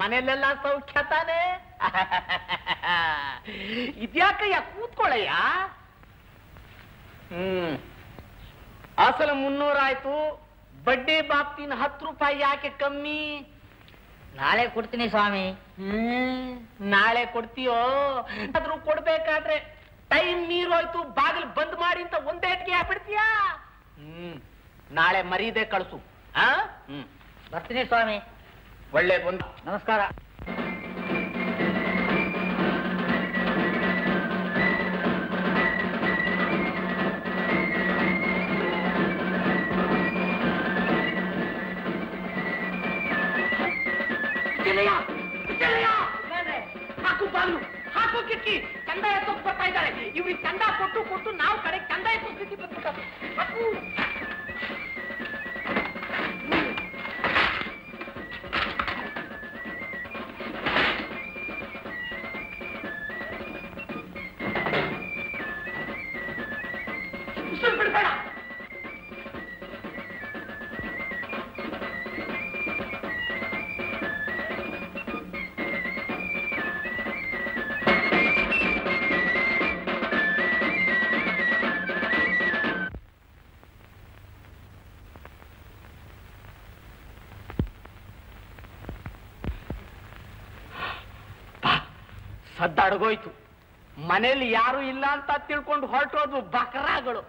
ಮನೆಯಲ್ಲೆಲ್ಲ ಸೌಖ್ಯ ತಾನೆ ಇದ್ಯಾಕಯ್ಯ ಕೂತ್ಕೊಳ್ಳಯ್ಯ ಹ್ಮ್ ಅಸಲು ಮುನ್ನೂರಾಯ್ತು ಬಡ್ಡಿ ಬಾಪ್ತಿನ ಹತ್ತು ರೂಪಾಯಿ ಯಾಕೆ ಕಮ್ಮಿ ನಾಳೆ ಕೊಡ್ತೀನಿ ಸ್ವಾಮಿ ಹ್ಮ್ ನಾಳೆ ಕೊಡ್ತೀಯೋ ಆದ್ರೂ ಕೊಡ್ಬೇಕಾದ್ರೆ ಟೈಮ್ ಮೀರೋಯ್ತು ಬಾಗಿಲು ಬಂದ್ ಮಾಡಿ ಅಂತ ಒಂದೇಟ್ಗೆ ಹಾಕ್ಬಿಡ್ತೀಯಾ ಹ್ಮ್ ನಾಳೆ ಮರೀದೆ ಕಳ್ಸು ಆ ಹ್ಮ್ ಬರ್ತೀನಿ ಸ್ವಾಮಿ ಒಳ್ಳೇದು ಒಂದು ನಮಸ್ಕಾರ ವಿಜಯಯ್ಯ! ವಿಜಯಯ್ಯ! ಹಾಕು ಬಾಗ್ಲು ಹಾಕು ಕಿಟಕಿ ಚಂದ ಎತ್ತೋಕ್ ಬರ್ತಾ ಇದ್ದಾರೆ ಇವ್ರಿಗೆ ಚಂದ ಕೊಟ್ಟು ಕೊಟ್ಟು ನಾವು ಕಡೆ ಚಂದ ಎತ್ತೋ ಸ್ಥಿತಿ ಬಂದ್ಬಿಟ್ಟ ಹಾಕು. ಉಸಿರು ಬಿಡ್ಬೇಡ ಸದ್ದಾಡ್ಗೋಯ್ತು ಮನೇಲಿ ಯಾರು ಇಲ್ಲ ಅಂತ ತಿಳ್ಕೊಂಡು ಹೊರಟೋದು ಬಕರಾಗಳು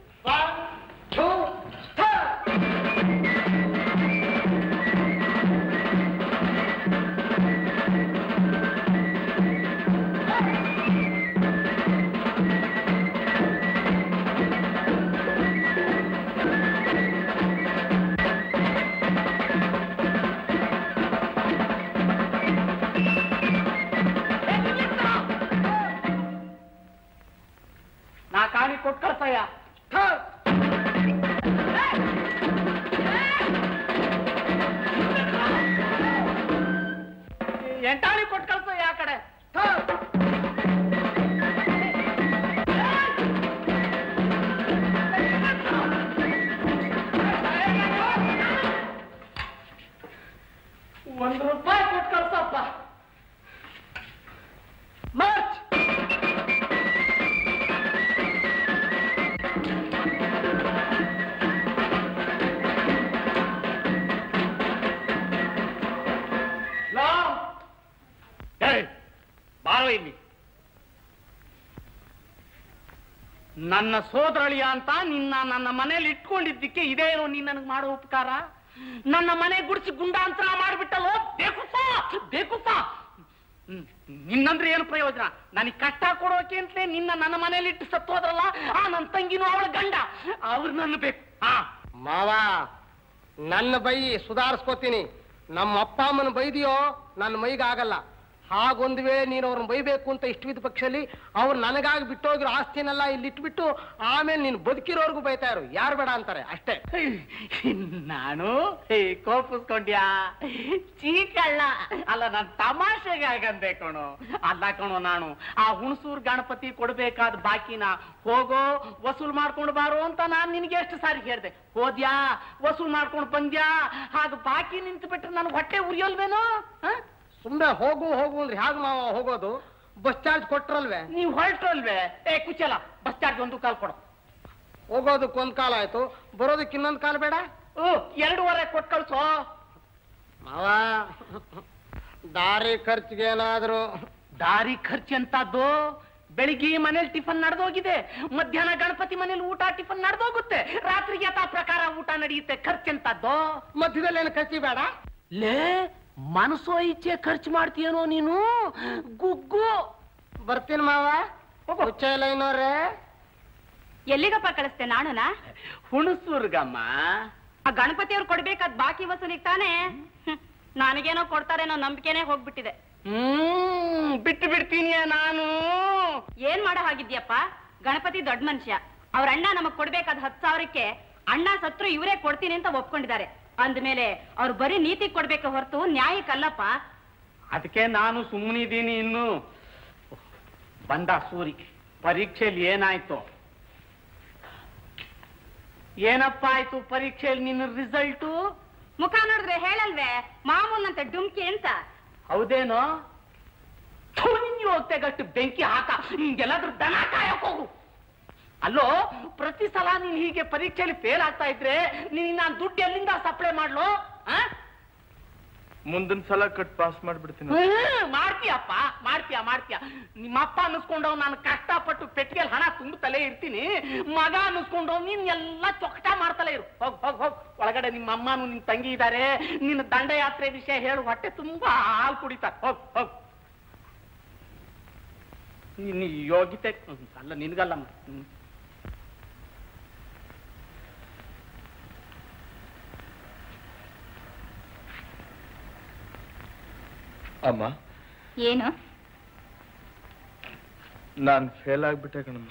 ನಾ ಕಾಣಿ ಕೊಟ್ಟು ಕಳ್ಸಯ್ಯ ಎಂಟಾಣಿ ಕೊಟ್ಟು ಕಳ್ಸಯ್ಯ ಆ ಕಡೆ ಒಂದು ರೂಪಾಯಿ ಕೊಟ್ಟು ಕಳ್ಸಪ್ಪ ಮಾರ್ಚ್ ಲೋ ಏಯ್, ಬಾರೋ ಇಲ್ಲಿ ನನ್ನ ಸೋದರಳಿಯ ಅಂತ ನಿನ್ನ ನನ್ನ ಮನೇಲಿ ಇಟ್ಕೊಂಡಿದ್ದಕ್ಕೆ ಇದೇನೋ ನೀನ್ ನನಗೆ ಮಾಡೋ ಉಪಕಾರ ನನ್ನ ಮನೆ ಗುಡಿಸಿ ಗುಂಡಾಂತರ ಮಾಡ್ಬಿಟ್ಟಲ್ಲೋ ಬೇಕುಪ್ಪ ಬೇಕುಪ್ಪ ಹ್ಮ್, ನಿನ್ನಂದ್ರೆ ಏನು ಪ್ರಯೋಜನ ನನಗೆ ಕಷ್ಟ ಕೊಡೋಕೆ ಅಂತಲೇ ನಿನ್ನ ನನ್ನ ಮನೇಲಿ ಇಟ್ಟು ಸತ್ತೋದ್ರಲ್ಲ ಆ ನನ್ನ ತಂಗಿನೂ ಅವಳ ಗಂಡ ಅವ್ರು ನನ್ನ ಬೇಕು ಹಾ ಮಾವ ನನ್ನ ಬೈ ಸುಧಾರಿಸ್ಕೋತೀನಿ ನಮ್ಮ ಅಪ್ಪ ಅಮ್ಮನ ಬೈದಿಯೋ ನನ್ನ ಮೈಗಾಗಲ್ಲ ಹಾಗೊಂದು ವೇಳೆ ನೀನು ಅವ್ರನ್ನ ಬೈಬೇಕು ಅಂತ ಇಷ್ಟವಿದ್ದ ಪಕ್ಷದಲ್ಲಿ ಅವ್ರು ನನಗಾಗಿ ಬಿಟ್ಟೋಗಿರೋ ಆಸ್ತಿನೆಲ್ಲ ಇಲ್ಲಿ ಇಟ್ಬಿಟ್ಟು ಆಮೇಲೆ ನೀನು ಬದುಕಿರೋರ್ಗು ಬೈತಾ ಇರು ಯಾರು ಬೇಡ ಅಂತಾರೆ ಅಷ್ಟೇ ನಾನು ಹೇ, ಕೋಪಿಸ್ಕೊಂಡ್ಯಾ ಚೀಕಳ್ಳ ಅಲ್ಲ ನಾನು ತಮಾಷೆಗೆ ಆಗಂದೆ ಕಣೋ ಅಲ್ಲ ಕಣೋ ನಾನು ಆ ಹುಣಸೂರ್ ಗಣಪತಿ ಕೊಡ್ಬೇಕಾದ ಬಾಕಿನ ಹೋಗೋ ವಸೂಲ್ ಮಾಡ್ಕೊಂಡು ಬಾರೋ ಅಂತ ನಾನ್ ನಿನಗೆ ಎಷ್ಟು ಸಾರಿ ಹೇಳ್ದೆ ಹೋದ್ಯಾ ವಸೂಲ್ ಮಾಡ್ಕೊಂಡು ಬಂದ್ಯಾ ಹಾಗ ಬಾಕಿ ನಿಂತು ಬಿಟ್ರೆ ನನ್ಗೆ ಹೊಟ್ಟೆ ಉರಿಯೋಲ್ವೇನೋ ಹ? ಸುಮ್ಮನೆ ಹೋಗು ಹೋಗು ಅಂದ್ರೆ ಹೇಗೆ ಮಾವ ಹೋಗೋದು ಬಸ್ ಚಾರ್ಜ್ ಕೊಟ್ರಲ್ವೇ ನೀವ್ ಹೊರಟ್ರಲ್ವೇ ಏ ಕುಚಲ ಬಸ್ ಚಾರ್ಜ್ ಒಂದು ಕಾಲ್ ಕೊಡು ಹೋಗೋದಕ್ಕೆ ಒಂದ್ ಕಾಲ ಆಯ್ತು ಬರೋದಕ್ಕೆ ಇನ್ನೊಂದ್ ಕಾಲ ಬೇಡ ಓ ಎರಡೂವರೆ ಕೊಟ್ಟು ಕಳ್ಸೋ ಮಾವ ದಾರಿ ಖರ್ಚಿಗೆ ಏನಾದ್ರು ದಾರಿ ಖರ್ಚಂತದ್ದು ಬೆಳಿಗ್ಗೆ ಮನೇಲಿ ಟಿಫನ್ ನಡೆದೋಗಿದೆ ಮಧ್ಯಾಹ್ನ ಗಣಪತಿ ಮನೇಲಿ ಊಟ ಟಿಫನ್ ನಡೆದೋಗುತ್ತೆ ರಾತ್ರಿಗೆ ಯಥಾ ಪ್ರಕಾರ ಊಟ ನಡೆಯುತ್ತೆ ಖರ್ಚಂತದ್ದು ಮಧ್ಯದಲ್ಲಿ ಏನು ಖರ್ಚಿ ಬೇಡ ಲೇ ಮನಸೋ ಇಚ್ಛೆ ಖರ್ಚು ಮಾಡ್ತೀಯನೋ ನೀನು ಗುಗ್ಗು ಬರ್ತೀನಿ ಮಾವ ಹುಚ್ಚ ಲೈನವ್ರೆ ಎಲ್ಲಿಗಪ್ಪ ಕಳಿಸ್ತೆ ನಾನುನಾ ಹುಣಸೂರ್ಗಮ್ಮ ಆ ಗಣಪತಿಯವ್ರು ಕೊಡ್ಬೇಕಾದ್ ಬಾಕಿ ವಸೂಲಿಗೆ ತಾನೇ ಹ್ಮ್. ನನಗೇನೋ ಕೊಡ್ತಾರೇನೋ ನಂಬಿಕೆನೇ ಹೋಗ್ಬಿಟ್ಟಿದೆ ಹ್ಮ್ ಬಿಟ್ಟು ಬಿಡ್ತೀನಿ ನಾನು ಏನ್ ಮಾಡೋ ಹಾಗಿದ್ಯಪ್ಪ ಗಣಪತಿ ದೊಡ್ಡ ಮನುಷ್ಯ ಅವ್ರ ಅಣ್ಣ ನಮಗ್ ಕೊಡ್ಬೇಕಾದ ಹತ್ ಸಾವಿರಕ್ಕೆ ಅಣ್ಣ ಸತ್ರು ಇವರೇ ಕೊಡ್ತೀನಿ ಅಂತ ಒಪ್ಕೊಂಡಿದ್ದಾರೆ ಅಂದ್ಮೇಲೆ ಅವ್ರು ಬರೀ ನೀತಿ ಕೊಡ್ಬೇಕು ಹೊರತು ನ್ಯಾಯಕ್ಕಲ್ಲಪ್ಪ ಅದಕ್ಕೆ ನಾನು ಸುಮ್ಮನಿದ್ದೀನಿ ಇನ್ನು ಬಂದ ಸೂರಿ ಪರೀಕ್ಷೆಯಲ್ಲಿ ಏನಾಯ್ತು ಏನಪ್ಪ ಆಯ್ತು ಪರೀಕ್ಷೆಯಲ್ಲಿ ನಿನ್ನ ರಿಸಲ್ಟು ಮುಖ ನೋಡಿದ್ರೆ ಹೇಳಲ್ವೇ ಮಾಮೂಲ್ನಂತೆ ಡುಮ್ಕಿ ಅಂತ ಹೌದೇನೋ ಥು, ನಿನ್ ಹೋಗ್ತೆ ಗಟ್ಟು ಬೆಂಕಿ ಹಾಕ ಹಿಂಗೆಲ್ಲಾದ್ರೂ ದನ ಕಾಯಕ್ ಹೋಗು ಅಲ್ಲೋ ಪ್ರತಿ ಸಲ ನೀನ್ ಹೀಗೆ ಪರೀಕ್ಷೆಯಲ್ಲಿ ಫೇಲ್ ಆಗ್ತಾ ಇದ್ರೆ ನೀನ್ ನಾನು ದುಡ್ಡು ಎಲ್ಲಿಂದ ಸಪ್ಲೈ ಮಾಡ್ಲು ಆ? ಮುಂದಿನ ಸಲ ಕಟ್ ಪಾಸ್ ಮಾಡ್ಬಿಡ್ತೀನಿ ಹ್ಮ್, ಮಾಡ್ತೀಯಪ್ಪ ಮಾಡ್ತೀಯ ಮಾಡ್ತೀಯ ನಿಮ್ಮಪ್ಪ ಅನ್ನಿಸ್ಕೊಂಡವ್ ನಾನು ಕಷ್ಟಪಟ್ಟು ಪೆಟ್ಟಿಗೆಲ್ ಹಣ ತುಂಬುತ್ತಲೇ ಇರ್ತೀನಿ ಮಗ ಅನ್ನಿಸ್ಕೊಂಡವ್ ನೀನ್ ಎಲ್ಲ ಚೊಕಟ ಮಾಡ್ತಲೇ ಇರು ಹೋಗ್ ಹೋಗ್ ಹೋಗ್ ಒಳಗಡೆ ನಿಮ್ಮ ಅಮ್ಮನು ನಿನ್ ತಂಗಿ ಇದ್ದಾರೆ ನಿನ್ನ ದಂಡಯಾತ್ರೆ ವಿಷಯ ಹೇಳು ಹೊಟ್ಟೆ ತುಂಬಾ ಹಾಲು ಕುಡಿತಾರೆ ಹೋಗ್ ಹೋಗ್ ನಿನ್ನ ಯೋಗ್ಯತೆ ಹ್ಮ್, ಅಲ್ಲ ನಿನ್ಗಲ್ಲ ಹ್ಮ್. ಅಮ್ಮ ಏನು ನಾನ್ ಫೇಲ್ ಆಗ್ಬಿಟ್ಟೆ ಕಣಮ್ಮ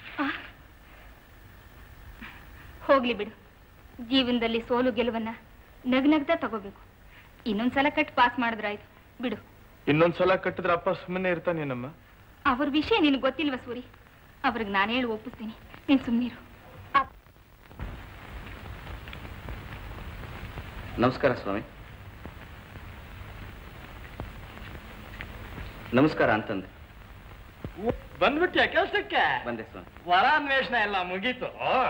ಹೋಗ್ಲಿ ಬಿಡು ಜೀವನದಲ್ಲಿ ಸೋಲು ಗೆಲುವನ್ನ ನಗ್ನಗ್ತಾ ತಗೋಬೇಕು ಇನ್ನೊಂದ್ಸಲ ಕಟ್ ಪಾಸ್ ಮಾಡಿದ್ರಾಯ್ತು ಬಿಡು ಇನ್ನೊಂದ್ಸಲ ಕಟ್ಟಿದ್ರೆ ಅಪ್ಪ ಸುಮ್ಮನೆ ಇರ್ತಾನೇನಮ್ಮ ಅವ್ರ ವಿಷಯ ನಿನಗೆ ಗೊತ್ತಿಲ್ವ ಸೂರಿ ಅವ್ರಿಗೆ ನಾನು ಹೇಳಿ ಒಪ್ಪಿಸ್ತೀನಿ ನೀನ್ ಸುಮ್ಮನಿರು ನಮಸ್ಕಾರ ಸ್ವಾಮಿ ನಮಸ್ಕಾರ ಅಂತಂದೆ ಬಂದ್ಬಿಟ್ಯಾ ಕೆಲ್ಸಕ್ಕೆ ಬಂದೆ ಸ್ವಾಮಿ ವರಾನ್ವೇಷಣೆ ಎಲ್ಲ ಮುಗೀತು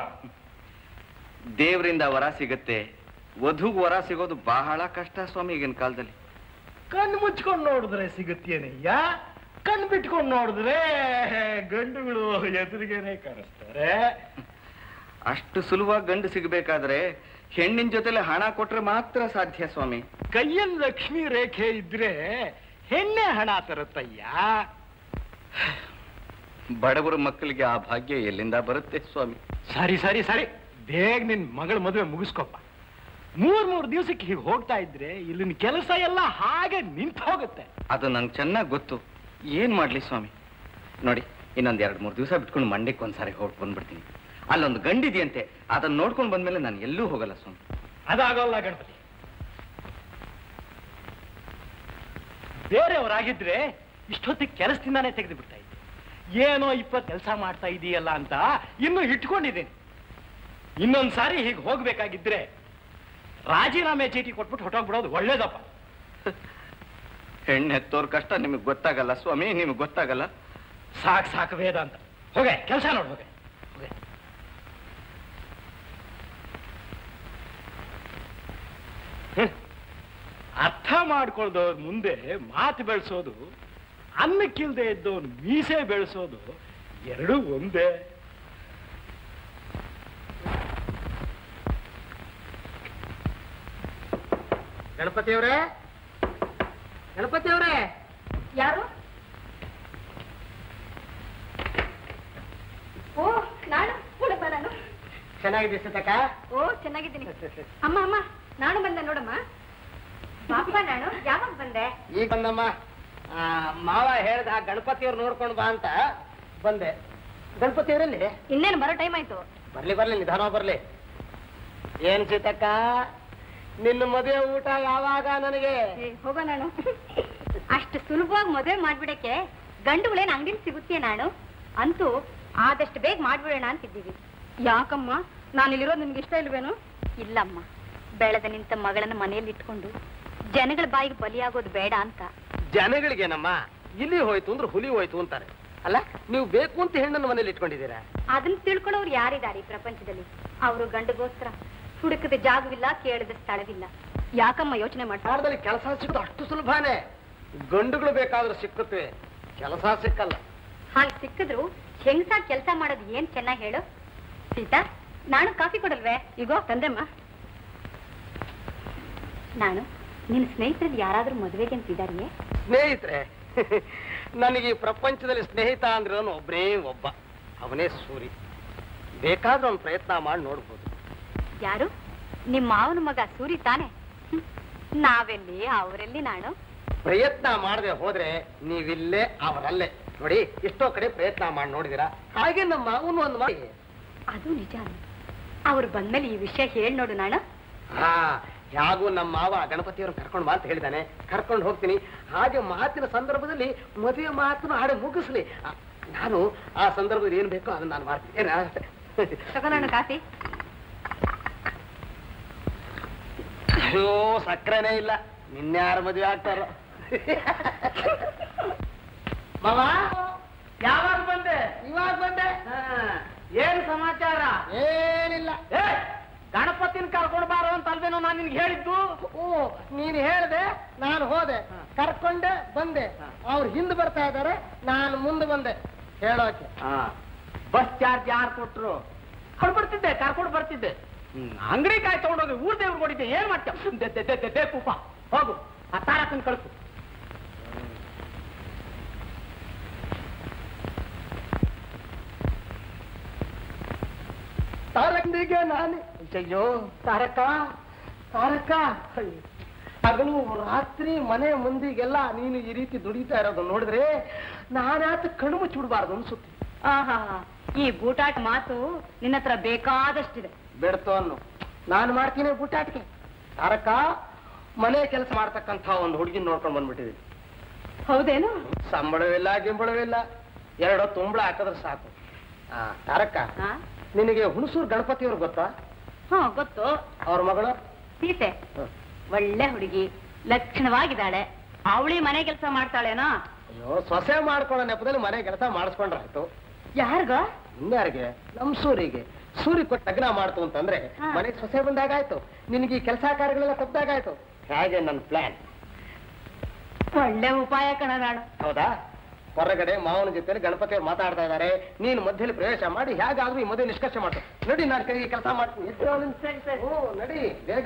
ದೇವರಿಂದ ವರ ಸಿಗತ್ತೆ ವಧುಗ್ ವರ ಸಿಗೋದು ಬಹಳ ಕಷ್ಟ ಸ್ವಾಮಿ ಈಗಿನ ಕಾಲದಲ್ಲಿ ಕಣ್ಣು ಮುಚ್ಕೊಂಡು ನೋಡಿದ್ರೆ ಸಿಗುತ್ತೇನಯ್ಯ ಕಣ್ಣು ಬಿಟ್ಕೊಂಡು ನೋಡಿದ್ರೆ ಗಂಡುಗಳು ಎದುರಿಗೇನೆ ಕಾಣಿಸ್ತಾರೆ ಅಷ್ಟು ಸುಲಭವಾಗಿ ಗಂಡು ಸಿಗಬೇಕಾದ್ರೆ ಹೆಣ್ಣಿನ ಜೊತೆಲೆ ಹಣ ಕೊಟ್ರೆ ಮಾತ್ರ ಸಾಧ್ಯ ಸ್ವಾಮಿ ಕೈಯಲ್ಲಿ ಲಕ್ಷ್ಮಿ ರೇಖೆ ಇದ್ರೆ ಹೆಣ್ಣೆ ಹಣ ತರುತ್ತಯ್ಯ ಬಡವರ ಮಕ್ಕಳಿಗೆ ಆ ಭಾಗ್ಯ ಎಲ್ಲಿಂದ ಬರುತ್ತೆ ಸ್ವಾಮಿ ಸರಿ ಸರಿ ಸರಿ ಬೇಗ ನಿನ್ ಮಗಳ ಮದುವೆ ಮುಗಿಸ್ಕೊಪ್ಪ ಮೂರ್ ಮೂರ್ ದಿವಸಕ್ಕೆ ಹೀಗೆ ಹೋಗ್ತಾ ಇದ್ರೆ ಇಲ್ಲಿನ ಕೆಲಸ ಎಲ್ಲ ಹಾಗೆ ನಿಂತು ಹೋಗುತ್ತೆ ಅದು ನಂಗೆ ಚೆನ್ನಾಗಿ ಗೊತ್ತು ಏನ್ ಮಾಡ್ಲಿ ಸ್ವಾಮಿ ನೋಡಿ ಇನ್ನೊಂದ್ ಎರಡ್ ಮೂರು ದಿವಸ ಬಿಟ್ಕೊಂಡು ಮಂಡ್ಯಕ್ಕೆ ಒಂದ್ಸಾರಿ ಹೋಗಿ ಬಂದ್ಬಿಡ್ತೀನಿ ಅಲ್ಲೊಂದು ಗಂಡಿದೆಯಂತೆ ಅದನ್ನ ನೋಡ್ಕೊಂಡು ಬಂದ್ಮೇಲೆ ನಾನು ಎಲ್ಲೂ ಹೋಗಲ್ಲ ಸ್ವಾಮಿ ಅದಾಗಲ್ಲ ಗಣಪತಿ ಬೇರೆಯವರಾಗಿದ್ರೆ ಇಷ್ಟೊತ್ತಿಗೆ ಕೆಲಸದಿಂದಾನೇ ತೆಗೆದು ಬಿಡ್ತಾ ಇದ್ದೆ ಏನೋ ಇಪ್ಪತ್ತು ಕೆಲಸ ಮಾಡ್ತಾ ಇದೀಯಲ್ಲ ಅಂತ ಇನ್ನು ಇಟ್ಕೊಂಡಿದ್ದೀನಿ ಇನ್ನೊಂದ್ ಸಾರಿ ಹೀಗೆ ಹೋಗ್ಬೇಕಾಗಿದ್ರೆ ರಾಜೀನಾಮೆ ಚೀಟಿ ಕೊಟ್ಬಿಟ್ಟು ಹೊಟ್ಟೋಗ್ಬಿಡೋದು ಒಳ್ಳೇದಪ್ಪ ಹೆಣ್ಣು ಹೆತ್ತೋರ್ ಕಷ್ಟ ನಿಮಗೆ ಗೊತ್ತಾಗಲ್ಲ ಸ್ವಾಮಿ ನಿಮಗೆ ಗೊತ್ತಾಗಲ್ಲ ಸಾಕ್ ಸಾಕು ವೇದ ಅಂತ ಹೋಗೆ ಕೆಲಸ ನೋಡ್ ಹೋಗೆ ಹೋಗೆ. ಹ್ಮ್. ಅರ್ಥ ಮಾಡ್ಕೊಳ್ದವ್ರ ಮುಂದೆ ಮಾತು ಬೆಳೆಸೋದು ಅನ್ನಕ್ಕಿಲ್ದೆ ಇದ್ದವನು ಮೀಸೆ ಬೆಳೆಸೋದು ಎರಡೂ ಒಂದೇ ಗಣಪತಿಯವರೇ ಗಣಪತಿಯವರೇ ಯಾರು ಓ ನಾನು ಕೂಡಪ್ಪ ನಾನು ಚೆನ್ನಾಗಿದೆ ಸತಕ ಓ ಚೆನ್ನಾಗಿದ್ದೀನಿ ಅಮ್ಮ ಅಮ್ಮ ನಾನು ಬಂದೆ ನೋಡಮ್ಮ ಬಾಪ ನಾನು ಯಾವಾಗ ಬಂದೆ ಈಗ ಬಂದಮ್ಮ ಆ, ಮಾವ ಹೇಳ್ದ ಗಣಪತಿಯವ್ರು ನೋಡ್ಕೊಂಡು ಬಾ ಅಂತ ಬಂದೆ ಗಣಪತಿಯವರಲ್ಲಿ ಇನ್ನೇನು ಬರೋ ಟೈಮ್ ಆಯ್ತು ಬರ್ಲಿ ಬರ್ಲಿ ನಿಧಾನ ಬರ್ಲಿ ಏನ್ ಸೀತಕ್ಕ ನಿನ್ನ ಮದುವೆ ಊಟ ಯಾವಾಗ ನನಗೆ ಏ, ಹೋಗೋ ನಾನು ಅಷ್ಟು ಸುಲಭವಾಗಿ ಮದುವೆ ಮಾಡ್ಬಿಡಕ್ಕೆ ಗಂಡುಗಳೇನ್ ಅಂಗಡಿಲಿ ಸಿಗುತ್ತೆ ನಾನು ಅಂತೂ ಆದಷ್ಟು ಬೇಗ ಮಾಡ್ಬಿಡೋಣ ಅಂತಿದ್ದೀವಿ ಯಾಕಮ್ಮ ನಾನು ಇಲ್ಲಿರೋದು ನಿಮ್ಗೆ ಇಷ್ಟ ಇಲ್ವೇನು ಇಲ್ಲಮ್ಮ ಬೆಳೆದ ನಿಂತ ಮಗಳನ್ನ ಮನೆಯಲ್ಲಿ ಇಟ್ಕೊಂಡು ಜನಗಳ ಬಾಯಿಗೆ ಬಲಿಯಾಗೋದು ಬೇಡ ಅಂತ ಜನಗಳಿಗೇನಮ್ಮ ಇಲ್ಲಿ ಹೋಯ್ತು ಅಂದ್ರೆ ಹುಲಿ ಹೋಯ್ತು ಅಂತಾರೆ ಅಲ್ಲ ನೀವು ಬೇಕು ಅಂತ ಹೆಣ್ಣನ್ನು ಮನೇಲಿ ಇಟ್ಕೊಂಡಿದ್ದೀರಾ ಅದನ್ನ ತಿಳ್ಕೊಳ್ಳೋರು ಯಾರಿದ್ದಾರೆ ಈ ಪ್ರಪಂಚದಲ್ಲಿ ಅವರು ಗಂಡಗೋಸ್ಕರ ಹುಡುಕದ ಜಾಗವಿಲ್ಲ ಕೇಳಿದ ಸ್ಥಳವಿಲ್ಲ ಯಾಕಮ್ಮ ಯೋಚನೆ ಮಾಡ್ತಾರೆ ಭಾರತದಲ್ಲಿ ಕೆಲಸ ಸಿಗೋದು ಅಷ್ಟು ಸುಲಭನೇ ಗಂಡುಗಳು ಬೇಕಾದ್ರೂ ಸಿಕ್ಕುತ್ತವೆ ಕೆಲಸ ಸಿಕ್ಕಲ್ಲ ಹಾಗೆ ಸಿಕ್ಕಿದ್ರು ಹೆಂಗಸ ಕೆಲಸ ಮಾಡೋದು ಏನ್ ಚೆನ್ನಾಗಿ ಹೇಳು ಸೀತಾ ನಾನು ಕಾಫಿ ಕೊಡಲ್ವೇ ಈಗೋ ತಂದೆಮ್ಮ ನಾನು ನಿನ್ನ ಸ್ನೇಹಿತರಲ್ಲಿ ಯಾರಾದ್ರೂ ಮದುವೆಗೆ ಅಂತಿದ್ದಾರೆಯೇ ಸ್ನೇಹಿತರೆ ನನಗೆ ಈ ಪ್ರಪಂಚದಲ್ಲಿ ಸ್ನೇಹಿತ ಅಂದ್ರೆ ಅವನು ಒಬ್ಬನೇ ಒಬ್ಬ ಅವನೇ ಸೂರಿ ಬೇಕಾದ್ರೆ ಅವ್ನು ಪ್ರಯತ್ನ ಮಾಡಿ ನೋಡ್ಬೋದು ಯಾರು ನಿಮ್ಮ ಮಾವನ ಮಗ ಸೂರಿ ತಾನೆ ಹ್ಮ್. ನಾವೆಲ್ಲಿ ಅವರೆಲ್ಲಿ ನಾನು ಪ್ರಯತ್ನ ಮಾಡದೆ ಹೋದ್ರೆ ನೀವಿಲ್ಲೇ ಅವರಲ್ಲೇ ನೋಡಿ ಎಷ್ಟೋ ಕಡೆ ಪ್ರಯತ್ನ ಮಾಡಿ ನೋಡಿದಿರಾ ಹಾಗೆ ನಮ್ಮ ಅವನು ಒಂದು ಮಾಡಿ ಅದು ನಿಜ ಅವ್ರು ಬಂದ್ಮೇಲೆ ಈ ವಿಷಯ ಹೇಳಿ ನೋಡು ನಾನು ಹಾ ಯಾಗೂ ನಮ್ಮ ಮಾವ ಗಣಪತಿಯವ್ರನ್ನ ಕರ್ಕೊಂಡು ಬಾ ಅಂತ ಹೇಳಿದಾನೆ ಕರ್ಕೊಂಡು ಹೋಗ್ತೀನಿ ಹಾಗೆ ಮಾತಿನ ಸಂದರ್ಭದಲ್ಲಿ ಮದುವೆ ಮಾತನ್ನು ಹಾಡೆ ಮುಗಿಸ್ಲಿ ಆ, ನಾನು ಆ ಸಂದರ್ಭದಲ್ಲಿ ಏನ್ ಬೇಕೋ ಅದನ್ನ ನಾನು ಮಾಡ್ತೀನಿ ಏನ? ತಗೊಳ್ಳೋಣ ಕಾಫಿ ಅಯ್ಯೋ ಸಕ್ಕರೆನೇ ಇಲ್ಲ ನಿನ್ಯಾರ ಮದುವೆ ಆಗ್ತಾರೋ ಮಾವ ಯಾವಾಗ ಬಂದೆ ಇವಾಗ ಬಂದೆ ಹಾ, ಏನ್ ಸಮಾಚಾರ ಏನಿಲ್ಲ ಏ ಗಣಪತಿನ ಕರ್ಕೊಂಡು ಬಾರೋ ಅಂತ ಅಲ್ವೇನೋ ನಾನು ನಿನ್ಗೆ ಹೇಳಿದ್ದು ಓ ನೀನು ಹೇಳ್ದೆ ನಾನು ಹೋದೆ ಕರ್ಕೊಂಡೆ ಬಂದೆ ಅವ್ರು ಹಿಂದೆ ಬರ್ತಾ ಇದ್ದಾರೆ ನಾನು ಮುಂದೆ ಬಂದೆ ಹೇಳೋಕೆ ಬಸ್ ಚಾರ್ಜ್ ಯಾರು ಕೊಟ್ರು ಕರ್ಕೊಂಡು ಬರ್ತಿದ್ದೆ ಕರ್ಕೊಂಡು ಬರ್ತಿದ್ದೆ ಅಂಗಡಿ ಕಾಯಿ ತಗೊಂಡೋಗಿ ಊರ್ ದೇವ್ರು ಕೊಡಿದ್ದೆ ಏನ್ ಮಾಡ್ತೀಯ ಕೂಪ ಹೋಗು ಆ ತಾರಕನ್ ಕಳ್ಸು ತಾರಕನಿಗೆ ನಾನು ಅಯ್ಯೋ ತಾರಕ ತಾರಕ ಹಗಲು ರಾತ್ರಿ ಮನೆ ಮಂದಿಗೆಲ್ಲ ನೀನು ಈ ರೀತಿ ದುಡಿತಾ ಇರೋದು ನೋಡಿದ್ರೆ ನಾನಾತ ಕಣ್ಣು ಮುಚ್ಚಿಬಿಡ್ಬಾರ್ದು ಅನ್ಸುತ್ತೆ ಆಹಾ ಈ ಬೂಟಾಟ ಮಾತು ನಿನ್ನ ಹತ್ರ ಬೇಕಾದಷ್ಟಿದೆ ಬೇಡ್ತೋ ಅನ್ನು ನಾನು ಮಾಡ್ತೀನಿ ಬುಟ್ಟಾಟಿಕೆ ತಾರಕ ಮನೆ ಕೆಲಸ ಮಾಡ್ತಕ್ಕಂಥ ಒಂದು ಹುಡುಗಿನ ನೋಡ್ಕೊಂಡು ಬಂದ್ಬಿಟ್ಟಿದ್ದೀನಿ ಹೌದೇನು ಸಂಬಳವಿಲ್ಲ ಗಿಂಬಳವಿಲ್ಲ ಎರಡು ತುಂಬಳ ಹಾಕಿದ್ರೆ ಸಾಕು ಆ, ತಾರಕ ಹಾ ನಿನಗೆ ಹುಣಸೂರು ಗಣಪತಿಯವ್ರು ಗೊತ್ತಾ ಹಾ ಗೊತ್ತು ಅವ್ರ ಮಗಳು ಸೀತೆ ಹ. ಒಳ್ಳೆ ಹುಡುಗಿ ಲಕ್ಷಣವಾಗಿದ್ದಾಳೆ ಅವಳಿ ಮನೆ ಕೆಲಸ ಮಾಡ್ತಾಳೇನೋ ಅಯ್ಯೋ ಸೊಸೆ ಮಾಡ್ಕೊಳ್ಳೋ ನೆಪದಲ್ಲಿ ಮನೆ ಕೆಲಸ ಮಾಡಿಸ್ಕೊಂಡ್ರಾಯ್ತು ಯಾರಿಗ ಇನ್ಯಾರಿಗೆ ನಮ್ ಸೂರಿಗೆ ಸೂರಿ ಕೊಟ್ಟು ಲಗ್ನ ಮಾಡ್ತು ಅಂತಂದ್ರೆ ಹಾ. ಮನೆಗೆ ಸೊಸೆ ಬಂದಾಗಾಯ್ತು ನಿನಗೆ ಈ ಕೆಲಸ ಕಾರ್ಯಗಳೆಲ್ಲ ತಪ್ಪಾಗಾಯ್ತು ಹೇಗೆ ನನ್ನ ಪ್ಲಾನ್ ಒಳ್ಳೆ ಉಪಾಯ ಕಣ ನಾನು ಹೌದಾ ಹೊರಗಡೆ ಮಾವನ ಜೊತೆ ಗಣಪತಿ ಅವ್ರು ಮಾತಾಡ್ತಾ ಇದ್ದಾರೆ ನೀನು ಮಧ್ಯದಲ್ಲಿ ಪ್ರವೇಶ ಮಾಡಿ ಹೇಗಾದ್ರೂ ಈ ಮದುವೆ ನಿಷ್ಕರ್ಷ ಮಾಡು ನಡಿ ನಾನು ಕೈ ಕೆಲಸ ಮಾಡ್ತೀನಿ ಎದ್ದು ಅವಳನ್ನ. ಸರಿ, ಸರಿ. ಹ್ಞೂ ನಡಿ ಬೇಗ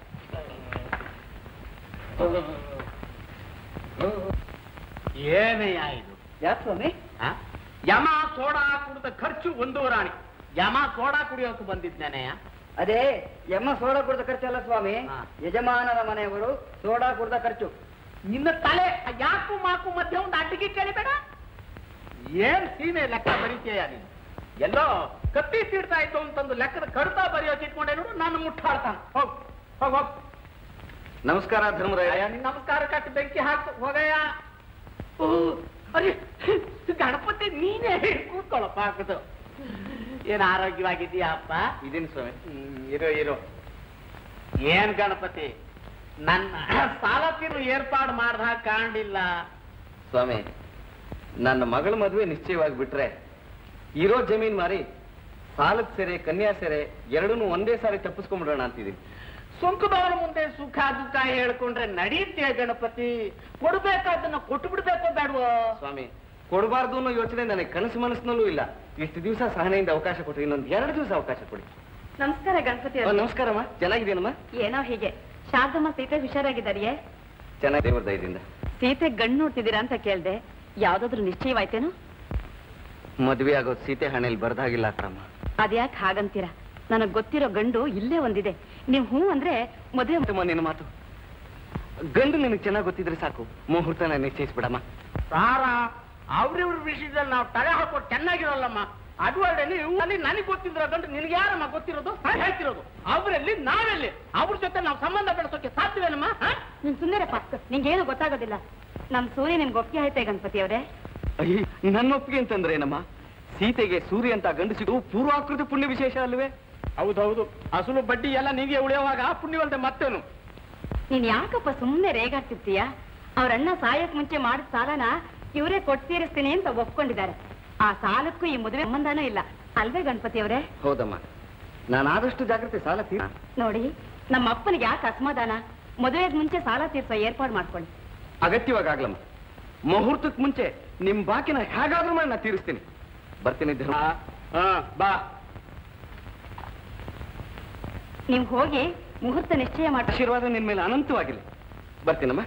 ಏನಯ್ಯ ಇದು ಯಾಕೆ ಸ್ವಾಮಿ ಆ? ಯಮ ಸೋಡಾ ಕುಡಿದ ಖರ್ಚು ಒಂದು ರಾಣಿ ಯಮ ಸೋಡಾ ಕುಡಿಯೋಕೆ ಬಂದಿದ್ದೇನೆಯ ಅದೇ ಎಮ್ಮ ಸೋಡಾ ಕುಡ್ದ ಖರ್ಚಲ್ಲ ಸ್ವಾಮಿ ಹಾ. ಯಜಮಾನರ ಮನೆಯವರು ಸೋಡಾ ಕುಡ್ದ ಖರ್ಚು ನಿನ್ನ ತಲೆ ಯಾಕು ಮಾಕು ಮಧ್ಯೆ ಒಂದು ಅಡ್ಡಿಗೆ ಕೇಳಿಬೇಡ ಏನ್ ಸೀಮೆ ಲೆಕ್ಕ ಬರೀತೀಯ ನೀನು ಎಲ್ಲೋ ಕತ್ತಿ ತೀಡ್ತಾ ಇತ್ತು ಅಂತಂದು ಲೆಕ್ಕದ ಕಡ್ತಾ ಬರೆಯೋಕೆ ಇಟ್ಕೊಂಡೆ ನೋಡು ನಾನು ಮುಟ್ಟಾಡ್ತಾನೆ ಹೋಗ್ ಹೋಗ್ ಹೋಗ್ ನಮಸ್ಕಾರ ಧರ್ಮರಾಯ ಅಯ್ಯ, ನಿನ್ ನಮಸ್ಕಾರ ಕಟ್ಟಿ ಬೆಂಕಿ ಹಾಕು ಹೋಗಯ್ಯ ಓ, ಅರೆ ಗಣಪತಿ ನೀನೇ ಕೂತ್ಕೊಳ್ಳಪ್ಪ ಹಾಕುದು ಏನ್ ಆರೋಗ್ಯವಾಗಿದೀಯಾ ಅಪ್ಪ ಇದೇನು ಸ್ವಾಮಿ ಹ್ಮ್, ಇರು ಇರು ಏನ್ ಗಣಪತಿ ನನ್ನ ಸಾಲ ತೀರು ಏರ್ಪಾಡು ಮಾಡ್ದ ಹಾಗೆ ಕಾಣಲಿಲ್ಲ ಸ್ವಾಮಿ ನನ್ನ ಮಗಳ ಮದುವೆ ನಿಶ್ಚಯವಾಗಿ ಬಿಟ್ರೆ ಇರೋ ಜಮೀನ್ ಮಾರಿ ಸಾಲದ ಸೆರೆ ಕನ್ಯಾ ಸೆರೆ ಎರಡನ್ನೂ ಒಂದೇ ಸಾರಿ ತಪ್ಪಿಸ್ಕೊಂಡ್ಬಿಡೋಣ ಅಂತಿದ್ದೀನಿ ಸುಂಕದವರ ಮುಂದೆ ಸುಖ ದುಃಖ ಹೇಳ್ಕೊಂಡ್ರೆ ನಡೆಯುತ್ತೆ ಗಣಪತಿ ಕೊಡ್ಬೇಕಾದನ್ನ ಕೊಟ್ಟು ಬಿಡ್ಬೇಕು ಬೇಡವೋ ಸ್ವಾಮಿ ಕೊಡಬಾರ್ದು ಅನ್ನೋ ಯೋಚನೆ ನನಗೆ ಕನಸು ಮನಸ್ಸಿನಲ್ಲೂ ಇಲ್ಲ ಇಷ್ಟು ದಿವಸ ಸಹನೆಯಿಂದ ಅವಕಾಶ ಕೊಟ್ರಿ ಇನ್ನೊಂದು ಎರಡು ದಿವಸ ಅವಕಾಶ ಕೊಡಿ ನಮಸ್ಕಾರ ಗಣಪತಿ ಓ, ನಮಸ್ಕಾರಮ್ಮ ಚೆನ್ನಾಗಿದ್ದೀನಮ್ಮ ಏನೋ ಹೀಗೆ ಶಾರದಮ್ಮ ಸೀತೆ ಹುಷಾರಾಗಿದ್ದಾರಿಯೇ ಚೆನ್ನಾಗಿ ದೇವ್ರ ದಯದಿಂದ ಸೀತೆ ಗಂಡು ನೋಡ್ತಿದ್ದೀರಾ ಅಂತ ಕೇಳ್ದೆ ಯಾವ್ದಾದ್ರು ನಿಶ್ಚಯವಾಯ್ತೇನೋ ಮದುವೆ ಆಗೋದು ಸೀತೆ ಹಣೆಯಲ್ಲಿ ಬರ್ದಾಗಿಲ್ಲ ಅಕ್ರಮ ಅದ್ಯಾಕ್ ಹಾಗಂತೀರಾ ನನಗ್ ಗೊತ್ತಿರೋ ಗಂಡು ಇಲ್ಲೇ ಒಂದಿದೆ ನೀವು ಹ್ಞೂ ಅಂದ್ರೆ ಮದುವೆ ಅಂತಮ್ಮ ನಿನ್ನ ಮಾತು ಗಂಡು ನಿನಗೆ ಚೆನ್ನಾಗಿ ಗೊತ್ತಿದ್ರೆ ಸಾಕು ಮುಹೂರ್ತನ ನಿಶ್ಚಯಿಸ್ಬಿಡಮ್ಮ ಸಾರ ಅವ್ರಿವ್ರ ವಿಷಯದಲ್ಲಿ ನಾವು ತಲೆ ಹಾಕೊಂಡು ಚೆನ್ನಾಗಿರಲ್ಲಮ್ಮ ಅದು ಅಲ್ಲದೆ ನೀವು ಅಲ್ಲಿ ನನಗೆ ಗೊತ್ತಿದ್ರ ಗಂಟು ನಿನ್ಗೆ ಯಾರಮ್ಮ ಗೊತ್ತಿರೋದು ನಾನ್ ಹೇಳ್ತಿರೋದು ಅವರಲ್ಲಿ ನಾವೆಲ್ಲಿ ಅವ್ರ ಜೊತೆ ನಾವು ಸಂಬಂಧ ಬೆಳೆಸೋಕೆ ಸಾಧ್ಯವೇನಮ್ಮ ಹ? ನೀನ್ ಸುಮ್ಮನೆ ನಿಂಗೇನು ಗೊತ್ತಾಗೋದಿಲ್ಲ ನಮ್ ಸೂರ್ಯ ನಿಮ್ಗೆ ಒಪ್ಪಿಗೆ ಆಯ್ತೆ ಗಣಪತಿ ಅವರೇ ಅಯ್ಯ ನನ್ನ ಒಪ್ಪಿಗೆ ಅಂತಂದ್ರೆ ಏನಮ್ಮ ಸೀತೆಗೆ ಸೂರ್ಯ ಅಂತ ಗಂಡಸಿಗೂ ಪೂರ್ವಾಕೃತಿ ಪುಣ್ಯ ವಿಶೇಷ ಅಲ್ವೇ ಹೌದೌದು ಅಸಲು ಬಡ್ಡಿ ಎಲ್ಲ ನಿಮಗೆ ಉಳಿಯುವಾಗ ಪುಣ್ಯವಲ್ದೆ ಮತ್ತೇನು ನೀನ್ ಯಾಕಪ್ಪ ಸುಮ್ಮನೆ ರೇಗಾಡ್ತಿರ್ತೀಯ ಅವ್ರ ಅಣ್ಣ ಸಾಯಕ್ ಮುಂಚೆ ಮಾಡಿದ ಸಾಲನ ಇವರೇ ಕೊಟ್ಟು ತೀರಿಸ್ತೀನಿ ಅಂತ ಒಪ್ಕೊಂಡಿದ್ದಾರೆ ಆ ಸಾಲಕ್ಕೂ ಈ ಮದುವೆ ಸಂಬಂಧನೂ ಇಲ್ಲ ಅಲ್ವೇ ಗಣಪತಿ ಅವರೇ ಹೌದಮ್ಮ ನಾನು ಆದಷ್ಟು ಜಾಗ್ರತೆ ಸಾಲ ತೀರ ನೋಡಿ ನಮ್ಮ ಅಪ್ಪನಿಗೆ ಯಾಕೆ ಅಸಮಾಧಾನ ಮದುವೆಗೆ ಮುಂಚೆ ಸಾಲ ತೀರ್ಸೋ ಏರ್ಪಾಡು ಮಾಡ್ಕೊಳ್ಳಿ ಅಗತ್ಯವಾಗಿ ಆಗ್ಲಮ್ಮ ಮುಹೂರ್ತಕ್ಕೆ ಮುಂಚೆ ನಿಮ್ ಬಾಕಿನ ಹೇಗಾದ್ರೂ ಮಾಡಿ ನಾ ತೀರಿಸ್ತೀನಿ ಬರ್ತೀನಿ ಧರ್ಮ ಹಾ ಬಾ ನೀವು ಹೋಗಿ ಮುಹೂರ್ತ ನಿಶ್ಚಯ ಮಾಡಿ ಆಶೀರ್ವಾದ ನಿನ್ ಮೇಲೆ ಅನಂತವಾಗಿಲ್ಲ ಬರ್ತೀನಮ್ಮ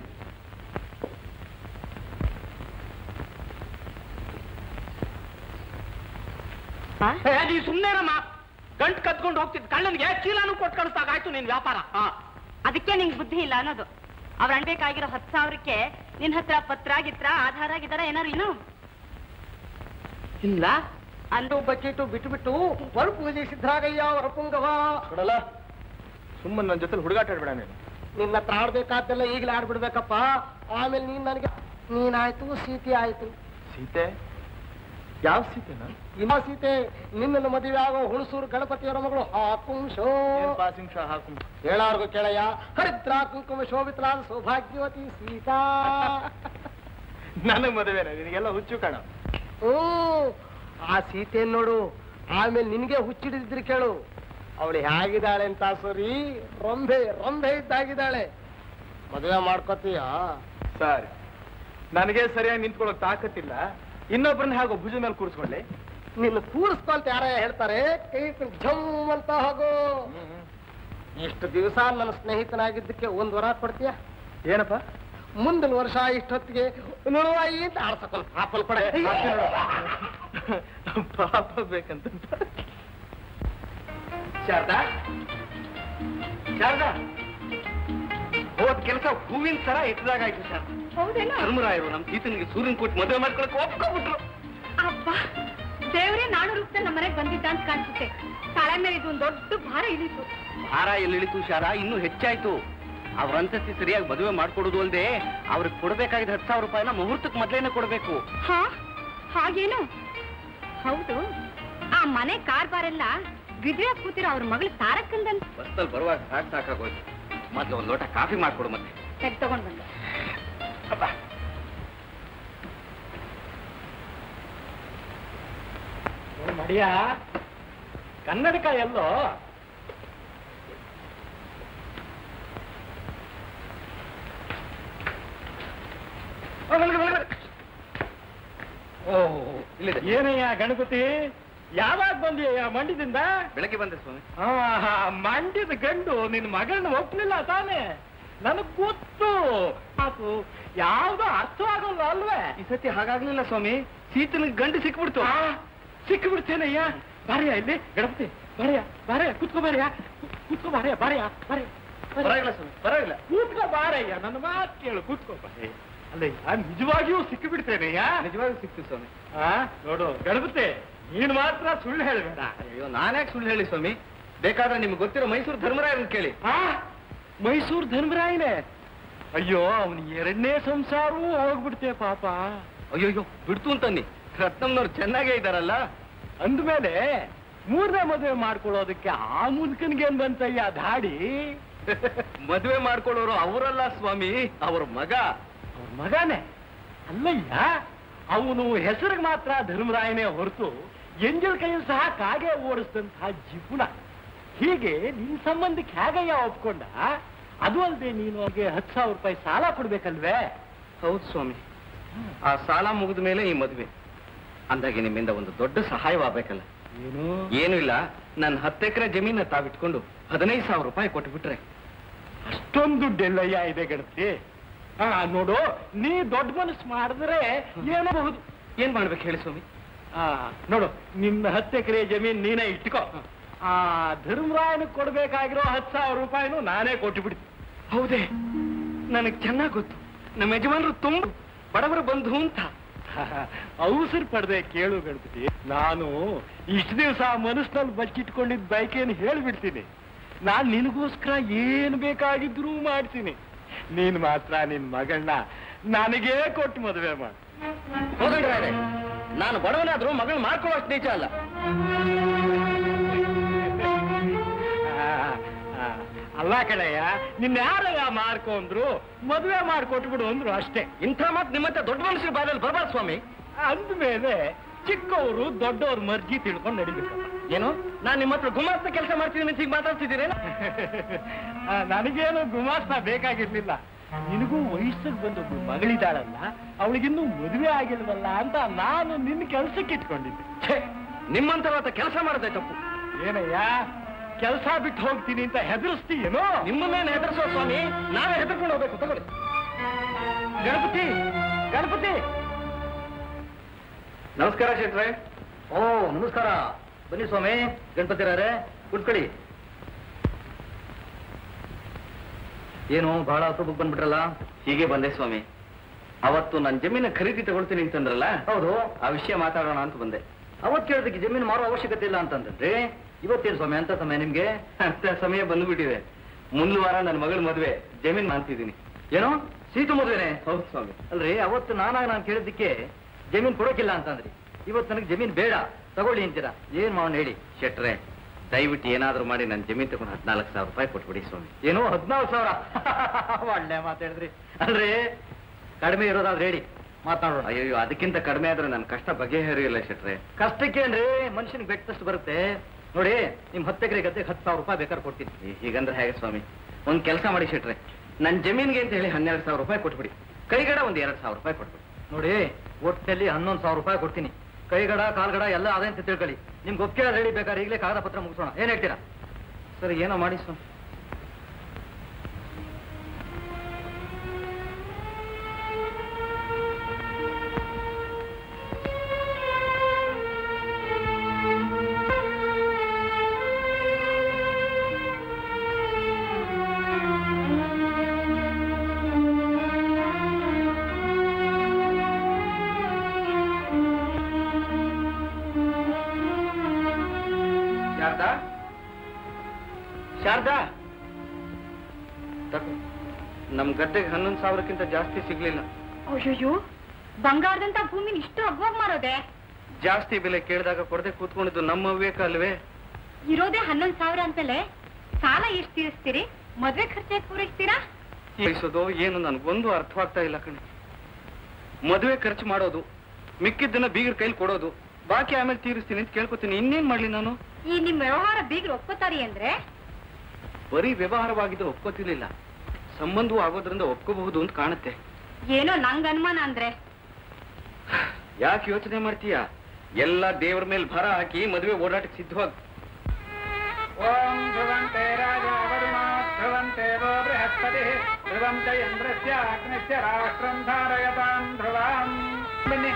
ಏ, ನೀ ಸುಮ್ಮನೆರಮ್ಮ ಗಂಟು ಕತ್ಕೊಂಡು ಹೋಗ್ತಿದ್ ಕಳ್ಳನಿಗೆ ಚೀಲಾನು ಕೊಟ್ಟು ಕಳಿಸ್ದಾಗಾಯ್ತು ನಿನ್ ವ್ಯಾಪಾರ ಹಾ ಅದಕ್ಕೆ ನಿಂಗೆ ಬುದ್ಧಿ ಇಲ್ಲ ಅನ್ನೋದು ಅವ್ರ ಅಣ್ಬೇಕಾಗಿರೋ ಹತ್ತು ಸಾವಿರಕ್ಕೆ ನಿನ್ ಹತ್ರ ಪತ್ರ ಗಿತ್ರ ಆಧಾರ ಗಿದಾರ ಏನಾರು ಇನ್ನು ಇಲ್ಲ ಅಂದು ಬಚ್ಚಿಟ್ಟು ಬಿಟ್ಟು ಬಿಟ್ಟು ಹೊರ ಪೂಜೆ ಸಿದ್ಧರಾಗಯ್ಯ ಹೊರಪುಂಗವ ಕೊಡಲ್ಲ ಸುಮ್ಮನೆ ನನ್ನ ಜೊತೆ ಹುಡುಗಾಟ ಆಡ್ಬೇಡ ನೀನು ನಿನ್ನ ಹತ್ರ ಆಡ್ಬೇಕಾದ್ದೆಲ್ಲ ಈಗಲೇ ಆಡ್ಬಿಡ್ಬೇಕಪ್ಪ ಆಮೇಲೆ ನೀನ್ ನನಗೆ ನೀನಾಯ್ತು ಸೀತೆ ಆಯ್ತು ಸೀತೆ ಯಾವ ಸೀತೆನ ಇನ್ನ ಸೀತೆ ನಿನ್ನನ್ನು ಮದುವೆ ಆಗೋ ಹುಣಸೂರು ಗಣಪತಿಯವರ ಮಗಳು ಹಾಕುಂಶೋ ಏನ್ ಪಾಸಿಂಗ್ ಶಾ ಹಾಕು ಹೇಳಾರ್ಗು ಕೆಳೆಯ ಹರಿದ್ರ ಕುಂಕುಮ ಶೋಭಿತಲಾದ ಸೌಭಾಗ್ಯವತಿ ಸೀತಾ ನನಗ್ ಮದುವೆನ ನಿನಗೆಲ್ಲ ಹುಚ್ಚು ಕಣ ಹ್ಞೂ ಆ ಸೀತೆ ನೋಡು ಆಮೇಲೆ ನಿನಗೆ ಹುಚ್ಚಿಡಿದ್ರೆ ಕೇಳು ಅವಳು ಹೇಗಿದ್ದಾಳೆ ಅಂತ ಸರಿ ರಂಭೆ ರಂಭೆ ಇದ್ದಾಗಿದ್ದಾಳೆ ಮದುವೆ ಮಾಡ್ಕೋತೀಯ ಸರಿ ನನಗೆ ಸರಿಯಾಗಿ ನಿಂತ್ಕೊಳ್ಳೋಕ್ ತಾಕತ್ತಿಲ್ಲ ಇನ್ನೊಬ್ಬರನ್ನ ಹೇಗೋ ಭುಜ ಮೇಲೆ ಕೂರಿಸ್ಕೊಳ್ಳಿ ನಿನ್ನ ಕೂರಿಸ್ಕೊ ಅಂತ ಯಾರ ಹೇಳ್ತಾರೆ ಕೈ ಝಮ್ ಅಂತ ಹೋಗು ಇಷ್ಟು ದಿವಸ ನನ್ನ ಸ್ನೇಹಿತನಾಗಿದ್ದಕ್ಕೆ ಒಂದ್ ವರ ಕೊಡ್ತೀಯ ಏನಪ್ಪ ಮುಂದಿನ ವರ್ಷ ಇಷ್ಟೊತ್ತಿಗೆ ನುಳುವಾಯಿ ಅಂತ ಆಡ್ಸಕೊಂಡು ಪಾಪಲ್ ಕೊಡ ಪಾಪ ಬೇಕಂತ ಶಾರದಾ ಶಾರದಾ ಹೋದ್ ಕೆಲಸ ಹೂವಿನ ಸರ ಎತ್ತದಾಗಾಯ್ತು ಸರ್ ಹೌದೇನೋ ಧರ್ಮರಾಯರು ನಮ್ ಸೀತನಿಗೆ ಸೂರ್ಯನ್ ಕೊಟ್ಟು ಮದುವೆ ಮಾಡ್ಕೊಳಕ್ ಒಪ್ಕೊಬಿಟ್ರು ಅಬ್ಬಾ ದೇವ್ರೇ ನಾಡು ರೂಪದಲ್ಲಿ ನಮ್ಮ ಮನೆಗೆ ಬಂದಿದ್ದ ಅಂತ ಕಾಣಿಸುತ್ತೆ ತಲೆ ಮೇಲೆ ಇದು ಒಂದು ದೊಡ್ಡ ಭಾರ ಇಳಿತು ಭಾರ ಎಲ್ಲಿಳಿತು ಶಾರ ಇನ್ನೂ ಹೆಚ್ಚಾಯ್ತು ಅವ್ರ ಅಂತಸ್ತಿ ಸರಿಯಾಗಿ ಮದುವೆ ಮಾಡ್ಕೊಡೋದು ಅಲ್ಲದೆ ಅವ್ರಿಗೆ ಕೊಡ್ಬೇಕಾಗಿದ್ದ ಹತ್ತು ಸಾವಿರ ರೂಪಾಯಿನ ಮುಹೂರ್ತಕ್ಕೆ ಮೊದ್ಲೇನೆ ಕೊಡ್ಬೇಕು ಹಾ ಹಾಗೇನು ಹೌದು ಆ ಮನೆ ಕಾರ್ಬಾರೆಲ್ಲ ವಿಧವೆ ಕೂತಿರೋ ಅವ್ರ ಮಗಳು ತಾರಕ್ಕಂದಂತ ಬಸ್ಸಲ್ಲಿ ಬರುವಾಗ ಸಾಕ್ ಸಾಕಾಗೋಯ್ತು ಮೊದ್ಲು ಒಂದ್ ಲೋಟ ಕಾಫಿ ಮಾಡ್ಕೊಡು ಮತ್ತೆ ಸರಿ ತಗೊಂಡ್ ಬಂದೆ ಮಡಿಯ ಕನ್ನಡಕ ಎಲ್ಲೋ ಓ ಇಲ್ಲಿದೆ ಏನಯ್ಯ ಗಣಪತಿ ಯಾವಾಗ ಬಂದಿಯ ಮಂಡ್ಯದಿಂದ ಬೆಳಗ್ಗೆ ಬಂದೆ ಸ್ವಾಮಿ ಆ, ಮಂಡ್ಯದ ಗಂಡು ನಿನ್ನ ಮಗಳನ್ನ ಒಪ್ಲಿಲ್ಲ ತಾನೆ ನನಗ್ ಗೊತ್ತು ಅದು ಯಾವ್ದೋ ಅರ್ಥವಾಗಲ್ಲ ಅಲ್ವೇ ಈ ಸತಿ ಹಾಗಾಗ್ಲಿಲ್ಲ ಸ್ವಾಮಿ ಸೀತನಿಗೆ ಗಂಡು ಸಿಕ್ಬಿಡ್ತು ಆ, ಸಿಕ್ಕಿಬಿಡ್ತೇನಯ್ಯ ಬಾರಯ್ಯ ಇಲ್ಲಿ ಗಣಪತಿ ಬಾರಯ್ಯ ಬಾರಯ್ಯ ಕುತ್ಕೋ ಬಾರಯ್ಯ ಕುತ್ಕೋ ಬಾರಯ್ಯ ಬಾರಯ್ಯ ಬಾರಯ್ಯ ಪರವಾಗಿಲ್ಲ ಸ್ವಾಮಿ ಪರವಾಗಿಲ್ಲ ಕೂತ್ಕೋ ಬಾರಯ್ಯ ನನ್ನ ಮಾತು ಕೇಳು ಕೂತ್ಕೋ ಬಾರಯ್ಯ ಅಲ್ಲಯ್ಯ ನಿಜವಾಗಿಯೂ ಸಿಕ್ಕಿಬಿಡ್ತೇನೆಯ್ಯ ನಿಜವಾಗ್ಲೂ ಸಿಕ್ತು ಸ್ವಾಮಿ ಆ ನೋಡು ಗಣಪತಿ ನೀನು ಮಾತ್ರ ಸುಳ್ಳು ಹೇಳ್ಬೇಡ ಅಯ್ಯೋ ನಾನ್ಯಾಕೆ ಸುಳ್ಳು ಹೇಳಿ ಸ್ವಾಮಿ ಬೇಕಾದ್ರೆ ನಿಮ್ಗೆ ಗೊತ್ತಿರೋ ಮೈಸೂರು ಧರ್ಮರಾಯರನ್ನ ಕೇಳಿ ಆ ಮೈಸೂರು ಧರ್ಮರಾಯನೇ ಅಯ್ಯೋ ಅವನ ಎರಡನೇ ಸಂಸಾರವೂ ಹೋಗ್ಬಿಡ್ತೆ ಪಾಪ ಅಯ್ಯೋ ಬಿಡ್ತು ಅಂತನ್ನಿ ರತ್ನಮ್ನವ್ರು ಚೆನ್ನಾಗೇ ಇದ್ದಾರಲ್ಲ ಅಂದ್ಮೇಲೆ ಮೂರನೇ ಮದುವೆ ಮಾಡ್ಕೊಳ್ಳೋದಕ್ಕೆ ಆ ಮುದುಕನ್ಗೇನ್ ಬಂತಯ್ಯ ದಾಡಿ ಮದುವೆ ಮಾಡ್ಕೊಳ್ಳೋರು ಅವರಲ್ಲ ಸ್ವಾಮಿ ಅವ್ರ ಮಗ ಅವ್ರ ಮಗನೇ ಅಲ್ಲಯ್ಯ ಅವನು ಹೆಸರಿಗೆ ಮಾತ್ರ ಧರ್ಮರಾಯನೇ ಹೊರತು ಎಂಜಲ್ ಕೈಯಲ್ಲಿ ಸಹ ಕಾಗೆ ಓಡಿಸಿದಂತಹ ಜಿಪುಣ ಹೀಗೆ ನಿನ್ ಸಂಬಂಧಕ್ಕೆ ಹೇಗಯ್ಯ ಒಪ್ಕೊಂಡ ಅದು ಅಲ್ಲದೆ ನೀನು ಅವ್ರಿಗೆ ಹತ್ತು ಸಾವಿರ ರೂಪಾಯಿ ಸಾಲ ಕೊಡ್ಬೇಕಲ್ವೇ ಹೌದು ಸ್ವಾಮಿ ಆ ಸಾಲ ಮುಗಿದ ಮೇಲೆ ಈ ಮದುವೆ ಅಂದಾಗೆ ನಿಮ್ಮಿಂದ ಒಂದು ದೊಡ್ಡ ಸಹಾಯವಾಗಬೇಕಲ್ಲ ಏನು ಏನು ಇಲ್ಲ ನನ್ನ ಹತ್ತು ಎಕರೆ ಜಮೀನ ತಾವಿಟ್ಕೊಂಡು ಹದಿನೈದು ಸಾವಿರ ರೂಪಾಯಿ ಕೊಟ್ಬಿಟ್ರೆ ಅಷ್ಟೊಂದು ದುಡ್ಡೆಲ್ಲಯ್ಯ ಇದೆ ಗಣಪತಿ ಹಾ ನೋಡು ನೀ ದೊಡ್ಡ ಮನಸ್ಸು ಮಾಡಿದ್ರೆ ಏನಬಹುದು ಏನ್ ಮಾಡ್ಬೇಕು ಹೇಳಿ ಸ್ವಾಮಿ ಆ ನೋಡು ನಿನ್ನ ಹತ್ತು ಎಕರೆ ಜಮೀನ್ ನೀನೇ ಇಟ್ಕೋ ಆ ಧರ್ಮರಾಯನ ಕೊಡ್ಬೇಕಾಗಿರೋ ಹತ್ತು ಸಾವಿರ ರೂಪಾಯಿನೂ ನಾನೇ ಕೊಟ್ಟು ಬಿಡ್ತೀನಿ ಹೌದೇ ನನಗ್ ಚೆನ್ನಾಗ್ ಗೊತ್ತು ನಮ್ಮ ಯಜಮಾನರು ತುಂಬ ಬಡವರ ಬಂಧು ಅಂತ ಅವಸರ ಪಡೆದೆ ಕೇಳು ಗಣಪತಿ ನಾನು ಇಷ್ಟು ದಿವಸ ಮನಸ್ಸಿನಲ್ಲಿ ಬಚ್ಚಿಟ್ಕೊಂಡಿದ್ದ ಬೈಕೇನು ಹೇಳ್ಬಿಡ್ತೀನಿ ನಾನ್ ನಿನಗೋಸ್ಕರ ಏನ್ ಬೇಕಾಗಿದ್ರೂ ಮಾಡ್ತೀನಿ ನೀನ್ ಮಾತ್ರ ನಿನ್ ಮಗಳನ್ನ ನನಗೇ ಕೊಟ್ಟು ಮದುವೆ ಮಾಡು ಹೋಗಂಡ್ರೆ ನಾನು ಬಡವನಾದ್ರೂ ಮಗಳು ಮಾಡ್ಕೊಳ್ಳೋಷ್ಟು ನೀಚ ಅಲ್ಲ ಆ, ಆ, ಅಲ್ಲ ಕಣಯ್ಯ ನಿನ್ನ ಯಾರಯ್ಯ ಮಾಡ್ಕೊಂಡ್ರು ಮದುವೆ ಮಾಡ್ಕೊಟ್ಬಿಡು ಅಂದ್ರು ಅಷ್ಟೇ ಇಂಥ ಮಾತು ನಿಮ್ಮಂತ ದೊಡ್ಡ ಮನುಷ್ಯರ ಬಾಯಲ್ಲಿ ಬರಬಾರ್ದು ಸ್ವಾಮಿ ಅಂದ್ಮೇಲೆ ಚಿಕ್ಕವರು ದೊಡ್ಡವ್ರ ಮರ್ಜಿ ತಿಳ್ಕೊಂಡು ನಡಿಬೇಕಪ್ಪ ಏನು ನಾನು ನಿಮ್ಮ ಹತ್ರ ಗುಮಾಸ್ತ ಕೆಲಸ ಮಾಡ್ತಿದ್ದೀನಿ ಅಂತ ಹೀಗೆ ಮಾತಾಡ್ತಿದ್ದೀರೇನು ಆ, ನನಗೇನು ಗುಮಾಸ್ತ ಬೇಕಾಗಿರ್ಲಿಲ್ಲ ನಿನಗೂ ವಯಸ್ಸಿಗೆ ಬಂದೊಬ್ಬಳು ಮಗಳಿದ್ದಾಳಲ್ಲ ಅವಳಿಗಿನ್ನೂ ಮದುವೆ ಆಗಿಲ್ವಲ್ಲ ಅಂತ ನಾನು ನಿನ್ನ ಕೆಲ್ಸಕ್ಕೆ ಇಟ್ಕೊಂಡಿದ್ದೆ ಛೇ ನಿಮ್ಮಂತರ ಕೆಲಸ ಮಾಡೋದೇ ತಪ್ಪು ಏನಯ್ಯ ಕೆಲಸ ಬಿಟ್ಟು ಹೋಗ್ತೀನಿ ಅಂತ ಹೆದರ್ಸ್ತೀಯೇನೋ ನಿಮ್ಮನ್ನೇನು ಹೆದರ್ಸೋ ಸ್ವಾಮಿ ನಾವೇ ಹೆದರ್ಕೊಂಡು ಹೋಗ್ಬೇಕು ತಗೊಳ್ಳಿ ಗಣಪತಿ ಗಣಪತಿ ನಮಸ್ಕಾರ ಶೆಟ್ರೆ ಓ ನಮಸ್ಕಾರ ಬನ್ನಿ ಸ್ವಾಮಿ ಗಣಪತಿರಾರೆ ಕುತ್ಕೊಳ್ಳಿ ಏನು ಬಹಳ ಅಪರೂಪಕ್ಕೆ ಬಂದ್ಬಿಟ್ರಲ್ಲ ಹೀಗೆ ಬಂದೆ ಸ್ವಾಮಿ ಅವತ್ತು ನನ್ನ ಜಮೀನ ಖರೀದಿ ತಗೊಳ್ತೀನಿ ಅಂತಂದ್ರಲ್ಲ ಹೌದು ಆ ವಿಷಯ ಮಾತಾಡೋಣ ಅಂತ ಬಂದೆ ಅವತ್ ಕೇಳೋದಕ್ಕೆ ಜಮೀನು ಮಾರೋ ಅವಶ್ಯಕತೆ ಇಲ್ಲ ಅಂತಂದ್ರೆ ಇವತ್ತೇನು ಸ್ವಾಮಿ ಅಂತ ಸಮಯ ನಿಮ್ಗೆ ಅಂತ ಸಮಯ ಬಂದ್ಬಿಟ್ಟಿದೆ ಮುಂದಿನ ವಾರ ನನ್ನ ಮಗಳ ಮದುವೆ ಜಮೀನ್ ಮಾಡ್ತಿದ್ದೀನಿ ಏನೋ ಸೀತು ಮದುವೆನೆ ಹೌದು ಸ್ವಾಮಿ ಅಲ್ರಿ ಅವತ್ತು ನಾನಾಗ ನಾನು ಕೇಳಿದ್ದಕ್ಕೆ ಜಮೀನು ಕೊಡೋಕಿಲ್ಲ ಅಂತಂದ್ರಿ ಇವತ್ತು ನನಗೆ ಜಮೀನ್ ಬೇಡ ತಗೊಳ್ಳಿ ಅಂತೀರಾ ಏನ್ ಮಾಡೋಣ ಹೇಳಿ ಶೆಟ್ರೆ ದಯವಿಟ್ಟು ಏನಾದ್ರೂ ಮಾಡಿ ನನ್ನ ಜಮೀನ್ ತಗೊಂಡು ಹದಿನಾಲ್ಕು ಸಾವಿರ ರೂಪಾಯಿ ಕೊಟ್ಬಿಡಿ ಸ್ವಾಮಿ ಏನೋ ಹದಿನಾಲ್ಕು ಸಾವಿರ ಒಳ್ಳೆ ಮಾತಾಡಿದ್ರಿ ಅಲ್ರಿ ಕಡಿಮೆ ಇರೋದಾದ್ರೆ ಹೇಳಿ ಮಾತಾಡೋಣ ಅಯ್ಯೋ ಅದಕ್ಕಿಂತ ಕಡಿಮೆ ಆದ್ರೆ ನನ್ನ ಕಷ್ಟ ಬಗೆಹರಿಯಿಲ್ಲ ಶೆಟ್ರೆ ಕಷ್ಟಕ್ಕೇನ್ರಿ ಮನುಷ್ಯನಿಗೆ ಬೆಟ್ಟದಷ್ಟು ಬರುತ್ತೆ ನೋಡಿ ನಿಮ್ ಹತ್ತು ಎಕರೆ ಗದ್ದೆಗೆ ಹತ್ತು ಸಾವಿರ ರೂಪಾಯಿ ಬೇಕಾದ್ರೆ ಕೊಡ್ತೀನಿ ಈ- ಹೀಗಂದ್ರೆ ಹೇಗೆ ಸ್ವಾಮಿ ಒಂದ್ ಕೆಲಸ ಮಾಡಿ ಶೆಟ್ರೆ ನನ್ನ ಜಮೀನ್ಗೆ ಅಂತ ಹೇಳಿ ಹನ್ನೆರಡು ಸಾವಿರ ರೂಪಾಯಿ ಕೊಟ್ಬಿಡಿ ಕೈಗಡ ಒಂದ್ ಎರಡ್ ಸಾವಿರ ರೂಪಾಯಿ ಕೊಟ್ಬಿಡಿ ನೋಡಿ ಒಟ್ಟಲ್ಲಿ ಹನ್ನೊಂದು ಸಾವಿರ ರೂಪಾಯಿ ಕೊಡ್ತೀನಿ ಕೈಗಡ ಕಾಲ್ಗಡ ಎಲ್ಲ ಅದೇ ಅಂತ ತಿಳ್ಕೊಳ್ಳಿ ನಿಮ್ಗೆ ಒಪ್ಪಿಗೆ ರೆಡಿ ಬೇಕಾದ್ರೆ ಈಗಲೇ ಕಾಗದ ಪತ್ರ ಮುಗಿಸೋಣ ಏನ್ ಹೇಳ್ತೀರಾ ಸರಿ ಏನೋ ಮಾಡಿ ಸ್ವಾಮಿ ಶಾರದಾ ಶಾರದಾ ತಗೋ. ನಮ್ ಗದ್ದೆಗೆ ಹನ್ನೊಂದು ಸಾವಿರಕ್ಕಿಂತ ಜಾಸ್ತಿ ಸಿಗ್ಲಿಲ್ಲ ಅಯ್ಯೋ ಬಂಗಾರದಂತ ಭೂಮಿನ ಇಷ್ಟು ಅಗ್ವಾಗ ಮಾರೋದೆ ಜಾಸ್ತಿ ಬೆಲೆ ಕೇಳಿದಾಗ ಕೊಡದೆ ಕೂತ್ಕೊಂಡಿದ್ದು ನಮ್ಮ ವಿವೇಕ ಅಲ್ವೇ ಇರೋದೇ ಹನ್ನೊಂದ್ ಸಾವಿರ ಅಂತಲೇ ಸಾಲ ಎಷ್ಟು ತೀರಿಸ್ತೀರಿ ಮದ್ವೆ ಖರ್ಚಾಗಿ ಪೂರೈಸ್ತೀರಾ ಬಯಸೋದು ಏನು ನನಗೊಂದು ಅರ್ಥವಾಗ್ತಾ ಇಲ್ಲ ಕಣೆ ಮದುವೆ ಖರ್ಚು ಮಾಡೋದು ಮಿಕ್ಕಿದ್ದನ್ನ ಬೀಗರ ಕೈಲಿ ಕೊಡೋದು ಬಾಕಿ ಆಮೇಲೆ ತೀರಿಸ್ತೀನಿ ಅಂತ ಕೇಳ್ಕೊತೀನಿ ಇನ್ನೇನ್ ಮಾಡ್ಲಿ ನಾನು ಈ ನಿಮ್ ವ್ಯವಹಾರ ಬೀಗ್ರು ಒಪ್ಕೋತಾರಿ ಅಂದ್ರೆ ಬರೀ ವ್ಯವಹಾರವಾಗಿದ್ದು ಒಪ್ಕೋತಿರ್ಲಿಲ್ಲ ಸಂಬಂಧವೂ ಆಗೋದ್ರಿಂದ ಒಪ್ಕೋಬಹುದು ಅಂತ ಕಾಣುತ್ತೆ ಏನೋ ನಂಗ್ ಅನುಮಾನ ಅಂದ್ರೆ ಯಾಕೆ ಯೋಚನೆ ಮಾಡ್ತೀಯ ಎಲ್ಲ ದೇವರ ಮೇಲೆ ಭರ ಹಾಕಿ ಮದುವೆ ಓಡಾಟಕ್ಕೆ ಸಿದ್ಧವಾಗ ಓಂ ಧ್ರುವಂತೆ ರಾಜ ವರುಣ ಧ್ರುವಂತೆ ವೋ ಬೃಹಸ್ಪತಿ ಧ್ರುವಂ ಚ ಇಂದ್ರಸ್ಯ ಅಗ್ನಿಸ್ಯ ರಾಷ್ಟ್ರಂ ಧಾರಯತಾಂ ಧ್ರುವಾಂ ಬನ್ನಿ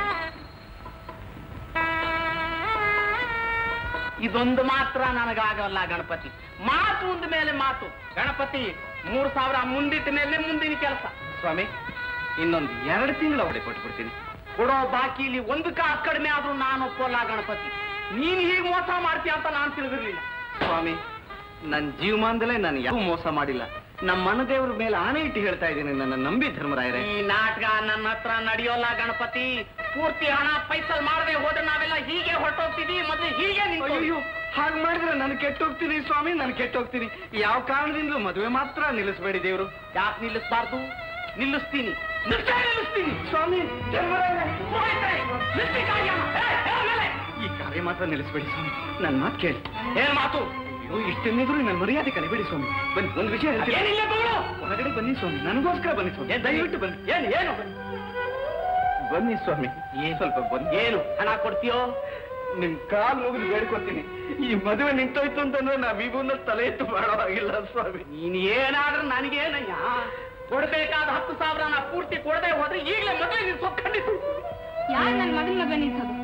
ಇದೊಂದು ಮಾತ್ರ ನನಗಾಗಲ್ಲ ಗಣಪತಿ ಮಾತು ಅಂದ ಮೇಲೆ ಮಾತು ಗಣಪತಿ ಮೂರ್ ಸಾವಿರ ಮುಂದಿಟ್ಟ ಮೇಲೆ ಮುಂದಿನ ಕೆಲಸ ಸ್ವಾಮಿ ಇನ್ನೊಂದು ಎರಡು ತಿಂಗಳು ಅವಳೆ ಕೊಟ್ಬಿಡ್ತೀನಿ ಕೊಡೋ ಬಾಕಿಲಿ ಒಂದು ಕಾಸು ಕಡಿಮೆ ಆದ್ರೂ ನಾನು ಒಪ್ಪಲ್ಲ ಗಣಪತಿ ನೀನ್ ಹೀಗೆ ಮೋಸ ಮಾಡ್ತೀಯ ಅಂತ ನಾನು ತಿಳಿದಿರ್ಲಿಲ್ಲ ಸ್ವಾಮಿ ನನ್ನ ಜೀವಮಾನದಲ್ಲೇ ನಾನು ಯಾವ ಮೋಸ ಮಾಡಿಲ್ಲ ನಮ್ಮ ಮನದೇವ್ರ ಮೇಲೆ ಆಣೆ ಇಟ್ಟು ಹೇಳ್ತಾ ಇದ್ದೀನಿ ನನ್ನ ನಂಬಿ ಧರ್ಮರಾಯರೇ ಈ ನಾಟಕ ನನ್ನ ಹತ್ರ ನಡೆಯೋಲ್ಲ ಗಣಪತಿ ಪೂರ್ತಿ ಹಣ ಪೈಸಲ್ ಮಾಡದೆ ಹೋದ್ರೆ ನಾವೆಲ್ಲ ಹೀಗೆ ಹೊರಟೋಗ್ತೀವಿ ಮತ್ತೆ ಹೀಗೆ ನಿಂತು ಅಯ್ಯೋ ಹಾಗೆ ಮಾಡಿದ್ರೆ ನಾನು ಕೆಟ್ಟೋಗ್ತೀನಿ ಸ್ವಾಮಿ ನಾನು ಕೆಟ್ಟೋಗ್ತೀನಿ ಯಾವ ಕಾರಣದಿಂದಲೂ ಮದುವೆ ಮಾತ್ರ ನಿಲ್ಲಿಸಬೇಡಿ ದೇವರು ಯಾಕೆ ನಿಲ್ಲಿಸ್ಬಾರ್ದು ನಿಲ್ಲಿಸ್ತೀನಿ ನಿಲ್ಸೇ ನಿಲ್ಲಿಸ್ತೀನಿ ಸ್ವಾಮಿ ಧರ್ಮರಾಯರೇ, ಹೋಯ್ತೆ, ನಿಲ್ಸಿ ಕಾರ್ಯನ. ಏ, ಏ, ಮೇಲೆ. ಈ ಕಾರ್ಯ ಮಾತ್ರ ನಿಲ್ಲಿಸಬೇಡಿ ಸ್ವಾಮಿ ನನ್ನ ಮಾತು ಕೇಳಿ ಏನ್ ಮಾತು ಅಯ್ಯೋ ಇಷ್ಟನ್ನಿದ್ರು ನನ್ನ ಮರ್ಯಾದೆ ಕಲಿಬೇಡಿ ಸ್ವಾಮಿ ಬನ್ನಿ ಒಂದು ವಿಷಯ ಹೇಳ್ತೀನಿ ಏನಿಲ್ಲ ತಗೊಳು ಹೊರಗಡೆ ಬನ್ನಿ ಸ್ವಾಮಿ ನನಗೋಸ್ಕರ ಬನ್ನಿ ಸ್ವಾಮಿ ದಯವಿಟ್ಟು ಬನ್ನಿ ಏನು ಏನು ಬನ್ನಿ ಸ್ವಾಮಿ ಸ್ವಲ್ಪ ಬನ್ನಿ ಏನು ಹಣ ಕೊಡ್ತೀಯೋ ನಿಮ್ ಕಾಲ್ ಮುಗಿದು ಬೇಡ್ಕೊತೀನಿ ಈ ಮದುವೆ ನಿಂತೋಯ್ತು ಅಂತಂದ್ರೆ ನಾವ್ ಇವುನ್ನ ತಲೆ ಎತ್ತು ಮಾಡೋ ಹಾಗಿಲ್ಲ ಸ್ವಾಮಿ ನೀನ್ ಏನಾದ್ರೂ ನನಗೇನಯ್ಯ ಕೊಡ್ಬೇಕಾದ ಹತ್ತು ಸಾವಿರ ನಾ ಪೂರ್ತಿ ಕೊಡದೆ ಹೋದ್ರೆ ಈಗಲೇ ಮದುವೆ ನೀನ್ ಸೊಕ್ಕಂಡಿತು ಯಾರು ನನ್ ಮಗನ್ ಮದ್ವೆ ನಿಲ್ಸೋದು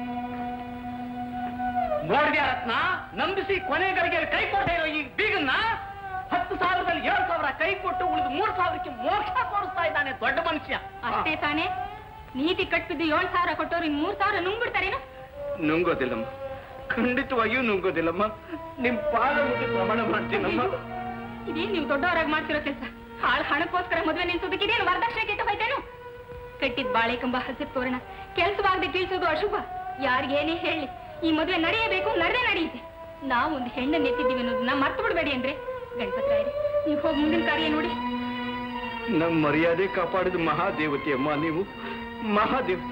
ನೋಡ್ದ್ಯಾ ರತ್ನ ನಂಬಿಸಿ ಕೊನೆಗಳಿಗೆ ಕೈ ಕೊಟ್ಟೆ ಇರೋ ಈ ಬೀಗನ್ನ ಹತ್ತು ಸಾವಿರದಲ್ಲಿ ಏಳು ಸಾವಿರ ಕೈ ಕೊಟ್ಟು ಉಳಿದು ಮೂರು ಸಾವಿರಕ್ಕೆ ಮೋಕ್ಷ ತೋರಿಸ್ತಾ ಇದ್ದಾನೆ ದೊಡ್ಡ ಮನುಷ್ಯ ಅಷ್ಟೇ ತಾನೇ ನೀತಿ ಕಟ್ಬಿದ್ದು ಏಳ್ ಸಾವಿರ ಕೊಟ್ಟವ್ರು ಇನ್ ಮೂರ್ ಸಾವಿರ ನುಂಗ್ಬಿಡ್ತಾರೇನು ನುಂಗೋದಿಲ್ಲಮ್ಮ ಖಂಡಿತವಾಗಿಯೂ ನುಂಗೋದಿಲ್ಲಮ್ಮ ನಿಮ್ ಪಾದ ಮುಟ್ಟಿ ಪ್ರಮಾಣ ಮಾಡ್ತೀನಮ್ಮ ಇದೇನ್ ನೀವು ದೊಡ್ಡವರಾಗಿ ಮಾಡ್ತಿರೋ ಕೆಲಸ ಹಾಳ್ ಹಣಕ್ಕೋಸ್ಕರ ಮದ್ವೆ ನಿಲ್ಸೋದಕ್ಕೆ ಇದೇನು ವರದಕ್ಷಿಣೆ ಕೆಟ್ಟ ಹೋಯ್ತೇನು ಕಟ್ಟಿದ್ ಬಾಳೆ ಕಂಬ ಹಸಿರು ತೋರಣ ಕೆಲ್ಸವಾಗದೆ ಕೀಳ್ಸೋದು ಅಶುಭ ಯಾರಿಗೇನೇ ಹೇಳಿ ಈ ಮದ್ವೆ ನಡೆಯಬೇಕು ನಡೆದೇ ನಡೆಯುತ್ತೆ ನಾವು ಒಂದು ಹೆಣ್ಣನ್ನು ಎತ್ತಿದ್ದೀವಿ ಅನ್ನೋದನ್ನ ಮರ್ತು ಬಿಡ್ಬೇಡಿ ಅಂದ್ರೆ ಗಣಪತರಾಯರೇ ನೀವು ಹೋಗಿ ಮುಂದಿನ ಕಾರ್ಯ ನೋಡಿ ನಮ್ ಮರ್ಯಾದೆ ಕಾಪಾಡಿದ ಮಹಾದೇವತೆ ಅಮ್ಮ ನೀವು ಮಹಾದೇವತೆ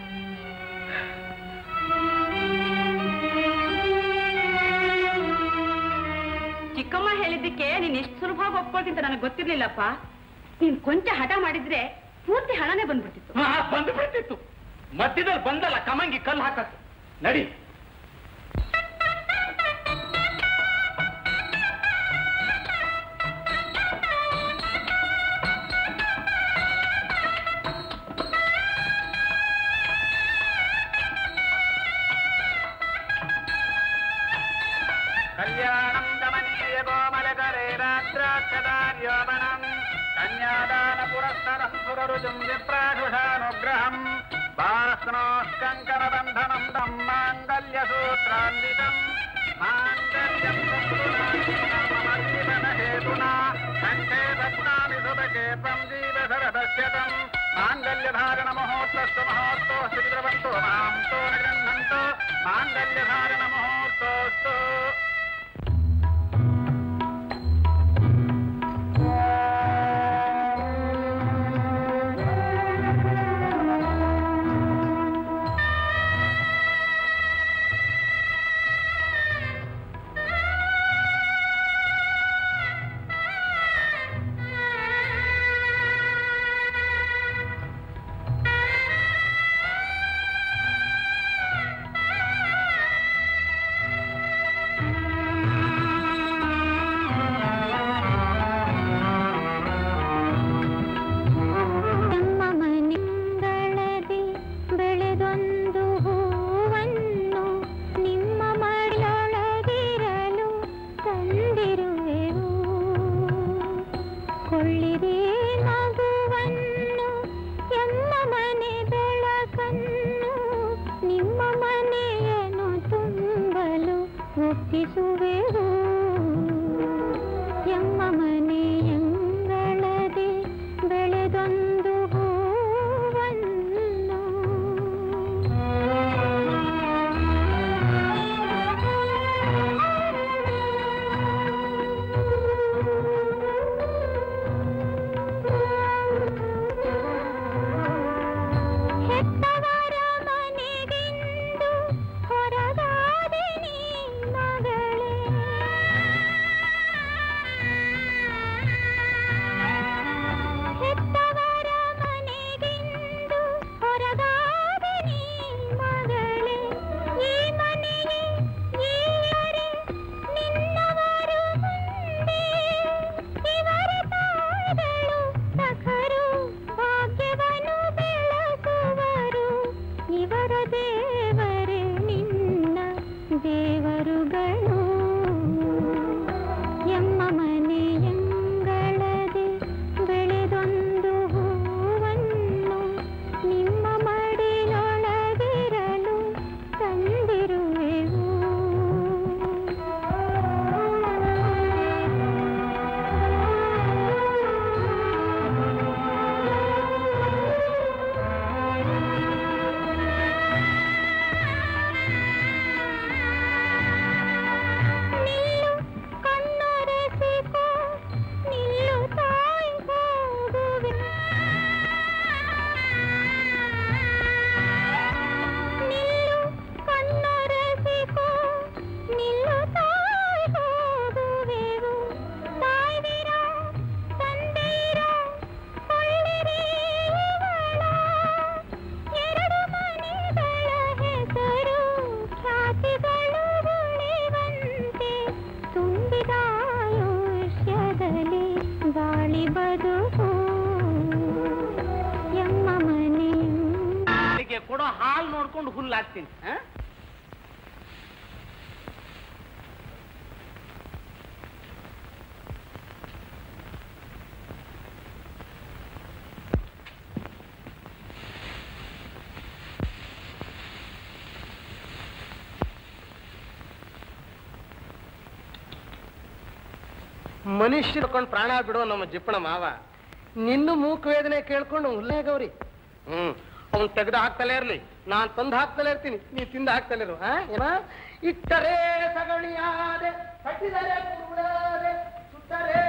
ಚಿಕ್ಕಮ್ಮ ಹೇಳಿದ್ದಕ್ಕೆ ನೀನ್ ಎಷ್ಟು ಸುಲಭವಾಗಿ ಒಪ್ಕೊಳ್ತೀನಿ ಅಂತ ನನಗೆ ಗೊತ್ತಿರ್ಲಿಲ್ಲಪ್ಪ ನೀನ್ ಕೊಂಚ ಹಠ ಮಾಡಿದ್ರೆ ಪೂರ್ತಿ ಹಣನೇ ಬಂದ್ಬಿಡ್ತಿತ್ತು ಹಾ, ಬಂದು ಬಿಡ್ತಿತ್ತು ಮಧ್ಯದಲ್ಲಿ ಬಂದಲ್ಲ ಕಮಂಗಿ ಕಲ್ಲು ಹಾಕಕ್ಕೆ ನಡಿ ಕಲ್ಯಾಣಂ ಗಮನೀಯ ಕೋಮಲಕರೆ ರಾತ್ರಾಕ್ಷದಾರ್ಯೋಪಣಂ ಕನ್ಯಾದಾನ ಪುರಸ್ಸರಂ ಸುರರುಜುಂ ವಿಪ್ರಾಠುಷಾನುಗ್ರಹಂ ಬಾಸ್ನೋಸ್ಕಂಕರಬಂಧನಂ ತಂ ಮಾಂಗಲ್ಯಸೂತ್ರಾನ್ವಿತಂ ಮಾಂಗಲ್ಯಂ ಹೇತುನಾ ಕಂಠೇ ಭಗ್ನಾಮಿ ಸುಭಗೆ ತ್ವಂ ಜೀವಸರದಸ್ಯತಂ ಮಾಂಗಲ್ಯಧಾರಣ ಮಹೋತ್ಸವ ಮಹೋತ್ಸವ ಶ್ರೀದ್ರವಂತೋ ಮಾಂ ತೋ ನಿಗೃಹಂತೋ ಪ್ರೀತಿಸುವೆವು ಎಮ್ಮ ಮನೆಯಂಗಳದೆ ಬೆಳೆದೊಂದು ಹೂವನ್ನು ಹೆತ್ತವರ ಮನೆಗೆಂದು ಹೊರಗಾದೆ ನೀ ಮಗಳೇ ಹೆತ್ತವರ ಮನೆಗೆಂದು ಹೊರಗಾದೆ ನೀ ಮಗಳೇ ಈ ಮನೆಗೆ ಈಯರೆ ನಿನ್ನವರು ಮುಂದೆ ಇವರ ತಾಯಿಗಳು ಸಖರು ಭಾಗ್ಯವನ್ನು ಬೆಳಗುವರು ಇವರ ದೇವರೇ ನಿನ್ನ ದೇವರುಗಳು ಎಮ್ಮ ಮನೆಯಂಗಳದೆ ಬೆಳೆದೊಂದು ಹೂವನ್ನು ನಿಮ್ಮ ಮಡಿಲೊಳಗಿರಲು ತಂದಿರುವೆವು ನಿಲ್ಲು ಕಣ್ಣೊರೆಸಿಕೋ ನಿಲ್ಲು ತಾಯಿ ಹೋಗುವೆ ನಿಲ್ಲು ಕಣ್ಣೊರೆಸಿಕೋ ನಿಲ್ಲು ತಾಯಿ ಹೋಗುವೆವು ತಾಯ್ದಿರ ತಂದೆಯಿರ ಕೊಳ್ಳಿರಿ ಇವಳ ಎರಡು ಮನೆಗಳ ಹೆಸರು ಖ್ಯಾತಿಗಳು ಉಳಿವಂತೆ ತುಂಬಿದ ಆಯುಷ್ಯದಲ್ಲಿ ಗಾಳಿ ಬದುಕು ಎಮ್ಮ ಮನೆಯು ಬೆಳಿಗ್ಗೆ ಕೊಡೋ ಹಾಲು ನೋಡ್ಕೊಂಡು ಹುಲ್ಲಾಗ್ತೀನಿ ಆ? ಮನುಷ್ಯ ಹಿಡ್ಕೊಂಡು ಪ್ರಾಣ ಬಿಡೋ ನಮ್ಮ ಜಿಪ್ಪಣ ಮಾವ ನಿನ್ನ ಮೂಕ ವೇದನೆ ಕೇಳ್ಕೊಂಡು ಉಲ್ಲೇ ಗೌರಿ ಹ್ಮ್ ಅವ್ನು ತೆಗೆದು ಹಾಕ್ತಲೇ ಇರ್ಲಿ ನಾನ್ ತಂದು ಹಾಕ್ತಲೇ ಇರ್ತೀನಿ ನೀ ತಿಂದು ಹಾಕ್ತಲೇ ಇರು ಹಾ ಏನ ಇಟ್ಟರೆ ಸಗಣಿಯಾದೆ ಕಟ್ಟಿದರೆ ಕುರುಡಾದೆ ಸುಟ್ಟರೆ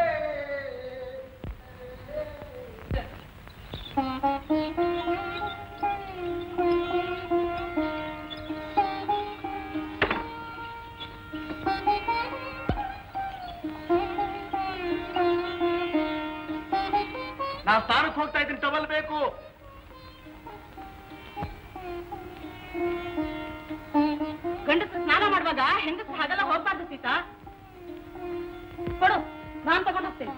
ನಾವ್ ಸ್ಥಾನಕ್ಕೆ ಹೋಗ್ತಾ ಇದ್ದೀನಿ ಟವಲ್ ಬೇಕು ಗಂಡಸರು ಸ್ನಾನ ಮಾಡುವಾಗ ಹೆಂಗಸರು ಹಾಗೆಲ್ಲ ಹೋಗ್ಬಾರ್ದು ಸೀತಾ ಕೊಡು ನಾನ್ ತಗೊಂಡು ಹೋಗ್ತೇನೆ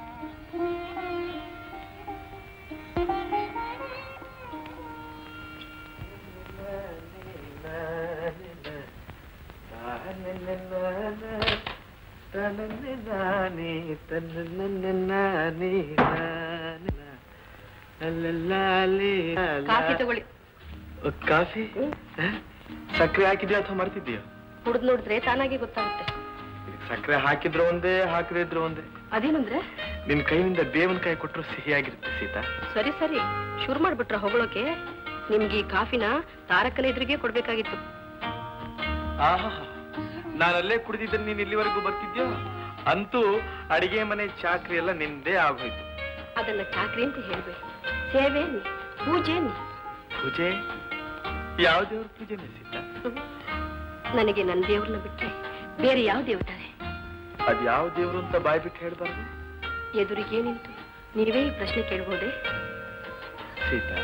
ಕಾಫಿ ತಗೊಳ್ಳಿ ಕಾಫಿ ಸಕ್ಕರೆ ಹಾಕಿದ್ಯಾ ಅಥವಾ ಮರ್ತಿದ್ಯಾ ಕುಡಿದ್ ನೋಡಿದ್ರೆ ತಾನಾಗಿ ಗೊತ್ತಾಗುತ್ತೆ ಸಕ್ಕರೆ ಹಾಕಿದ್ರು ಒಂದೇ ಹಾಕದೇ ಇದ್ರು ಒಂದೇ ಅದೇನಂದ್ರೆ ನಿನ್ ಕೈಯಿಂದ ಬೇವನ್ ಕಾಯಿ ಕೊಟ್ಟರು ಸಿಹಿಯಾಗಿರುತ್ತೆ ಸೀತಾ ಸರಿ ಸರಿ ಶುರು ಮಾಡ್ಬಿಟ್ರ ಹೊಗಳೋಕೆ ನಿಮ್ಗೆ ಈ ಕಾಫಿನ ತಾರಕನ ಎದುರಿಗೆ ಕೊಡ್ಬೇಕಾಗಿತ್ತು ಆಹಾ ನಾನಲ್ಲೇ ಕುಡಿದಿದ್ದರೆ ನೀನ್ ಇಲ್ಲಿವರೆಗೂ ಬರ್ತಿದ್ಯೋ ಅಂತೂ ಅಡಿಗೆ ಮನೆ ಚಾಕ್ರಿ ಎಲ್ಲ ನಿಂದೇ ಆಗೋಯ್ತು ಅದನ್ನ ಚಾಕ್ರಿ ಅಂತ ಹೇಳ್ಬೇಡಿ ಸೇವೆ ಅನ್ನಿ, ಪೂಜೆ ಅನ್ನಿ. ಪೂಜೆ ಯಾವ ದೇವ್ರ ಪೂಜೆ ಸೀತಾ ನನಗೆ ನನ್ನ ದೇವ್ರನ್ನ ಬಿಟ್ರೆ ಬೇರೆ ಯಾವ ದೇವತಾರೆ ಅದ್ ಯಾವ ದೇವ್ರು ಅಂತ ಬಾಯ್ ಬಿಟ್ಟು ಹೇಳ್ಬಾರ್ದು ಎದುರಿಗೆ ನಿಂತು ನೀವೇ ಈ ಪ್ರಶ್ನೆ ಕೇಳ್ಬೋದೆ ಸೀತಾ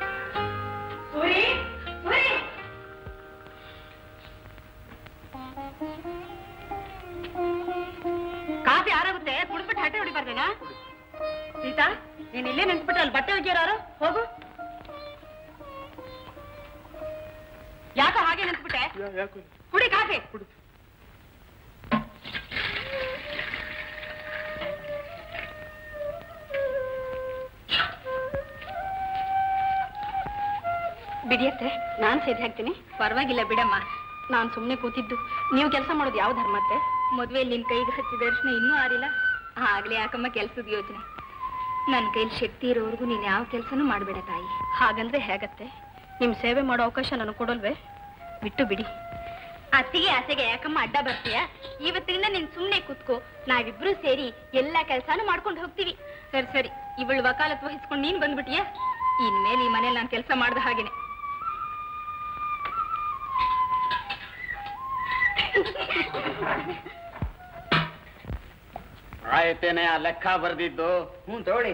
ಕಾಫಿ ಆರಾಗುತ್ತೆ ಕುಡಿದ್ಬಿಟ್ಟು ಹಟ್ಟೆ ಹೊಡಿಬಾರ್ದೇನಾ ಸೀತಾ ನೀನ್ ಇಲ್ಲೇ ನಿಂತ್ಬಿಟ್ಟು ಅಲ್ಲಿ ಬಟ್ಟೆ ಒಗ್ಯಾರು ಹೋಗು ಯಾಕ ಹಾಗೆ ನಿಂತ್ಬಿಟ್ಟೆ ಯಾಕೆ ಕುಡಿ ಕಾಫಿ ಬಿಡಿಯತ್ತೆ ನಾನ್ ಸೇದಿ ಹಾಕ್ತೀನಿ ಪರವಾಗಿಲ್ಲ ಬಿಡಮ್ಮ ನಾನ್ ಸುಮ್ನೆ ಕೂತಿದ್ದು ನೀವು ಕೆಲಸ ಮಾಡೋದು ಯಾವ ಧರ್ಮತ್ತೆ ಮದುವೆ ನಿನ್ ಕೈಗೆ ಹಚ್ಚಿದ ಅರ್ಶನ ಇನ್ನೂ ಆರಿಲ್ಲ ಆಗ್ಲೇ ಯಾಕಮ್ಮ ಕೆಲ್ಸದ ಯೋಚನೆ ನನ್ನ ಕೈಲಿ ಶಕ್ತಿ ಇರೋವರೆಗೂ ನೀನ್ ಯಾವ ಕೆಲಸನೂ ಮಾಡ್ಬೇಡ ತಾಯಿ ಹಾಗಂದ್ರೆ ಹೇಗತ್ತೆ ನಿಮ್ ಸೇವೆ ಮಾಡೋ ಅವಕಾಶ ನನಗೆ ಕೊಡಲ್ವೇ ಬಿಟ್ಟು ಬಿಡಿ ಅತ್ತಿಗೆ ಆಸೆಗೆ ಯಾಕಮ್ಮ ಅಡ್ಡ ಬರ್ತೀಯ ಇವತ್ತಿನಿಂದ ನೀನ್ ಸುಮ್ನೆ ಕೂತ್ಕೋ ನಾವಿಬ್ರು ಸೇರಿ ಎಲ್ಲಾ ಕೆಲ್ಸಾನು ಮಾಡ್ಕೊಂಡು ಹೋಗ್ತೀವಿ ಸರಿ ಸರಿ ಇವಳು ವಕಾಲತ್ ವಹಿಸ್ಕೊಂಡು ನೀನ್ ಬಂದ್ಬಿಟ್ಟಿಯಾ ಇನ್ಮೇಲೆ ಈ ಮನೇಲಿ ನಾನು ಕೆಲಸ ಮಾಡ್ದ ಹಾಗೇನೆ ಆಯ್ತೇನೆ ಆ ಲೆಕ್ಕ ಬರ್ದಿದ್ದು ಹ್ಞೂ ತಗೊಳ್ಳಿ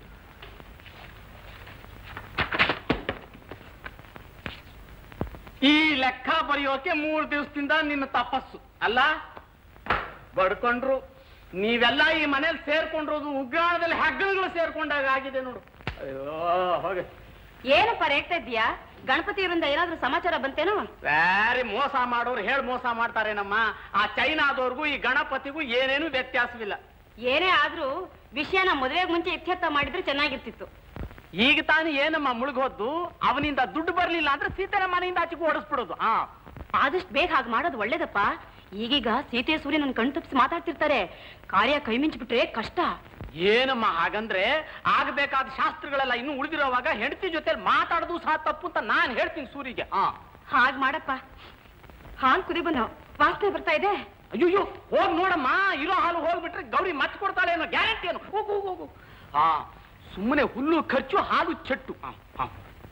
ಈ ಲೆಕ್ಕ ಬರೆಯೋಕೆ ಮೂರು ದಿವಸದಿಂದ ನಿನ್ನ ತಪಸ್ಸು ಅಲ್ಲ ಬಡ್ಕೊಂಡ್ರು ನೀವೆಲ್ಲ ಈ ಮನೇಲಿ ಸೇರ್ಕೊಂಡಿರೋದು ಉಗ್ರಾಣದಲ್ಲಿ ಹೆಗ್ಗಣಗಳು ಸೇರ್ಕೊಂಡಾಗ ಆಗಿದೆ ನೋಡು ಅಯ್ಯೋ ಹೋಗಿ ಏನಪ್ಪ ರೇಗ್ತಾ ಇದ್ದೀಯಾ ಗಣಪತಿ ಇವರಿಂದ ಏನಾದ್ರೂ ಸಮಾಚಾರ ಬಂತೇನೋ ಬ್ಯಾರಿ ಮೋಸ ಮಾಡೋರು ಹೇಳಿ ಮೋಸ ಮಾಡ್ತಾರೇನಮ್ಮ ಆ ಚೈನಾದವ್ರಿಗೂ ಈ ಗಣಪತಿಗೂ ಏನೇನು ವ್ಯತ್ಯಾಸವಿಲ್ಲ ಏನೇ ಆದ್ರೂ ವಿಷಯನ ಮದುವೆಗೆ ಮುಂಚೆ ಇತ್ಯರ್ಥ ಮಾಡಿದ್ರೆ ಚೆನ್ನಾಗಿರ್ತಿತ್ತು ಈಗ ತಾನು ಏನಮ್ಮ ಮುಳುಗೋದ್ದು ಅವನಿಂದ ದುಡ್ಡು ಬರ್ಲಿಲ್ಲ ಅಂದ್ರೆ ಸೀತೆನ ಮನೆಯಿಂದ ಆಚೆಗೆ ಓಡಿಸ್ಬಿಡೋದು ಹಾ ಆದಷ್ಟು ಬೇಗ ಹಾಗೆ ಮಾಡೋದು ಒಳ್ಳೇದಪ್ಪ ಈಗೀಗ ಸೀತೆ ಸೂರ್ಯ ನನ್ನ ಕಣ್ ತಪ್ಪಿಸಿ ಮಾತಾಡ್ತಿರ್ತಾರೆ ಕಾರ್ಯ ಕೈ ಮಿಂಚ್ಬಿಟ್ರೆ ಕಷ್ಟ ಏನಮ್ಮ ಹಾಗಂದ್ರೆ ಆಗಬೇಕಾದ ಶಾಸ್ತ್ರಗಳೆಲ್ಲ ಇನ್ನು ಉಳಿದಿರೋವಾಗ ಹೆಂಡತಿ ಜೊತೆ ಮಾತಾಡೋದು ಸಹ ತಪ್ಪು ಅಂತ ನಾನು ಹೇಳ್ತೀನಿ ಸೂರಿಗೆ ಹಾ ಹಾಗ್ ಮಾಡಪ್ಪ ಹಾಲ್ ಕುದಿ ಬನ್ನೋ ವಾಸನೆ ಬರ್ತಾ ಇದೆ ಅಯ್ಯೋ ಹೋಗ್ ನೋಡಮ್ಮ ಇರೋ ಹಾಲು ಹೋಗ್ಬಿಟ್ರೆ ಗೌರಿ ಮಚ್ಚ ಕೊಡ್ತಾಳೆ ಅನ್ನೋ ಗ್ಯಾರಂಟಿ ಏನು ಹೋಗು ಹೋಗು ಹೋಗು ಹಾ ಸುಮ್ಮನೆ ಹುಲ್ಲು ಖರ್ಚು ಹಾಲು ಚೆಟ್ಟು ಹಾ ಹಾ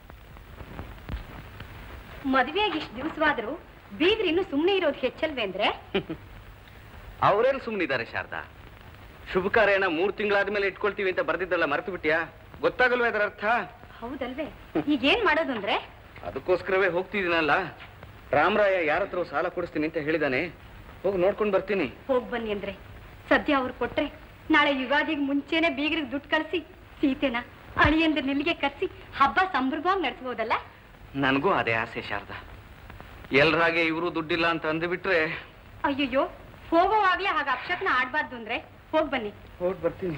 ಮದುವೆಯಾಗಿ ಇಷ್ಟು ದಿವಸವಾದ್ರೂ ಬೀಗ್ರು ಇನ್ನು ಸುಮ್ನೆ ಇರೋದು ಹೆಚ್ಚಲ್ವೇ ಅಂದ್ರೆ ಅವರೆಲ್ಲಿ ಸುಮ್ಮನಿದ್ದಾರೆ ಶಾರದಾ ಶುಭ ಕಾರ್ಯನ ಮೂರು ತಿಂಗಳಾದ್ಮೇಲೆ ಇಟ್ಕೊಳ್ತೀವಿ ಅಂತ ಬರ್ದಿದ್ದಲ್ಲ ಮರೆತು ಬಿಟ್ಟಿಯಾ ಗೊತ್ತಾಗಲ್ವೇ ಅದರ ಅರ್ಥ ಹೌದಲ್ವೇ ಈಗೇನ್ ಮಾಡೋದು ಅಂದ್ರೆ ಅದಕ್ಕೋಸ್ಕರವೇ ಹೋಗ್ತಿದ್ದೀನಲ್ಲ ರಾಮರಾಯ ಯಾರ ಹತ್ರ ಸಾಲ ಕೊಡಿಸ್ತೀನಿ ಅಂತ ಹೇಳಿದಾನೆ ಹೋಗಿ ನೋಡ್ಕೊಂಡು ಬರ್ತೀನಿ ಹೋಗ್ ಬನ್ನಿ ಅಂದ್ರೆ ಸದ್ಯ ಅವ್ರು ಕೊಟ್ರೆ ನಾಳೆ ಯುಗಾದಿಗೆ ಮುಂಚೆನೆ ಬೀಗ್ರಿಗೆ ದುಡ್ಡು ಕಳ್ಸಿ ಸೀತೆನ ಅಳಿಯಂದ್ರ ನಿಲ್ಲಿಗೆ ಕರ್ಸಿ ಹಬ್ಬ ಸಂಭ್ರಮವಾಗಿ ನಡೆಸಬಹುದಲ್ಲ ನನಗೂ ಅದೇ ಆಸೆ ಶಾರದಾ ಎಲ್ರಾಗೆ ಇವರು ದುಡ್ಡಿಲ್ಲ ಅಂತ ಅಂದ್ಬಿಟ್ರೆ ಅಯ್ಯಯ್ಯೋ ಹೋಗೋವಾಗ್ಲೇ ಹಾಗೆ ಅಕ್ಷತ್ನ ಆಡ್ಬಾರ್ದು ಅಂದ್ರೆ ಹೋಗ್ ಬನ್ನಿ ಹೋಗಿ ಬರ್ತೀನಿ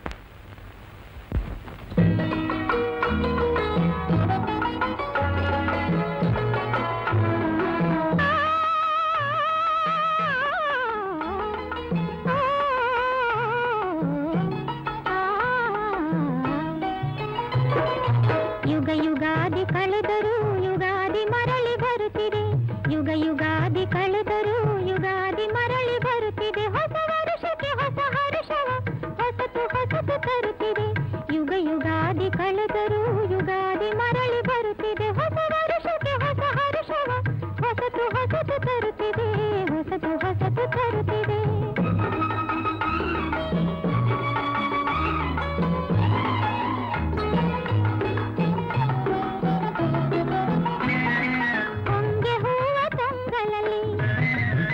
ಯುಗ ಯುಗಾದಿ ಕಳೆದರೂ ಯುಗಾದಿ ಮರಳಿ ಬರುತ್ತಿದೆ ಯುಗ ಯುಗಾದಿ ಕಳೆದರೂ ಯುಗಾದಿ ಮರಳಿ ಬರುತ್ತಿದೆ ಹೊಸ ವರುಷಕ್ಕೆ ಹೊಸ ಹರುಷವ ಹೊಸತು ಹೊಸತು ತರುತ್ತಿದೆ ಯುಗ ಯುಗಾದಿ ಕಳೆದರೂ ಯುಗಾದಿ ಮರಳಿ ಬರುತ್ತಿದೆ ಹೊಸ ವರುಷಕ್ಕೆ ಹೊಸ ಹರುಷವ ಹೊಸತು ಹೊಸತು ತರುತ್ತಿದೆ ಹೊಸತು ಹೊಸತು ತರುತ್ತಿದೆ ಹೊಂಗೆ ಹೂವ ತಂಗಳಲ್ಲಿ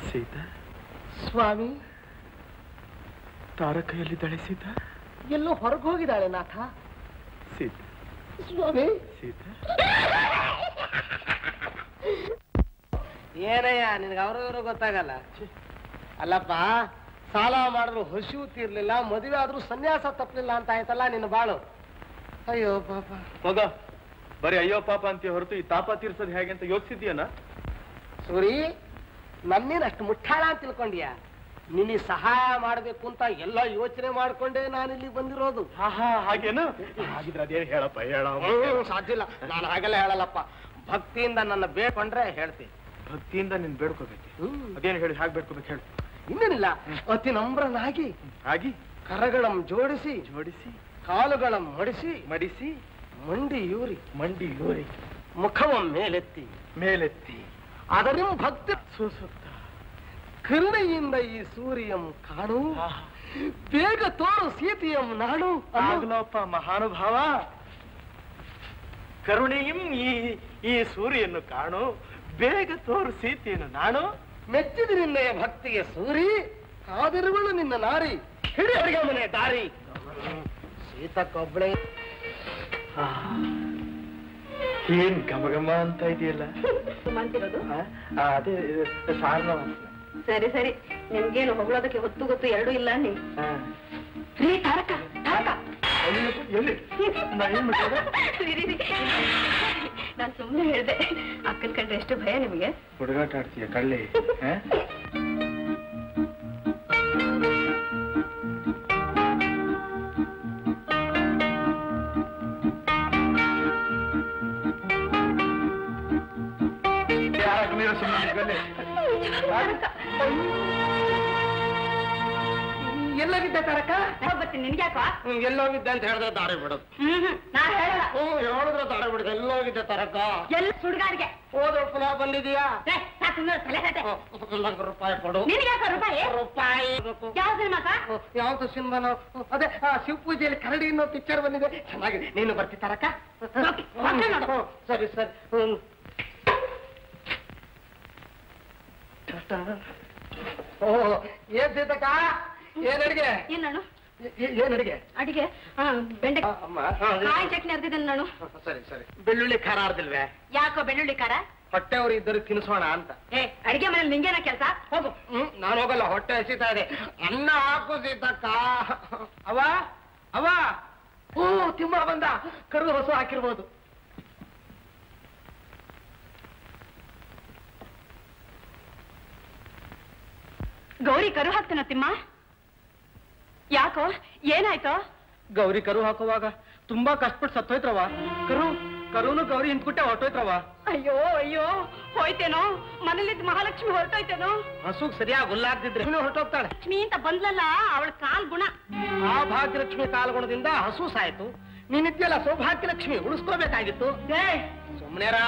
ಸೀತಾ ಸ್ವಾಮಿ ತಾರ ಕೈಯಲ್ಲಿದ್ದಾಳೆ ಸೀತಾ ಎಲ್ಲೋ ಹೊರಗೆ ಹೋಗಿದ್ದಾಳೆ ನಾಥ ಸೀತಾ ಸ್ವಾಮಿ ಸೀತಾ ಏನಯ್ಯ ನಿನಗೆ ಅವರು ಇವರು ಗೊತ್ತಾಗಲ್ಲ ಅಲ್ಲಪ್ಪ ಸಾಲ ಮಾಡಿದ್ರು ಹಸಿವು ತೀರ್ಲಿಲ್ಲ ಮದುವೆ ಆದ್ರೂ ಸನ್ಯಾಸ ತಪ್ಪಲಿಲ್ಲ ಅಂತ ಆಯ್ತಲ್ಲ ನಿನ್ನ ಬಾಳು ಅಯ್ಯೋ ಪಾಪ ಮಗ ಬರೀ ಅಯ್ಯೋ ಪಾಪ ಅಂತ ಹೊರತು ಈ ತಾಪ ತೀರ್ಸೋದು ಹೇಗೆ ಅಂತ ಯೋಚಿಸಿದ್ಯಾನ ಸೂರಿ ನನ್ನೇನು ಅಷ್ಟು ಮುಟ್ಟಾಳ ಅಂತ ತಿಳ್ಕೊಂಡ್ಯಾ ನಿನಗೆ ಸಹಾಯ ಮಾಡಬೇಕು ಅಂತ ಎಲ್ಲ ಯೋಚನೆ ಮಾಡ್ಕೊಂಡೇ ನಾನು ಇಲ್ಲಿ ಬಂದಿರೋದು ಹಾ ಹಾ ಹಾಗೇನು ಹಾಗಿದ್ರೆ ಅದೇನು ಹೇಳಪ್ಪ ಹೇಳ ಹ್ಮ್, ಸಾಧ್ಯ ಇಲ್ಲ ನಾನು ಹಾಗೆಲ್ಲ ಹೇಳಲ್ಲಪ್ಪ ಭಕ್ತಿಯಿಂದ ನನ್ನ ಬೇಡ್ಕೊಂಡ್ರೆ ಹೇಳ್ತೀನಿ ಭಕ್ತಿಯಿಂದ ನೀನ್ ಬೇಡ್ಕೋಬೇಕು ಹ್ಮ್. ಅದೇನು ಹೇಳಿ ಹಾಗೆ ಬೇಡ್ಕೋಬೇಕು ಹೇಳು ಇನ್ನೇನಿಲ್ಲ ಅತಿ ನಮ್ರನಾಗಿ ಹಾಗೆ ಕರಗಳಂ ಜೋಡಿಸಿ ಜೋಡಿಸಿ ಕಾಲುಗಳಂ ಮಡಿಸಿ ಮಡಿಸಿ ಮಂಡಿ ಯೂರಿ ಮಂಡಿ ಯೂರಿ ಮುಖವಂ ಮೇಲೆತ್ತಿ ಮೇಲೆತ್ತಿ ಅದರಿಂ ಭಕ್ತಿ ಸೂಸುತ್ತ ಕರುಣೆಯಿಂದ ಈ ಸೂರ್ಯಂ ಕಾಣು ಬೇಗ ತೋರು ಸೀತೆಯಂ ನಾಡು ಅನ್ನೋ ಆಗ್ಲಪ್ಪ ಮಹಾನುಭಾವ ಕರುಣೆಯಂ ಈ ಈ ಸೂರ್ಯನ್ನು ಕಾಣು ಬೇಗ ತೋರು ಸೀತೆಯನ್ನು ನಾನು ಮೆಚ್ಚಿದ ನಿನ್ನಯ ಭಕ್ತಿಗೆ ಸೂರಿ ಕಾದಿರುವಳು ನಿನ್ನ ನಾರಿ ಹಿಡಿ ಅಡಿಗೆ ಮನೆ ದಾರಿ ಸೀತಕ್ಕೊಬ್ಬಳೆ ಏನ್ ಘಮ ಘಮ ಅಂತ ಇದೆಯಲ್ಲ ಸುಮಂತಿರೋದು ಆ, ಆ, ಅದೇ ಸಾರ್ನ ವಾಸನೆ. ಸರಿ ಸರಿ ನಿಮ್ಗೇನು ಹೊಗಳೋದಕ್ಕೆ ಹೊತ್ತು ಗೊತ್ತು ಎರಡೂ ಇಲ್ಲ ನೀ ಆ. ರೀ ತಾರಕ ತಾರಕ ಅಯ್ಯಪ್ಪ, ಎಲ್ಲಿ ನಾ ಏನ್ ಮಾಡ್ದೆ? ನಾನು ಸುಮ್ಮನೆ ಹೇಳ್ದೆ ಅಕ್ಕನ ಕಂಡ್ರೆ ಎಷ್ಟು ಭಯ ನಿಮಗೆ ಹುಡುಗಾಟ ಆಡ್ತೀಯ ಕಳ್ಳಿ ಆ? ಯಾಕೆ ನೀವು ಸುಮ್ಮನೆ ನಿಂತ್ಕೊಳ್ಳಿ? ಎಲ್ಲೋಗಿದ್ದೆ ತಾರಕ ಬರ್ತೀನಿ ನಿನ್ಗ್ಯಾಕೋ ಹ್ಮ್, ಎಲ್ಲೋಗಿದ್ದೆ ಅಂತ ಹೇಳಿದ್ರೆ ದಾರಿ ಬಿಡೋದು ಹ್ಮ್ ಹ್ಮ್ ನಾ ಹೇಳಲ್ಲ ಹ್ಮ್ ಹೇಳಿದ್ರೆ ದಾರಿ ಬಿಡೋದು ಎಲ್ಲೋಗಿದ್ದೆ ತಾರಕ ಎಲ್ಲ ಸುಡ್ಗಾರಿಗೆ ಹೋದ ಪುನಃ ಬಂದಿದೀಯಾ ಏ, ಸಾಕು ಸುಮ್ನೆ ತಲೆ ಕತೆ ಹ್ಮ್, ನಂಗೆ ರೂಪಾಯಿ ಕೊಡು ನಿನ್ಗ್ಯಾಕೋ ರೂಪಾಯಿ ರೂಪಾಯಿ ಬೇಕು. ಯಾವ ಸಿನಿಮಾಕ ಯಾವ್ದು ಸಿನಿಮಾನು ಅದೇ ಆ, ಶಿವಪೂಜೆಯಲ್ಲಿ ಕರಡಿ ಅನ್ನೋ ಪಿಕ್ಚರ್ ಬಂದಿದೆ ಚೆನ್ನಾಗಿದೆ ನೀನು ಬರ್ತಿ ತಾರಕ ಓಕೆ, ಓಕೆ ನೋಡು. ಹ್ಮ್, ಸರಿ ಸರಿ ಹ್ಮ್. ಓ ಏನ್ ಸೀತಕ್ಕ ಏನ್ ಅಡಿಗೆ ಏನ್ ನಾನು ಏ- ಏನ್ ಅಡಿಗೆ ಅಡಿಗೆ ಹಾ ಬೆಂಡೆ ಆ, ಅಮ್ಮ, ಆ, ಕಾಯಿ ಚಟ್ನಿ ಅರ್ದಿದ್ದೇನೆ ನಾನು ಸರಿ ಸರಿ ಬೆಳ್ಳುಳ್ಳಿ ಖಾರ ಅರ್ದಿಲ್ವೇ ಯಾಕೋ ಬೆಳ್ಳುಳ್ಳಿ ಖಾರ ಹೊಟ್ಟೆವ್ರು ಇದ್ದರು ತಿನ್ಸೋಣ ಅಂತ ಏ ಅಡಿಗೆ ಮನೇಲಿ ನಿಂಗೇನ ಕೆಲಸ ಹೋಗು ಹ್ಮ್ ನಾನು ಹೋಗಲ್ಲ ಹೊಟ್ಟೆ ಹಸಿತಾ ಇದೆ ಅನ್ನ ಹಾಕು ಸೀತಕ್ಕ ಅವ ಅವ ಓ ತಿಮ್ಮ ಬಂದ ಕರು ಹೊಸ ಹಾಕಿರ್ಬೋದು ಗೌರಿ ಕರು ಹಾಕ್ತಾನ ತಿಮ್ಮ ಯಾಕೋ ಏನಾಯ್ತೋ ಗೌರಿ ಕರು ಹಾಕುವಾಗ ತುಂಬಾ ಕಷ್ಟಪಟ್ಟು ಸತ್ತೋಯ್ತ್ರವ ಕರು ಕರುನು ಗೌರಿ ಹಿಂದ್ಬಿಟ್ಟೆ ಹೊರಟೋಯ್ತ್ರವ ಅಯ್ಯೋ ಅಯ್ಯೋ ಹೋಯ್ತೇನೋ ಮನೇಲಿದ್ದ ಮಹಾಲಕ್ಷ್ಮಿ ಹೊರಟೋಯ್ತೇನೋ ಹಸುಗ್ ಸರಿಯಾಗಿ ಹುಲ್ಲಾಗ್ದಿದ್ರೆ ಇವನು ಹೊರಟೋಗ್ತಾಳೆ ಲಕ್ಷ್ಮಿ ಅಂತ ಬಂದ್ಲಲ್ಲ ಅವಳ ಕಾಲ್ ಗುಣ ಆ ಭಾಗ್ಯಲಕ್ಷ್ಮಿ ಕಾಲ್ಗುಣದಿಂದ ಹಸು ಸಾಯ್ತು ನೀನಿದ್ಯಲ್ಲ ಸೌಭಾಗ್ಯಲಕ್ಷ್ಮಿ ಉಳಿಸ್ಕೋಬೇಕಾಗಿತ್ತು ಏ ಸುಮ್ನೆರಾ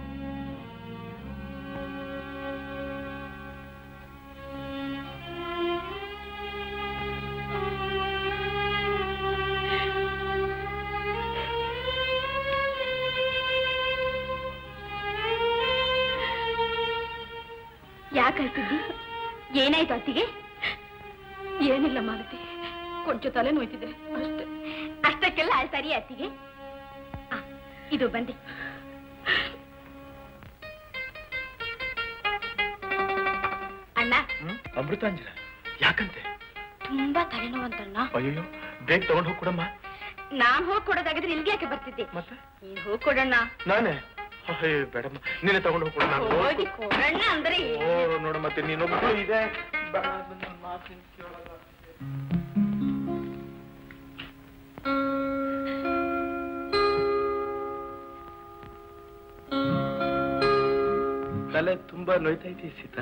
ಯಾಕೆ ಅಳ್ತಿದ್ದಿ ಏನಾಯ್ತು ಅತ್ತಿಗೆ ಏನಿಲ್ಲ ಮಾಲತಿ ಕೊಂಚ ತಲೆ ನೋಯ್ತಿದೆ ಅಷ್ಟೇ ಅಷ್ಟಕ್ಕೆಲ್ಲ ಸರಿ ಅತ್ತಿಗೆ ಆ, ಇದು ಬಂದಿ ಅಣ್ಣ ಅಮೃತಾಂಜನ ಯಾಕಂತೆ ತುಂಬಾ ತಲೆನೋವಂತಣ್ಣ ಅಯ್ಯೋ ಬೇಗ ತಗೊಂಡು ಹೋಗಿ ಕೊಡಮ್ಮ ನಾನ್ ಹೋಗ್ ಕೊಡೋದಾಗಿದ್ರೆ ಇಲ್ಗೆ ಯಾಕೆ ಬರ್ತಿದ್ದೆ ಮತ್ತೆ ನೀನ್ ಹೋಗ್ ಕೊಡಣ್ಣ ನಾನೇ ಅಯ್ಯೋ ಬೇಡಮ್ಮ ನೀನೇ ತಗೊಂಡು ಹೋಗಿ ಕೊಡ ನಾನು ಹೋಗಿ ಕೊಡಣ್ಣ ಅಂದ್ರೆ ಓ ನೋಡು ಮತ್ತೆ ನೀನೊಬ್ಬಳು ಇದೆ ಬೇಡ, ನನ್ನ ಮಾತು ನೀನ್ ಕೇಳಲ್ಲ. ತಲೆ ತುಂಬಾ ನೋಯ್ತಾ ಇದೆಯಾ ಸೀತಾ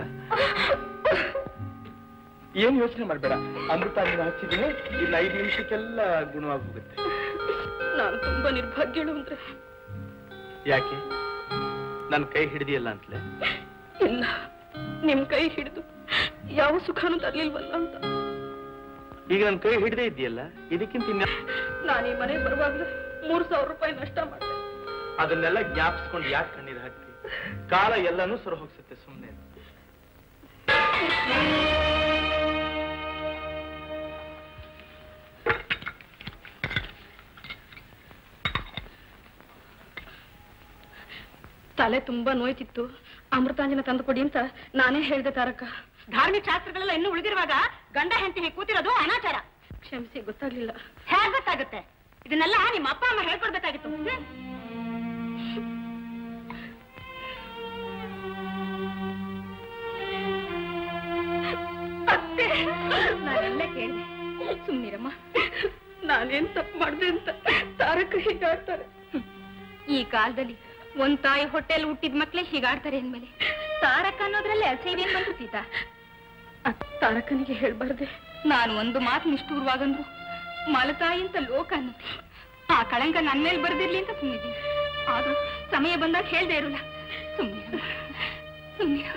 ಏನ್ ಯೋಚನೆ ಮಾಡ್ಬೇಡ ಅಮೃತ ನೀನು ಹಚ್ಚಿದ್ದೀನಿ ಇನ್ನು ಐದು ನಿಮಿಷಕ್ಕೆಲ್ಲ ಗುಣವಾಗಿ ಹೋಗುತ್ತೆ ನಾನು ತುಂಬಾ ನಿರ್ಭಾಗ್ಯಳು ಅಂದ್ರೆ ಯಾಕೆ ನನ್ನ ಕೈ ಹಿಡಿದಿಯಲ್ಲ ಅಂತಲೇ ಇಲ್ಲ ನಿಮ್ ಕೈ ಹಿಡಿದು ಯಾವ ಸುಖನೂ ತರ್ಲಿಲ್ವಲ್ಲ ಅಂತ ಈಗ ನನ್ನ ಕೈ ಹಿಡದೇ ಇದೆಯಲ್ಲ ಇದಕ್ಕಿಂತ ಇನ್ನ ನಾನು ಈ ಮನೆ ಬರುವಾಗಲೇ ಮೂರ್ ಸಾವಿರ ರೂಪಾಯಿ ನಷ್ಟ ಮಾಡಿದೆ ಅದನ್ನೆಲ್ಲ ಜ್ಞಾಪಿಸ್ಕೊಂಡು ಯಾಕೆ ಕಣ್ಣೀರು ಹಾಕ್ತಿ ಕಾಲ ಎಲ್ಲನೂ ಸೊರ ಹೋಗ್ಸುತ್ತೆ ಸುಮ್ಮನೆ ತಲೆ ತುಂಬಾ ನೋಯ್ತಿತ್ತು ಅಮೃತಾಂಜನ ತಂದು ಕೊಡಿ ಅಂತ ನಾನೇ ಹೇಳ್ದೆ ತಾರಕ ಧಾರ್ಮಿಕ ಶಾಸ್ತ್ರಗಳೆಲ್ಲ ಇನ್ನೂ ಉಳಿದಿರುವಾಗ ಗಂಡ ಹೆಂಡತಿ ಹೀಗೆ ಕೂತಿರೋದು ಅನಾಚಾರ ಕ್ಷಮಿಸಿ ಗೊತ್ತಾಗ್ಲಿಲ್ಲ ಹೇಗ್ ಗೊತ್ತಾಗುತ್ತೆ ಇದನ್ನೆಲ್ಲ ನಿಮ್ಮ ಅಪ್ಪ ಅಮ್ಮ ಹೇಳ್ಕೊಡ್ಬೇಕಾಗಿತ್ತು ಹ್ಮ್? ಅತ್ತೆ ನಾನೆಲ್ಲ ಕೇಳಿದೆ ಸುಮ್ಮನಿರಮ್ಮ ನಾನೇನ್ ತಪ್ಪು ಮಾಡ್ದೆ ಅಂತ ತಾರಕ ಹೀಗಾಡ್ತಾರೆ ಈ ಕಾಲದಲ್ಲಿ ಒಂದ್ ತಾಯಿ ಹೊಟ್ಟೆಲ್ ಹುಟ್ಟಿದ ಮಕ್ಳೇ ಹೀಗಾಡ್ತಾರೆ ಅಂದ್ಮೇಲೆ ತಾರಕ ಅನ್ನೋದ್ರಲ್ಲಿ ಅಸಹ್ಯ ಬಂತು ಸೀತಾ ತಾರಕನಿಗೆ ಹೇಳ್ಬಾರ್ದೆ ನಾನು ಒಂದು ಮಾತು ನಿಷ್ಠೂರವಾಗಂದ್ರು ಮಲತಾಯಿ ಅಂತ ಲೋಕ ಅನ್ನತ್ತೆ ಆ ಕಳಂಕ ನನ್ನ ಮೇಲೆ ಬರ್ದಿರ್ಲಿ ಅಂತ ಸುಮ್ಮನಿದ್ದೀನಿ ಆದ್ರೂ ಸಮಯ ಬಂದಾಗ ಹೇಳ್ದೆ ಇರಲ್ಲ ಸುಮ್ಮನೆ ಸುಮ್ಮನೆ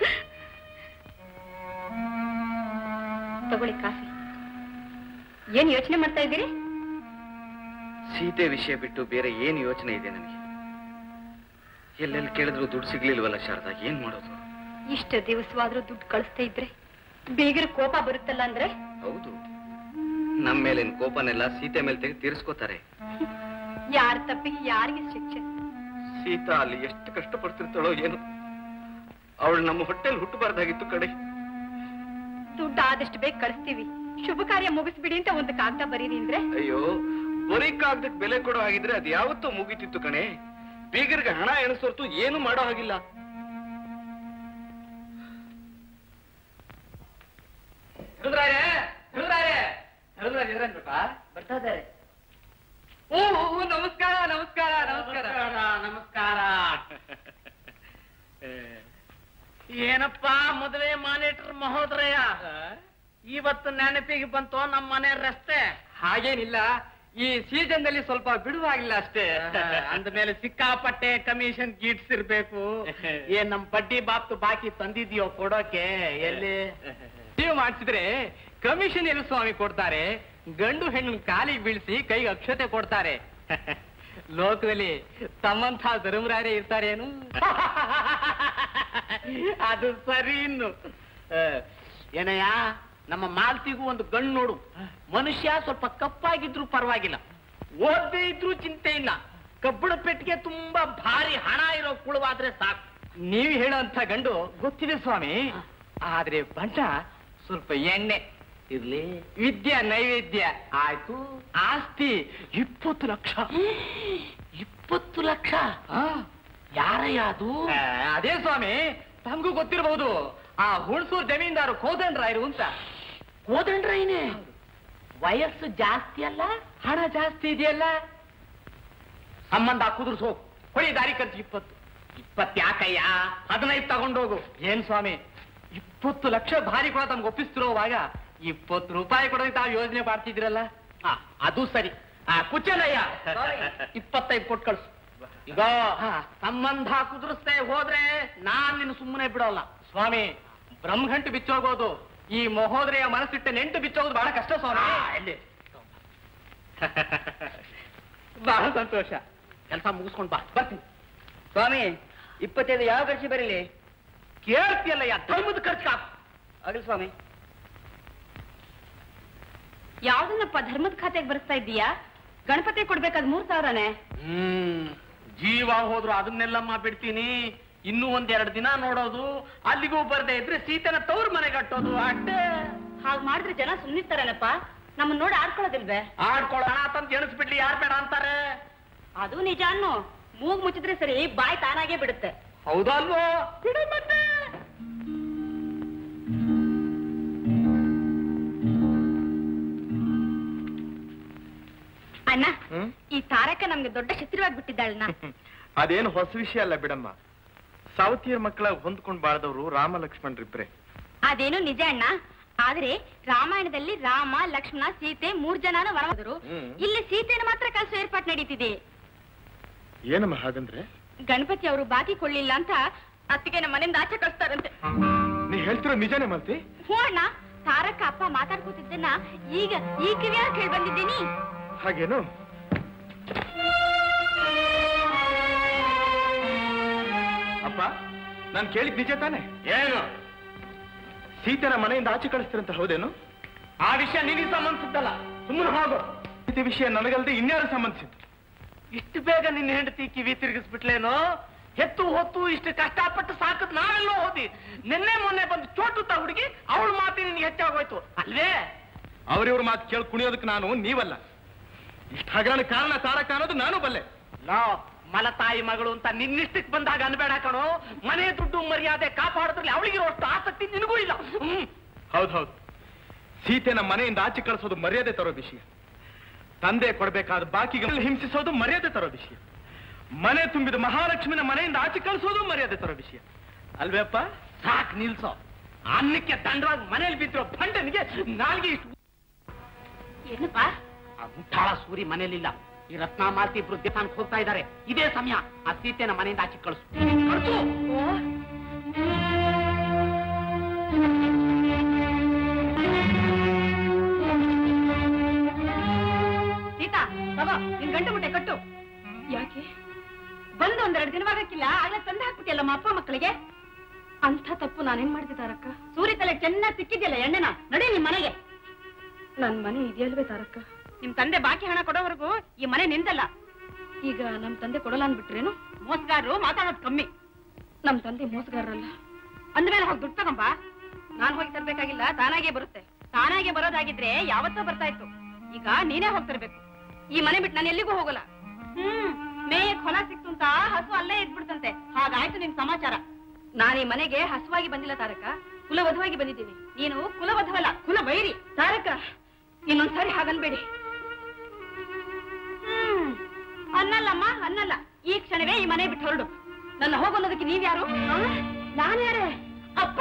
ತಗೊಳ್ಳಿ ಕಾಫಿ ಏನ್ ಯೋಚನೆ ಮಾಡ್ತಾ ಇದ್ದೀರಿ ಸೀತೆ ವಿಷಯ ಬಿಟ್ಟು ಬೇರೆ ಏನು ಯೋಚನೆ ಇದೆ ನನಗೆ ಎಲ್ಲೆಲ್ಲಿ ಕೇಳಿದ್ರು ದುಡ್ಡು ಸಿಗ್ಲಿಲ್ವಲ್ಲ ಶಾರದಾ ಏನ್ ಮಾಡೋದು ಇಷ್ಟ ದಿವಸವಾದ್ರೂ ದುಡ್ಡು ಕಳಿಸ್ತಾ ಇದ್ರೆ ಬೇಗರ ಕೋಪ ಬರುತ್ತಲ್ಲ ಅಂದ್ರೆ ಹೌದು ನಮ್ಮ ಮೇಲಿನ ಕೋಪನೆಲ್ಲ ಸೀತೆ ಮೇಲೆ ತೆಗೆದು ತೀರಿಸ್ಕೋತಾರೆ ಯಾರ ತಪ್ಪಿಗೆ ಯಾರಿಗೆ ಶಿಕ್ಷೆ ಸೀತಾ ಅಲ್ಲಿ ಎಷ್ಟು ಕಷ್ಟಪಡ್ತಿರ್ತಾಳೋ ಏನು ಅವಳು ನಮ್ಮ ಹೊಟ್ಟೆಲ್ ಹುಟ್ಟಬಾರ್ದಾಗಿತ್ತು ಕಡೆ ದುಡ್ಡು ಆದಷ್ಟು ಬೇಗ ಕಳಿಸ್ತೀವಿ ಶುಭ ಕಾರ್ಯ ಮುಗಿಸ್ಬಿಡಿ ಅಂತ ಒಂದು ಕಾಗದ ಬರೀರಿ ಅಂದ್ರೆ ಅಯ್ಯೋ ಬರೀ ಕಾಗದಕ್ಕೆ ಬೆಲೆ ಕೊಡೋ ಹಾಗಿದ್ರೆ ಅದು ಯಾವತ್ತೂ ಮುಗೀತಿತ್ತು ಕಣೆ ಬೀಗರಿಗೆ ಹಣ ಎಣಿಸೋರ್ತು ಏನು ಮಾಡೋ ಹಾಗಿಲ್ಲ ಬರ್ತಾ ಇದ್ದಾರೆ ಓ ಓ, ನಮಸ್ಕಾರ ನಮಸ್ಕಾರ ನಮಸ್ಕಾರ ನಮಸ್ಕಾರ ಏನಪ್ಪಾ ಮದುವೆ ಮಾನಿಟರ್ ಮಹೋದರಯ್ಯ ಇವತ್ತು ನೆನಪಿಗೆ ಬಂತು ನಮ್ಮ ಮನೆ ರಸ್ತೆ ಹಾಗೇನಿಲ್ಲ ಈ ಸೀಸನ್ ದಲ್ಲಿ ಸ್ವಲ್ಪ ಬಿಡುವಾಗಿಲ್ಲ ಅಷ್ಟೇ ಅಂದ ಮೇಲೆ ಸಿಕ್ಕಾಪಟ್ಟೆ ಕಮಿಷನ್ ಗೀಟ್ಸ್ ಇರ್ಬೇಕು ಏನ್ ನಮ್ ಬಡ್ಡಿ ಬಾಪ್ತು ಬಾಕಿ ತಂದಿದ್ಯೋ ಕೊಡೋಕೆ ಎಲ್ಲಿ ನೀವು ಮಾಡಿಸಿದ್ರೆ ಕಮಿಷನ್ ಏನು ಸ್ವಾಮಿ ಕೊಡ್ತಾರೆ ಗಂಡು ಹೆಣ್ಣು ಕಾಲಿಗೆ ಬೀಳಿಸಿ ಕೈಗೆ ಅಕ್ಷತೆ ಕೊಡ್ತಾರೆ ಲೋಕದಲ್ಲಿ ತಮ್ಮಂಥ ಧರ್ಮರಾಯರೇ ಇರ್ತಾರೆ ಏನು ಅದು ಸರಿ ಇನ್ನು ಆ, ಏನಯ್ಯ ನಮ್ಮ ಮಾಲ್ತಿಗೂ ಒಂದು ಗಂಡು ನೋಡು ಮನುಷ್ಯ ಸ್ವಲ್ಪ ಕಪ್ಪಾಗಿದ್ರು ಪರವಾಗಿಲ್ಲ ಓದ್ದೇ ಇದ್ರೂ ಚಿಂತೆ ಇಲ್ಲ ಕಬ್ಬಣ ಪೆಟ್ಟಿಗೆ ತುಂಬಾ ಭಾರಿ ಹಣ ಇರೋ ಕುಳುವಾದ್ರೆ ಸಾಕು ನೀವು ಹೇಳೋಂಥ ಗಂಡು ಗೊತ್ತಿದೆ ಸ್ವಾಮಿ ಆದ್ರೆ ಬಣ್ಣ ಸ್ವಲ್ಪ ಎಣ್ಣೆ ಇರ್ಲಿ ವಿದ್ಯೆ ನೈವೇದ್ಯ ಆಯ್ತು ಆಸ್ತಿ ಇಪ್ಪತ್ತು ಲಕ್ಷ ಇಪ್ಪತ್ತು ಲಕ್ಷ ಆ, ಯಾರಯ್ಯ ಅದು ಆ, ಅದೇ ಸ್ವಾಮಿ ತಮಗೂ ಗೊತ್ತಿರಬಹುದು ಆ ಹುಣಸೂರ್ ಜಮೀನ್ದಾರು ಕೋದಂಡ್ರಾಯರು ಅಂತ ಕೋದಂಡ್ರೈನೆ ವಯಸ್ಸು ಜಾಸ್ತಿ ಅಲ್ಲ ಹಣ ಜಾಸ್ತಿ ಇದೆಯಲ್ಲ ಸಂಬಂಧ ಕುದುರ್ಸು ಹೋಗು ಕೊಡಿ ದಾರಿ ಖರ್ಚು ಇಪ್ಪತ್ತು ಇಪ್ಪತ್ತು ಯಾಕಯ್ಯ ಹದಿನೈದು ತಗೊಂಡೋಗು ಏನ್ ಸ್ವಾಮಿ ಇಪ್ಪತ್ತು ಲಕ್ಷ ಭಾರಿ ಕೂಡ ತಮ್ಗೆ ಒಪ್ಪಿಸ್ತಿರೋವಾಗ ಇಪ್ಪತ್ತು ರೂಪಾಯಿ ಕೊಡೋದಕ್ಕೆ ತಾವು ಯೋಜನೆ ಮಾಡ್ತಿದ್ದೀರಲ್ಲ ಆ, ಅದು ಸರಿ ಆ ಕುಚ್ಚಲಯ್ಯ ಇಪ್ಪತ್ತೈದು ಕೊಟ್ಟು ಕಳ್ಸು ಈಗ ಹಾ. ಸಂಬಂಧ ಕುದುರಿಸ್ದೆ ಹೋದ್ರೆ ನಾನ್ ನಿನ್ನ ಸುಮ್ಮನೆ ಬಿಡೋಲ್ಲ ಸ್ವಾಮಿ ಬ್ರಹ್ಮಘಂಟು ಬಿಚ್ಚೋಗೋದು ಈ ಮಹೋದರೆಯ ಮನಸ್ಸಿಟ್ಟ ನೆಂಟು ಬಿಚ್ಚೋದು ಬಹಳ ಕಷ್ಟ ಸ್ವಾಮಿ ಆ, ಎಲ್ಲಿ? ಬಹಳ ಸಂತೋಷ ಕೆಲಸ ಮುಗಿಸ್ಕೊಂಡ್ ಬಾ ಬರ್ತೀನಿ ಸ್ವಾಮಿ ಇಪ್ಪತ್ತೈದು ಯಾವ ಖರ್ಚು ಬರಲಿ ಕೇಳ್ತಿಯಲ್ಲಯ್ಯ ಧರ್ಮದ ಖರ್ಚು ಹಾಕು. ಆಗಲಿ ಸ್ವಾಮಿ ಯಾವ್ದನ್ನಪ್ಪ ಧರ್ಮದ ಖಾತೆಗೆ ಬರ್ಸ್ತಾ ಇದ್ದೀಯಾ ಗಣಪತಿ ಕೊಡ್ಬೇಕಾದ್ ಮೂರ್ ಸಾವಿರನೇ ಹ್ಮ್ ಜೀವ ಹೋದ್ರು ಅದನ್ನೆಲ್ಲಮ್ಮ ಬಿಡ್ತೀನಿ ಇನ್ನೂ ಒಂದೆರಡು ದಿನ ನೋಡೋದು ಅಲ್ಲಿಗೂ ಬರ್ದೇ ಇದ್ರೆ ಸೀತನ ತವ್ರ ಮನೆಗೆ ಕಟ್ಟೋದು ಅಷ್ಟೇ ಹಾಗ್ ಮಾಡಿದ್ರೆ ಜನ ಸುಮ್ಮನಿರ್ತಾರೇನಪ್ಪ ನಮ್ಮನ್ನ ನೋಡಿ ಆಡ್ಕೊಳ್ಳೋದಿಲ್ವೇ ಆಡ್ಕೊಳ್ಳೋಣ ತಂದು ಎಣಿಸ್ಬಿಡ್ಲಿ ಯಾರು ಬೇಡ ಅಂತಾರೆ ಅದು ನಿಜ ಅನ್ನು ಮೂಗ್ ಮುಚ್ಚಿದ್ರೆ ಸರಿ ಬಾಯಿ ತಾನಾಗೇ ಬಿಡುತ್ತೆ ಹೌದಲ್ವೋ ಬಿಡು ಮತ್ತೆ ಅಣ್ಣ ಹ್ಮ್? ಈ ತಾರಕ ನಮ್ಗೆ ದೊಡ್ಡ ಶತ್ರುವಾಗಿ ಬಿಟ್ಟಿದ್ದಾಳಣ್ಣ ಅದೇನು ಹೊಸ ವಿಷಯ ಅಲ್ಲ ಬಿಡಮ್ಮ ಸಾವತಿಯರ್ ಮಕ್ಕಳ ಹೊಂದ್ಕೊಂಡ್ ಬಾಳ್ದವ್ರು ರಾಮ ಲಕ್ಷ್ಮಣರಿಬ್ರೆ ಅದೇನು ನಿಜ ಅಣ್ಣ ಆದ್ರೆ ರಾಮಾಯಣದಲ್ಲಿ ರಾಮ ಲಕ್ಷ್ಮಣ ಸೀತೆ ಮೂರ್ ಜನನ ವರವಾದರು ಹ್ಮ್. ಇಲ್ಲಿ ಸೀತೆನ ಮಾತ್ರ ಕಳ್ಸೋ ಏರ್ಪಾಟ್ ನಡೀತಿದೆ ಏನಮ್ಮ ಹಾಗಂದ್ರೆ ಗಣಪತಿ ಅವರು ಬಾಕಿ ಕೊಳ್ಳಿಲ್ಲ ಅಂತ ಅತ್ತಿಗೆ ನಮ್ಮ ಮನೆಯಿಂದ ಆಚೆ ಕಳಿಸ್ತಾರಂತೆ ನೀ ಹೇಳ್ತಿರೋ ನಿಜಾನೇ ಮಾಲ್ತಿ ಹ್ಞೂ ಅಣ್ಣ ತಾರಕ ಅಪ್ಪ ಮಾತಾಡ್ಕೋತಿದ್ದನ್ನ ಈಗ ಈ ಕಿವಿಯಾಗ ಕೇಳಿ ಬಂದಿದ್ದೀನಿ ಹಾಗೇನು ಅಪ್ಪ ನಾನ್ ಕೇಳಿದ್ ನಿಜ ತಾನೆ ಏನು ಸೀತೆನ ಮನೆಯಿಂದ ಆಚೆ ಕಳಿಸ್ತೀರಂತ ಹೌದೇನು ಆ ವಿಷಯ ನಿನಗೆ ಸಂಬಂಧಿಸಿದ್ದಲ್ಲ ಸುಮ್ಮನೆ ಹೋಗು ಸೀತೆ ವಿಷಯ ನನಗಲ್ದೆ ಇನ್ಯಾರು ಸಂಬಂಧಿಸಿದ್ದು ಇಷ್ಟು ಬೇಗ ನಿನ್ನ ಹೆಂಡತಿ ಕಿವಿ ತಿರುಗಿಸ್ಬಿಟ್ಲೇನೋ ಹೆತ್ತು ಹೊತ್ತು ಇಷ್ಟು ಕಷ್ಟಪಟ್ಟು ಸಾಕದ್ ನಾವೆಲ್ಲೋ ಹೋದಿ ನಿನ್ನೆ ಮೊನ್ನೆ ಬಂದು ಚೋಟುತ್ತ ಹುಡುಗಿ ಅವಳ ಮಾತಿ ನಿನ್ಗೆ ಹೆಚ್ಚಾಗೋಯ್ತು ಅಲ್ವೇ ಅವರಿವ್ರ ಮಾತು ಕೇಳಿ ಕುಣಿಯೋದಕ್ಕೆ ನಾನು ನೀವಲ್ಲ ಇಷ್ಟ ಹಗರಣ ಕಾರಣ ತಾರಕ ಅನ್ನೋದು ನಾನು ಬಲ್ಲೆ ಲೋ ಮಲತಾಯಿ ಮಗಳು ಅಂತ ನಿನ್ನಿಷ್ಟಕ್ಕೆ ಬಂದಾಗ ಅನ್ಬೇಡ ಕಣೋ ಮನೆ ದುಡ್ಡು ಮರ್ಯಾದೆ ಕಾಪಾಡೋದ್ರಲ್ಲಿ ಅವಳಿಗಿರುವಷ್ಟು ಆಸಕ್ತಿ ನಿನಗೂ ಇಲ್ಲ ಹ್ಮ್ ಹೌದು ಹೌದು ಸೀತೆನ ಮನೆಯಿಂದ ಆಚೆ ಕಳಿಸೋದು ಮರ್ಯಾದೆ ತರೋ ವಿಷಯ ತಂದೆ ಕೊಡಬೇಕಾದ ಬಾಕಿಗೆ ಹಿಂಸಿಸೋದು ಮರ್ಯಾದೆ ತರೋ ವಿಷಯ ಮನೆ ತುಂಬಿದ ಮಹಾಲಕ್ಷ್ಮಿನ ಮನೆಯಿಂದ ಆಚೆ ಕಳಿಸೋದು ಮರ್ಯಾದೆ ತರೋ ವಿಷಯ ಅಲ್ವೇಪ್ಪ ಸಾಕ್ ನಿಲ್ಸೋ ಅನ್ನಕ್ಕೆ ದಂಡವಾಗಿ ಮನೇಲಿ ಬಿದ್ದಿರೋ ಭಂಡನಿಗೆ ನಾಲ್ಗೆ ಇಷ್ಟು ಏನಪ್ಪ ಆ ಮುಟ್ಟಾಳ ಸೂರಿ ಮನೇಲಿಲ್ಲ ಈ ರತ್ನ ಮಾಲ್ತಿ ಇಬ್ರು ದೇವಸ್ಥಾನಕ್ಕೆ ಹೋಗ್ತಾ ಇದ್ದಾರೆ ಇದೇ ಸಮಯ ಆ ಸೀತೆನ ಮನೆಯಿಂದ ಆಚೆ ಕಳಿಸು ಕಳಿಸು ಸೀತಾ ತಗೋ ನಿನ್ ಗಂಟು ಮುಟ್ಟೆ ಕಟ್ಟು ಯಾಕೆ ಬಂದು ಒಂದೆರಡು ದಿನವಾಗಕ್ಕಿಲ್ಲ ಆಗ್ಲೇ ತಂದೆ ಹಾಕ್ಬಿಟ್ಟಿಯಲ್ಲ ನಮ್ಮ ಅಪ್ಪ ಮಕ್ಕಳಿಗೆ ಅಂತ ತಪ್ಪು ನಾನೇನ್ ಮಾಡ್ದೆ ತಾರಕ್ಕ ಸೂರಿ ತಲೆ ಚೆನ್ನಾಗಿ ಸಿಕ್ಕಿದ್ಯಲ್ಲ ಎಣ್ಣೆನ ನಡಿ ನಿಮ್ ಮನೆಗೆ ನನ್ ಮನೆ ಇದೆಯಲ್ವೇ ತಾರಕ್ಕ ನಿಮ್ ತಂದೆ ಬಾಕಿ ಹಣ ಕೊಡೋವರೆಗೂ ಈ ಮನೆ ನಿಂದಲ್ಲ ಈಗ ನಮ್ ತಂದೆ ಕೊಡಲ್ಲ ಅಂದ್ಬಿಟ್ರೇನು ಮೋಸಗಾರರು ಮಾತಾಡೋದು ಕಮ್ಮಿ ನಮ್ ತಂದೆ ಮೋಸಗಾರರಲ್ಲ ಅಂದ್ಮೇಲೆ ಹೋಗಿ ದುಡ್ಡು ತಗೊಂಬ ನಾನ್ ಹೋಗಿ ತರ್ಬೇಕಾಗಿಲ್ಲ ತಾನಾಗೆ ಬರುತ್ತೆ ತಾನಾಗೆ ಬರೋದಾಗಿದ್ರೆ ಯಾವತ್ತೋ ಬರ್ತಾ ಇತ್ತು ಈಗ ನೀನೇ ಹೋಗಿ ತರ್ಬೇಕು ಈ ಮನೆ ಬಿಟ್ಟು ನಾನು ಎಲ್ಲಿಗೂ ಹೋಗಲ್ಲ ಹ್ಮ್ ಮೇಯಕ್ ಹೊಲ ಸಿಕ್ತು ಅಂತ ಹಸು ಅಲ್ಲೇ ಇದ್ಬಿಡ್ತಂತೆ ಹಾಗಾಯ್ತು ನಿನ್ ಸಮಾಚಾರ ನಾನು ಈ ಮನೆಗೆ ಹಸುವಾಗಿ ಬಂದಿಲ್ಲ ತಾರಕ ಕುಲವಧವಾಗಿ ಬಂದಿದ್ದೀನಿ ನೀನು ಕುಲವಧವಲ್ಲ ಕುಲ ಬೈರಿ ತಾರಕ ಇನ್ನೊಂದ್ಸಾರಿ ಹಾಗನ್ಬೇಡಿ ಹ್ಮ್ ಅನ್ನಲ್ಲಮ್ಮ ಅನ್ನಲ್ಲ ಈ ಕ್ಷಣವೇ ಈ ಮನೆ ಬಿಟ್ಟು ಹೊರಡು ನನ್ನ ಹೋಗೋದಕ್ಕೆ ನೀವ್ಯಾರು ನಾನ್ಯಾರೇ ಅಪ್ಪ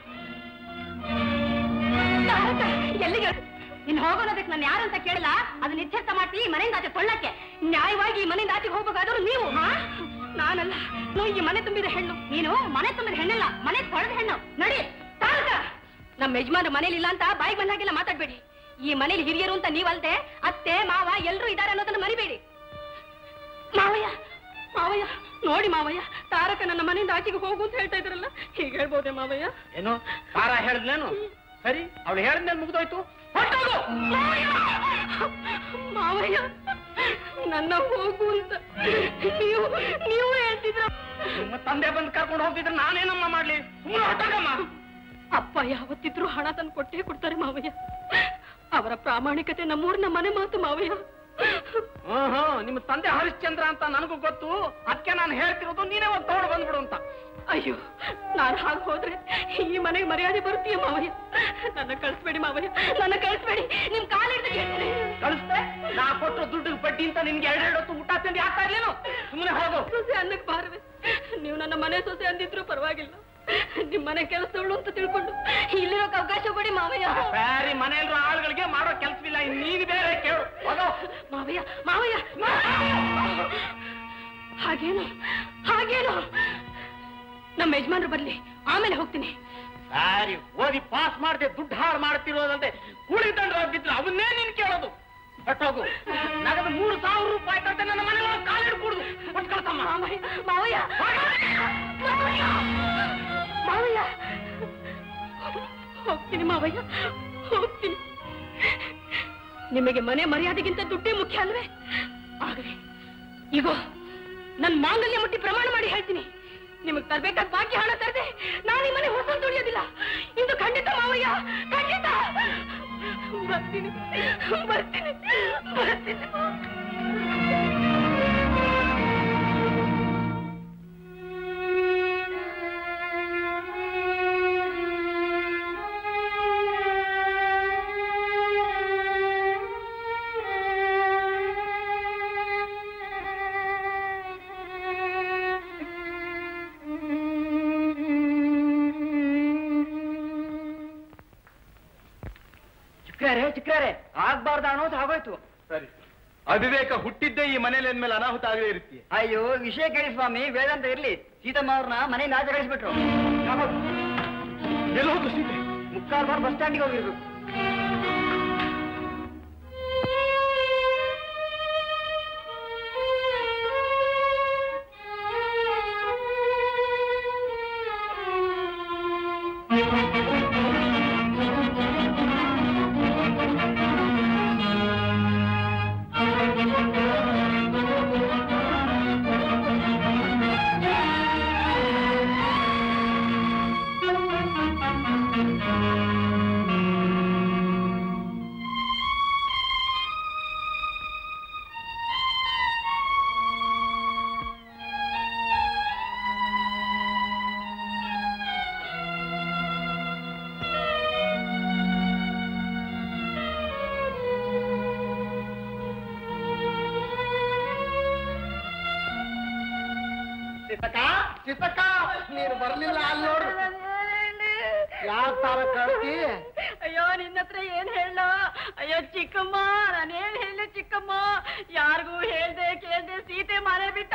ತಾರಕ, ಎಲ್ಲಿಗೆ ನೀನ್ ಹೋಗೋದಕ್ಕೆ ನಾನು ಯಾರು ಅಂತ ಕೇಳಲ್ಲ ಅದನ್ನ ಇತ್ಯರ್ಥ ಮಾಡಿ ಈ ಮನೆಯಿಂದ ಆಚೆ ಕೊಳ್ಳಕ್ಕೆ ನ್ಯಾಯವಾಗಿ ಈ ಮನೆಯಿಂದ ಆಚೆಗೆ ಹೋಗ್ಬೇಕಾದ್ರು ನೀವು ಹಾ? ನಾನಲ್ಲ ನೀವು ಈ ಮನೆ ತುಂಬಿದ ಹೆಣ್ಣು ನೀನು ಮನೆ ತುಂಬಿದ ಹೆಣ್ಣಲ್ಲ ಮನೆ ತೊಳೆದ ಹೆಣ್ಣು ನಡಿ ತಾರಕ ನಮ್ಮ ಯಜಮಾನ್ರು ಮನೇಲಿ ಇಲ್ಲ ಅಂತ ಬಾಯಿಗೆ ಬಂದಾಗೆಲ್ಲ ಮಾತಾಡ್ಬೇಡಿ ಈ ಮನೇಲಿ ಹಿರಿಯರು ಅಂತ ನೀವಲ್ದೆ ಅತ್ತೆ ಮಾವ ಎಲ್ರೂ ಇದ್ದಾರೆ ಅನ್ನೋದನ್ನ ಮರಿಬೇಡಿ ಮಾವಯ್ಯ ಮಾವಯ್ಯ ನೋಡಿ ಮಾವಯ್ಯ ತಾರಕ ನನ್ನ ಮನೆಯಿಂದ ಆಚೆಗೆ ಹೋಗು ಅಂತ ಹೇಳ್ತಾ ಇದ್ರಲ್ಲ ಹೀಗೆ ಹೇಳ್ಬೋದೆ ಮಾವಯ್ಯ ಏನು ತಾರ ಹೇಳಿದ್ನೇನು ಸರಿ ಅವಳು ಹೇಳಿದ್ಮೇಲೆ ಮುಗ್ದೋಯ್ತು ಹೊರ್ಟೋಗು. ಮಾವಯ್ಯ ನನ್ನ ಹೋಗು ಅಂತ ನೀವು ನೀವು ಹೇಳ್ತಿದ್ರ ನಿಮ್ಮ ತಂದೆ ಬಂದು ಕರ್ಕೊಂಡು ಹೋಗ್ತಿದ್ರೆ ನಾನೇನಮ್ಮ ಮಾಡ್ಲಿ ಸುಮ್ಮನೆ ಹೊರಟೋಗಮ್ಮ ಅಪ್ಪ ಯಾವತ್ತಿದ್ರು ಹಣ ತಂದು ಕೊಟ್ಟೇ ಕೊಡ್ತಾರೆ ಮಾವಯ್ಯ ಅವರ ಪ್ರಾಮಾಣಿಕತೆ ನಮ್ಮೂರಿನ ಮನೆ ಮಾತು ಮಾವಯ್ಯ ಹ್ಮ್ ಹ್ಮ್ ನಿಮ್ಮ ತಂದೆ ಹರಿಶ್ಚಂದ್ರ ಅಂತ ನನಗೂ ಗೊತ್ತು ಅದಕ್ಕೆ ನಾನು ಹೇಳ್ತಿರೋದು ನೀನೇ ಒಂದು ತಗೊಂಡು ಬಂದ್ಬಿಡು ಅಂತ ಅಯ್ಯೋ ನಾನು ಹಾಗೆ ಹೋದ್ರೆ ಈ ಮನೆಗೆ ಮರ್ಯಾದೆ ಬರುತ್ತೀಯ ಮಾವಯ್ಯ ನನ್ನ ಕಳಿಸ್ಬೇಡಿ ಮಾವಯ್ಯ ನನ್ನ ಕಳಿಸ್ಬೇಡಿ ನಿಮ್ ಕಾಲಿಡ್ದು ಕೇಳ್ತೀನಿ ಕಳಿಸ್ದೆ ನಾ ಕೊಟ್ಟರು ದುಡ್ಡು ಬಡ್ಡಿ ಅಂತ ನಿನ್ಗೆ ಎರಡೆರಡು ಹೊತ್ತು ಊಟ ತಿಂಡಿ ಆಗ್ತಾ ಇರ್ಲೇನು ಸುಮ್ಮನೆ ಹೋಗು ಸೊಸೆ ಅನ್ನಕ್ ಬಾರವೆ ನೀವು ನನ್ನ ಮನೆ ಸೊಸೆ ಅಂದಿದ್ರು ಪರವಾಗಿಲ್ಲ ನಿಮ್ ಮನೆ ಕೆಲಸದವಳು ಅಂತ ತಿಳ್ಕೊಂಡು ಇಲ್ಲಿರೋಕ್ ಅವಕಾಶ ಕೊಡಿ ಮಾವಯ್ಯ ಬ್ಯಾರಿ ಮನೆಯಲ್ಲೂ ಆಳುಗಳಿಗೆ ಮಾಡೋ ಕೆಲ್ಸವಿಲ್ಲ ಇನ್ ನೀನು ಬೇರೆ ಕೇಳು ಹೋಗೋ ಮಾವಯ್ಯ ಮಾವಯ್ಯ ಹಾಗೇನು ಹಾಗೇನು ನಮ್ಮ ಯಜಮಾನ್ರು ಬರ್ಲಿ ಆಮೇಲೆ ಹೋಗ್ತೀನಿ ಸರಿ ಓದಿ ಪಾಸ್ ಮಾಡದೆ ದುಡ್ಡು ಹಾಳು ಮಾಡ್ತಿರೋದಂತೆ ಕೂಲಿ ದಂಡ ಬಿದ್ರೆ ಅವನ್ನೇ ನೀನ್ ಕೇಳೋದು ಹೊಟ್ಟೋಗು ನಗದು ಮೂರು ಸಾವಿರ ರೂಪಾಯಿ ತಂದೆ ನನ್ನ ಮನೆ ಒಳಗೆ ಕಾಲಿಡ್ ಕುಡ್ದು ಕೊಟ್ಟು ಕಳ್ಸಮ್ಮ ಮಾವಯ್ಯ ಮಾವಯ್ಯ ಮಾವಯ್ಯ ಮಾವಯ್ಯ ಹೋಗ್ತೀನಿ ಮಾವಯ್ಯ ಹೋಗ್ತೀನಿ ನಿಮಗೆ ಮನೆ ಮರ್ಯಾದೆಗಿಂತ ದುಡ್ಡೇ ಮುಖ್ಯ ಅಲ್ವೇ ಆಗಲಿ ಈಗ ನನ್ ಮಾಂಗಲ್ಯ ಮುಟ್ಟಿ ಪ್ರಮಾಣ ಮಾಡಿ ಹೇಳ್ತೀನಿ ನಿಮಗ್ ತರ್ಬೇಕಾದ ಬಾಕಿ ಹಣ ತರದೆ ನಾನು ಈ ಮನೆ ಹೊಸ ತುಳಿಯೋದಿಲ್ಲ ಇದು ಖಂಡಿತ ಮಾವಯ್ಯ ಖಂಡಿತ ಬರ್ತೀನಿ ಬರ್ತೀನಿ ಬರ್ತೀನಿ ಚಿಕ್ಕರೆ ಚಿಕ್ಕರೆ ಆಗ್ಬಾರ್ದ ಅನ್ನೋದು ಆಗೋಯ್ತು ಸರಿ ಅವಿವೇಕ ಹುಟ್ಟಿದ್ದೇ ಈ ಮನೇಲಿ ಅಂದ್ಮೇಲೆ ಅನಾಹುತ ಆಗದೇ ಇರುತ್ತೆ ಅಯ್ಯೋ ವಿಷಯ ಕೇಳಿ ಸ್ವಾಮಿ ವೇದಾಂತ ಇರ್ಲಿ ಸೀತಮ್ಮ ಅವ್ರನ್ನ ಮನೆಯಿಂದ ಆಚೆ ಕಳಿಸ್ಬಿಟ್ರು ಎಲ್ಲಿ ಹೋಗು ಸೀತೆ ಮುಕ್ಕಾಲ್ ಬಾರ್ ಬಸ್ ಸ್ಟ್ಯಾಂಡಿಗೆ ಹೋಗಿರ್ಬೇಕು Thank you. ಚಿತ್ತಕ್ಕ ಚಿತ್ತಕ್ಕ ನೀನು ಬರ್ಲಿಲ್ಲ ಅಲ್ಲಿ ನೋಡು ಯಾರ ತಾರ ಕಳ್ತಿ ಅಯ್ಯೋ ನಿನ್ನ ಹತ್ರ ಏನ್ ಹೇಳ ಅಯ್ಯೋ ಚಿಕ್ಕಮ್ಮ ನಾನೇನ್ ಹೇಳಿ ಚಿಕ್ಕಮ್ಮ ಯಾರಿಗೂ ಹೇಳ್ದೆ ಕೇಳ್ದೆ ಸೀತೆ ಮನೆ ಬಿಟ್ಟ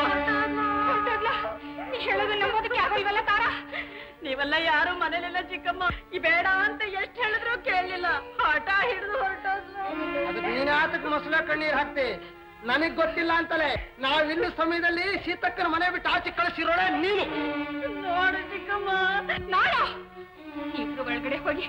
ನೀ ಹೇಳೋದು ನಂಬೋದಕ್ಕೆ ಆಗೋಲ್ವಲ್ಲ ತಾರ ನೀವೆಲ್ಲ ಯಾರು ಮನೇಲಿಲ್ಲ ಚಿಕ್ಕಮ್ಮ ಈ ಬೇಡ ಅಂತ ಎಷ್ಟ್ ಹೇಳಿದ್ರು ಕೇಳಲಿಲ್ಲ ಹಠ ಹಿಡಿದು ಹೊರಟೋದ್ರು ಅದಕ್ಕೆ ನೀನ್ ಯಾತಕ್ಕೆ ಮೊಸಳೆ ಕಣ್ಣೀರ್ ಹಾಕ್ತಿ ನನಗ್ ಗೊತ್ತಿಲ್ಲ ಅಂತಲೇ ನಾವಿನ್ನು ಸಮಯದಲ್ಲಿ ಸೀತಕ್ಕನ ಮನೆ ಬಿಟ್ಟು ಆಚೆ ಕಳಿಸಿರೋಳೆ ನೀನು ನೋಡು ಚಿಕ್ಕಮ್ಮ ನಾಡ ಇಬ್ರು ಒಳಗಡೆ ಹೋಗಿ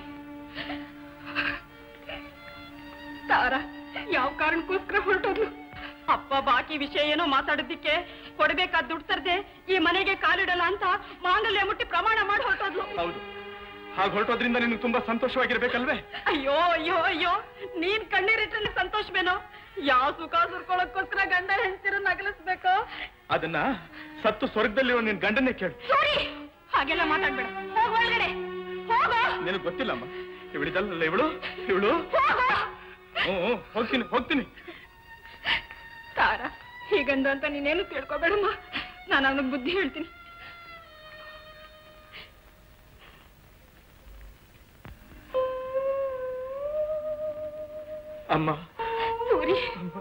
ತಾರ ಯಾವ ಕಾರಣಕ್ಕೋಸ್ಕರ ಹೊರಟೋದ್ಲು ಅಪ್ಪ ಬಾಕಿ ವಿಷಯ ಏನೋ ಮಾತಾಡೋದಿಕ್ಕೆ ಕೊಡ್ಬೇಕಾದ ದುಡ್ಡು ತರದೆ ಈ ಮನೆಗೆ ಕಾಲಿಡಲ್ಲ ಅಂತ ಮಾಂಗಲ್ಯ ಮುಟ್ಟಿ ಪ್ರಮಾಣ ಮಾಡಿ ಹೊರಟೋದ್ಲು ಹೌದು ಹಾಗೆ ಹೊರಟೋದ್ರಿಂದ ನಿನಗೆ ತುಂಬಾ ಸಂತೋಷವಾಗಿರ್ಬೇಕಲ್ವೇ ಅಯ್ಯೋ ಅಯ್ಯೋ ಅಯ್ಯೋ ನೀನ್ ಕಣ್ಣೀರಿಟ್ರೆ ಸಂತೋಷವೇನೋ ಯಾವ ಸುಖ ಸುರ್ಕೊಳ್ಳೋಕ್ಕೋಸ್ಕರ ಗಂಡ ಹೆಂಡ್ತಿರು ನಗಲಿಸ್ಬೇಕು ಅದನ್ನ ಸತ್ತು ಸ್ವರ್ಗದಲ್ಲಿರೋ ನಿನ್ ಗಂಡನ್ನೇ ಕೇಳು ಸಾರಿ ಹಾಗೆಲ್ಲ ಮಾತಾಡ್ಬೇಡ ಹೋಗ್ ಒಳಗಡೆ ಹೋಗೋ ನಿನಗೆ ಗೊತ್ತಿಲ್ಲಮ್ಮ ಇವಳಿದಲ್ಲ ಇವಳು ಇವಳು ಹೋಗೋ ಹ್ಞೂ ಹ್ಞೂ, ಹೋಗ್ತೀನಿ ಹೋಗ್ತೀನಿ ತಾರ ಹೀಗಂದು ಅಂತ ನೀನೇನು ತಿಳ್ಕೊಬೇಡಮ್ಮ ನಾನು ಅವನಿಗೆ ಬುದ್ಧಿ ಹೇಳ್ತೀನಿ ಅಮ್ಮ ಸೂರಿ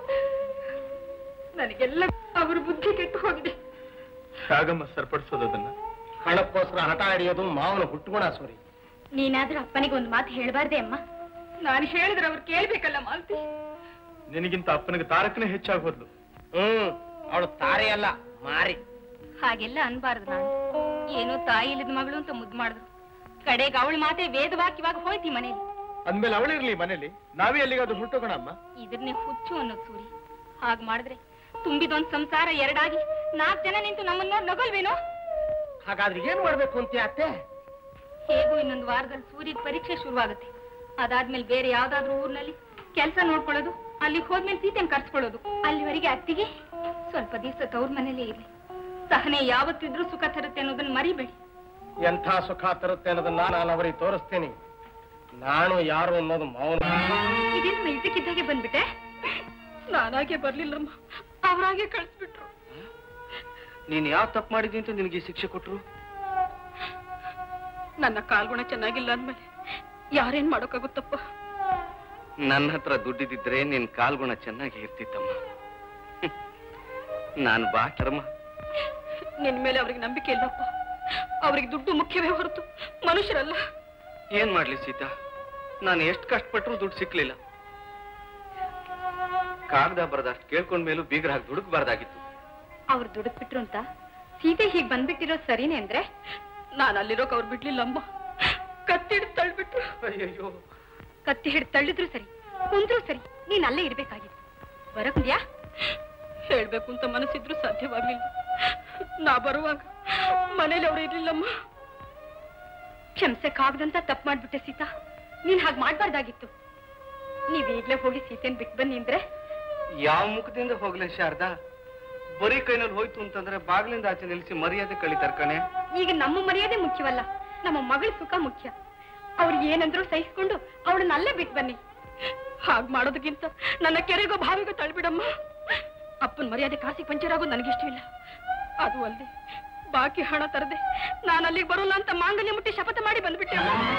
ನನಗೆಲ್ಲ ಅವ್ರ ಬುದ್ಧಿ ಕೆಟ್ಟು ಹೋಗಿದೆ ಹೇಗಮ್ಮ ಸರಿಪಡಿಸೋದು ಅದನ್ನ ಹಣಕ್ಕೋಸ್ಕರ ಹಠ ಹಿಡಿಯೋದು ಮಾವನ ಹುಟ್ಟುಗುಣ ಸೂರಿ ನೀನಾದ್ರೂ ಅಪ್ಪನಿಗೆ ಒಂದು ಮಾತು ಹೇಳ್ಬಾರ್ದೆ ಅಮ್ಮ ನಾನು ಹೇಳಿದ್ರೆ ಅವ್ರು ಕೇಳ್ಬೇಕಲ್ಲ ಮಾಲ್ತಿ ನಿನಗಿಂತ ಅಪ್ಪನಿಗೆ ತಾರಕನೇ ಹೆಚ್ಚಾಗಿ ಹೋದ್ಲು ಹ್ಮ್ ಅವಳು ತಾರೆ ಅಲ್ಲ ಮಾರಿ ಹಾಗೆಲ್ಲ ಅನ್ಬಾರ್ದು ನಾನು ಏನೋ ತಾಯಿ ಇಲ್ಲದ ಮಗಳು ಅಂತ ಮುದ್ದು ಮಾಡಿದ್ರು ಕಡೆಗೆ ಅವಳ ಮಾತೆ ವೇದವಾಕ್ಯವಾಗಿ ಹೋಯ್ತಿ ಮನೇಲಿ ಅಂದ್ಮೇಲೆ ಅವಳಿರ್ಲಿ ಮನೇಲಿ ನಾವೇ ಎಲ್ಲಿಗಾದ್ರೂ ಹೊರಟೋಗೋಣ ಅಮ್ಮ ಇದನ್ನೇ ಹುಚ್ಚು ಅನ್ನೋದು ಸೂರಿ ಹಾಗ್ ಮಾಡಿದ್ರೆ ತುಂಬಿದೊಂದ್ ಸಂಸಾರ ಎರಡಾಗಿ ನಾಲ್ಕು ಜನ ನಿಂತು ನಮ್ಮನ್ನ ನೋಡ್ ನಗಲ್ವೇನೋ ಹಾಗಾದ್ರೆ ಏನ್ ಮಾಡ್ಬೇಕು ಅಂತ ಅತ್ತೆ ಹೇಗೂ ಇನ್ನೊಂದು ವಾರದಲ್ಲಿ ಸೂರ್ಯದ ಪರೀಕ್ಷೆ ಶುರುವಾಗುತ್ತೆ ಅದಾದ್ಮೇಲೆ ಬೇರೆ ಯಾವ್ದಾದ್ರೂ ಊರ್ನಲ್ಲಿ ಕೆಲಸ ನೋಡ್ಕೊಳ್ಳೋದು ಅಲ್ಲಿಗೆ ಹೋದ್ಮೇಲೆ ಸೀತೆನ್ ಕರ್ಸ್ಕೊಳ್ಳೋದು ಅಲ್ಲಿವರೆಗೆ ಅತ್ತಿಗೆ ಸ್ವಲ್ಪ ದಿವಸ ತವ್ರ ಮನೇಲೇ ಇರ್ಲಿ ಸಹನೆ ಯಾವತ್ತಿದ್ರೂ ಸುಖ ತರುತ್ತೆ ಅನ್ನೋದನ್ನ ಮರಿಬೇಡಿ ಎಂಥ ಸುಖ ತರುತ್ತೆ ಅನ್ನೋದನ್ನ ನಾನು ಅವರಿಗೆ ತೋರಿಸ್ತೀನಿ ನಾನು ಯಾರು ಅನ್ನೋದು ಮಾವನ ಇದೇನು ಇದಕ್ಕಿದ್ದಾಗೆ ಬಂದ್ಬಿಟ್ಟೆ ನಾನಾಗೆ ಬರ್ಲಿಲ್ಲಮ್ಮ ಅವರಾಗೆ ಕಳಿಸ್ಬಿಟ್ರು ನೀನ್ ಯಾವ ತಪ್ಪು ಮಾಡಿದಿ ಅಂತ ನಿನಗೆ ಈ ಶಿಕ್ಷೆ ಕೊಟ್ರು ನನ್ನ ಕಾಲ್ಗುಣ ಚೆನ್ನಾಗಿಲ್ಲ ಅಂದ್ಮೇಲೆ ಯಾರೇನ್ ಮಾಡೋಕ್ಕಾಗುತ್ತಪ್ಪ ನನ್ನ ಹತ್ರ ದುಡ್ಡಿದ್ರೆ ನಿನ್ ಕಾಲ್ಗುಣ ಚೆನ್ನಾಗಿ ಇರ್ತಿತ್ತಮ್ಮ ಹ್ಮ್. ನಾನು ಬಾ ಕರ್ಮ ನಿನ್ ಮೇಲೆ ಅವ್ರಿಗೆ ನಂಬಿಕೆ ಇಲ್ಲಪ್ಪ ಅವ್ರಿಗೆ ದುಡ್ಡು ಮುಖ್ಯವೇ ಹೊರತು ಮನುಷ್ಯರಲ್ಲ ಏನ್ ಮಾಡ್ಲಿ ಸೀತಾ ನಾನು ಎಷ್ಟು ಕಷ್ಟಪಟ್ರು ದುಡ್ಡು ಸಿಕ್ಲಿಲ್ಲ ಕಾಗದ ಬರದಷ್ಟು ಕೇಳ್ಕೊಂಡ್ ಮೇಲೂ ಬೀಗರ ಹಾಕಿ ದುಡುಕ್ಬಾರ್ದಾಗಿತ್ತು ಅವ್ರು ದುಡುಕ್ ಬಿಟ್ರು ಅಂತ ಸೀತೆ ಹೀಗ್ ಬಂದ್ಬಿಟ್ಟಿರೋ ಸರಿನೇ ಅಂದ್ರೆ ನಾನು ಅಲ್ಲಿರೋಕ್ ಅವ್ರು ಬಿಡ್ಲಿಲ್ಲಮ್ಮ ಕತ್ತಿಡ್ ತಳ್ಬಿಟ್ರು ಅಯ್ಯಯ್ಯೋ ಕತ್ತಿ ಹಿಡಿದು ತಳ್ಳಿದ್ರು ಸರಿ ಕುಂದ್ರು ಸರಿ ನೀನ್ ಅಲ್ಲೇ ಇರ್ಬೇಕಾಗಿತ್ತು ಬರಕುಂದ್ಯಾ ಹೇಳ್ಬೇಕು ಅಂತ ಮನಸ್ಸಿದ್ರು ಸಾಧ್ಯವಾಗ್ಲಿಲ್ಲ ನಾ ಬರುವಾಗ ಮನೇಲಿ ಅವ್ರು ಇರ್ಲಿಲ್ಲಮ್ಮ ಕ್ಷಮಿಸಕ್ಕಾಗದಂತ ತಪ್ಪು ಮಾಡ್ಬಿಟ್ಟೆ ಸೀತಾ ನೀನ್ ಹಾಗ್ ಮಾಡ್ಬಾರ್ದಾಗಿತ್ತು ನೀವ್ ಈಗ್ಲೇ ಹೋಗಿ ಸೀತೆನ್ ಬಿಟ್ ಬನ್ನಿ ಅಂದ್ರೆ ಯಾವ ಮುಖದಿಂದ ಹೋಗ್ಲಿ ಶಾರದಾ ಬರೀ ಕೈನಲ್ಲಿ ಹೋಯ್ತು ಅಂತಂದ್ರೆ ಬಾಗಿಲಿಂದ ಆಚೆ ನಿಲ್ಸಿ ಮರ್ಯಾದೆ ಕಳಿತಾರ ಕಣೆ ಈಗ ನಮ್ಮ ಮರ್ಯಾದೆ ಮುಖ್ಯವಲ್ಲ ನಮ್ಮ ಮಗಳ ಸುಖ ಮುಖ್ಯ ಅವ್ರು ಏನಂದ್ರು ಸಹಿಸ್ಕೊಂಡು ಅವಳನ್ನ ಅಲ್ಲೇ ಬಿಟ್ ಬನ್ನಿ ಹಾಗ್ ಮಾಡೋದಕ್ಕಿಂತ ನನ್ನ ಕೆರೆಗೋ ಬಾವಿಗೋ ತಳ್ಬಿಡಮ್ಮ ಅಪ್ಪನ ಮರ್ಯಾದೆ ಕಾಸಿ ಪಂಚರಾಗೋದು ನನಗಿಷ್ಟ ಇಲ್ಲ ಅದು ಅಲ್ಲದೆ ಬಾಕಿ ಹಣ ತರದೆ ನಾನು ಅಲ್ಲಿಗೆ ಬರೋಲ್ಲ ಅಂತ ಮಾಂಗಲ್ಯ ಮುಟ್ಟಿ ಶಪಥ ಮಾಡಿ ಬಂದ್ಬಿಟ್ಟೆ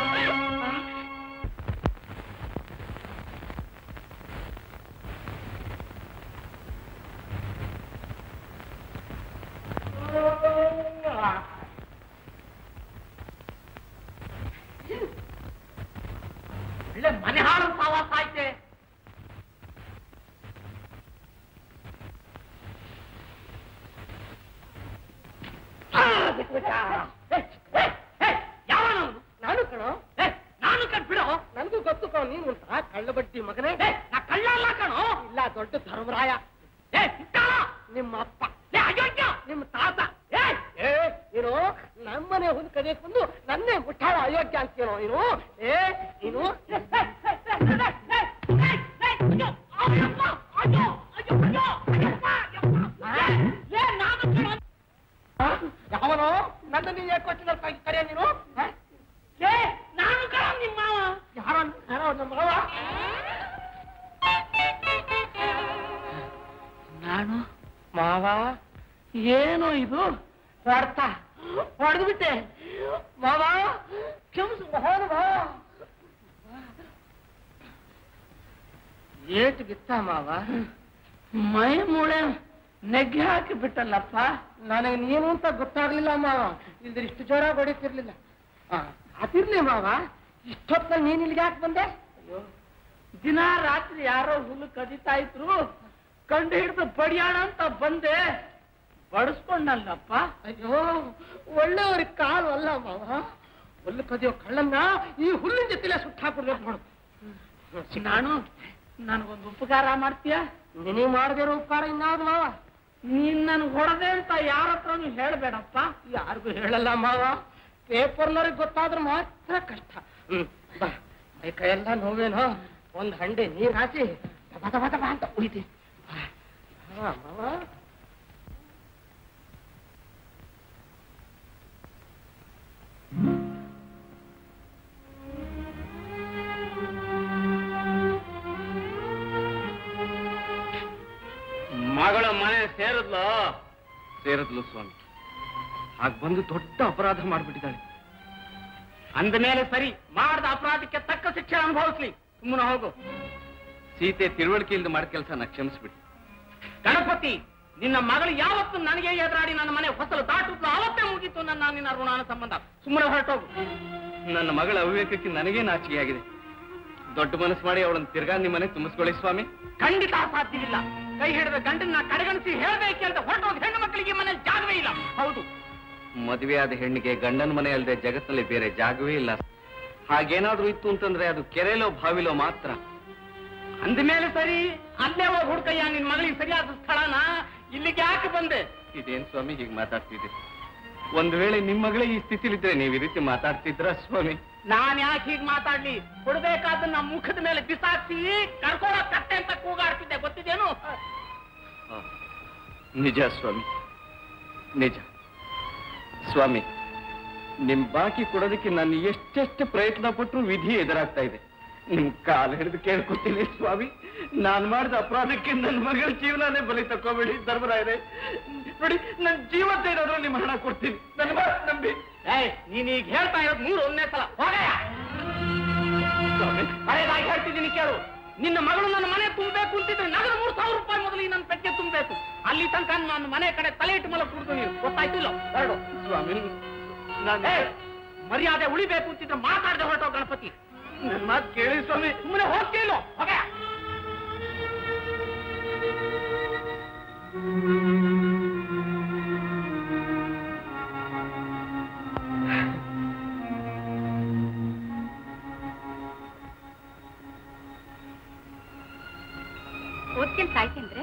ಒಳ್ಳೆ ಮನೆ ಹಾಳು ಸಾವಾಸ ಐತೆ ನಾನು ಕಣೋ ನಾನು ಕಟ್ಬಿಡೋ ನನಗೂ ಗೊತ್ತು ಕಣೋ ನೀನು ಅಂತ ಕಳ್ಳ ಬಡ್ಡಿ ಮಗನೇ ನಾ ಕಳ್ಳ ಅಲ್ಲ ಕಣೋ ಇಲ್ಲ ದೊಡ್ಡ ಧರ್ಮರಾಯ ಏ ಮುಟ್ಟಾಳ ನಿಮ್ಮ ಅಪ್ಪ ಏ ಅಯೋಗ್ಯ ನಿಮ್ಮ ತಾತ ಏ ಏ ನೀನು ನಮ್ಮನೆ ಹುಲ್ ಕದಿಯಕ್ ಬಂದು ನನ್ನೇ ಮುಟ್ಟಾಳ ಅಯೋಗ್ಯ ಅಂತೀನೋ ನೀನು ಏ ನೀನು ಆ? ಯಾವನೋ ನನ್ನ ನೀ ಯಾಕೆ ಕೊಟ್ಟಿನ ಕರೆಯ ನೀನು ಆ? ಏ ನಾನು ಕಣ ನಿಮ್ಮ ಮಾವ ಯಾರೋ ಯಾರೋ ನಮ್ಮ ಮಾವ ನಾನು ಮಾವ ಏನೋ ಇದು ಹೊಡ್ತಾ ಹೊಡೆದು ಬಿಟ್ಟೆ ಮಾವ ಕ್ಷಮಿಸು ಹೋನು ಬಾ ಏಟು ಬಿತ್ತ ಮಾವ ಮೈ ಮೂಳೆ ನೆಗ್ಗೆ ಹಾಕಿ ಬಿಟ್ಟಲ್ಲಪ್ಪ ನನಗೆ ನೀನು ಅಂತ ಗೊತ್ತಾಗ್ಲಿಲ್ಲ ಮಾವ ಇಲ್ದ್ರೆ ಇಷ್ಟು ಜೋರಾಗಿ ಹೊಡಿತಿರ್ಲಿಲ್ಲ ಆ, ಅದಿರ್ಲಿ ಮಾವ ಇಷ್ಟೊತ್ತಲ್ಲಿ ನೀನ್ ಇಲ್ಲಿಗೆ ಯಾಕೆ ಬಂದೆ ದಿನ ರಾತ್ರಿ ಯಾರೋ ಹುಲ್ಲು ಕದಿತಾ ಇದ್ರು ಕಂಡು ಹಿಡಿದು ಬಡಿಯಾಣ ಅಂತ ಬಂದೆ ಬಡಿಸ್ಕೊಂಡಲ್ಲಪ್ಪ ಅಯ್ಯೋ ಒಳ್ಳೆಯವ್ರಿಗೆ ಕಾಲು ಅಲ್ಲ ಮಾವ ಹುಲ್ಲು ಕದಿಯೋ ಕಳ್ಳನ್ನ ಈ ಹುಲ್ಲಿನ ಜೊತೆಲೆ ಸುಟ್ಟು ಹಾಕ್ಬಿಡ್ಬೇಕು ನೋಡು ನಾನು ನನಗೊಂದು ಉಪಕಾರ ಮಾಡ್ತೀಯ ನಿನಗೆ ಮಾಡದಿರೋ ಉಪಕಾರ ಇನ್ನಾವ್ದು ಮಾವ ನೀನ್ ನನ್ಗೆ ಹೊಡೆದೆ ಅಂತ ಯಾರ ಹತ್ರನು ಹೇಳ್ಬೇಡಪ್ಪ ಯಾರಿಗೂ ಹೇಳಲ್ಲ ಮಾವ ಪೇಪರ್ನವ್ರಿಗೆ ಗೊತ್ತಾದ್ರೆ ಮಾತ್ರ ಕಷ್ಟ ಹ್ಮ್ ಬಾ ಮೈ ಕೈಯೆಲ್ಲ ನೋವೇನೋ ಒಂದ್ ಹಂಡೆ ನೀರ್ ಹಾಕಿ ದಬ ದಬ ದಬ ಅಂತ ಉಳಿತೀನಿ ಹಾ ಮಾವ ಮಗಳ ಮನೆ ಸೇರಿದ್ಲು ಸೇರಿದ್ಲು ಸ್ವಾಮಿ ಹಾಗೆ ಬಂದು ದೊಡ್ಡ ಅಪರಾಧ ಮಾಡ್ಬಿಟ್ಟಿದ್ದಾಳೆ ಅಂದಮೇಲೆ ಸರಿ ಮಾಡ್ದ ಅಪರಾಧಕ್ಕೆ ತಕ್ಕ ಶಿಕ್ಷೆ ಅನುಭವಿಸ್ಲಿ ಸುಮ್ಮನೆ ಹೋಗು ಸೀತೆ ತಿಳುವಳಿಕೆ ಇಲ್ದ ಮಾಡಿದ ಕೆಲಸ ನಾ ಕ್ಷಮಿಸ್ಬಿಡಿ ಗಣಪತಿ ನಿನ್ನ ಮಗಳು ಯಾವತ್ತು ನನಗೆ ಎದುರಾಡಿ ನನ್ನ ಮನೆ ಹೊಸಲು ದಾಟುತ್ತೋ ಅವತ್ತೇ ಮುಗೀತು ನನ್ನ ನಿನ್ನ ಋಣಾನ ಸಂಬಂಧ ಸುಮ್ಮನೆ ಹೊರಟೋಗು ನನ್ನ ಮಗಳ ಅವಿವೇಕಕ್ಕೆ ನನಗೇ ನಾಚಿಕೆ ಆಗಿದೆ ದೊಡ್ಡ ಮನಸ್ಸು ಮಾಡಿ ಅವಳನ್ನು ತಿರ್ಗಾ ನಿಮ್ಮ ಮನೆ ತುಂಬಿಸ್ಕೊಳ್ಳಿ ಸ್ವಾಮಿ ಖಂಡಿತ ಸಾಧ್ಯವಿಲ್ಲ ಕೈ ಹಿಡಿದ ಗಂಡನ್ನ ಕಡೆಗಣಿಸಿ ಹೇಳ್ಬೇಕು ಅಂತ ಹೊರಟೋಗಿ ಹೆಣ್ಣು ಮಕ್ಕಳಿಗೆ ಮನೆ ಜಾಗವೇ ಇಲ್ಲ ಹೌದು ಮದುವೆಯಾದ ಹೆಣ್ಣಿಗೆ ಗಂಡನ ಮನೆ ಅಲ್ಲದೆ ಜಗತ್ತಿನಲ್ಲಿ ಬೇರೆ ಜಾಗವೇ ಇಲ್ಲ ಹಾಗೇನಾದ್ರೂ ಇತ್ತು ಅಂತಂದ್ರೆ ಅದು ಕೆರೆಲೋ ಬಾವಿಲೋ ಮಾತ್ರ ಅಂದಮೇಲೆ ಸರಿ ಅಲ್ಲೇ ಹೋಗಿ ಹುಡ್ಕಯ್ಯ ನಿನ್ ಮಗಳಿಗೆ ಸರಿಯಾದ ಸ್ಥಳನ ಇಲ್ಲಿಗೆ ಯಾಕೆ ಬಂದೆ ಇದೇನ್ ಸ್ವಾಮಿ ಹೀಗೆ ಮಾತಾಡ್ತಿದ್ದೀರಿ ಒಂದ್ ವೇಳೆ ನಿಮ್ ಮಗಳೇ ಈ ಸ್ಥಿತಿಲಿದ್ರೆ ನೀವು ಈ ರೀತಿ ಮಾತಾಡ್ತಿದ್ರ ಸ್ವಾಮಿ ನಾನ್ ಯಾಕೆ ಹೀಗ್ ಮಾತಾಡ್ಲಿ ಕೊಡ್ಬೇಕಾದನ್ನ ಮುಖದ ಮೇಲೆ ಬಿಸಾಕ್ಸಿ ಕರ್ಕೊಳ್ಳೋ ಕಟ್ಟೆ ಅಂತ ಕೂಗಾಡ್ತಿದ್ದೆ ಗೊತ್ತಿದೇನು ಹ. ನಿಜ ಸ್ವಾಮಿ ನಿಜ ಸ್ವಾಮಿ ನಿಮ್ ಬಾಕಿ ಕೊಡೋದಕ್ಕೆ ನಾನು ಎಷ್ಟೆಷ್ಟು ಪ್ರಯತ್ನ ಪಟ್ಟರು ವಿಧಿ ಎದುರಾಗ್ತಾ ಇದೆ ನಿಮ್ ಕಾಲು ಹಿಡಿದು ಕೇಳ್ಕೊತೀನಿ ಸ್ವಾಮಿ ನಾನ್ ಮಾಡಿದ ಅಪರಾಧಕ್ಕೆ ನನ್ನ ಮಗಳ ಜೀವನನೇ ಬಲಿ ತಕೋಬೇಡಿ ಧರ್ಮರಾಯರೇ ನೋಡಿ ನನ್ನ ಜೀವ ಇರೋರು ನಿಮ್ಮ ಹಣ ಕೊಡ್ತೀನಿ ನನ್ನ ಮಾತು ನಂಬಿ ಏಯ್ ನೀನ್ ಈಗ ಹೇಳ್ತಾ ಇರೋದು ಮೂರು ಒಂದೇ ಸಲ ಹೋಗಯ್ಯ ಸ್ವಾಮಿ ಮರ್ಯಾದಾಗಿ ಹೇಳ್ತಿದ್ದೀನಿ ಕೇಳು ನಿನ್ನ ಮಗಳು ನನ್ನ ಮನೆ ತುಂಬಬೇಕು ಅಂತಿದ್ರೆ ನಗರ ಮೂರು ಸಾವಿರ ರೂಪಾಯಿ ಮೊದಲು ನನ್ನ ಪೆಟ್ಟಿಗೆ ತುಂಬಬೇಕು ಅಲ್ಲಿ ತನಕ ನನ್ನ ಮನೆ ಕಡೆ ತಲೆ ಇಟ್ಟು ಮಲ ಕುಡ್ದು ನೀವು ಗೊತ್ತಾಯ್ತಿಲ್ಲ ಹೊರಡು ಸ್ವಾಮಿ ನಾನು ಏಯ್, ಮರ್ಯಾದೆ ಉಳಿಬೇಕು ಅಂತಿದ್ರೆ ಮಾತಾಡದೆ ಹೊರಟೋ ಗಣಪತಿ ನನ್ನ ಮಾತು ಕೇಳಿ ಸ್ವಾಮಿ ಸುಮ್ಮನೆ ಹೋಗ್ತಿಲ್ಲ ಹೋಗಯ್ಯ ಓದ್ಕೊಂಡು ಸಾಯ್ತೇನ್ರೆ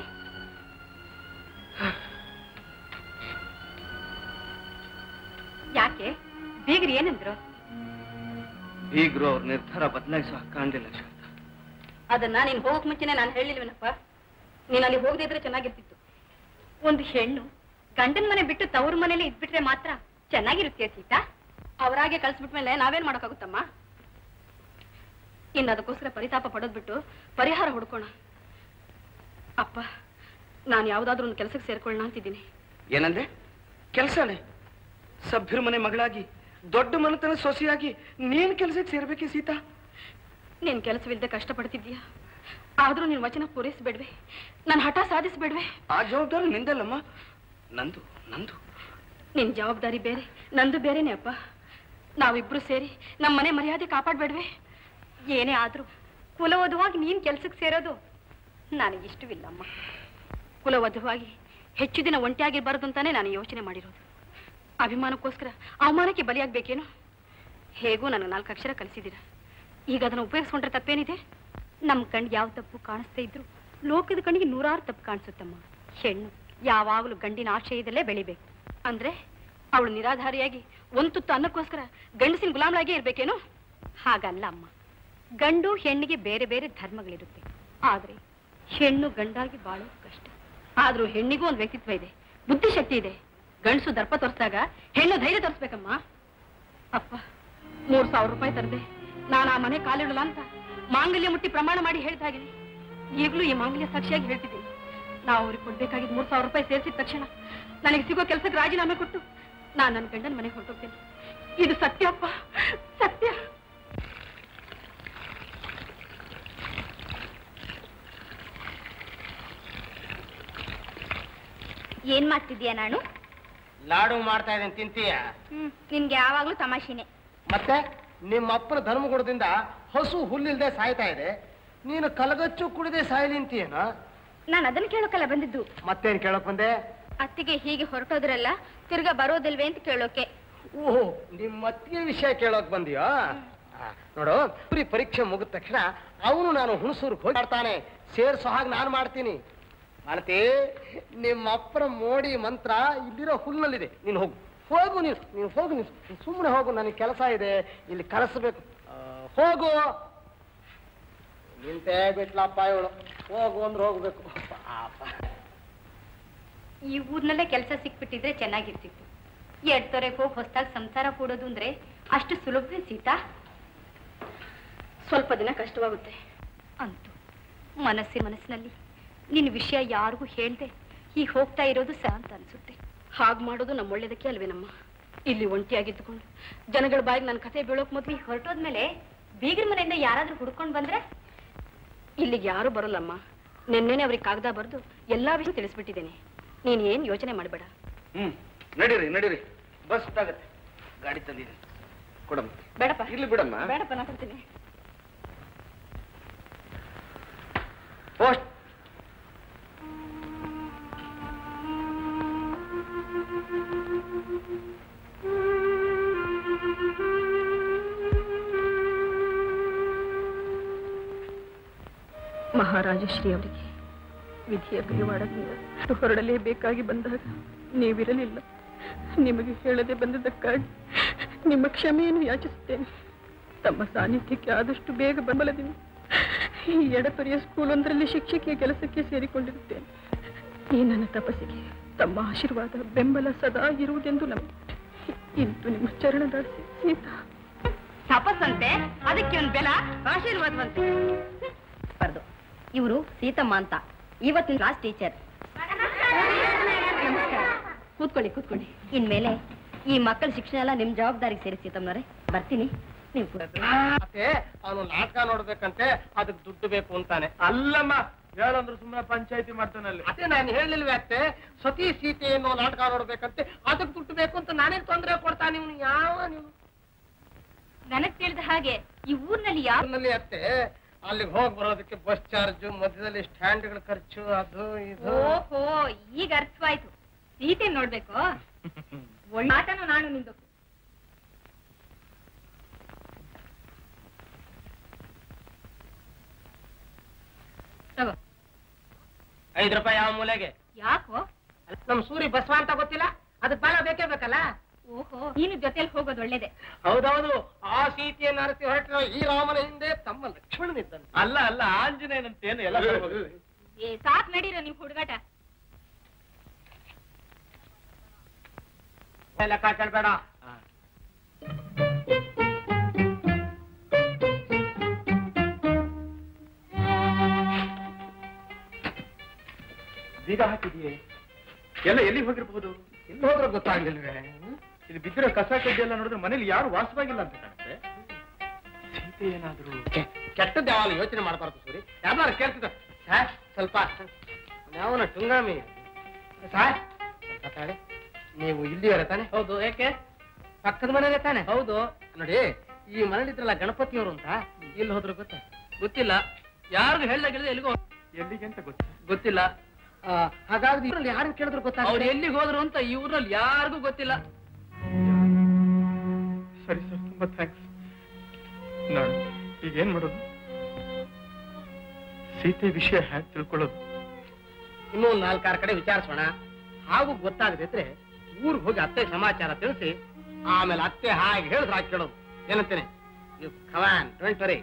ಯಾಕೆ ಬೀಗ್ರಿ ಏನಂದ್ರು ಈಗ್ರು ಅವ್ರ ನಿರ್ಧಾರ ಬದಲಾಯಿಸೋ ಕಾಣಲಿಲ್ಲ ಶಾರದಾ ಅದನ್ನ ನೀನ್ ಹೋಗಕ್ ಮುಂಚೆನೆ ನಾನು ಹೇಳಿಲ್ವೇನಪ್ಪ ನೀನ್ ಅಲ್ಲಿ ಹೋಗದೇ ಇದ್ರೆ ಚೆನ್ನಾಗಿರ್ತಿತ್ತು ಒಂದು ಹೆಣ್ಣು ಗಂಡನ ಮನೆ ಬಿಟ್ಟು ತವ್ರ ಮನೇಲಿ ಇದ್ಬಿಟ್ರೆ ಮಾತ್ರ ಚೆನ್ನಾಗಿರುತ್ತೆ ಸೀತಾ ಅವರಾಗೆ ಕಳ್ಸ್ಬಿಟ್ಮೇಲೆ ನಾವೇನ್ ಮಾಡೋಕ್ಕಾಗುತ್ತಮ್ಮ ಇನ್ನು ಅದಕ್ಕೋಸ್ಕರ ಪರಿತಾಪ ಪಡೋದ್ ಬಿಟ್ಟು ಪರಿಹಾರ ಹುಡ್ಕೋಣ ಅಪ್ಪ ನಾನು ಯಾವ್ದಾದ್ರೂ ಒಂದು ಕೆಲಸಕ್ಕೆ ಸೇರ್ಕೊಳ್ಳೋಣ ಅಂತಿದ್ದೀನಿ ಏನಂದೆ ಕೆಲಸನೇ ಸಭ್ಯರ ಮನೆ ಮಗಳಾಗಿ ದೊಡ್ಡ ಮನೆತನ ಸೊಸೆಯಾಗಿ ನೀನ್ ಕೆಲಸಕ್ಕೆ ಸೇರ್ಬೇಕೆ ಸೀತಾ ನೀನ್ ಕೆಲಸವಿಲ್ಲದೆ ಕಷ್ಟಪಡ್ತಿದ್ದೀಯ ಆದ್ರೂ ನಿನ್ ವಚನ ಪೂರೈಸಬೇಡ್ವೆ ನನ್ನ ಹಠ ಸಾಧಿಸಬೇಡ್ವೆ ಆ ಜವಾಬ್ದಾರಿ ನಿಂದಲ್ಲಮ್ಮ ನಂದು ನಂದು ನಿನ್ ಜವಾಬ್ದಾರಿ ಬೇರೆ ನಂದು ಬೇರೆನೆ ಅಪ್ಪ ನಾವಿಬ್ರು ಸೇರಿ ನಮ್ಮ ಮನೆ ಮರ್ಯಾದೆ ಕಾಪಾಡ್ಬೇಡ್ವೆ ಏನೇ ಆದ್ರೂ ಕುಲವಧುವಾಗಿ ನೀನ್ ಕೆಲ್ಸಕ್ಕೆ ಸೇರೋದು ನನಗಿಷ್ಟವಿಲ್ಲಮ್ಮ ಕುಲವಧುವಾಗಿ ಹೆಚ್ಚು ದಿನ ಒಂಟಿಯಾಗಿರ್ಬಾರ್ದು ಅಂತಾನೆ ನಾನು ಯೋಚನೆ ಮಾಡಿರೋದು ಅಭಿಮಾನಕ್ಕೋಸ್ಕರ ಅವಮಾನಕ್ಕೆ ಬಲಿಯಾಗ್ಬೇಕೇನು ಹೇಗೂ ನನಗೆ ನಾಲ್ಕು ಅಕ್ಷರ ಕಲಿಸಿದ್ದೀರ ಈಗ ಅದನ್ನು ಉಪಯೋಗಿಸ್ಕೊಂಡ್ರೆ ತಪ್ಪೇನಿದೆ ನಮ್ಮ ಕಣ್ಣಿಗೆ ಯಾವ ತಪ್ಪು ಕಾಣಿಸ್ತಾ ಇದ್ರು ಲೋಕದ ಕಣ್ಣಿಗೆ ನೂರಾರು ತಪ್ಪು ಕಾಣಿಸುತ್ತಮ್ಮ ಹೆಣ್ಣು ಯಾವಾಗಲೂ ಗಂಡಿನ ಆಶ್ರಯದಲ್ಲೇ ಬೆಳಿಬೇಕು ಅಂದ್ರೆ ಅವಳು ನಿರಾಧಾರಿಯಾಗಿ ಒಂದು ತುತ್ತು ಅನ್ನಕ್ಕೋಸ್ಕರ ಗಂಡಸಿನ ಗುಲಾಮರಾಗೇ ಇರ್ಬೇಕೇನು ಹಾಗಲ್ಲ ಅಮ್ಮ ಗಂಡು ಹೆಣ್ಣಿಗೆ ಬೇರೆ ಬೇರೆ ಧರ್ಮಗಳಿರುತ್ತೆ ಆದ್ರೆ ಹೆಣ್ಣು ಗಂಡಾಗಿ ಬಾಳೋದು ಕಷ್ಟ ಆದ್ರೂ ಹೆಣ್ಣಿಗೂ ಒಂದು ವ್ಯಕ್ತಿತ್ವ ಇದೆ ಬುದ್ಧಿಶಕ್ತಿ ಇದೆ ಗಂಡಸು ದರ್ಪ ತೋರಿಸಿದಾಗ ಹೆಣ್ಣು ಧೈರ್ಯ ತೋರಿಸ್ಬೇಕಮ್ಮ ಅಪ್ಪ ಮೂರ್ ಸಾವಿರ ರೂಪಾಯಿ ತರದೆ ನಾನು ಆ ಮನೆ ಕಾಲಿಡಲ್ಲ ಅಂತ ಮಾಂಗಲ್ಯ ಮುಟ್ಟಿ ಪ್ರಮಾಣ ಮಾಡಿ ಹೇಳ್ತಾ ಇದ್ದೀನಿ ಈಗಲೂ ಈ ಮಾಂಗಲ್ಯ ಸಾಕ್ಷಿಯಾಗಿ ಹೇಳ್ತಿದ್ದೀನಿ ನಾವು ಅವ್ರಿಗೆ ಕೊಡ್ಬೇಕಾಗಿದ್ದು ಮೂರ್ ಸಾವಿರ ರೂಪಾಯಿ ಸೇರಿಸಿದ ತಕ್ಷಣ ನನಗೆ ಸಿಗೋ ಕೆಲಸಕ್ಕೆ ರಾಜೀನಾಮೆ ಕೊಟ್ಟು ನಾನು ನನ್ನ ಗಂಡನ ಮನೆಗೆ ಹೊರಟೋಗ್ತೀನಿ ಇದು ಸತ್ಯಪ್ಪ ಸತ್ಯ ಏನ್ ಮಾಡ್ತಿದ್ಯಾ ನಾನು ಲಾಡು ಮಾಡ್ತಾ ಇದ್ದೇನೆ ತಿಂತೀಯ ಹ್ಮ್ ನಿನ್ಗೆ ಯಾವಾಗ್ಲೂ ತಮಾಷೆನೆ ಮತ್ತೆ ನಿಮ್ಮ ಅಪ್ಪನ ಧರ್ಮಗುಡದಿಂದ ಹಸು ಹುಲ್ಲಿಲ್ದೆ ಸಾಯ್ತಾ ಇದೆ ನೀನು ಕಲಗಚ್ಚು ಕುಡಿದೆ ಸಾಯಲಿ ಅಂತೀಯನ ನಾನು ಅದನ್ನ ಕೇಳೋಕಲ್ಲ ಬಂದಿದ್ದು ಮತ್ತೇನ್ ಕೇಳಕ್ ಬಂದೆ ಅತ್ತಿಗೆ ಹೀಗೆ ಹೊರಟೋದ್ರಲ್ಲ ತಿರ್ಗಾ ಬರೋದಿಲ್ವೇ ಅಂತ ಕೇಳೋಕೆ ಓಹೋ ನಿಮ್ಮ ಅತ್ತಿಗೆ ವಿಷಯ ಕೇಳೋಕ್ ಬಂದಿಯಾ ಆ, ನೋಡು ಪ್ರಿ ಪರೀಕ್ಷೆ ಮುಗಿದ ತಕ್ಷಣ ಅವನು ನಾನು ಹುಣಸೂರ್ಗೆ ಹೋಗಿ ಮಾಡ್ತಾನೆ ಸೇರ್ಸೋ ಹಾಗೆ ನಾನು ಮಾಡ್ತೀನಿ ಮಾಡ್ತಿ ನಿಮ್ಮ ಅಪ್ಪನ ಮೋಡಿ ಮಂತ್ರ ಇಲ್ಲಿರೋ ಹುಲ್ಲಲ್ಲಿದೆ ನೀನು ಹೋಗು ಹೋಗು ನೀನು ನೀನು ಹೋಗು ನೀನು ಸುಮ್ಮನೆ ಹೋಗು ನನಗೆ ಕೆಲಸ ಇದೆ ಇಲ್ಲಿ ಕಳಿಸ್ಬೇಕು ಆ, ಹೋಗು ನಿಂತೇ ಬಿಟ್ಲಪ್ಪ ಇವಳು ಹೋಗು ಅಂದ್ರೆ ಹೋಗ್ಬೇಕು ಪಾಪ ಈ ಊರ್ನಲ್ಲೇ ಕೆಲಸ ಸಿಕ್ಬಿಟ್ಟಿದ್ರೆ ಚೆನ್ನಾಗಿರ್ತಿತ್ತು ಎಡ್ತೊರೆಗೆ ಹೋಗಿ ಹೊಸ್ದಾಗಿ ಸಂಸಾರ ಕೂಡೋದು ಅಂದ್ರೆ ಅಷ್ಟು ಸುಲಭವೇ ಸೀತಾ ಸ್ವಲ್ಪ ದಿನ ಕಷ್ಟವಾಗುತ್ತೆ ಅಂತೂ ಮನಸ್ಸಿ ಮನಸ್ಸಿನಲ್ಲಿ ನಿನ್ನ ವಿಷಯ ಯಾರಿಗೂ ಹೇಳ್ದೆ ಈಗ ಹೋಗ್ತಾ ಇರೋದು ಸ ಅಂತ ಅನ್ಸುತ್ತೆ ಹಾಗೆ ಮಾಡೋದು ನಮ್ಮ ಒಳ್ಳೇದಕ್ಕೆ ಅಲ್ವೇನಮ್ಮ ಇಲ್ಲಿ ಒಂಟಿಯಾಗಿದ್ದುಕೊಂಡು ಜನಗಳ ಬಾಯಿಗೆ ನನ್ನ ಕಥೆ ಬೀಳೋಕ್ ಮೊದ್ಲು ಈಗ ಹೊರಟೋದ್ಮೇಲೆ ಬೀಗರ ಮನೆಯಿಂದ ಯಾರಾದ್ರೂ ಹುಡ್ಕೊಂಡ್ ಬಂದ್ರೆ ಇಲ್ಲಿಗೆ ಯಾರು ಬರೋಲ್ಲಮ್ಮ ನಿನ್ನೆನೆ ಅವ್ರಿಗೆ ಕಾಗದ ಬರೆದು ಎಲ್ಲಾ ವಿಷಯ ತಿಳಿಸ್ಬಿಟ್ಟಿದ್ದೇನೆ ನೀನ್ ಏನ್ ಯೋಚನೆ ಮಾಡಬೇಡ ಹ್ಮ್ ನಡೀರಿ ನಡೀರಿ ಬಸ್ ಆಗತ್ತೆ ಗಾಡಿ ತಂದಿದ್ದೀನಿ ಕೊಡಮ್ಮ ಬೇಡಪ್ಪ ಇರ್ಲಿ ಬಿಡಮ್ಮ ಬೇಡಪ್ಪ ನಾ ಕೊಡ್ತೀನಿ ಪೋಸ್ಟ್ ಮಹಾರಾಜಶ್ರೀ ಅವರಿಗೆ ವಿಧಿಯ ಕೈವಾಡದಿಂದ ಹೊರಡಲೇಬೇಕಾಗಿ ಬಂದಾಗ ನೀವಿರಲಿಲ್ಲ ನಿಮಗೆ ಹೇಳದೆ ಬಂದದಕ್ಕಾಗಿ ನಿಮ್ಮ ಕ್ಷಮೆಯನ್ನು ಯಾಚಿಸುತ್ತೇನೆ ತಮ್ಮ ಸಾನ್ನಿಧ್ಯಕ್ಕೆ ಆದಷ್ಟು ಬೇಗ ಬೆಂಬಲದಿಂದ ಈ ಎಡಪರಿಯ ಸ್ಕೂಲ್ ಒಂದರಲ್ಲಿ ಶಿಕ್ಷಕಿಯ ಕೆಲಸಕ್ಕೆ ಸೇರಿಕೊಂಡಿರುತ್ತೇನೆ ಈ ನನ್ನ ತಪಸ್ಸಿಗೆ ತಮ್ಮ ಆಶೀರ್ವಾದ ಬೆಂಬಲ ಸದಾ ಇರುವುದೆಂದು ನಂಬಿ ಇಂದು ನಿಮ್ಮ ಚರಣದಾಸಿ ಸೀತಾ ತಪಸ್ಸಂತೆ ಅದಕ್ಕೆ ಒಂದು ಬೆಲ ಆಶೀರ್ವಾದವಂತೆ ಬರ್ದು ಇವರು ಸೀತಮ್ಮ ಅಂತ ಇವತ್ತಿನ ಕ್ಲಾಸ್ ಟೀಚರ್ ಕೂತ್ಕೊಳ್ಳಿ ಕೂತ್ಕೊಳ್ಳಿ ಇನ್ಮೇಲೆ ಈ ಮಕ್ಕಳ ಶಿಕ್ಷಣ ಎಲ್ಲ ನಿಮ್ ಜವಾಬ್ದಾರಿಗೆ ಸೇರಿ ಸೀತಮ್ಮನವ್ರೆ ಬರ್ತೀನಿ ನೀವು ಕೂತ್ಕೊಳ್ಳಿ. ಮತ್ತೆ ಅವನು ನಾಟಕ ನೋಡ್ಬೇಕಂತೆ ಅದಕ್ಕೆ ದುಡ್ಡು ಬೇಕು ಅಂತಾನೆ ಅಲ್ಲಮ್ಮ ಹೇಳಂದ್ರೆ ಸುಮ್ಮನೆ ಪಂಚಾಯತಿ ಮಾಡ್ತಾನಲ್ಲಿ ಅದೇ ನಾನು ಹೇಳಿಲ್ವೇ ಅತ್ತೆ ಸತಿ ಸೀತೆ ಅನ್ನೋ ನಾಟಕ ನೋಡ್ಬೇಕಂತೆ ಅದಕ್ಕೆ ದುಡ್ಡು ಬೇಕು ಅಂತ ನಾನೇನ್ ತೊಂದರೆ ಕೊಡ್ತಾನೆ ಇವನು ಯಾವ ನೀವು ನನಗ್ ತಿಳಿದ ಹಾಗೆ ಈ ಊರ್ನಲ್ಲಿ ಯಾವ ನಲ್ಲಿ ಅತ್ತೆ ಅಲ್ಲಿಗೆ ಹೋಗಿ ಬರೋದಕ್ಕೆ ಬಸ್ ಚಾರ್ಜ್ ಮಧ್ಯದಲ್ಲಿ ಸ್ಟ್ಯಾಂಡ್ಗಳ ಖರ್ಚು ಅದು ಇದು ಓಹೋ ಈಗ ಅರ್ಥವಾಯ್ತು ಸೀತೆ ನೋಡ್ಬೇಕು ಒಳ್ಳೆ ಆಟನೂ ನಾನು ನಿಂದು ತಗೋ ಐದು ರೂಪಾಯಿ ಯಾವ ಮೂಲೆಗೆ ಯಾಕೋ ನಮ್ ಸೂರಿ ಬಸವ ಅಂತ ಗೊತ್ತಿಲ್ಲ ಅದಕ್ಕೆ ಬಾಲ ಬೇಕೇ ಬೇಕಲ್ಲ ಓಹೋ ನೀನು ಜೊತೆಲಿ ಹೋಗೋದು ಒಳ್ಳೇದೆ ಹೌದೌದು ಆ ಸೀತೆಯನ್ನು ಅರಸಿ ಹೊರಟಿರೋ ಈ ರಾಮನ ಹಿಂದೆ ತಮ್ಮ ಲಕ್ಷ್ಮಣನಿದ್ದಾನೆ ಅಲ್ಲ ಅಲ್ಲ ಆಂಜನೇಯನಂತೇನು ಎಲ್ಲ ಬರ್ಬೋದು. ಏ ಸಾಕ್ ನಡೀರ ನಿಮ್ ಹುಡುಗಾಟ ಲೆಕ್ಕಾಚಾರ ಬೇಡ ಬೀಗ ಹಾಕಿದೆಯೇ ಎಲ್ಲ ಎಲ್ಲಿ ಹೋಗಿರ್ಬಹುದು ಎಲ್ಲಿ ಹೋದ್ರೆ ಗೊತ್ತಾಗ್ಲಿಲ್ವೇ ಇದು ಬಿದ್ದಿರೋ ಕಸ ಕಡ್ಡಿ ಎಲ್ಲ ನೋಡಿದ್ರೆ ಮನೇಲಿ ಯಾರು ವಾಸವಾಗಿಲ್ಲ ಅಂತ ಕಾಣುತ್ತೆ ಸೀತೆ ಏನಾದ್ರು ಕೆಟ್ಟದ್ದು ಯಾವಾಗ ಯೋಚನೆ ಮಾಡಬಾರ್ದು ಸೂರಿ ಯಾರು ಕೇಳ್ತಿದ್ದ ಸಾರ್ ಸ್ವಲ್ಪ ಯಾವನ ಟುಂಗಾಮಿ ಸಾರ್ ಸ್ವಲ್ಪ ತಾಳಿ ನೀವು ಇಲ್ಲಿಯವರ ತಾನೆ ಹೌದು ಯಾಕೆ ಪಕ್ಕದ ಮನೆಯಲ್ಲೇ ತಾನೆ ಹೌದು ನೋಡಿ ಈ ಮನೇಲಿದ್ರಲ್ಲ ಗಣಪತಿಯವರು ಅಂತ ಇಲ್ಲಿ ಹೋದ್ರು ಗೊತ್ತಾ ಗೊತ್ತಿಲ್ಲ ಯಾರಿಗೂ ಹೇಳ್ದಾಗಿಲ್ಲ ಎಲ್ಲಿಗೋ ಎಲ್ಲಿಗೆ ಅಂತ ಗೊತ್ತಿಲ್ಲ ಗೊತ್ತಿಲ್ಲ ಆ, ಹಾಗಾದ್ರೆ ಇವ್ರಲ್ಲಿ ಯಾರನ್ನ ಕೇಳಿದ್ರು ಅವ್ರು ಗೊತ್ತಾಗ ಎಲ್ಲಿಗೆ ಹೋದ್ರು ಅಂತ ಈ ಊರಲ್ಲಿ ಯಾರಿಗೂ ಗೊತ್ತಿಲ್ಲ ಸರಿ ಸರ್ ತುಂಬಾ ಥ್ಯಾಂಕ್ಸ್ ನಾನು ಈಗ ಏನ್ ಮಾಡೋದು ಸೀತೆ ವಿಷಯ ಹ್ಯಾಕ್ ತಿಳ್ಕೊಳ್ಳೋದು ಇನ್ನೂ ಒಂದ್ ನಾಲ್ಕಾರು ಕಡೆ ವಿಚಾರಿಸೋಣ ಹಾಗೂ ಗೊತ್ತಾಗದಿದ್ರೆ ಊರಿಗೆ ಹೋಗಿ ಅತ್ತೆ ಸಮಾಚಾರ ತಿಳಿಸಿ ಆಮೇಲೆ ಅತ್ತೆ ಹಾಗೆ ಹೇಳಿದ್ರೆ ಹಾಗೆ ಕೇಳೋದು ಏನಂತೇನೆ ಯು ಕಮಾನ್ ಡೋಂಟ್ ವರಿ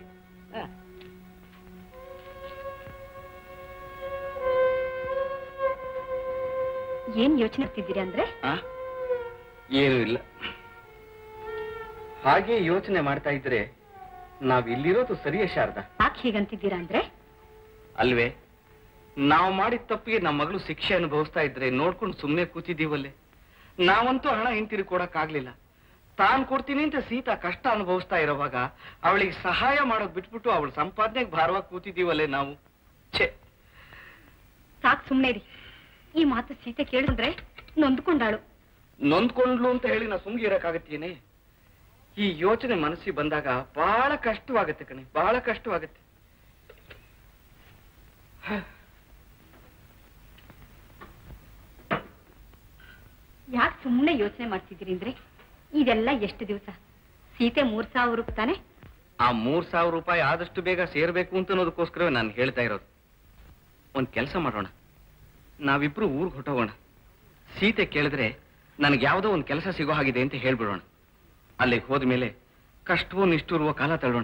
ಏನ್ ಯೋಚನೆ ಮಾಡ್ತಿದ್ದೀರಿ ಅಂದ್ರೆ ಆ? ಏನೂ ಇಲ್ಲ ಹಾಗೆ ಯೋಚನೆ ಮಾಡ್ತಾ ಇದ್ರೆ ನಾವ್ ಇಲ್ಲಿರೋದು ಸರಿಯೇ ಶಾರದಾ ಯಾಕೆ ಹೀಗಂತಿದ್ದೀರಾ ಅಂದ್ರೆ ಅಲ್ವೇ ನಾವು ಮಾಡಿದ ತಪ್ಪಿಗೆ ನಮ್ಮ ಮಗಳು ಶಿಕ್ಷೆ ಅನುಭವಿಸ್ತಾ ಇದ್ರೆ ನೋಡ್ಕೊಂಡು ಸುಮ್ಮನೆ ಕೂತಿದ್ದೀವಲ್ಲೇ ನಾವಂತೂ ಹಣ ಹಿಂತಿರುಗಿ ಕೊಡಕ್ಕಾಗ್ಲಿಲ್ಲ ತಾನ್ ಕೊಡ್ತೀನಿ ಅಂತ ಸೀತಾ ಕಷ್ಟ ಅನುಭವಿಸ್ತಾ ಇರೋವಾಗ ಅವಳಿಗೆ ಸಹಾಯ ಮಾಡೋದ್ ಬಿಟ್ಬಿಟ್ಟು ಅವಳ ಸಂಪಾದನೆಗೆ ಭಾರವಾಗಿ ಕೂತಿದೀವಲ್ಲೇ ನಾವು ಛೇ ಸಾಕ್ ಸುಮ್ನೆ ರೀ ಈ ಮಾತು ಸೀತೆ ಕೇಳಿದ್ರೆ ನೊಂದ್ಕೊಂಡಾಳು ನೊಂದ್ಕೊಂಡ್ಲು ಅಂತ ಹೇಳಿ ನಾ ಸುಮ್ಗೆ ಇರಕ್ಕಾಗತ್ತೇನೆ ಈ ಯೋಚನೆ ಮನಸ್ಸಿಗೆ ಬಂದಾಗ ಬಹಳ ಕಷ್ಟವಾಗತ್ತೆ ಕಣೆ ಬಹಳ ಕಷ್ಟವಾಗತ್ತೆ ಯಾಕೆ ಸುಮ್ಮನೆ ಯೋಚನೆ ಮಾಡ್ತಿದ್ದೀರಿ ಅಂದ್ರೆ ಇದೆಲ್ಲ ಎಷ್ಟು ದಿವಸ ಸೀತೆ ಮೂರ್ ಸಾವಿರ ರೂಪಾಯಿ ತಾನೆ ಆ ಮೂರ್ ಸಾವಿರ ರೂಪಾಯಿ ಆದಷ್ಟು ಬೇಗ ಸೇರ್ಬೇಕು ಅಂತ ಅನ್ನೋದಕ್ಕೋಸ್ಕರವೇ ನಾನು ಹೇಳ್ತಾ ಇರೋದು ಒಂದ್ ಕೆಲಸ ಮಾಡೋಣ ನಾವಿಬ್ರು ಊರ್ಗ್ ಹೊಟ್ಟೋಗೋಣ ಸೀತೆ ಕೇಳಿದ್ರೆ ನನಗೆ ಯಾವುದೋ ಒಂದು ಕೆಲಸ ಸಿಗೋ ಹಾಗಿದೆ ಅಂತ ಹೇಳ್ಬಿಡೋಣ ಅಲ್ಲಿಗೆ ಹೋದ್ಮೇಲೆ ಕಷ್ಟವೋ ನಿಷ್ಠುರುವ ಕಾಲ ತಳ್ಳೋಣ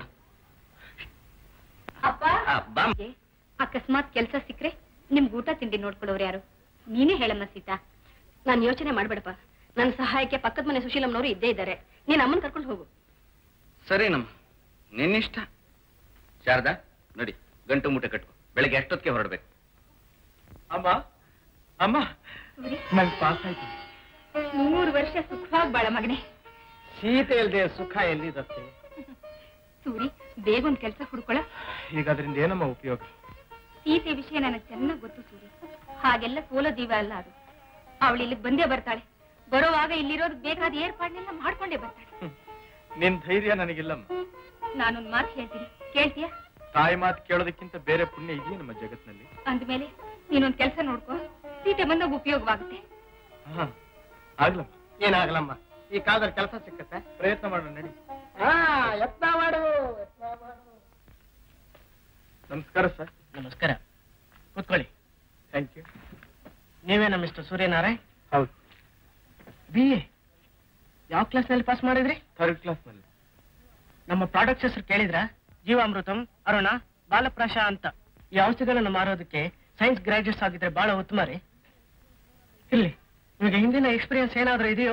ಅಪ್ಪ ಆ, ಬಾ. ಅಕಸ್ಮಾತ್ ಕೆಲಸ ಸಿಕ್ರೆ ನಿಮ್ಗೆ ಊಟ ತಿಂಡಿ ನೋಡ್ಕೊಳ್ಳೋರು ಯಾರು ನೀನೇ ಹೇಳಮ್ಮ ಸೀತಾ ನಾನು ಯೋಚನೆ ಮಾಡ್ಬೇಡಪ್ಪ ನನ್ನ ಸಹಾಯಕ್ಕೆ ಪಕ್ಕದ ಮನೆ ಸುಶೀಲಮ್ಮನವರು ಇದ್ದೇ ಇದ್ದಾರೆ ನೀನ್ ಅಮ್ಮನ್ ಕರ್ಕೊಂಡು ಹೋಗು ಸರಿನಮ್ಮ ನಿನ್ನಿಷ್ಟ ಶಾರದಾ ನೋಡಿ ಗಂಟು ಮೂಟೆ ಕಟ್ಕೊ ಬೆಳಗ್ಗೆ ಎಷ್ಟೊತ್ತಿಗೆ ಹೊರಡ್ಬೇಕು ಅಮ್ಮ ಅಮ್ಮ ನಂಗೆ ಪಾಸ್ ಆಯ್ತು ನೂರು ವರ್ಷ ಸುಖವಾಗಿ ಬಾಳ ಮಗನೇ ಸೀತೆ ಇಲ್ದೆ ಸುಖ ಎಲ್ಲಿದತ್ತೆ ಸೂರಿ ಬೇಗ ಒಂದ್ ಕೆಲಸ ಹುಡ್ಕೊಳ ಈಗ ಅದರಿಂದ ಏನಮ್ಮ ಉಪಯೋಗ ಸೀತೆ ವಿಷಯ ನನಗೆ ಚೆನ್ನಾಗಿ ಗೊತ್ತು ಸೂರಿ ಹಾಗೆಲ್ಲ ಸೋಲೋ ದೀವ ಅಲ್ಲ ಅದು ಅವಳು ಇಲ್ಲಿಗೆ ಬಂದೇ ಬರ್ತಾಳೆ ಬರೋವಾಗ ಇಲ್ಲಿರೋದಕ್ಕೆ ಬೇಕಾದ ಏರ್ಪಾಡ್ನೆಲ್ಲ ಮಾಡ್ಕೊಂಡೇ ಬರ್ತಾಳೆ ನಿನ್ ಧೈರ್ಯ ನನಗಿಲ್ಲಮ್ಮ ನಾನೊಂದ್ ಮಾತು ಹೇಳ್ತೀನಿ ಕೇಳ್ತೀಯಾ ತಾಯಿ ಮಾತು ಕೇಳೋದಕ್ಕಿಂತ ಬೇರೆ ಪುಣ್ಯ ಇದೆಯಾ ನಮ್ಮ ಜಗತ್ತಿನಲ್ಲಿ ಅಂದ್ಮೇಲೆ ನೀನೊಂದ್ ಕೆಲಸ ನೋಡ್ಕೋ ಸೀತೆ ಬಂದಾಗ ಉಪಯೋಗವಾಗುತ್ತೆ ಹಾ ಆಗ್ಲಮ್ಮ ಏನಾಗಲಮ್ಮ ಈ ಕಾಲದಲ್ಲಿ ಕೆಲಸ ಸಿಕ್ಕತ್ತೆ ಪ್ರಯತ್ನ ಮಾಡೋಣ ನಡಿ ಹಾ ಯತ್ನ ಮಾಡು ಯತ್ನ ಮಾಡು ನಮಸ್ಕಾರ ಸರ್ ನಮಸ್ಕಾರ ಕೂತ್ಕೊಳ್ಳಿ ಥ್ಯಾಂಕ್ ಯು ನೀವೇನ ಮಿಸ್ಟರ್ ಸೂರ್ಯನಾರಾಯಣ್ ಹೌದು ಬಿ ಎ ಯಾವ ಕ್ಲಾಸ್ನಲ್ಲಿ ಪಾಸ್ ಮಾಡಿದ್ರಿ ಥರ್ಡ್ ಕ್ಲಾಸ್ನಲ್ಲಿ ನಮ್ಮ ಪ್ರಾಡಕ್ಟ್ಸ್ ಹೆಸರು ಕೇಳಿದ್ರ ಜೀವಾಮೃತಂ ಅರುಣ ಬಾಲಪ್ರಾಶ ಅಂತ ಈ ಔಷಧಿಗಳನ್ನು ಮಾರೋದಕ್ಕೆ ಸೈನ್ಸ್ ಗ್ರಾಜುಯೇಟ್ಸ್ ಆಗಿದ್ರೆ ಬಹಳ ಉತ್ತಮ ರೀ ಇಲ್ಲಿ ನಿಮಗೆ ಹಿಂದಿನ ಎಕ್ಸ್ಪೀರಿಯನ್ಸ್ ಏನಾದ್ರೂ ಇದೆಯೋ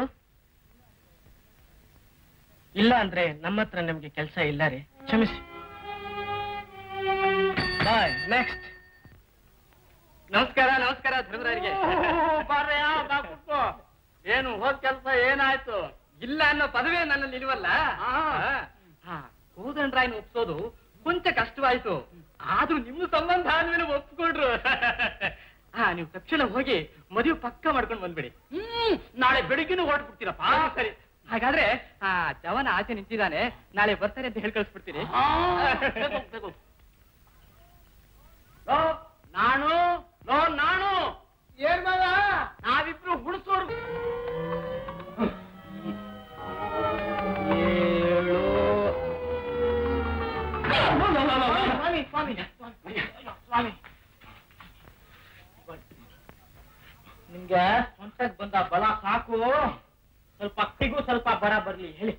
ಇಲ್ಲ ಅಂದ್ರೆ ನಮ್ಮ ಹತ್ರ ನಿಮ್ಗೆ ಕೆಲಸ ಇಲ್ಲ ರೀ ಕ್ಷಮಿಸಿ ಬಾಯ್ ನೆಕ್ಸ್ಟ್ ನಮಸ್ಕಾರ ನಮಸ್ಕಾರ ಧರ್ಮರಾಯರಿಗೆ ಬಾರಯ್ಯ, ಬಾ ಕೂತ್ಕೋ. ಏನು ಹೋದ್ ಕೆಲಸ ಏನಾಯ್ತು ಇಲ್ಲ ಅನ್ನೋ ಪದವೇ ನನ್ನಲ್ಲಿ ಇಲ್ವಲ್ಲ ಆ. ಕೋದಂಡ್ರಾಯನ್ ಒಪ್ಸೋದು ಕೊಂಚ ಕಷ್ಟವಾಯ್ತು ಆದ್ರೂ ನಿಮ್ಮ ಸಂಬಂಧ ಆದ್ಮೇಲೆ ಒಪ್ಕೊಂಡ್ರು ಹಾ ನೀವು ತಕ್ಷಣ ಹೋಗಿ ಮದುವೆ ಪಕ್ಕ ಮಾಡ್ಕೊಂಡು ಬಂದ್ಬಿಡಿ ಹ್ಮ್ ನಾಳೆ ಬೆಳಿಗ್ಗೆನೂ ಹೊರಟ್ಬಿಡ್ತೀರಪ್ಪ ಆ, ಸರಿ ಹಾಗಾದ್ರೆ ಆ ಜವನ ಆಚೆ ನಿಂತಿದ್ದಾನೆ ನಾಳೆ ಬರ್ತಾರೆ ಅಂತ ಹೇಳಿ ಕಳಿಸ್ಬಿಡ್ತೀನಿ ಆ, ತಗೋ, ತಗೋ. ಲೋ, ನಾನು ಲೋ ನಾನು ಏನ್ ಮಾಡ ನಾವಿಬ್ರು ಹುಣಸೋರು ಸ್ವಾಮಿ ಸ್ವಾಮಿ ಸ್ವಾಮಿ ನಿಮ್ಗೆ ಸೊಂಟಕ್ ಬಂದ ಬಲ ಸಾಕು ಸ್ವಲ್ಪ ಕೈಗೂ ಸ್ವಲ್ಪ ಬರ ಬರ್ಲಿ ಹೇಳಿ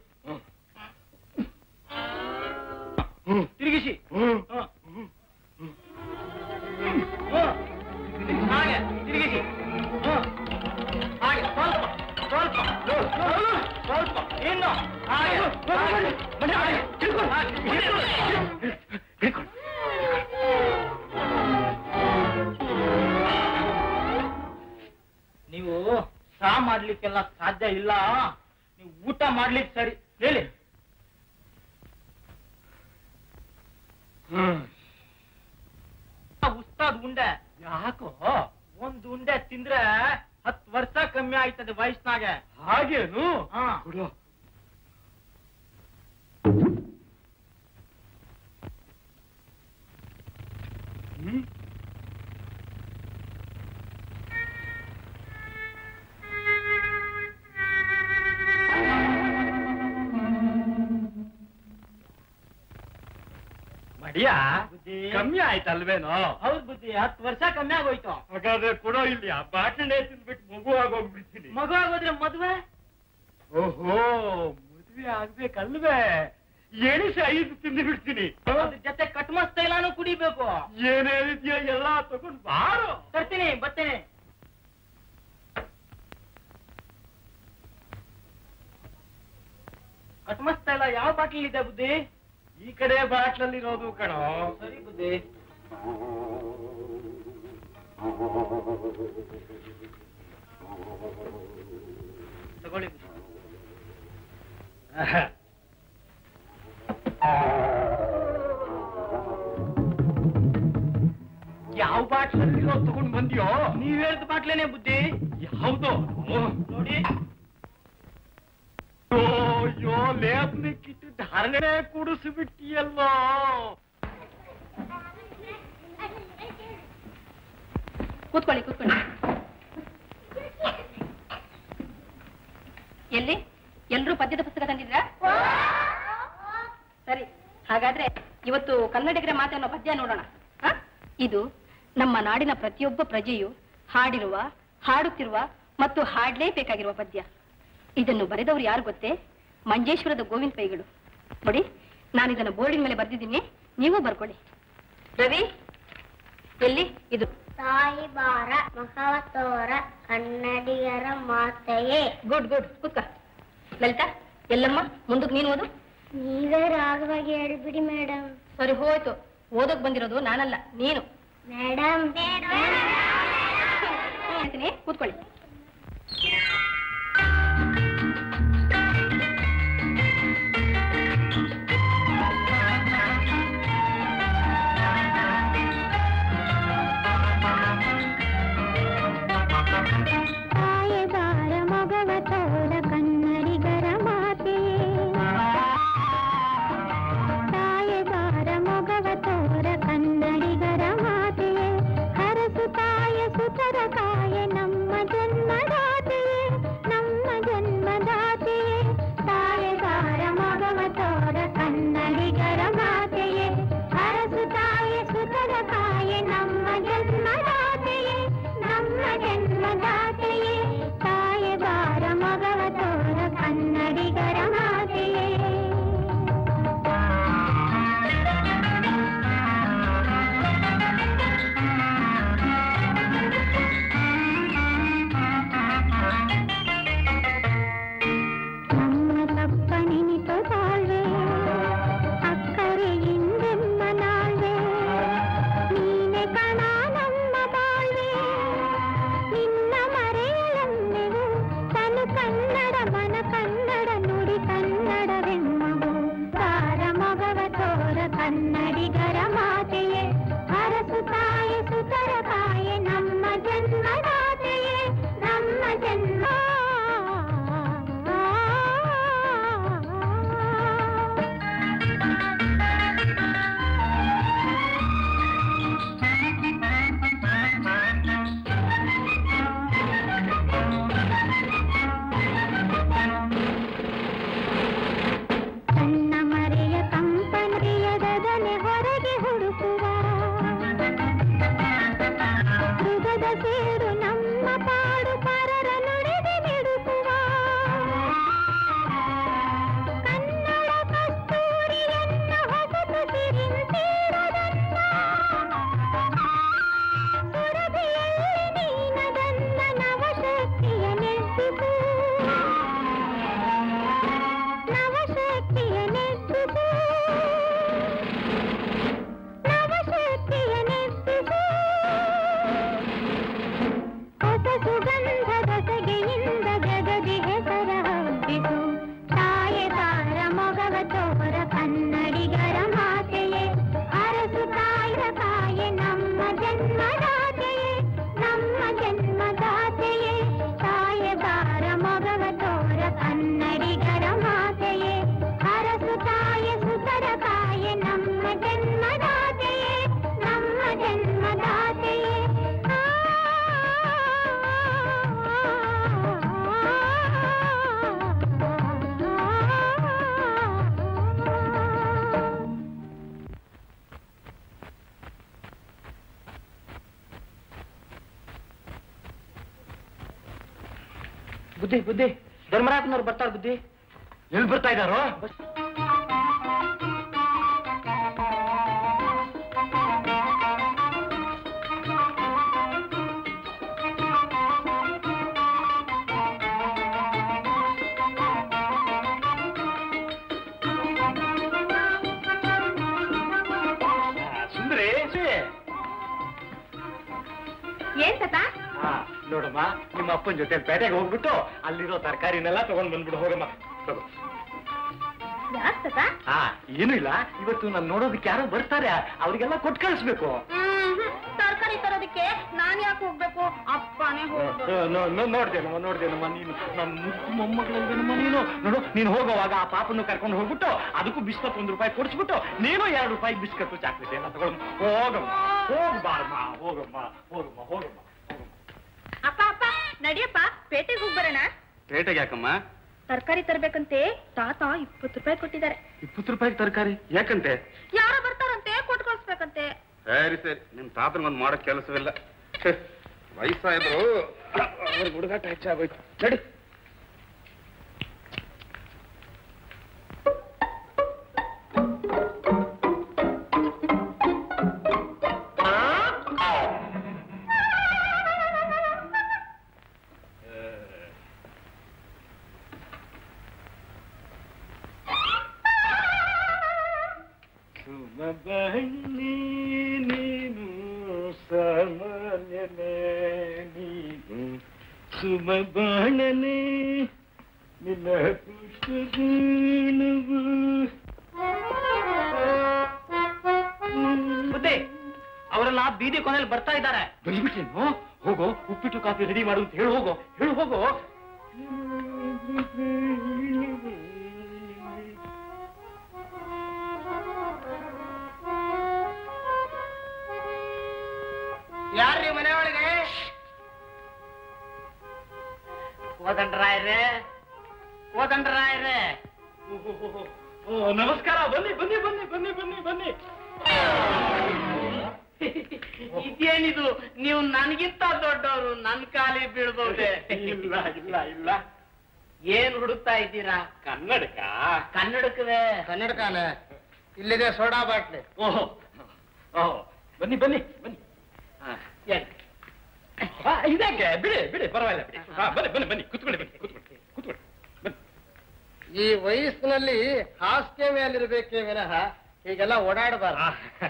ತಿರುಗಿಸಿ ಹ್ಮ್. ಹ್ಮ್. ಹಾಗೆ ತಿರುಗಿಸಿ ಹ್ಮ್. ಹಾಗೆ ಸ್ವಲ್ಪ ಸ್ವಲ್ಪ ಸ್ವಲ್ಪ ಇನ್ನು ಹಾಗೆ ಹಾಗೆ. ಹಾಗೆ. ಹಿಡ್ಕೊಂಡು, ಹಿಡ್ಕೊಂಡು, ಹಿಡ್ಕೊಂಡು. ನೀವು ಸಾ ಮಾಡ್ಲಿಕ್ಕೆಲ್ಲ ಸಾಧ್ಯ ಇಲ್ಲ ನೀವು ಊಟ ಮಾಡ್ಲಿಕ್ಕೆ ಸರಿ ಹೇಳಿ ಉಸ್ತಾದ್ ಉಂಡೆ ಯಾಕೋ ಒಂದು ಉಂಡೆ ತಿಂದ್ರೆ ಹತ್ತು ವರ್ಷ ಕಮ್ಮಿ ಆಯ್ತದೆ ವಯಸ್ಸಿನಾಗೆ ಹಾಗೇನು ಹಾ. ಕೊಡು ಹ್ಮ್ ಮಡಿಯ ಬುದ್ಧಿ. ಕಮ್ಮಿ ಆಯ್ತಲ್ವೇನೋ ಹೌದ್ ಬುದ್ಧಿ ಹತ್ತು ವರ್ಷ ಕಮ್ಮಿ ಆಗೋಯ್ತು ಹಾಗಾದ್ರೆ ಕೊಡೋ ಇಲ್ಲಿ ಆ ಬಾಟಣೆ ತಿಂದ್ಬಿಟ್ಟು ಮಗು ಆಗೋಗ್ಬಿಡ್ತೀನಿ ಮಗು ಆಗೋದ್ರೆ ಮದ್ವೆ ಓಹೋ ಮದ್ವೆ ಆಗ್ಬೇಕಲ್ವೇ ಎಣಿಸಿ ಐದು ತಿಂದು ಬಿಡ್ತೀನಿ ಅದ್ರ ಜೊತೆ ಕಟ್ಮಸ್ ತೈಲಾನು ಕುಡಿಬೇಕು ಏನೇನಿದ್ಯೋ ಎಲ್ಲ ತಗೊಂಡ್ ಬಾರು ತರ್ತೀನಿ ಬರ್ತೇನೆ ಕಟ್ಮಸ್ ತೈಲ ಯಾವ ಬಾಟ್ಲಿ ಇದೆ ಬುದ್ಧಿ ಈ ಕಡೆ ಬಾಟ್ಲಲ್ಲಿ ಇರೋದು ಕಣೋ ಸರಿ ಬುದ್ಧಿ ತಗೊಳ್ಳಿ ಯಾವ ಬಾಟ್ಲಲ್ಲಿ ತಗೊಂಡ್ ಬಂದ್ಯೋ ನೀವ್ ಹೇಳಿದ ಬಾಟ್ಲೇನೆ ಬುದ್ಧಿ ಯಾವ್ದು ನೋಡಿ ಅಯ್ಯೋ ಲೇಪ್ನಿಕ್ಕಿಟ್ಟು ಧಾರಣೆ ಕುಡಿಸ್ಬಿಟ್ಟಿಯಲ್ಲೋ ಕೂತ್ಕೊಳ್ಳಿ ಕೂತ್ಕೊಳ್ಳಿ ಎಲ್ಲಿ ಎಲ್ರೂ ಪದ್ಯದ ಪುಸ್ತಕ ತಂದಿದ್ರಾ ಸರಿ ಹಾಗಾದ್ರೆ ಇವತ್ತು ಕನ್ನಡಿಗರ ಮಾತೆ ಅನ್ನೋ ಪದ್ಯ ನೋಡೋಣ ಹ? ಇದು ನಮ್ಮ ನಾಡಿನ ಪ್ರತಿಯೊಬ್ಬ ಪ್ರಜೆಯು ಹಾಡಿರುವ ಹಾಡುತ್ತಿರುವ ಮತ್ತು ಹಾಡ್ಲೇಬೇಕಾಗಿರುವ ಪದ್ಯ ಇದನ್ನು ಬರೆದವರು ಯಾರು ಗೊತ್ತೇ ಮಂಜೇಶ್ವರದ ಗೋವಿಂದ ಪೈಗಳು ನೋಡಿ ನಾನು ಇದನ್ನು ಬೋರ್ಡಿನ ಮೇಲೆ ಬರೆದಿದ್ದೀನಿ ನೀವು ಬರ್ಕೊಳ್ಳಿ ರವಿ ಎಲ್ಲಿ ಇದು ತಾಯಿ ಬಾರ ಮಹವತೋರ ಕನ್ನಡಿಗರ ಮಾತೆಯೇ ಗುಡ್ ಗುಡ್ ಕೂತ್ಕ ಲಲಿತಾ ಎಲ್ಲಮ್ಮ ಮುಂದಕ್ಕೆ ನೀನು ಓದು ನೀವೇ ರಾಗವಾಗಿ ಹೇಳ್ಬಿಡಿ ಮೇಡಮ್ ಸರಿ ಹೋಯ್ತು ಓದೋಕ್ ಬಂದಿರೋದು ನಾನಲ್ಲ ನೀನು ಮೇಡಮ್ ಹೇಳ್ತೀನಿ ಕೂತ್ಕೊಳ್ಳಿ ತಾಯೆ ಬಾರ ಮಗವ ತೋರ ಕನ್ನಡಿಗರ ಮಾತೆಯೇ ತಾಯೆ ಬಾರ ಮಗವ ತೋರ ಕನ್ನಡಿಗರ ಮಾತೆಯೇ ಹರಸು ತಾಯ ಸುತರ ಕಾಯ ನಮ್ಮ ಜನ್ಮದಾತೆಯೇ ನಮ್ಮ ಜನ್ಮದಾತೆಯೇ ತಾಯೆ ಬಾರ ಮಗವ ತೋರ ಕನ್ನಡಿಗರ ಮಾತೆಯೇ ಹರಸು ತಾಯ ಸುತರ ಕಾಯ ನಮ್ಮ ಜನ್ಮದಾತೆಯೇ ನಮ್ಮ ಜನ್ಮದಾತೆಯೇ ತಾಯೆ ಬಾರ ಮಗವ ತೋರ ಕನ್ನಡಿಗರ ಮಾತೆಯೇ ನಮ್ಮ ತಪ್ಪನೆನಿತು ತಾಳ್ವೆ ಅಕ್ಕರೆ ಹಿಂದೆಮ್ಮ ನಾಳ್ವೆ ನೀನೆ ಕಣ ನಮ್ಮ ಬಾಳ್ವೆ ನಿನ್ನ ಮರೆಯಲೆನ್ನೆವು ತನು ಕನ್ನಡ ಮನ ಕನ್ನಡ ನುಡಿ ಕನ್ನಡವೆಮ್ಮವು ತಾರ ಮಗವ ತೋರ ಕನ್ನಡಿಗರ ಮಾತೆಯೇ ಹರಸು ತಾಯ ಸುತರ ಕಾಯೆ ನಮ್ಮ ಜನ್ಮದಾತೆಯೇ ನಮ್ಮ ಜನ್ಮ ಸಣ್ಣ ಮರೆಯ ಕಂಪನಿಯದನೆ ಹೊರಗೆ ಹುಡುಕುವ ಮೃಗದ ಸೇಡು ನಮ್ಮ ಪಾಡು ಪರರ ನುಡಿಗೆ ಮಿಡುಕುವ ಕನ್ನಡ ಕಸ್ತೂರಿಯನ್ನ ಹೊಸತು ಸಿರಿಂತೀರದನ್ನ ಸುರಭಿಯಲ್ಲಿ ನೀನದನ್ನ ನವಶಕ್ತಿಯ ನೆಟ್ಟಿಸು ನವಶಕ್ತಿಯ ನೆಟ್ಟಿಸು ನವಶಕ್ತಿಯ ನೆಟ್ಟಿಸು ಹೊಸ ಸುಗಂಧ ರಸಗೆಯಿಂದ ಜಗದಿ ಹೆಸರ ಹಬ್ಬಿಸು ತಾಯೆ ತಾರ ಮೊಗವ ತೋರ ಕನ್ನಡಿಗರ ಮಾತೆಯೇ ಅರಸು ತಾಯಿರ ಕಾಯೆ ನಮ್ಮ ಜನ್ಮದಾತೆಯೇ ನಮ್ಮ ಜನ್ಮದಾತೆಯೇ ತಾಯೆ ಬಾರ ಮೊಗವ ತೋರ ಕನ್ನಡಿಗರ ಮಾತೆಯೇ ಅರಸು ತಾಯ ಸುತರ ಕಾಯೆ ನಮ್ಮ ಜನ್ಮದಾತೆಯೇ ನಮ್ಮ ಜನ್ಮದಾತೆಯೇ ಬುದ್ಧಿ ಬುದ್ಧಿ ಧರ್ಮರಾಜನವ್ರು ಬರ್ತಾರ ಬುದ್ಧಿ ಎಲ್ಲಿ ಬರ್ತಾ ಇದ್ದಾರೋ ಸುಂದರಿ ಏನ್ ಸತ ಆ, ನೋಡಮ್ಮ ನಿಮ್ಮ ಅಪ್ಪನ ಜೊತೆ ಪೇಟೆಗೆ ಹೋಗ್ಬಿಟ್ಟು ಅಲ್ಲಿರೋ ತರಕಾರಿನೆಲ್ಲ ತಗೊಂಡ್ ಬಂದ್ಬಿಡು ಹೋಗಮ್ಮ ತಗೋ ಯಾಕೆ ತಾತ ಹಾ ಏನು ಇಲ್ಲ ಇವತ್ತು ನಾನು ನೋಡೋದಕ್ಕೆ ಯಾರೋ ಬರ್ತಾರೆ ಅವ್ರಿಗೆಲ್ಲ ಕೊಟ್ಟು ಕಳಿಸ್ಬೇಕು ತರಕಾರಿ ತರೋದಕ್ಕೆ ನಾನ್ ಯಾಕೆ ಹೋಗ್ಬೇಕು ಅಪ್ಪನೇ ಹೋಗ್ಬೇಕು ನೋಡ್ದೇನಮ್ಮ ನೋಡ್ದೇನಮ್ಮ ನೀನು ನನ್ನ ಮುದ್ದು ಮೊಮ್ಮಗಳಲ್ವೇನಮ್ಮ ನೀನು ನೋಡು ನೀನು ಹೋಗುವಾಗ ಆ ಪಾಪನ್ನು ಕರ್ಕೊಂಡು ಹೋಗ್ಬಿಟ್ಟು ಅದಕ್ಕೂ ಬಿಸ್ಕತ್ ಒಂದು ರೂಪಾಯಿ ಕೊಡಿಸ್ಬಿಟ್ಟು ನೀನು ಎರಡು ರೂಪಾಯಿ ಬಿಸ್ಕತ್ತು ಚಾಕ್ಲೇಟ್ ಎಲ್ಲ ತಗೊಂಡು ಹೋಗಮ್ಮ ಹೋಗ್ಬಾರಮ್ಮ ಹೋಗಮ್ಮ ಹೋಗಮ್ಮ ಹೋಗಮ್ಮ ಅಪ್ಪ ಅಪ್ಪ ನಡಿಯಪ್ಪ ಪೇಟೆಗೆ ಹೋಗ್ ಬರೋಣ ಪೇಟೆಗೆ ಯಾಕಮ್ಮ ತರಕಾರಿ ತರ್ಬೇಕಂತೆ ತಾತ ಇಪ್ಪತ್ತು ರೂಪಾಯಿ ಕೊಟ್ಟಿದ್ದಾರೆ ಇಪ್ಪತ್ತು ರೂಪಾಯಿ ತರಕಾರಿ ಯಾಕಂತೆ ಯಾರೋ ಬರ್ತಾರಂತೆ ಕೊಟ್ಟು ಕಳ್ಸ್ಬೇಕಂತೆ ಸರಿ ಸರಿ ನಿಮ್ ತಾತನ ಒಂದು ಮಾಡೋ ಕೆಲಸವಿಲ್ಲ ವಯಸ್ಸಾದ್ರು ಅವ್ರಿಗೆ ಹುಡುಗಾಟ ಹೆಚ್ಚಾಗೋಯ್ತು ನಡಿ ಸುಮಬಣ್ಣಿ ನೀನು ಸಾಮಾನ್ಯನೇ ನೀನು ಸುಮಬಾಣನೆ ನಿನ್ನ ಪುಷ್ಪಗೀಣವು ಬುದ್ಧಿ ಅವರೆಲ್ಲ ಬೀದಿ ಕೊನೆಯಲ್ಲಿ ಬರ್ತಾ ಇದ್ದಾರೆ ಬಂದ್ಬಿಟ್ಟೇನು ಹೋಗೋ ಉಪ್ಪಿಟ್ಟು ಕಾಫಿ ರೆಡಿ ಮಾಡು ಅಂತ ಹೇಳಿ ಹೋಗೋ ಹೇಳು ಹೋಗೋ ಯಾರ್ರಿ ಮನೆ ಒಳಗೆ ಕೋದಂಡರಾಯ್ರೆ ಕೋದಂಡರಾಯ್ರೆ ಓ, ನಮಸ್ಕಾರ ಬನ್ನಿ ಬನ್ನಿ ಬನ್ನಿ ಬನ್ನಿ ಬನ್ನಿ ಬನ್ನಿ ಇದೇನಿದು ನೀವು ನನಗಿಂತ ದೊಡ್ಡವರು ನನ್ ಕಾಲಿ ಬೀಳ್ಬಹುದೇ ಇಲ್ಲ ಇಲ್ಲ ಇಲ್ಲ ಏನ್ ಹುಡುಕ್ತಾ ಇದ್ದೀರಾ ಕನ್ನಡಕ ಕನ್ನಡಕವೇ ಕನ್ನಡಕಾನೆ ಇಲ್ಲಿದೆ ಸೋಡಾ ಬಾಟ್ಲಿ ಓಹೋ ಓಹೋ ಬನ್ನಿ ಬನ್ನಿ ಬನ್ನಿ ಏನ್? ಆ, ಇದ್ಯಾಕೆ ಬಿಡಿ ಬಿಡಿ ಪರವಾಗಿಲ್ಲ ಬಿಡಿ ಹಾ, ಬನ್ನಿ ಬನ್ನಿ ಬನ್ನಿ ಕುತ್ಕೊಳ್ಳಿ ಬನ್ನಿ ಕುತ್ಕೊಳ್ಳಿ ಕುತ್ಕೊಳ್ಳಿ ಬನ್ನಿ ಈ ವಯಸ್ಸಿನಲ್ಲಿ ಹಾಸಿಗೆ ಮೇಲಿರ್ಬೇಕೇ ವಿನಃ ಹೀಗೆಲ್ಲ ಓಡಾಡಬಾರ್ದು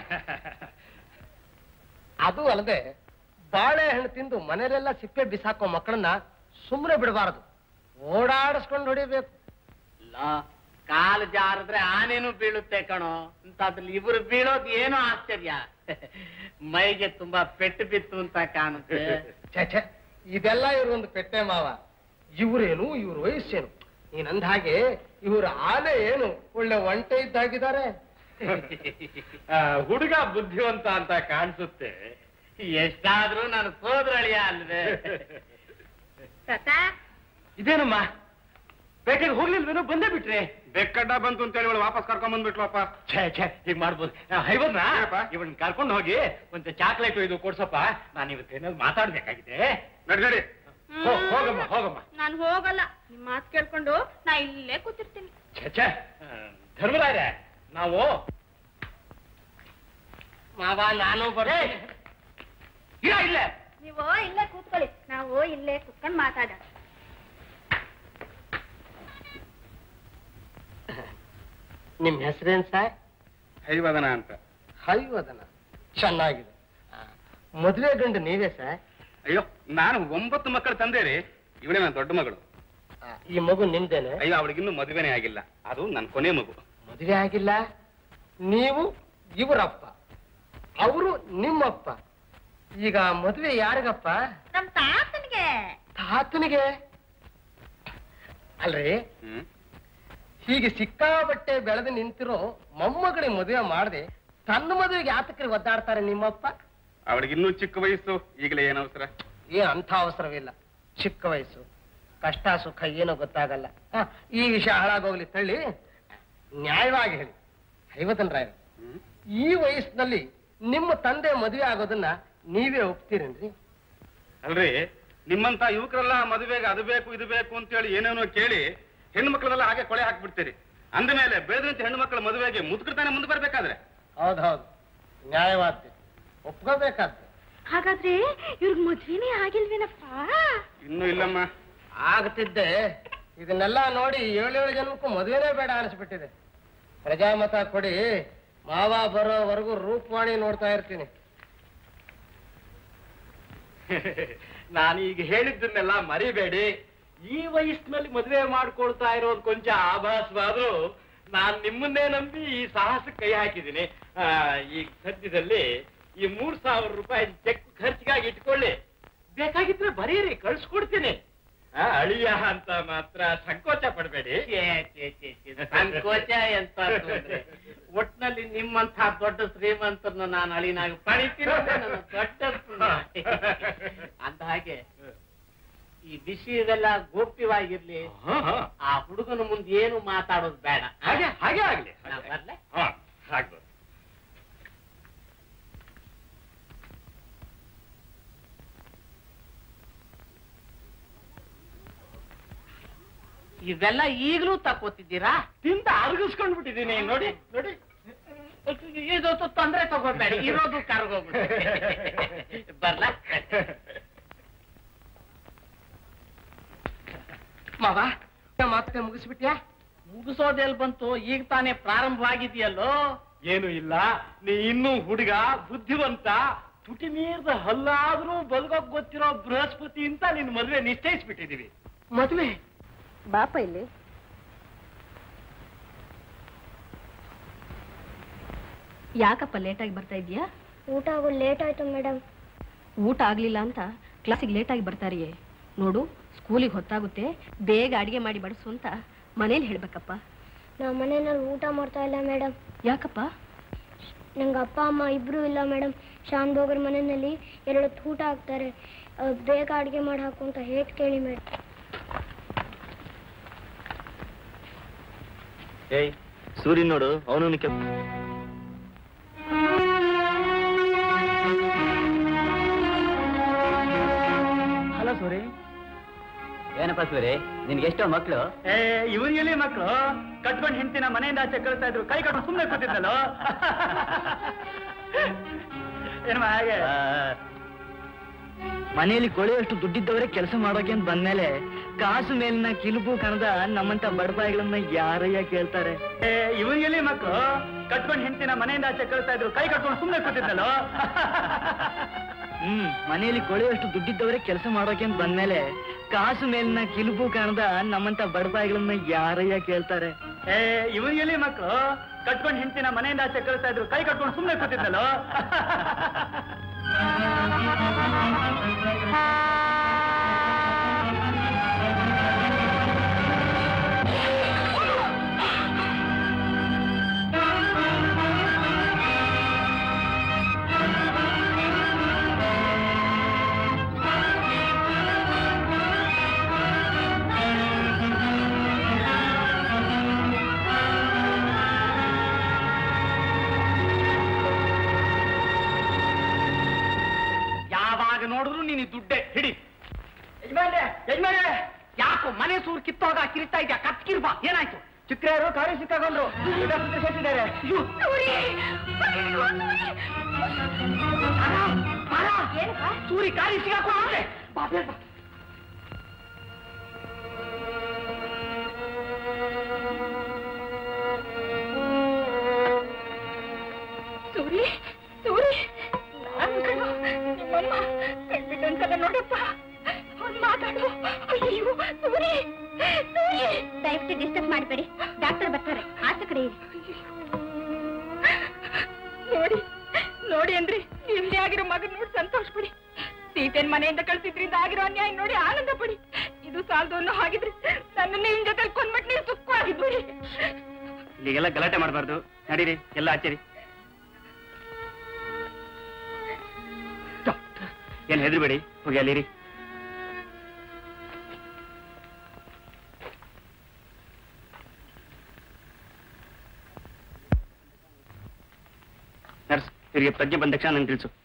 ಅದು ಅಲ್ಲದೆ ಬಾಳೆಹಣ್ಣು ತಿಂದು ಮನೆಯಲ್ಲೆಲ್ಲ ಸಿಪ್ಪೆ ಬಿಸಾಕೋ ಮಕ್ಕಳನ್ನ ಸುಮ್ಮನೆ ಬಿಡಬಾರದು ಓಡಾಡಿಸ್ಕೊಂಡು ಹೊಡಿಬೇಕು ಇಲ್ಲ ಕಾಲು ಜಾರಿದ್ರೆ ಆನೇನು ಬೀಳುತ್ತೆ ಕಣೋ ಅಂತದ್ರಲ್ಲಿ ಇವರು ಬೀಳೋದು ಏನೋ ಆಶ್ಚರ್ಯ ಮೈಗೆ ತುಂಬಾ ಪೆಟ್ಟು ಬಿತ್ತು ಅಂತ ಕಾಣುತ್ತೆ ಛೆ ಛೆ ಇದೆಲ್ಲ ಇವ್ರೊಂದು ಪೆಟ್ಟೆ ಮಾವ ಇವ್ರೇನು ಇವ್ರ ವಯಸ್ಸೇನು ನೀನಂದ ಹಾಗೆ ಇವ್ರ ಆಲೆ ಏನು ಒಳ್ಳೆ ಒಂಟೆ ಇದ್ದಾಗಿದ್ದಾರೆ ಆ, ಹುಡುಗ ಬುದ್ಧಿವಂತ ಅಂತ ಕಾಣಿಸುತ್ತೆ ಎಷ್ಟಾದ್ರೂ ನಾನು ಸೋದರಳಿಯ ಅಲ್ವೇ ತಾತ ಇದೇನಮ್ಮ ಪೇಟೆಗೆ ಹೋಗ್ಲಿಲ್ವೇನೋ ಬಂದೇ ಬಿಟ್ರೆ ಬೆಕ್ಕಡ್ಡ ಬಂತು ಅಂತ ಹೇಳಿ ವಾಪಸ್ ಕರ್ಕೊಂಡ್ ಬಂದ್ಬಿಟ್ಲಪ್ಪ ಛೇ ಛೇ ಈಗ ಮಾಡ್ಬೋದು ಹೈವನ್ನ ಏನಪ್ಪ? ಇವನ್ ಕರ್ಕೊಂಡು ಹೋಗಿ ಒಂದು ಚಾಕ್ಲೇಟ್ ಇದು ಕೊಡ್ಸಪ್ಪ ನಾನು ಇವತ್ತು ಏನಾದ್ರು ಮಾತಾಡ್ಬೇಕಾಗಿದೆ ನಡಿ ನಡಿ ಹೋ- ಹೋಗಮ್ಮ ಹೋಗಮ್ಮ ನಾನು ಹೋಗಲ್ಲ ನಿಮ್ ಮಾತು ಕೇಳ್ಕೊಂಡು ನಾ ಇಲ್ಲೇ ಕೂತಿರ್ತೀನಿ ಛೇ ಛೇ ಆ, ಧರ್ಮರಾಯ ನಾವು ಮಾವ ನಾನು ಬರ್ತೀನಿ ಇಲ್ಲ ಇಲ್ಲ ನೀವು ಇಲ್ಲೇ ಕೂತ್ಕೊಳ್ಳಿ ನಾವು ಇಲ್ಲೇ ಕೂತ್ಕೊಂಡು ಮಾತಾಡೋಣ ನಿಮ್ ಹೆಸರೇನ್ ಸರ್ ಹೈವದನ ಅಂತ ಹೈವದನ ಚೆನ್ನಾಗಿದೆ ಆ, ಮದುವೆ ಗಂಡು ನೀವೇ ಸರ್ ಅಯ್ಯೋ ನಾನು ಒಂಬತ್ತು ಮಕ್ಕಳ ತಂದೆ ರೀ ಇವಳೇ ನನ್ನ ದೊಡ್ಡ ಮಗಳು ಆ, ಈ ಮಗು ನಿಮ್ದೇನೆ ಅಯ್ಯೋ ಅವಳಿಗಿನ್ನೂ ಮದುವೆನೇ ಆಗಿಲ್ಲ ಅದು ನನ್ನ ಕೊನೆ ಮಗು ಮದುವೆ ಆಗಿಲ್ಲ ನೀವು ಇವರಪ್ಪ ಅವರು ನಿಮ್ಮಪ್ಪ ಈಗ ಮದುವೆ ಯಾರಿಗಪ್ಪ ನಮ್ ತಾತನ್ಗೆ ತಾತನಿಗೆ ಅಲ್ರಿ ಹ್ಮ್ ಹೀಗೆ ಸಿಕ್ಕಾಬಟ್ಟೆ ಬೆಳೆದು ನಿಂತಿರೋ ಮೊಮ್ಮಗಳಿಗೆ ಮದುವೆ ಮಾಡದೆ ತನ್ನ ಮದುವೆಗೆ ಯಾತಕರಿಗೆ ಒದ್ದಾಡ್ತಾರೆ ನಿಮ್ಮಪ್ಪ ಅವಳಿಗಿನ್ನೂ ಚಿಕ್ಕ ವಯಸ್ಸು ಈಗಲೇ ಏನು ಅವಸರ ಏನ್ ಅಂಥ ಅವಸರವಿಲ್ಲ ಚಿಕ್ಕ ವಯಸ್ಸು ಕಷ್ಟ ಸುಖ ಏನೋ ಗೊತ್ತಾಗಲ್ಲ ಹ, ಈ ವಿಷಯ ಹಾಳಾಗೋಗ್ಲಿ ತಳ್ಳಿ ನ್ಯಾಯವಾಗಿ ಹೇಳಿ ಐವತ್ತನ್ ರಾಯ ಹ್ಮ್ ಈ ವಯಸ್ಸಿನಲ್ಲಿ ನಿಮ್ಮ ತಂದೆ ಮದುವೆ ಆಗೋದನ್ನ ನೀವೇ ಒಪ್ತೀರೇನ್ರಿ ಅಲ್ರಿ ನಿಮ್ಮಂತ ಯುವಕರೆಲ್ಲ ಮದುವೆಗೆ ಅದು ಬೇಕು ಇದು ಬೇಕು ಅಂತೇಳಿ ಏನೇನೋ ಕೇಳಿ ಹೆಣ್ಣು ಮಕ್ಕಳೆಲ್ಲ ಹಾಗೆ ಕೊಳೆ ಹಾಕ್ಬಿಡ್ತೀರಿ ಅಂದ ಮೇಲೆ ಬೆಳೆದಂತ ಹೆಣ್ಣು ಮಕ್ಕಳ ಮದುವೆಗೆ ಮುದುಕರ್ತಾನೆ ಮುಂದೆ ಬರ್ಬೇಕಾದ್ರೆ ಹೌದು ಹೌದು ನ್ಯಾಯವಾದ್ದೆ ಒಪ್ಕೋಬೇಕಾದ್ದೆ ಹಾಗಾದ್ರೆ ಇವ್ರಿಗೆ ಮದ್ವೆನೇ ಆಗಿಲ್ವೇನಪ್ಪ ಇನ್ನೂ ಇಲ್ಲಮ್ಮ ಆಗ್ತಿದ್ದೆ ಇದನ್ನೆಲ್ಲ ನೋಡಿ ಏಳೇಳು ಜನಕ್ಕೂ ಮದುವೆನೇ ಬೇಡ ಅನಿಸ್ಬಿಟ್ಟಿದೆ ಪ್ರಜಾಮತ ಕೊಡಿ ಮಾವ ಬರೋವರೆಗೂ ರೂಪವಾಣಿ ನೋಡ್ತಾ ಇರ್ತೀನಿ ನಾನೀಗ ಹೇಳಿದ್ದನ್ನೆಲ್ಲ ಮರಿಬೇಡಿ ಈ ವಯಸ್ಸಿನಲ್ಲಿ ಮದುವೆ ಮಾಡ್ಕೊಳ್ತಾ ಇರೋದು ಕೊಂಚ ಆಭಾಸವಾದ್ರೂ ನಾನ್ ನಿಮ್ಮನ್ನೇ ನಂಬಿ ಈ ಸಾಹಸ ಕೈ ಹಾಕಿದ್ದೀನಿ ಆ, ಈಗ ಸದ್ಯದಲ್ಲಿ ಈ ಮೂರ್ ಸಾವಿರ ರೂಪಾಯಿ ಚೆಕ್ ಖರ್ಚಿಗಾಗಿ ಇಟ್ಕೊಳ್ಳಿ ಬೇಕಾಗಿದ್ರೆ ಬರೀರಿ ಕಳ್ಸ್ಕೊಡ್ತೀನಿ ಆ, ಅಳಿಯ ಅಂತ ಮಾತ್ರ ಸಂಕೋಚ ಪಡಬೇಡಿ ಸಂಕೋಚ ಎಂತ ಒಟ್ನಲ್ಲಿ ನಿಮ್ಮಂತ ದೊಡ್ಡ ಶ್ರೀಮಂತರನ್ನ ನಾನು ಅಳಿನಾಗ ಪಡಿತೀನಿ ಅಂದ್ರೆ ನನ್ನ ದೊಡ್ಡ ಪುಣ್ಯ. ಅಂದ ಹಾಗೆ ಈ ವಿಷಯವೆಲ್ಲ ಗೋಪ್ಯವಾಗಿರ್ಲಿ ಆ ಹುಡುಗನ ಮುಂದೆ ಏನು ಮಾತಾಡೋದು ಬೇಡ ಹಾಗೆ ಹಾಗೆ ಆಗ್ಲಿ ನಾ ಬರ್ಲೆ? ಹಾ ಆಗ್ಬೋದು ಇವೆಲ್ಲ ಈಗಲೂ ತಕೋತಿದ್ದೀರಾ ತಿಂತ ಅರ್ಗಿಸ್ಕೊಂಡ್ ಬಿಟ್ಟಿದ್ದೀನಿ ನೋಡಿ ನೋಡಿ ಇದು ತ- ತೊಂದ್ರೆ ತಗೋಬೇಡಿ ಇರೋದು ಕರ್ಗೋಗ್ಬಿಟ್ಟು ಬರ್ಲ ಮಾವ ಮಾತುಕತೆ ಮುಗಿಸ್ಬಿಟ್ಯಾ ಮುಗಿಸೋದೆಲ್ ಬಂತು ಈಗ ತಾನೇ ಪ್ರಾರಂಭವಾಗಿದೆಯಲ್ಲೋ ಏನು ಇಲ್ಲ ನೀ ಇನ್ನೂ ಹುಡುಗ ಬುದ್ಧಿವಂತ ತುಟಿ ಮೀರ್ದ ಹಲ್ಲಾದ್ರೂ ಬಲ್ಗೋಗ್ ಗೊತ್ತಿರೋ ಬೃಹಸ್ಪತಿ ಅಂತ ನಿನ್ ಮದ್ವೆ ನಿಶ್ಚಯಿಸ್ಬಿಟ್ಟಿದೀವಿ ಮದುವೆ ಬಾಪ ಇಲ್ಲಿ ಯಾಕಪ್ಪ ಲೇಟಾಗಿ ಬರ್ತಾ ಇದೀಯಾ ಊಟ ಆಗೋದು ಲೇಟ್ ಆಯ್ತು ಮೇಡಮ್ ಊಟ ಆಗ್ಲಿಲ್ಲ ಅಂತ ಕ್ಲಾಸಿಗೆ ಲೇಟಾಗಿ ಬರ್ತಾರಿಯೇ ನೋಡು ಸ್ಕೂಲಿಗೆ ಹೊತ್ತಾಗುತ್ತೆ ಬೇಗ ಅಡಿಗೆ ಮಾಡಿ ಬಡಿಸು ಅಂತ ಮನೇಲಿ ಹೇಳ್ಬೇಕಪ್ಪ ನಮ್ಮ ಮನೆಯಲ್ಲಿ ಊಟ ಮಾಡ್ತಾ ಇಲ್ಲ ಮೇಡಮ್ ಯಾಕಪ್ಪ ನಂಗೆ ಅಪ್ಪ ಅಮ್ಮ ಇಬ್ರು ಇಲ್ಲ ಮೇಡಮ್ ಶಾನ್ ಬೋಗರ್ ಮನೆಯಲ್ಲಿ ಎರಡು ಊಟ ಹಾಕ್ತಾರೆ ಅಹ್, ಬೇಗ ಅಡುಗೆ ಮಾಡಿ ಹಾಕು ಅಂತ ಹೇಟ್ ಕೇಳಿ ಮೇಡಮ್ ಏಯ್ ಸೂರ್ಯನ್ ನೋಡು ಅವನು ಹಲೋ ಸೂರಿ ಏನಪ್ಪ ಸೂರಿ ನಿನ್ಗೆ ಎಷ್ಟೋ ಮಕ್ಳು ಏ ಇವ್ರಿಗೆಲ್ಲಿ ಮಕ್ಕಳು ಕಟ್ಕೊಂಡು ಹೆಂಡತಿನ ಮನೆಯಿಂದ ಆಚೆ ಕಳಿಸ್ತಾ ಇದ್ರು ಕೈ ಕಟ್ಕೊಂಡು ಸುಮ್ಮನೆ ಕೂತಿದ್ದಲ್ಲೋ ಏನಮ್ಮ ಹಾಗೆ ಮನೆಯಲ್ಲಿ ಕೊಳೆಯಷ್ಟು ದುಡ್ಡಿದ್ದವರೇ ಕೆಲಸ ಮಾಡೋಕೆ ಅಂತ ಬಂದ್ಮೇಲೆ ಕಾಸು ಮೇಲಿನ ಕಿಲುಬು ಕಣದ ನಮ್ಮಂತ ಬಡಪಾಯಿಗಳನ್ನ ಯಾರಯ್ಯ ಕೇಳ್ತಾರೆ ಏ ಇವ್ರಿಗೆಲ್ಲಿ ಮಕ್ಕಳು ಕಟ್ಕೊಂಡು ಹೆಂಡತಿನ ಮನೆಯಿಂದ ಆಚೆ ಕಳಿಸ್ತಾ ಇದ್ರು ಕೈ ಕಟ್ಕೊಂಡು ಸುಮ್ಮನೆ ಕೂತಿದ್ದಲ್ಲೋ ಹ್ಮ್ ಮನೆಯಲ್ಲಿ ಕೊಳೆಯಷ್ಟು ದುಡ್ಡಿದ್ದವರೇ ಕೆಲಸ ಮಾಡೋಕೆ ಅಂತ ಬಂದ್ಮೇಲೆ ಕಾಸು ಮೇಲಿನ ಕಿಲುಬು ಕಾಣದ ನಮ್ಮಂತ ಬಡಪಾಯಿಗಳನ್ನ ಯಾರಯ್ಯ ಕೇಳ್ತಾರೆ ಏ ಇವ್ರಿಗೆಲ್ಲಿ ಮಕ್ಕಳು ಕಟ್ಕೊಂಡು ಹೆಂಡತಿನ ಮನೆಯಿಂದ ಆಚೆ ಕಳಿಸ್ತಾ ಇದ್ರು ಕೈ ಕಟ್ಕೊಂಡು ಸುಮ್ಮನೆ ಕೂತಿದ್ದಲ್ಲೋ ಯಾವಾಗ ನೋಡಿದ್ರು ನೀನು ಈ ದುಡ್ಡೆ ಹಿಡಿ ಯಜಮಾನ್ರೆ ಯಜಮಾನ್ರೆ ಯಾಕೋ ಮನೆ ಸೂರ್ ಕಿತ್ತೋಗ ಕಿರಿತಾ ಇದ್ಯಾ ಕತ್ಕಿರ್ಬಾ ಏನಾಯ್ತು ಚಿಕ್ಕರು ಕಾರಿ ಸಿಕ್ಕಾಕೊಂಡ್ರು ಸೇರಿಸಿದ್ದಾರೆ ಸೂರಿ ಕಾರಿ ಸಿಕ್ಕಾಕೊಂಡ್ರೆ ಬಾ ಬೇಗ ಬಾ. ಸೂರಿ ಸೂರಿ ನಾನ್ ಕಣೋ, ನಿಮ್ಮಮ್ಮ ಕಣ್ಬಿಟ್ಟೊಂದ್ಸಲ ನೋಡಪ್ಪ ಅವ್ನ್ ಮಾತಾಡು ಅಯ್ಯೋ ಸೂರಿ ಸೂರಿ ದಯವಿಟ್ಟು ಡಿಸ್ಟರ್ಬ್ ಮಾಡಬೇಡಿ ಡಾಕ್ಟರ್ ಬರ್ತಾರೆ ಆಚೆ ಕಡೆ ಇರಿ ನೋಡಿ ನೋಡಿ ಅಂದ್ರೆ ನಿಮ್ದೇ ಆಗಿರೋ ಮಗನ್ ನೋಡಿ ಸಂತೋಷ ಪಡಿ ಸೀತೆನ್ ಮನೆಯಿಂದ ಕಳ್ಸಿದ್ರಿಂದ ಆಗಿರೋ ಅನ್ಯಾಯ ನೋಡಿ ಆನಂದ ಪಡಿ ಇದು ಸಾಲದು ಅನ್ನೋ ಹಾಗಿದ್ರೆ ನನ್ನನ್ನ ನಿಮ್ ಜೊತೆ ಕೊಂದ್ಬಿಟ್ಟು ನೀವು ಸುಖವಾಗಿದ್ಬಿಡಿ ಇಲ್ಲಿಗೆಲ್ಲ ಗಲಾಟೆ ಮಾಡಬಾರ್ದು ನಡೀರಿ ಎಲ್ಲ ಆಚರಿ ಏನ್ ಹೆದರ್ಬೇಡಿ ಹೋಗಿ ಅಲ್ಲಿರಿ ನರ್ಸ್ ಇವರಿಗೆ ಪ್ರಜ್ಞೆ ಬಂದ ತಕ್ಷಣ ನಂಗೆ ತಿಳಿಸು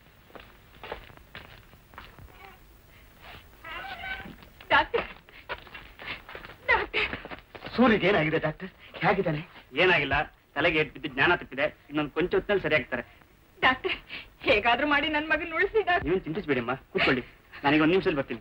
ಡಾಕ್ಟರ್ ಡಾಕ್ಟರ್ ಸೂರ್ಯಗೆ ಏನಾಗಿದೆ ಡಾಕ್ಟರ್ ಹೇಗಿದ್ದಾನೆ ಏನಾಗಿಲ್ಲ ತಲೆಗೆ ಏಟ್ ಬಿದ್ದು ಜ್ಞಾನ ತಪ್ಪಿದೆ ಇನ್ನೊಂದು ಕೊಂಚ ಹೊತ್ತಿನಲ್ಲಿ ಸರಿಯಾಗ್ತಾರೆ ಡಾಕ್ಟರ್ ಹೇಗಾದ್ರೂ ಮಾಡಿ ನನ್ ಮಗನ್ ಉಳಿಸಿ ಡಾಕ್ಟರ್ ನೀವೇನು ಚಿಂತಿಸ್ಬೇಡಿ ಅಮ್ಮ ಕೂತ್ಕೊಳ್ಳಿ ನಾನೀಗ ಒಂದು ನಿಮಿಷದಲ್ಲಿ ಬರ್ತೀನಿ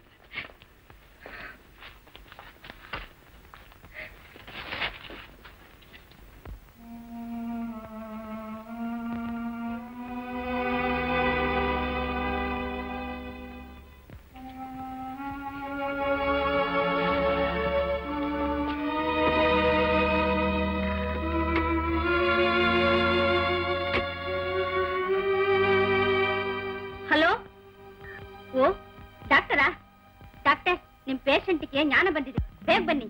ಎಂಟಕ್ಕೆ ಜ್ಞಾನ ಬಂದಿದೆ ಬೇಗ ಬನ್ನಿ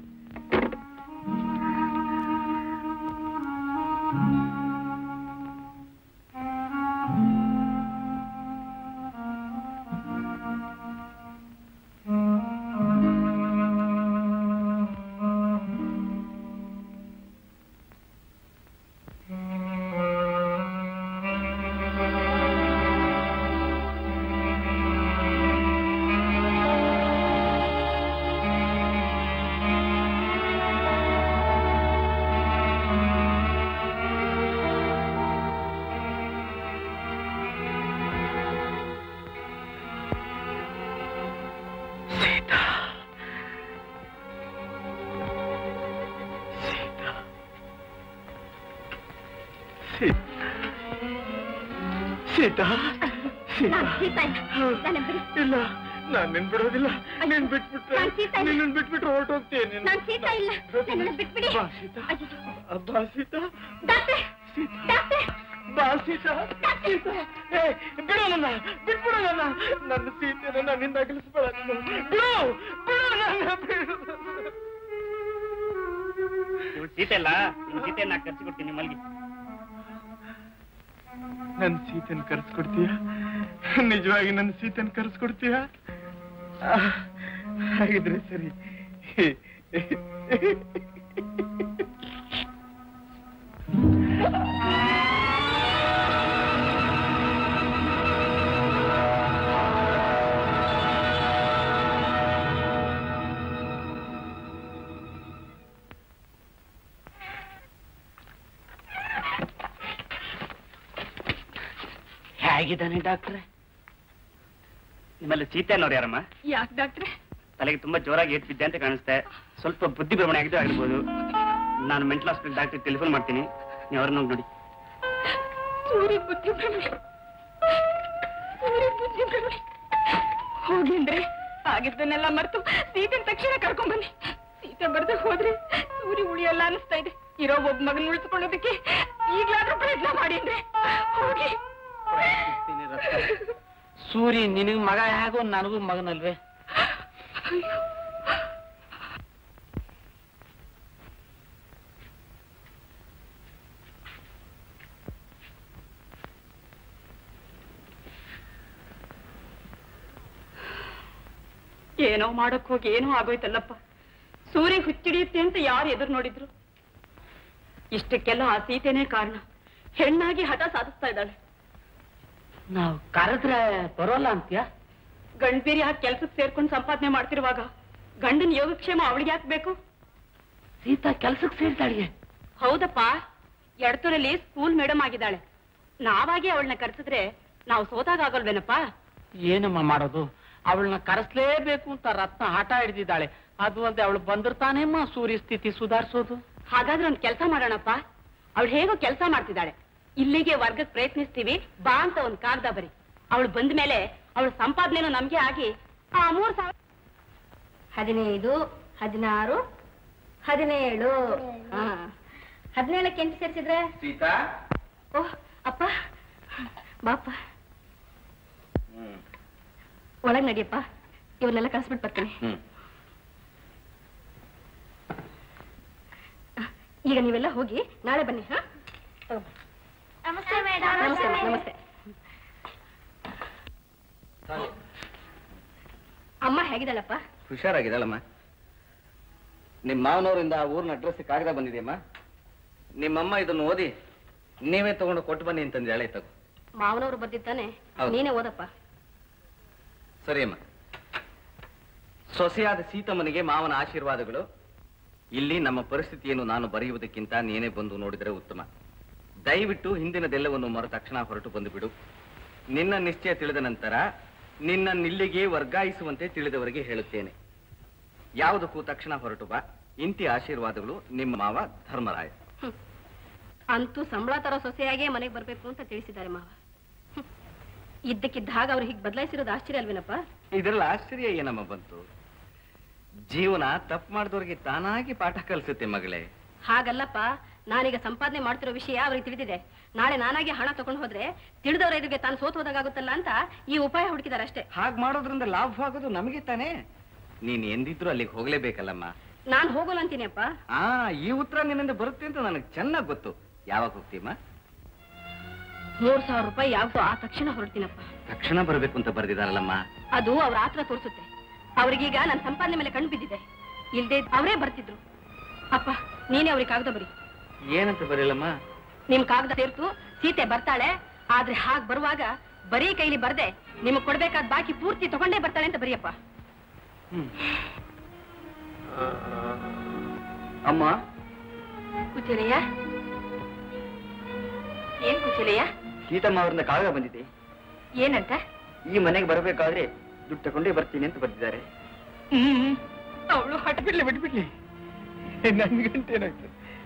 ಸೀತಾ ನಾನ್ ಸೀತಾ ಇಲ್ಲ. ನನ್ನ ಬಿಡಿ. ಇಲ್ಲ ನಾನ್ ನಿನ್ ಬಿಡೋದಿಲ್ಲ ನೀನ್ ಬಿಟ್ಬಿಟ್ರೆ ನಾನ್ ಸೀತಾ ಇಲ್ಲ. ನಿನ್ನ ಬಿಟ್ಬಿಟ್ರೆ ಹೊರಟೋಗ್ತೀನಿ ನೀನು. ನಾನ್ ಸೀತಾ ಇಲ್ಲ ನನ್ನನ್ನು ಬಿಟ್ಬಿಡಿ ಬಾ ಸೀತಾ ಅಯ್ಯೋ. ಬಾ ಸೀತಾ ಡಾಕ್ಟ್ರೆ ಡಾಕ್ಟ್ರೆ ಬಾ ಸೀತಾ ಸೀತಾ ಏ ಬಿಡು ನನ್ನ ಬಿಟ್ಬಿಡು ನನ್ನ ನನ್ನ ಸೀತೆನ ನನ್ನಿಂದ ಅಗಲಿಸ್ಬೇಡ ನೀನು ಬಿಡು ಬಿಡು ನನ್ನ ಬಿಡು ಇವ್ಳು ಸೀತೆ ಅಲ್ಲ ಇವ್ಳು ಸೀತೆಯನ್ನ ಖರ್ಚು ಕೊಡ್ತೀನಿ ಮಲ್ಗಿ ನನ್ನ ಸೀತೆನ ಕರ್ಸ್ಕೊಡ್ತೀಯ ನಿಜವಾಗಿ ನನ್ನ ಸೀತೆನ ಕರ್ಸ್ಕೊಡ್ತೀಯ ಆ, ಹಾಗಿದ್ರೆ ಸರಿ ಹೇಗಿದ್ದಾನೆ ಡಾಕ್ಟ್ರೆ ನಿಮ್ಮಲ್ಲಿ ಸೀತೆ ಅನ್ನೋರು ಯಾರಮ್ಮ ಯಾಕೆ ಡಾಕ್ಟ್ರೆ ತಲೆಗೆ ತುಂಬಾ ಜೋರಾಗಿ ಏಟ್ ಬಿದ್ದೆ ಅಂತ ಕಾಣಿಸ್ತೆ ಸ್ವಲ್ಪ ಬುದ್ಧಿ ಭ್ರಮಣೆ ಆಗಿದ್ದು ಆಗಿರ್ಬೋದು ನಾನು ಮೆಂಟಲ್ ಹಾಸ್ಪಿಟಲ್ ಡಾಕ್ಟರ್ ಟೆಲಿಫೋನ್ ಮಾಡ್ತೀನಿ ನೀವು ಅವ್ರನ್ನ ಹೋಗಿ ನೋಡಿ ಸೂರ್ಯ ಬುದ್ಧಿ ಭ್ರಮೆ ಸೂರ್ಯ ಬುದ್ಧಿ ಭ್ರಮೆ ಹೋಗಿ ಅಂದ್ರೆ ಆಗಿದ್ದನ್ನೆಲ್ಲ ಮರೆತು ಸೀತೆನ ತಕ್ಷಣ ಕರ್ಕೊಂಡ್ ಬನ್ನಿ ಸೀತೆ ಬರ್ದೆ ಹೋದ್ರೆ ಸೂರ್ಯ ಉಳಿಯಲ್ಲ ಅನಿಸ್ತಾ ಇದೆ ಇರೋ ಒಬ್ಬ ಮಗನ ಉಳಿಸ್ಕೊಳ್ಳೋದಕ್ಕೆ ಈಗ್ಲಾದ್ರೂ ಪ್ರಯತ್ನ ಮಾಡಿ ಅಂದ್ರೆ ಹೋಗಿ ಸೂರಿ ನಿನಗ್ ಮಗ ಹೇಗೋ ನನಗೂ ಮಗನಲ್ವೇ ಏನೋ ಮಾಡಕ್ ಹೋಗಿ ಏನೋ ಆಗೋಯ್ತಲ್ಲಪ್ಪ ಸೂರ್ಯ ಹುಚ್ಚಿಡಿಯುತ್ತೆ ಅಂತ ಯಾರು ಎದುರು ನೋಡಿದ್ರು ಇಷ್ಟಕ್ಕೆಲ್ಲ ಆ ಸೀತೆನೇ ಕಾರಣ ಹೆಣ್ಣಾಗಿ ಹಠ ಸಾಧಿಸ್ತಾ ಇದ್ದಾಳೆ ನಾವು ಕರೆದ್ರೆ ಬರೋಲ್ಲ ಅಂತ್ಯ ಗಂಡ್ಬೇರಿ ಆ ಕೆಲ್ಸಕ್ಕೆ ಸೇರ್ಕೊಂಡು ಸಂಪಾದನೆ ಮಾಡ್ತಿರುವಾಗ ಗಂಡನ ಯೋಗಕ್ಷೇಮ ಅವಳಿಗೆ ಯಾಕೆ ಬೇಕು ಸೀತಾ ಕೆಲ್ಸಕ್ಕೆ ಸೇರ್ತಾಳಿಗೆ ಹೌದಪ್ಪ ಎಡತೂರಲ್ಲಿ ಸ್ಕೂಲ್ ಮೇಡಮ್ ಆಗಿದ್ದಾಳೆ ನಾವಾಗಿ ಅವಳನ್ನ ಕರೆಸಿದ್ರೆ ನಾವು ಸೋತಾಗ ಆಗಲ್ವೇನಪ್ಪ ಏನಮ್ಮ ಮಾಡೋದು ಅವಳನ್ನ ಕರೆಸ್ಲೇಬೇಕು ಅಂತ ರತ್ನ ಆಟ ಹಿಡಿದಿದ್ದಾಳೆ ಅದು ಅಲ್ಲದೆ ಅವಳು ಬಂದಿರ್ತಾನೇಮ್ಮ ಸೂರ್ಯ ಸ್ಥಿತಿ ಸುಧಾರಿಸೋದು ಹಾಗಾದ್ರೆ ಒಂದ್ ಕೆಲಸ ಮಾಡೋಣಪ್ಪ ಅವಳು ಹೇಗೋ ಕೆಲಸ ಮಾಡ್ತಿದ್ದಾಳೆ ಇಲ್ಲಿಗೆ ವರ್ಗಕ್ಕೆ ಪ್ರಯತ್ನಿಸ್ತೀವಿ ಬಾ ಅಂತ ಒಂದ್ ಕಾಗದ ಬರಿ ಅವಳು ಬಂದ ಮೇಲೆ ಅವಳ ಸಂಪಾದನೆನೂ ನಮ್ಗೆ ಆಗಿ ಆ ಮೂರ್ ಸಾವಿರ ಹದಿನೈದು ಹದಿನಾರು ಹದಿನೇಳು ಹಾ. ಹದಿನೇಳಕ್ಕೆ ಎಂಟು ಸೇರಿಸಿದ್ರೆ ಸೀತಾ ಓಹ್ ಅಪ್ಪ ಬಾಪ್ಪ ಒಳಗ್ ನಡಿಯಪ್ಪ ಇವನ್ನೆಲ್ಲ ಕಳ್ಸ್ಬಿಟ್ಟು ಬರ್ತೀನಿ ಹ್ಮ್ ಈಗ ನೀವೆಲ್ಲ ಹೋಗಿ ನಾಳೆ ಬನ್ನಿ ಹಾ ತಗೋ. ನಮಸ್ತೆ ನಮಸ್ತೆ ನಮಸ್ತೆ ಅಮ್ಮ ಹೇಗಿದ್ದಾಳಪ್ಪ ಹುಷಾರಾಗಿದ್ದಾಳಮ್ಮ ನಿಮ್ಮ ಮಾವನವರಿಂದ ಆ ಊರಿನ ಅಡ್ರೆಸ್ ಕಾಗದ ಬಂದಿದೆಯಮ್ಮ ನಿಮ್ಮಮ್ಮ ಇದನ್ನು ಓದಿ ನೀವೇ ತಗೊಂಡು ಕೊಟ್ಟು ಬನ್ನಿ ಅಂತಂದ್ರೆ ಹೇಳಿ ತಗೋ ಮಾವನವ್ರು ಬರ್ದಿದ್ದಾನೆ ಹೌದು. ನೀನೇ ಓದಪ್ಪ ಸರಿ ಅಮ್ಮ ಸೊಸೆಯಾದ ಸೀತಮ್ಮನಿಗೆ ಮಾವನ ಆಶೀರ್ವಾದಗಳು ಇಲ್ಲಿ ನಮ್ಮ ಪರಿಸ್ಥಿತಿಯನ್ನು ನಾನು ಬರೆಯುವುದಕ್ಕಿಂತ ನೀನೇ ಬಂದು ನೋಡಿದರೆ ಉತ್ತಮ ದಯವಿಟ್ಟು ಹಿಂದಿನದೆಲ್ಲವನ್ನು ಮರ ತಕ್ಷಣ ಹೊರಟು ಬಂದು ಬಿಡು ನಿನ್ನ ನಿಶ್ಚಯ ತಿಳಿದ ನಂತರ ನಿನ್ನನ್ನಿಲ್ಲಿಗೆ ವರ್ಗಾಯಿಸುವಂತೆ ತಿಳಿದವರಿಗೆ ಹೇಳುತ್ತೇನೆ ಯಾವುದಕ್ಕೂ ತಕ್ಷಣ ಹೊರಟು ಬಾ ಇಂತಿ ಆಶೀರ್ವಾದಗಳು ನಿಮ್ಮ ಮಾವ ಧರ್ಮರಾಯ ಅಂತೂ ಸಂಬಳ ತರೋ ಸೊಸೆಯಾಗೇ ಮನೆಗೆ ಬರ್ಬೇಕು ಅಂತ ತಿಳಿಸಿದ್ದಾರೆ ಮಾವ ಹ್ಮ್. ಇದ್ದಕ್ಕಿದ್ದ ಹಾಗೆ ಅವ್ರು ಹೀಗೆ ಬದಲಾಯಿಸಿರೋದು ಆಶ್ಚರ್ಯ ಅಲ್ವೇನಪ್ಪ ಇದರಲ್ಲಿ ಆಶ್ಚರ್ಯ ಏನಮ್ಮ ಬಂತು ಜೀವನ ತಪ್ಪು ಮಾಡಿದವ್ರಿಗೆ ತಾನಾಗಿ ಪಾಠ ಕಲಿಸುತ್ತೆ ಮಗಳೇ ಹಾಗಲ್ಲಪ್ಪ ನಾನೀಗ ಸಂಪಾದನೆ ಮಾಡ್ತಿರೋ ವಿಷಯ ಅವ್ರಿಗೆ ತಿಳಿದಿದೆ ನಾಳೆ ನಾನಾಗಿ ಹಣ ತಗೊಂಡು ಹೋದ್ರೆ ತಿಳಿದವರ ಎದುರಿಗೆ ತಾನು ಸೋತು ಹೋದಾಗುತ್ತಲ್ಲ ಅಂತ ಈ ಉಪಾಯ ಹುಡುಕಿದ್ದಾರೆ ಅಷ್ಟೇ ಹಾಗೆ ಮಾಡೋದ್ರಿಂದ ಲಾಭವಾಗೋದು ನಮಗೆ ತಾನೇ ನೀನ್ ಎಂದಿದ್ರು ಅಲ್ಲಿಗೆ ಹೋಗ್ಲೇಬೇಕಲ್ಲಮ್ಮ ನಾನ್ ಹೋಗಲ್ಲ ಅಂತೀನಿ ಅಪ್ಪ ಆ ಈ ಉತ್ತರ ನಿನ್ನಿಂದ ಬರುತ್ತೆ ಅಂತ ನನಗೆ ಚೆನ್ನಾಗ್ ಗೊತ್ತು ಯಾವಾಗ ಹೋಗ್ತೀಯಮ್ಮ ಮೂರ್ ಸಾವಿರ ರೂಪಾಯಿ ಯಾವ್ದು ಆ ತಕ್ಷಣ ಹೊರಡ್ತೀನಪ್ಪ ತಕ್ಷಣ ಬರ್ಬೇಕು ಅಂತ ಬರ್ದಿದಾರಲ್ಲಮ್ಮ ಅದು ಅವ್ರ ಆತ್ರ ತೋರಿಸುತ್ತೆ ಅವ್ರಿಗೀಗ ನನ್ನ ಸಂಪಾದನೆ ಮೇಲೆ ಕಣ್ಣು ಬಿದ್ದಿದೆ ಇಲ್ದೇ ಅವರೇ ಬರ್ತಿದ್ರು ಅಪ್ಪ ನೀನೇ ಅವ್ರಿಗೆ ಕಾಗದ ಬರಿ ಏನಂತ ಬರೀಲಮ್ಮ ನಿಮ್ ಕಾಗದ ಸೇರ್ತು ಸೀತೆ ಬರ್ತಾಳೆ ಆದ್ರೆ ಹಾಗ್ ಬರುವಾಗ ಬರೀ ಕೈಲಿ ಬರ್ದೆ ನಿಮಗ್ ಕೊಡ್ಬೇಕಾದ ಬಾಕಿ ಪೂರ್ತಿ ತಗೊಂಡೇ ಬರ್ತಾಳೆ ಅಂತ ಬರಿಯಪ್ಪ ಅಮ್ಮ ಕುಚಲಯ್ಯ ಏನ್ ಕುಚಲಯ್ಯ ಸೀತಮ್ಮ ಅವರಿಂದ ಕಾಗದ ಬಂದಿದೆ ಏನಂತ ಈ ಮನೆಗೆ ಬರಬೇಕಾದ್ರೆ ದುಡ್ಡು ತಗೊಂಡೇ ಬರ್ತೀನಿ ಅಂತ ಬರ್ತಿದ್ದಾರೆ ಹ್ಮ್ ಅವಳು ಹಠ ಬಿಡ್ಲಿ ಬಿಟ್ಬಿಡ್ಲಿ ನನ್ಗಂಟೆ ಏನಾಗ್ತದೆ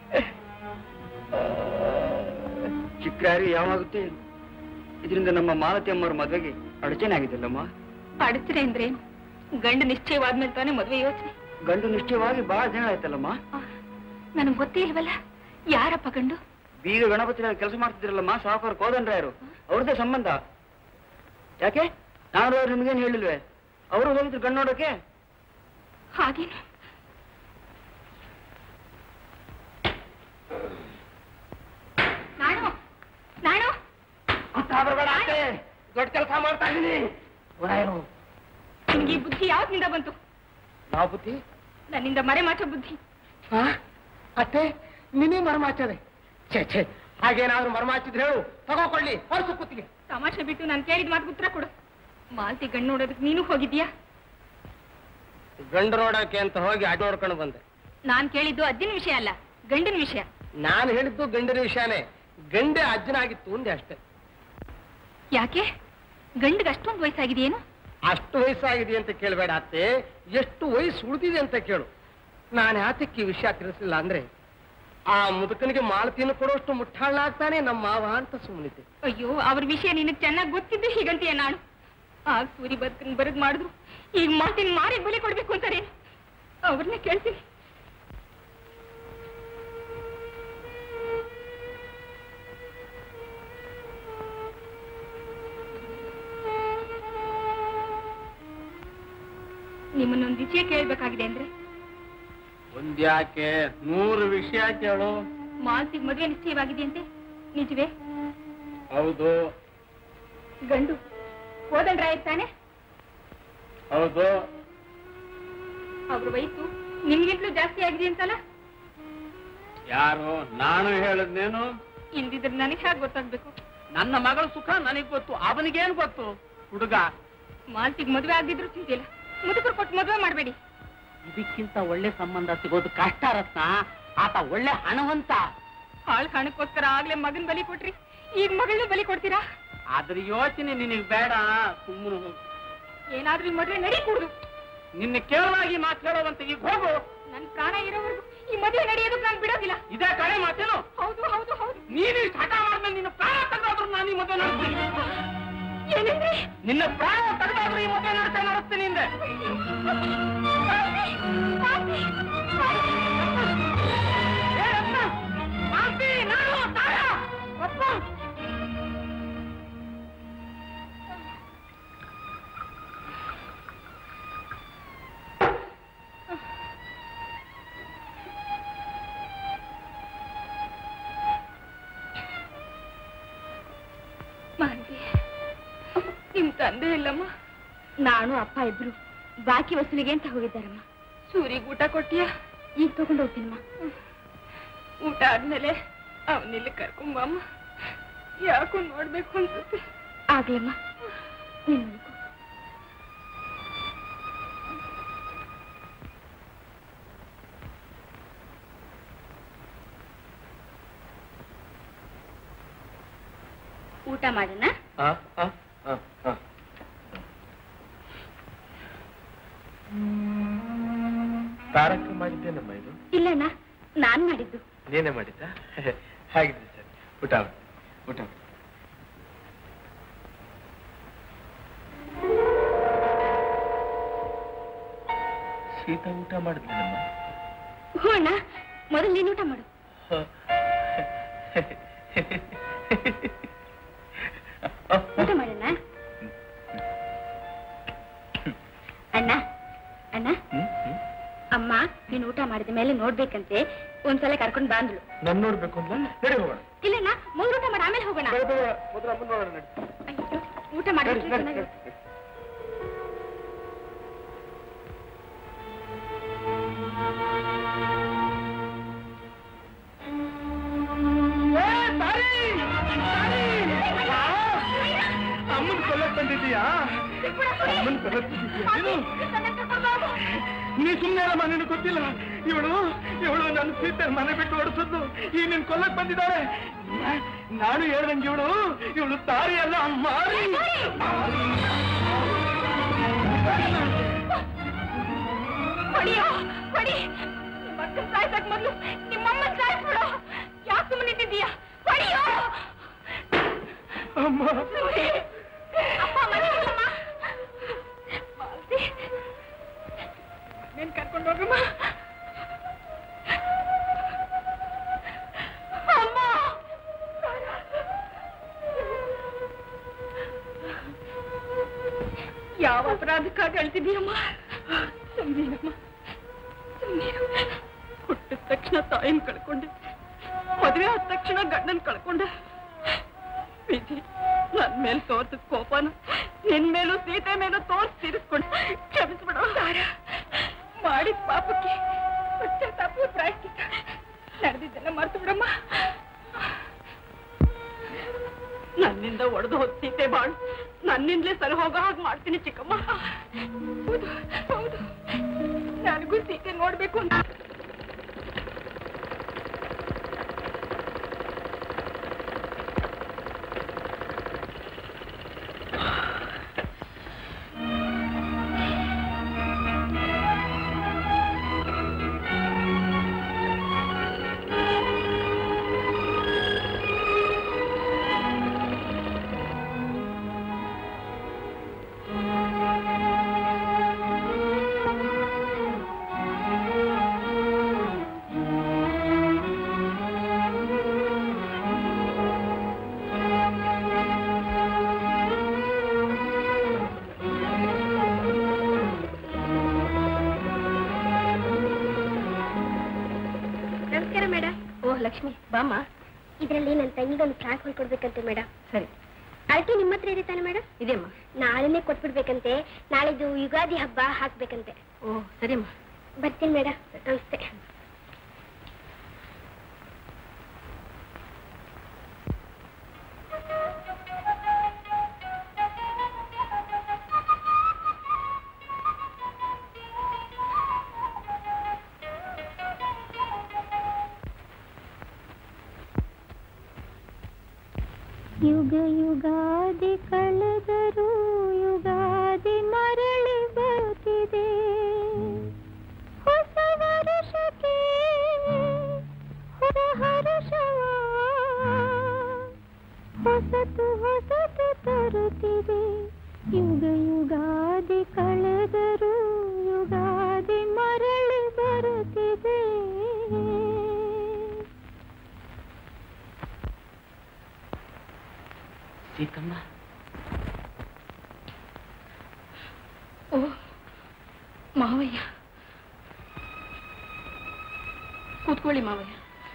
ಚಿಕ್ರಾರಿ ಯಾವಾಗುತ್ತೆ ಏನು? ಇದರಿಂದ ನಮ್ಮ ಮಾಲತಿ ಅಮ್ಮವ್ರ ಮದುವೆಗೆ ಅಡಚಣೆ ಆಗಿದ್ದಲ್ಲಮ್ಮ ಅಡಚಣೆ ಅಂದ್ರೆ ಗಂಡ ನಿಶ್ಚಯವಾದ್ಮೇಲೆ ತಾನೇ ಮದ್ವೆ ಯೋಚನೆ ಗಂಡು ನಿಶ್ಚಯವಾಗಿ ಬಹಳ ದಿನ ಆಯ್ತಲ್ಲಮ್ಮ ನನಗ್ ಗೊತ್ತೇ ಇಲ್ವಲ್ಲ ಯಾರಪ್ಪ ಗಂಡು ಬೀಗ ಗಣಪತಿ ಕೆಲಸ ಮಾಡ್ತಿದ್ರಲ್ಲಮ್ಮ ಸಾಹುಕಾರ ಕೋದಂಡ್ರಾಯರು ಅವ್ರದ್ದೇ ಸಂಬಂಧ ಯಾಕೆ ನಾನು ಅವ್ರು ನಿಮ್ಗೇನು ಹೇಳಿಲ್ವೇ ಅವರು ಹೋಗಿದ್ರು ಗಂಡು ನೋಡೋಕೆ ಹಾಗೇನು ನಾನು ನಾನು ದೊಡ್ಡ ಕೆಲಸ ಮಾಡ್ತಾ ಇದೀನಿ ನಿಮ್ಗೆ ಈ ಬುದ್ಧಿ ಯಾವತ್ತಿಂದ ಬಂತು ಯಾವ ಬುದ್ಧಿ ನನ್ನಿಂದ ಮರೆ ಮಾಚೋ ಬುದ್ಧಿ ಹಾ ಅತ್ತೆ ನಿನ್ನೆ ಮರಮಾಚದೆ ಛೇ ಛೇ ಹಾಗೇನಾದ್ರೂ ಮರಮಾಚಿದ್ರೆ ಹೇಳು ತಗೋಕೊಳ್ಳಿ ಹೊರಸು ಕುತ್ತಿಗೆ ತಮಾಷೆ ಬಿಟ್ಟು ನಾನು ಕೇಳಿದ ಮಾತು ಉತ್ತರ ಕೊಡು ಮಾಲ್ತಿ ಗಂಡು ನೋಡೋದಕ್ಕೆ ನೀನು ಹೋಗಿದ್ಯಾ ಗಂಡು ನೋಡಕ್ಕೆ ಅಂತ ಹೋಗಿ ಅಡ್ ನೋಡ್ಕೊಂಡು ಬಂದೆ ನಾನ್ ಕೇಳಿದ್ದು ಅಜ್ಜಿನ ವಿಷಯ ಅಲ್ಲ ಗಂಡಿನ ವಿಷಯ ನಾನು ಹೇಳಿದ್ದು ಗಂಡಿನ ವಿಷಯನೇ ಗಂಡೆ ಅಜ್ಜನಾಗಿತ್ತು ಅಂದೆ ಅಷ್ಟೇ ಯಾಕೆ ಗಂಡಿಗೆ ಅಷ್ಟೊಂದು ವಯಸ್ಸಾಗಿದೆಯೇನು ಅಷ್ಟು ವಯಸ್ಸಾಗಿದೆ ಅಂತ ಕೇಳಬೇಡ ಅತ್ತೆ ಎಷ್ಟು ವಯಸ್ಸು ಉಳಿದಿದೆ ಅಂತ ಕೇಳು ನಾನು ಯಾತಕ್ಕೆ ಈ ವಿಷಯ ತಿಳಿಸಿಲ್ಲ ಅಂದ್ರೆ ಆ ಮುದುಕನಿಗೆ ಮಾಲತಿಯನ್ನು ಕೊಡುವಷ್ಟು ಮುಟ್ಟಾಳಾಗ್ತಾನೆ ನಮ್ಮ ಮಾವ ಅಂತ ಸುಮ್ಮನಿದ್ದೆ ಅಯ್ಯೋ ಅವ್ರ ವಿಷಯ ನಿನಗೆ ಚೆನ್ನಾಗಿ ಗೊತ್ತಿದ್ದು ಹೀಗಂತೀಯ ನಾನು ಆಗ ಸೂರಿ ಬದುಕನ್ ಬರದ್ ಮಾಡಿದ್ರು ಈಗ ಮಾತಿನ ಮಾರಿ ಬಲಿ ಕೊಡ್ಬೇಕು ಅಂತಾರೆ ಅವ್ರನ್ನ ಕೇಳ್ತೀನಿ ನಿಮ್ಮನ್ನೊಂದು ವಿಷಯ ಕೇಳ್ಬೇಕಾಗಿದೆ ಅಂದ್ರೆ ಒಂದ್ಯಾಕೆ ನೂರು ವಿಷಯ ಕೇಳು ಮಾಲ್ತಿಗೆ ಮದುವೆ ನಿಶ್ಚಯವಾಗಿದೆಯಂತೆ ನಿಜವೇ ಹೌದು ಗಂಡು ಹೋದಲ್ರಾಯ ತಾನೆ ಹೌದು ಅವ್ರ ವಯಸ್ಸು ನಿಮ್ಗಿಂತಲೂ ಜಾಸ್ತಿ ಆಗಿದೆ ಅಂತಲ್ಲ ಯಾರು ನಾನು ಹೇಳದ್ನೇನು ಇಂದಿದ್ರೆ ನನಗೆ ಹೇಗೆ ಗೊತ್ತಾಗ್ಬೇಕು ನನ್ನ ಮಗಳ ಸುಖ ನನಗ್ ಗೊತ್ತು ಅವನಿಗೇನ್ ಗೊತ್ತು ಹುಡುಗ ಮಾಲ್ತಿಗೆ ಮದುವೆ ಆಗಿದ್ರು ಚಿಂತಿಲ್ಲ ಮುದುಕರು ಕೊಟ್ಟು ಮದುವೆ ಮಾಡಬೇಡಿ ಇದಕ್ಕಿಂತ ಒಳ್ಳೆ ಸಂಬಂಧ ಸಿಗೋದು ಕಷ್ಟ ರತ್ನ ಆತ ಒಳ್ಳೆ ಹಣವಂತ ಹಾಳ್ ಹಣಕ್ಕೋಸ್ಕರ ಆಗ್ಲೇ ಮಗನ್ ಬಲಿ ಕೊಟ್ರಿ ಈಗ ಮಗಳನ್ನ ಬಲಿ ಕೊಡ್ತೀರಾ ಅದ್ರ ಯೋಚನೆ ನಿನಗ್ ಬೇಡ ಸುಮ್ಮನೆ ಹೋಗು ಏನಾದ್ರೂ ಈ ಮದುವೆ ನಡೀಕೂಡುದು ನಿನ್ನ ಕೇಳಲಾಗಿ ಮಾತು ಹೇಳೋವಂತ ಈಗ ಹೋಗು ನನ್ ಪ್ರಾಣ ಇರೋವರೆಗೂ ಈ ಮದುವೆ ನಡೆಯೋದಕ್ಕೆ ನಾನು ಬಿಡೋದಿಲ್ಲ ಇದೇ ಕಡೆ ಮಾತೇನು ಹೌದು ಹೌದು ಹೌದು ನೀನು ಇಷ್ಟ್ ಹಠ ಮಾಡಿದ್ಮೇಲೆ ನಿನ್ನ ಪ್ರಾಣ ತೆಗೆದಾದ್ರೂ ನಾನು ಈ ಮದುವೆ ನಡೆಸ್ತೀನಿ ಏನಂದ್ರೆ ನಿನ್ನ ಪ್ರಾಣ ತೆಗೆದಾದ್ರೂ ಈ ಮದುವೆ ನಡೆಸ ನಡೆಸ್ತೀನಿ ಹಿಂದೆ ಏ ರತ್ನ, ಮಾಲ್ತಿ, ನಾನು, ತಾಯ, ಒಪ್ಪ. ಮಾಲ್ತಿ ನಿಮ್ ತಂದೆ ಇಲ್ಲಮ್ಮ ನಾನು ಅಪ್ಪ ಇಬ್ರು ಬಾಕಿ ವಸೂಲಿಗೆ ಅಂತ ಹೋಗಿದ್ದಾರಮ್ಮ ಸೂರಿಗೆ ಊಟ ಕೊಟ್ಟಿಯಾ ಈಗ ತಗೊಂಡು ಹೋಗ್ತೀನಮ್ಮ ಊಟ ಆದ್ಮೇಲೆ ಅವನಿಲ್ಲಿ ಕರ್ಕೊಂಬಮ್ಮ ಯಾಕೋ ನೋಡ್ಬೇಕು ಅನ್ಸುತ್ತೆ ಆಗ್ಲಮ್ಮ ನೀನು ನೋಡ್ಕೊ. ಊಟ ಮಾಡೋಣ ತಾರಕ ಮಾಡಿದ್ದೇನಮ್ಮ ಇದು ಇಲ್ಲಣ್ಣ ನಾನ್ ಮಾಡಿದ್ದು ನೀನೇ ಮಾಡಿದ್ದ ಹಾಗಿದ್ರೆ ಸರ್ ಊಟ ಮಾಡಿ ಊಟ ಮಾಡಿ ಸೀತಾ ಊಟ ಮಾಡಿದ್ಲೇನಮ್ಮ ಹ್ಞೂ ಅಣ್ಣ ಮೊದಲು ನೀನು ಊಟ ಮಾಡು ಊಟ ಮಾಡೋಣ ಅಣ್ಣ ಅಣ್ಣ ಮಾಡಿದ ಮೇಲೆ ನೋಡ್ಬೇಕಂತೆ ಒಂದ್ಸಲ ಕರ್ಕೊಂಡು ಬಂದ್ಳು ನನ್ ನೋಡ್ಬೇಕು ಅಂತ ನಡಿ ಹೋಗೋಣ ಇಲ್ಲಣ್ಣ ಮೊದಲು ಊಟ ಮಾಡಿ ಆಮೇಲೆ ಹೋಗೋಣ ಬೇಡ, ಬೇಡ, ಮೊದ್ಲು ಅಮ್ಮನ್ ನೋಡೋಣ ನಡಿ. ಅಯ್ಯೋ, ಊಟ ಮಾಡಿ ನಡಿ, ನಡಿ, ನಡಿ. ಅಮ್ಮನ್ ಕೊಲ್ಲಕ್ ಬಂದಿದ್ದೀಯಾ ಅಮ್ಮನ್ ಕೊಲ್ಲಕ್ ಬಂದಿದ್ದೀಯಾ ಇದು ನೀ ಸುಮ್ಮನೆ ಅಮ್ಮ ನಿನಗೆ ಗೊತ್ತಿಲ್ಲ ಇವಳು ಇವಳು ನನ್ನ ಸೀತೆ ಮನೆ ಬಿಟ್ಟು ಓಡಿಸಿದ್ದು ಈ ನಿನ್ ಕೊಲ್ಲಕ್ ಬಂದಿದ್ದಾಳೆ ನಾನು ಹೇಳ್ದಂಗೆ ಇವಳು ಇವಳು ತಾರಿ ಅಲ್ಲ ಮಾರಿ ಹೊಡಿಯೋ ಹೊಡಿ ಮಕ್ಕಳು ಸಾಯ್ಸಕ್ ಮೊದ್ಲು ನಿಮ್ಮಮ್ಮ ಸಾಯಿಸ್ಬಿಡು ಯಾಕೆ ಸುಮ್ಮನೆ ನಿಂತಿದ್ದೀಯಾ ಹೊಡಿಯೋ ಅಮ್ಮ ಅಪ್ಪ ಮನೆಯಲ್ಲಮ್ಮ ನೀನ್ ಕರ್ಕೊಂಡು ಹೋಗಮ್ಮ ಅಮ್ಮ ಯಾವ ಅಪರಾಧಕ್ಕಾಗಿ ಅಳ್ತಿದೀಯಮ್ಮ ಸುಮ್ಮನಿರಮ್ಮ ಸುಮ್ಮನಿರು ಹುಟ್ಟಿದ ತಕ್ಷಣ ತಾಯಿನ ಕಳ್ಕೊಂಡೆ ಮದುವೆ ಆದ ತಕ್ಷಣ ಗಂಡನ್ ಕಳ್ಕೊಂಡೆ ವಿಧಿ ನನ್ ಮೇಲೆ ತೋರ್ಸಿದ ಕೋಪನ ನಿನ್ ಮೇಲೂ ಸೀತೆ ಮೇಲೂ ತೋರ್ಸಿ ತೀರಿಸ್ಕೊಂಡೆ ಕ್ಷಮಿಸ್ಬಿಡ ಮಾಡಿದ ಪಾಪಕ್ಕೆ ಪಶ್ಚಾತ್ತಾಪ ಪ್ರಾಯಶ್ಚಿತ್ತ ನಡೆದಿದ್ದೆಲ್ಲ ಮರ್ತು ಬಿಡಮ್ಮ ನನ್ನಿಂದ ಒಡೆದು ಹೋದ್ ಸೀತೆ ಬಾಳು ನನ್ನಿಂದಲೇ ಸರಿ ಹೋಗೋ ಹಾಗೆ ಮಾಡ್ತೀನಿ ಚಿಕ್ಕಮ್ಮ ಹೌದು ಹೌದು ನನಗೂ ಸೀತೆ ನೋಡ್ಬೇಕು ಅಂತ ನಮಸ್ಕಾರ ಮೇಡಮ್ ಓ ಲಕ್ಷ್ಮಿ ಬಾಮ್ಮ ಇದರಲ್ಲಿ ನನ್ನ ತಂಗಿಗೊಂದು ಫ್ರಾಕ್ ಹೊಲ್ಕೊಡ್ಬೇಕಂತೆ ಮೇಡಮ್ ಸರಿ ಅಳತೆ ನಿಮ್ಮ ಹತ್ರ ಇದೆ ತಾನೆ ಮೇಡಮ್ ಇದೆಮ್ಮ ನಾಳೆನೇ ಕೊಟ್ಬಿಡ್ಬೇಕಂತೆ ನಾಳೆದು ಯುಗಾದಿ ಹಬ್ಬ ಹಾಕ್ಬೇಕಂತೆ ಓ ಸರಿಮ್ಮ ಬರ್ತೀನಿ ಮೇಡಮ್ ನಮಸ್ತೆ ಯುಗ ಯುಗಾದಿ ಕಳೆದರೂ ಯುಗಾದಿ ಮರಳಿ ಬರುತ್ತಿದೆ ಹೊಸ ವರುಷಕ್ಕೆ ಹೊಸ ಹರುಷವ ಹೊಸತು ಹೊಸತು ತರುತ್ತಿದೆ ಯುಗ ಯುಗಾದಿ ಕಳೆದರೂ ಯುಗಾದಿ ಮರಳಿ ಬರುತ್ತಿದೆ ಸೀತಮ್ಮ ಓ ಮಾವಯ್ಯ ಕೂತ್ಕೊಳ್ಳಿ ಮಾವಯ್ಯ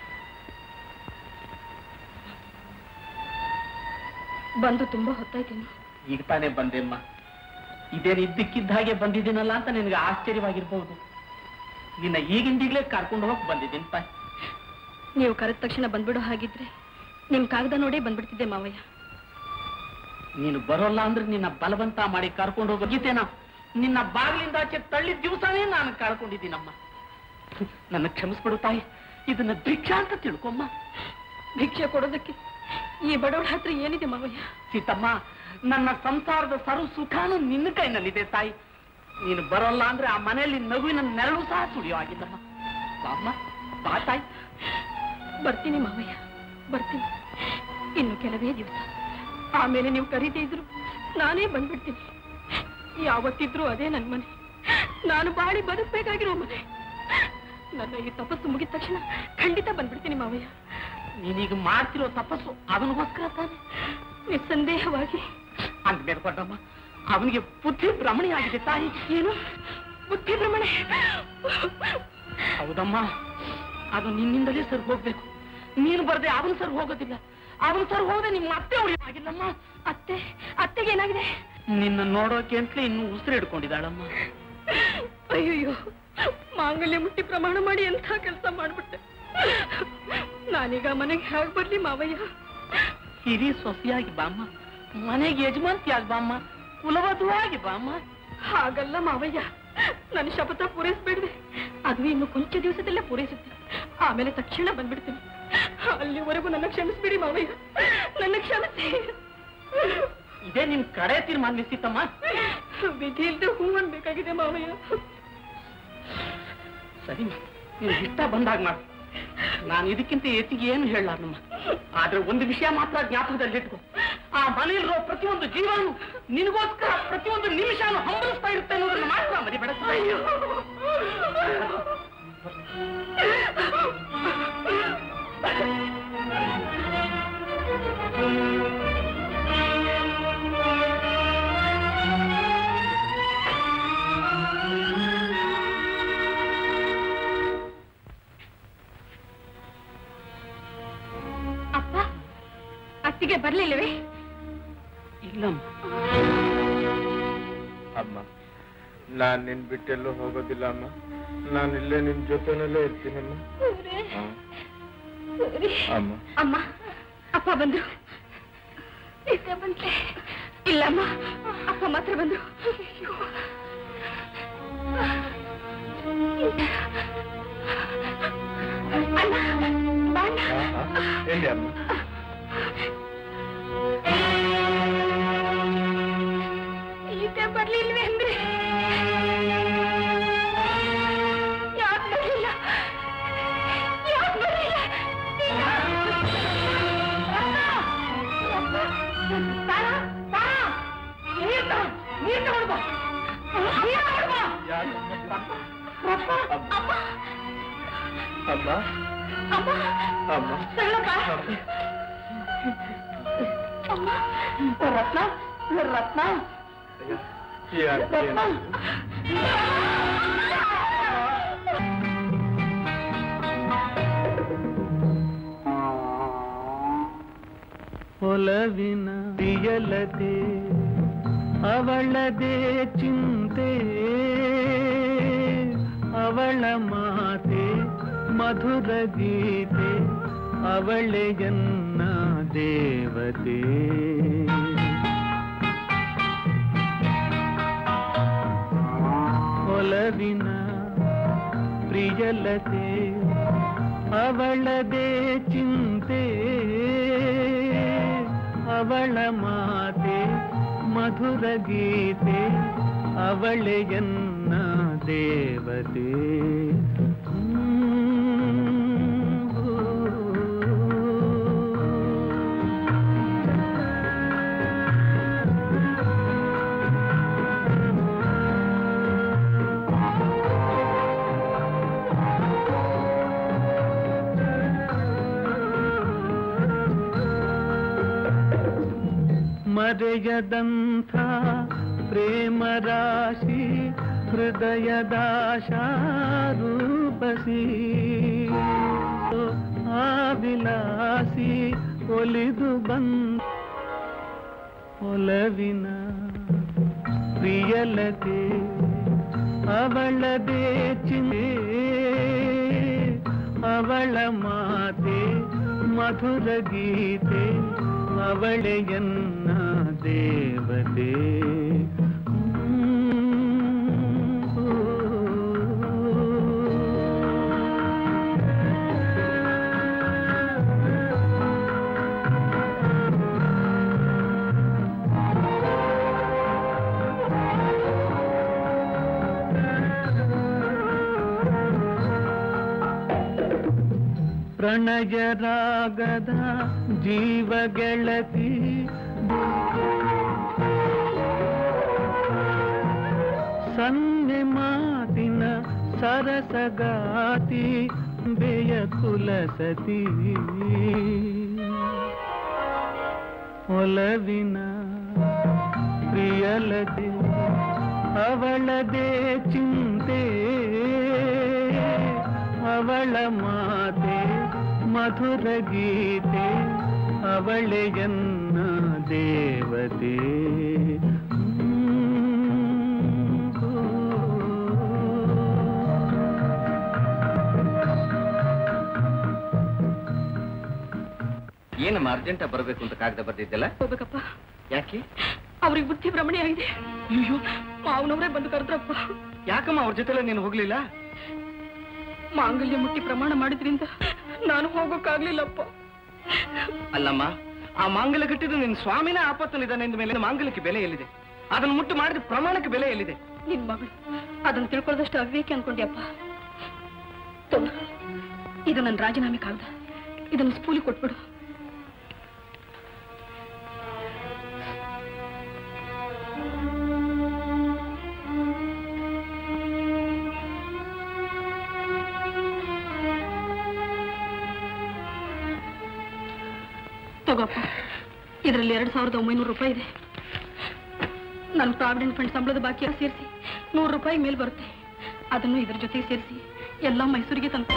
ಬಂದು ತುಂಬಾ ಹೊತ್ತಾಯ್ತೇನು ಈಗ ತಾನೇ ಬಂದೆಮ್ಮ ಇದೇನು ಇದ್ದಕ್ಕಿದ್ದ ಹಾಗೆ ಬಂದಿದ್ದೀನಲ್ಲ ಅಂತ ನಿನಗೆ ಆಶ್ಚರ್ಯವಾಗಿರ್ಬಹುದು ನಿನ್ನ ಈಗಿಂದೀಗ್ಲೇ ಕರ್ಕೊಂಡು ಹೋಗಿ ಬಂದಿದ್ದೀನಿ ತಾಯಿ ನೀವು ಕರೆದ ತಕ್ಷಣ ಬಂದ್ಬಿಡೋ ಹಾಗಿದ್ರೆ ನಿಮ್ ಕಾಗದ ನೋಡೇ ಬಂದ್ಬಿಡ್ತಿದ್ದೆ ಮಾವಯ್ಯ ನೀನು ಬರೋಲ್ಲ ಅಂದ್ರೆ ನಿನ್ನ ಬಲವಂತ ಮಾಡಿ ಕರ್ಕೊಂಡು ಹೋಗಿದ್ದೇನ ನಿನ್ನ ಬಾಗಿಲಿಂದ ಆಚೆ ತಳ್ಳಿದ ದಿವಸನೇ ನಾನು ಕಳ್ಕೊಂಡಿದ್ದೀನಮ್ಮ ನನ್ನ ಕ್ಷಮಿಸ್ಬಿಡು ತಾಯಿ ಇದನ್ನ ಭಿಕ್ಷಾ ಅಂತ ತಿಳ್ಕೊಮ್ಮ ಭಿಕ್ಷೆ ಕೊಡೋದಕ್ಕೆ ಈ ಬಡವಳ ಹತ್ರ ಏನಿದೆ ಮಾವಯ್ಯ ಸೀತಮ್ಮ ನನ್ನ ಸಂಸಾರದ ಸರ್ವ ಸುಖಾನು ನಿನ್ನ ಕೈನಲ್ಲಿದೆ ತಾಯಿ ನೀನು ಬರೋಲ್ಲ ಅಂದ್ರೆ ಆ ಮನೆಯಲ್ಲಿ ನಗುವಿನ ನೆರಳು ಸಹ ಸುಳಿಯೋ ಆಗಿಲ್ಲಮ್ಮ ಬಾಮ್ಮ ಬಾ ತಾಯಿ ಬರ್ತೀನಿ ಮಾವಯ್ಯ ಬರ್ತೀನಿ ಇನ್ನು ಕೆಲವೇ ದಿವಸ ಆಮೇಲೆ ನೀವು ಕರೀದೇ ಇದ್ರು ನಾನೇ ಬಂದ್ಬಿಡ್ತೀನಿ ಯಾವತ್ತಿದ್ರೂ ಅದೇ ನನ್ನ ಮನೆ ನಾನು ಬಾಳಿ ಬದುಕಬೇಕಾಗಿರೋ ಮನೆ ನನ್ನ ಈ ತಪಸ್ಸು ಮುಗಿದ ತಕ್ಷಣ ಖಂಡಿತ ಬಂದ್ಬಿಡ್ತೀನಿ ಮಾವಯ್ಯ ನೀನೀಗ ಮಾಡ್ತಿರೋ ತಪಸ್ಸು ಅವನಿಗೋಸ್ಕರ ತಾನೆ ನಿಸ್ಸಂದೇಹವಾಗಿ ಅಂದ್ಮೇಲೆ ಕೊಟ್ಟಮ್ಮ ಅವನಿಗೆ ಬುದ್ಧಿ ಭ್ರಮಣೆ ಆಗಿದೆ ತಾಯಿ ಏನು ಬುದ್ಧಿ ಭ್ರಮಣೆ ಹೌದಮ್ಮ ಅದು ನಿನ್ನಿಂದಲೇ ಸರ್ ಹೋಗ್ಬೇಕು ನೀನು ಬರ್ದೆ ಅವನು ಸರ್ ಹೋಗೋದಿಲ್ಲ ಅವನು ಸರ್ ಹೋದ್ರೆ ನಿಮ್ಮ ಅತ್ತೆ ಉಳಿಯಾಗಿಲ್ಲಮ್ಮ ಅತ್ತೆ ಅತ್ತೆಗೆ ಏನಾಗಿದೆ ನಿನ್ನ ನೋಡೋಕೆ ಅಂತಲೇ ಇನ್ನು ಉಸಿರು ಹಿಡ್ಕೊಂಡಿದ್ದಾಳಮ್ಮ ಅಯ್ಯಯ್ಯೋ ಮಾಂಗಲ್ಯ ಮುಟ್ಟಿ ಪ್ರಮಾಣ ಮಾಡಿ ಎಂಥ ಕೆಲಸ ಮಾಡ್ಬಿಟ್ಟೆ ನಾನೀಗ ಮನೆಗೆ ಹೇಗೆ ಬರ್ಲಿ ಮಾವಯ್ಯ ಹಿರಿ ಸೊಸೆಯಾಗಿ ಬಾಮ್ಮ ಮನೆಗೆ ಯಜಮಾನ್ತಿಯಾಗಿ ಬಾಮ್ಮ ಕುಲವಧುವಾಗಿ ಬಾಮ್ಮ ಹಾಗಲ್ಲ ಮಾವಯ್ಯ ನನ್ನ ಶಪಥ ಪೂರೈಸ್ಬೇಡ್ವೆ ಅದು ಇನ್ನು ಕೊಂಚ ದಿವಸದಲ್ಲೇ ಪೂರೈಸುತ್ತೆ ಆಮೇಲೆ ತಕ್ಷಣ ಬಂದ್ಬಿಡ್ತೀನಿ ಅಲ್ಲಿವರೆಗೂ ನನ್ನ ಕ್ಷಮಿಸ್ಬಿಡಿ ಮಾವಯ್ಯ ನನ್ನ ಕ್ಷಮಿಸಿ ಇದೇ ನಿಮ್ ಕಡೆ ತೀರ್ಮಾನ ನಿಶ್ಚಿತಮ್ಮ ವಿಧಿ ಇಲ್ದೆ ಹೂ ಅನ್ಬೇಕಾಗಿದೆ ಮಾವಯ್ಯ ಸರಿ ನೀನು ಇಷ್ಟ ಬಂದಾಗ ಮಾಡು ನಾನು ಇದಕ್ಕಿಂತ ಹೆಚ್ಚಿಗೆ ಏನು ಹೇಳಲಾರಮ್ಮ ಆದ್ರೆ ಒಂದು ವಿಷಯ ಮಾತ್ರ ಜ್ಞಾಪಕದಲ್ಲಿಟ್ಕೊ ಆ ಮನೆಯಲ್ಲಿರೋ ಪ್ರತಿಯೊಂದು ಜೀವನು ನಿನಗೋಸ್ಕರ ಪ್ರತಿಯೊಂದು ನಿಮಿಷನೂ ಹಂಬಲಿಸ್ತಾ ಇರುತ್ತೆ ಅನ್ನೋದನ್ನ ಮಾತ್ರ ಮರಿಬೇಡ ಅಯ್ಯೋ ಅಪ್ಪ ಅತ್ತಿಗೆ ಬರ್ಲಿಲ್ಲವೇ ಇಲ್ಲಮ್ಮ ಅಮ್ಮ ನಾನ್ ನಿನ್ ಬಿಟ್ಟೆಲ್ಲೂ ಹೋಗೋದಿಲ್ಲ ಅಮ್ಮ ನಾನು ಇಲ್ಲೇ ನಿನ್ ಜೊತೆನಲ್ಲೇ ಇರ್ತೀನಮ್ಮ ಹಾ. ಅಮ್ಮ ಅಮ್ಮ ಅಪ್ಪ ಬಂದ್ರು ಇದ್ದೆ ಬಂದ್ಲೆ ಇಲ್ಲಮ್ಮ ಅಪ್ಪ ಮಾತ್ರ ಬಂದ್ರು ಅಣ್ಣ ಬಾ ಅಣ್ಣ. ಹಾ, ಹಾ. ಎಲ್ಲಿ ಅಮ್ಮ ಈತ ಬರ್ಲಿಲ್ವೇ ಅಂದ್ರೆ ಯಾಕೆ ಬರ್ಲಿಲ್ಲ ಯಾಕೆ ಬರ್ಲಿಲ್ಲ ನೀರ್ ತಗೊಂಡು ಬಾ ನೀರ್ ತಗೊಂಡು ಬಾ ಅಮ್ಮ ಅಮ್ಮ ರತ್ನ ರತ್ನ ಯಾಕೆ ಒಲವಿನ ಪ್ರಿಯಲತೆ ಅವಳದೇ ಚಿಂತೆ ಅವಳ ಮಾತೆ ಮಧುರ ಗೀತೆ ಅವಳೆಯನ್ನ ದೇವತೆ ಒಲವಿನ ಪ್ರಿಯಲತೆ ಅವಳದೇ ಚಿಂತೆ ಅವಳ ಮಾತೆ ಮಧುರ ಗೀತೆ ಅವಳೆಯನ್ನ ದೇವತೆ ಮರೆಯದಂಥ ಪ್ರೇಮ ರಾಶಿ ಹೃದಯದಾಶಾ ರೂಪಸಿ ಆ ವಿಲಾಸಿ ಒಲಿದು ಬಂದ ಒಲವಿನ ಪ್ರಿಯಲತೆ ಅವಳದೇ ಚಿಂತೆ ಅವಳ ಮಾತೆ ಮಧುರ ಗೀತೆ ಅವಳೆಯನ್ನ ದೇವತೆ ಪ್ರಣಯ ರಾಗದ ಜೀವ ಗೆಳತಿ ಸನ್ನೆ ಮಾತಿನ ಸರಸಗಾತಿ ಬೆಯ ಕುಲಸತಿ ಒಲವಿನ ಪ್ರಿಯಲತೆ ಅವಳದೇ ಚಿಂತೆ ಅವಳ ಮಾತೆ ಮಧುರ ಗೀತೆ ಅವಳೆಯನ್ನ ದೇವತೆ ಏನಮ್ಮ ಅರ್ಜೆಂಟ ಬರಬೇಕು ಅಂತ ಕಾಗದ ಬರ್ದಿದ್ದಲ್ಲ ಹೋಗ್ಬೇಕಪ್ಪ ಯಾಕೆ ಅವ್ರಿಗೆ ಬುದ್ಧಿ ಭ್ರಮಣೆ ಆಗಿದೆ ಅಯ್ಯೋ ಮಾವನವರೇ ಬಂದು ಕರೆದ್ರಪ್ಪ ಯಾಕಮ್ಮ ಅವ್ರ ಜೊತೆಲ್ಲ ನೀನು ಹೋಗ್ಲಿಲ್ಲ ಮಾಂಗಲ್ಯ ಮುಟ್ಟಿ ಪ್ರಮಾಣ ಮಾಡಿದ್ರಿಂದ ನಾನು ಹೋಗೋಕ್ಕಾಗ್ಲಿಲ್ಲಪ್ಪ ಅಲ್ಲಮ್ಮ ಆ ಮಾಂಗಲ್ಯ ಕಟ್ಟಿದ್ದು ನಿನ್ನ ಸ್ವಾಮಿನ ಆಪತ್ತಲ್ಲಿದ್ದಾನೆ ಎಂದ ಮೇಲೆ ಮಾಂಗಲ್ಯಕ್ಕೆ ಬೆಲೆ ಎಲ್ಲಿದೆ ಅದನ್ನು ಮುಟ್ಟು ಮಾಡಿದ ಪ್ರಮಾಣಕ್ಕೆ ಬೆಲೆ ಎಲ್ಲಿದೆ ನಿನ್ ಮಗಳು ಅದನ್ನ ತಿಳ್ಕೊಳ್ಳೋದಷ್ಟು ಅವಿವೇಕಿ ಅನ್ಕೊಂಡ್ಯಪ್ಪ ತಗೋ. ಇದು ನನ್ನ ರಾಜೀನಾಮೆ ಕಾಗದ ಇದನ್ನು ಸ್ಕೂಲಿಗೆ ಕೊಟ್ಬಿಡು ತಗೋಪ್ಪ ಇದರಲ್ಲಿ ಎರಡು ಸಾವಿರದ ಒಂಬೈನೂರು ರೂಪಾಯಿ ಇದೆ ನನ್ನ ಪ್ರಾವಿಡೆಂಟ್ ಫಂಡ್ ಸಂಬಳದ ಬಾಕಿ ಸೇರಿಸಿ ನೂರು ರೂಪಾಯಿ ಮೇಲ್ ಬರುತ್ತೆ ಅದನ್ನು ಇದ್ರ ಜೊತೆಗೆ ಸೇರಿಸಿ ಎಲ್ಲ ಮೈಸೂರಿಗೆ ತಂದು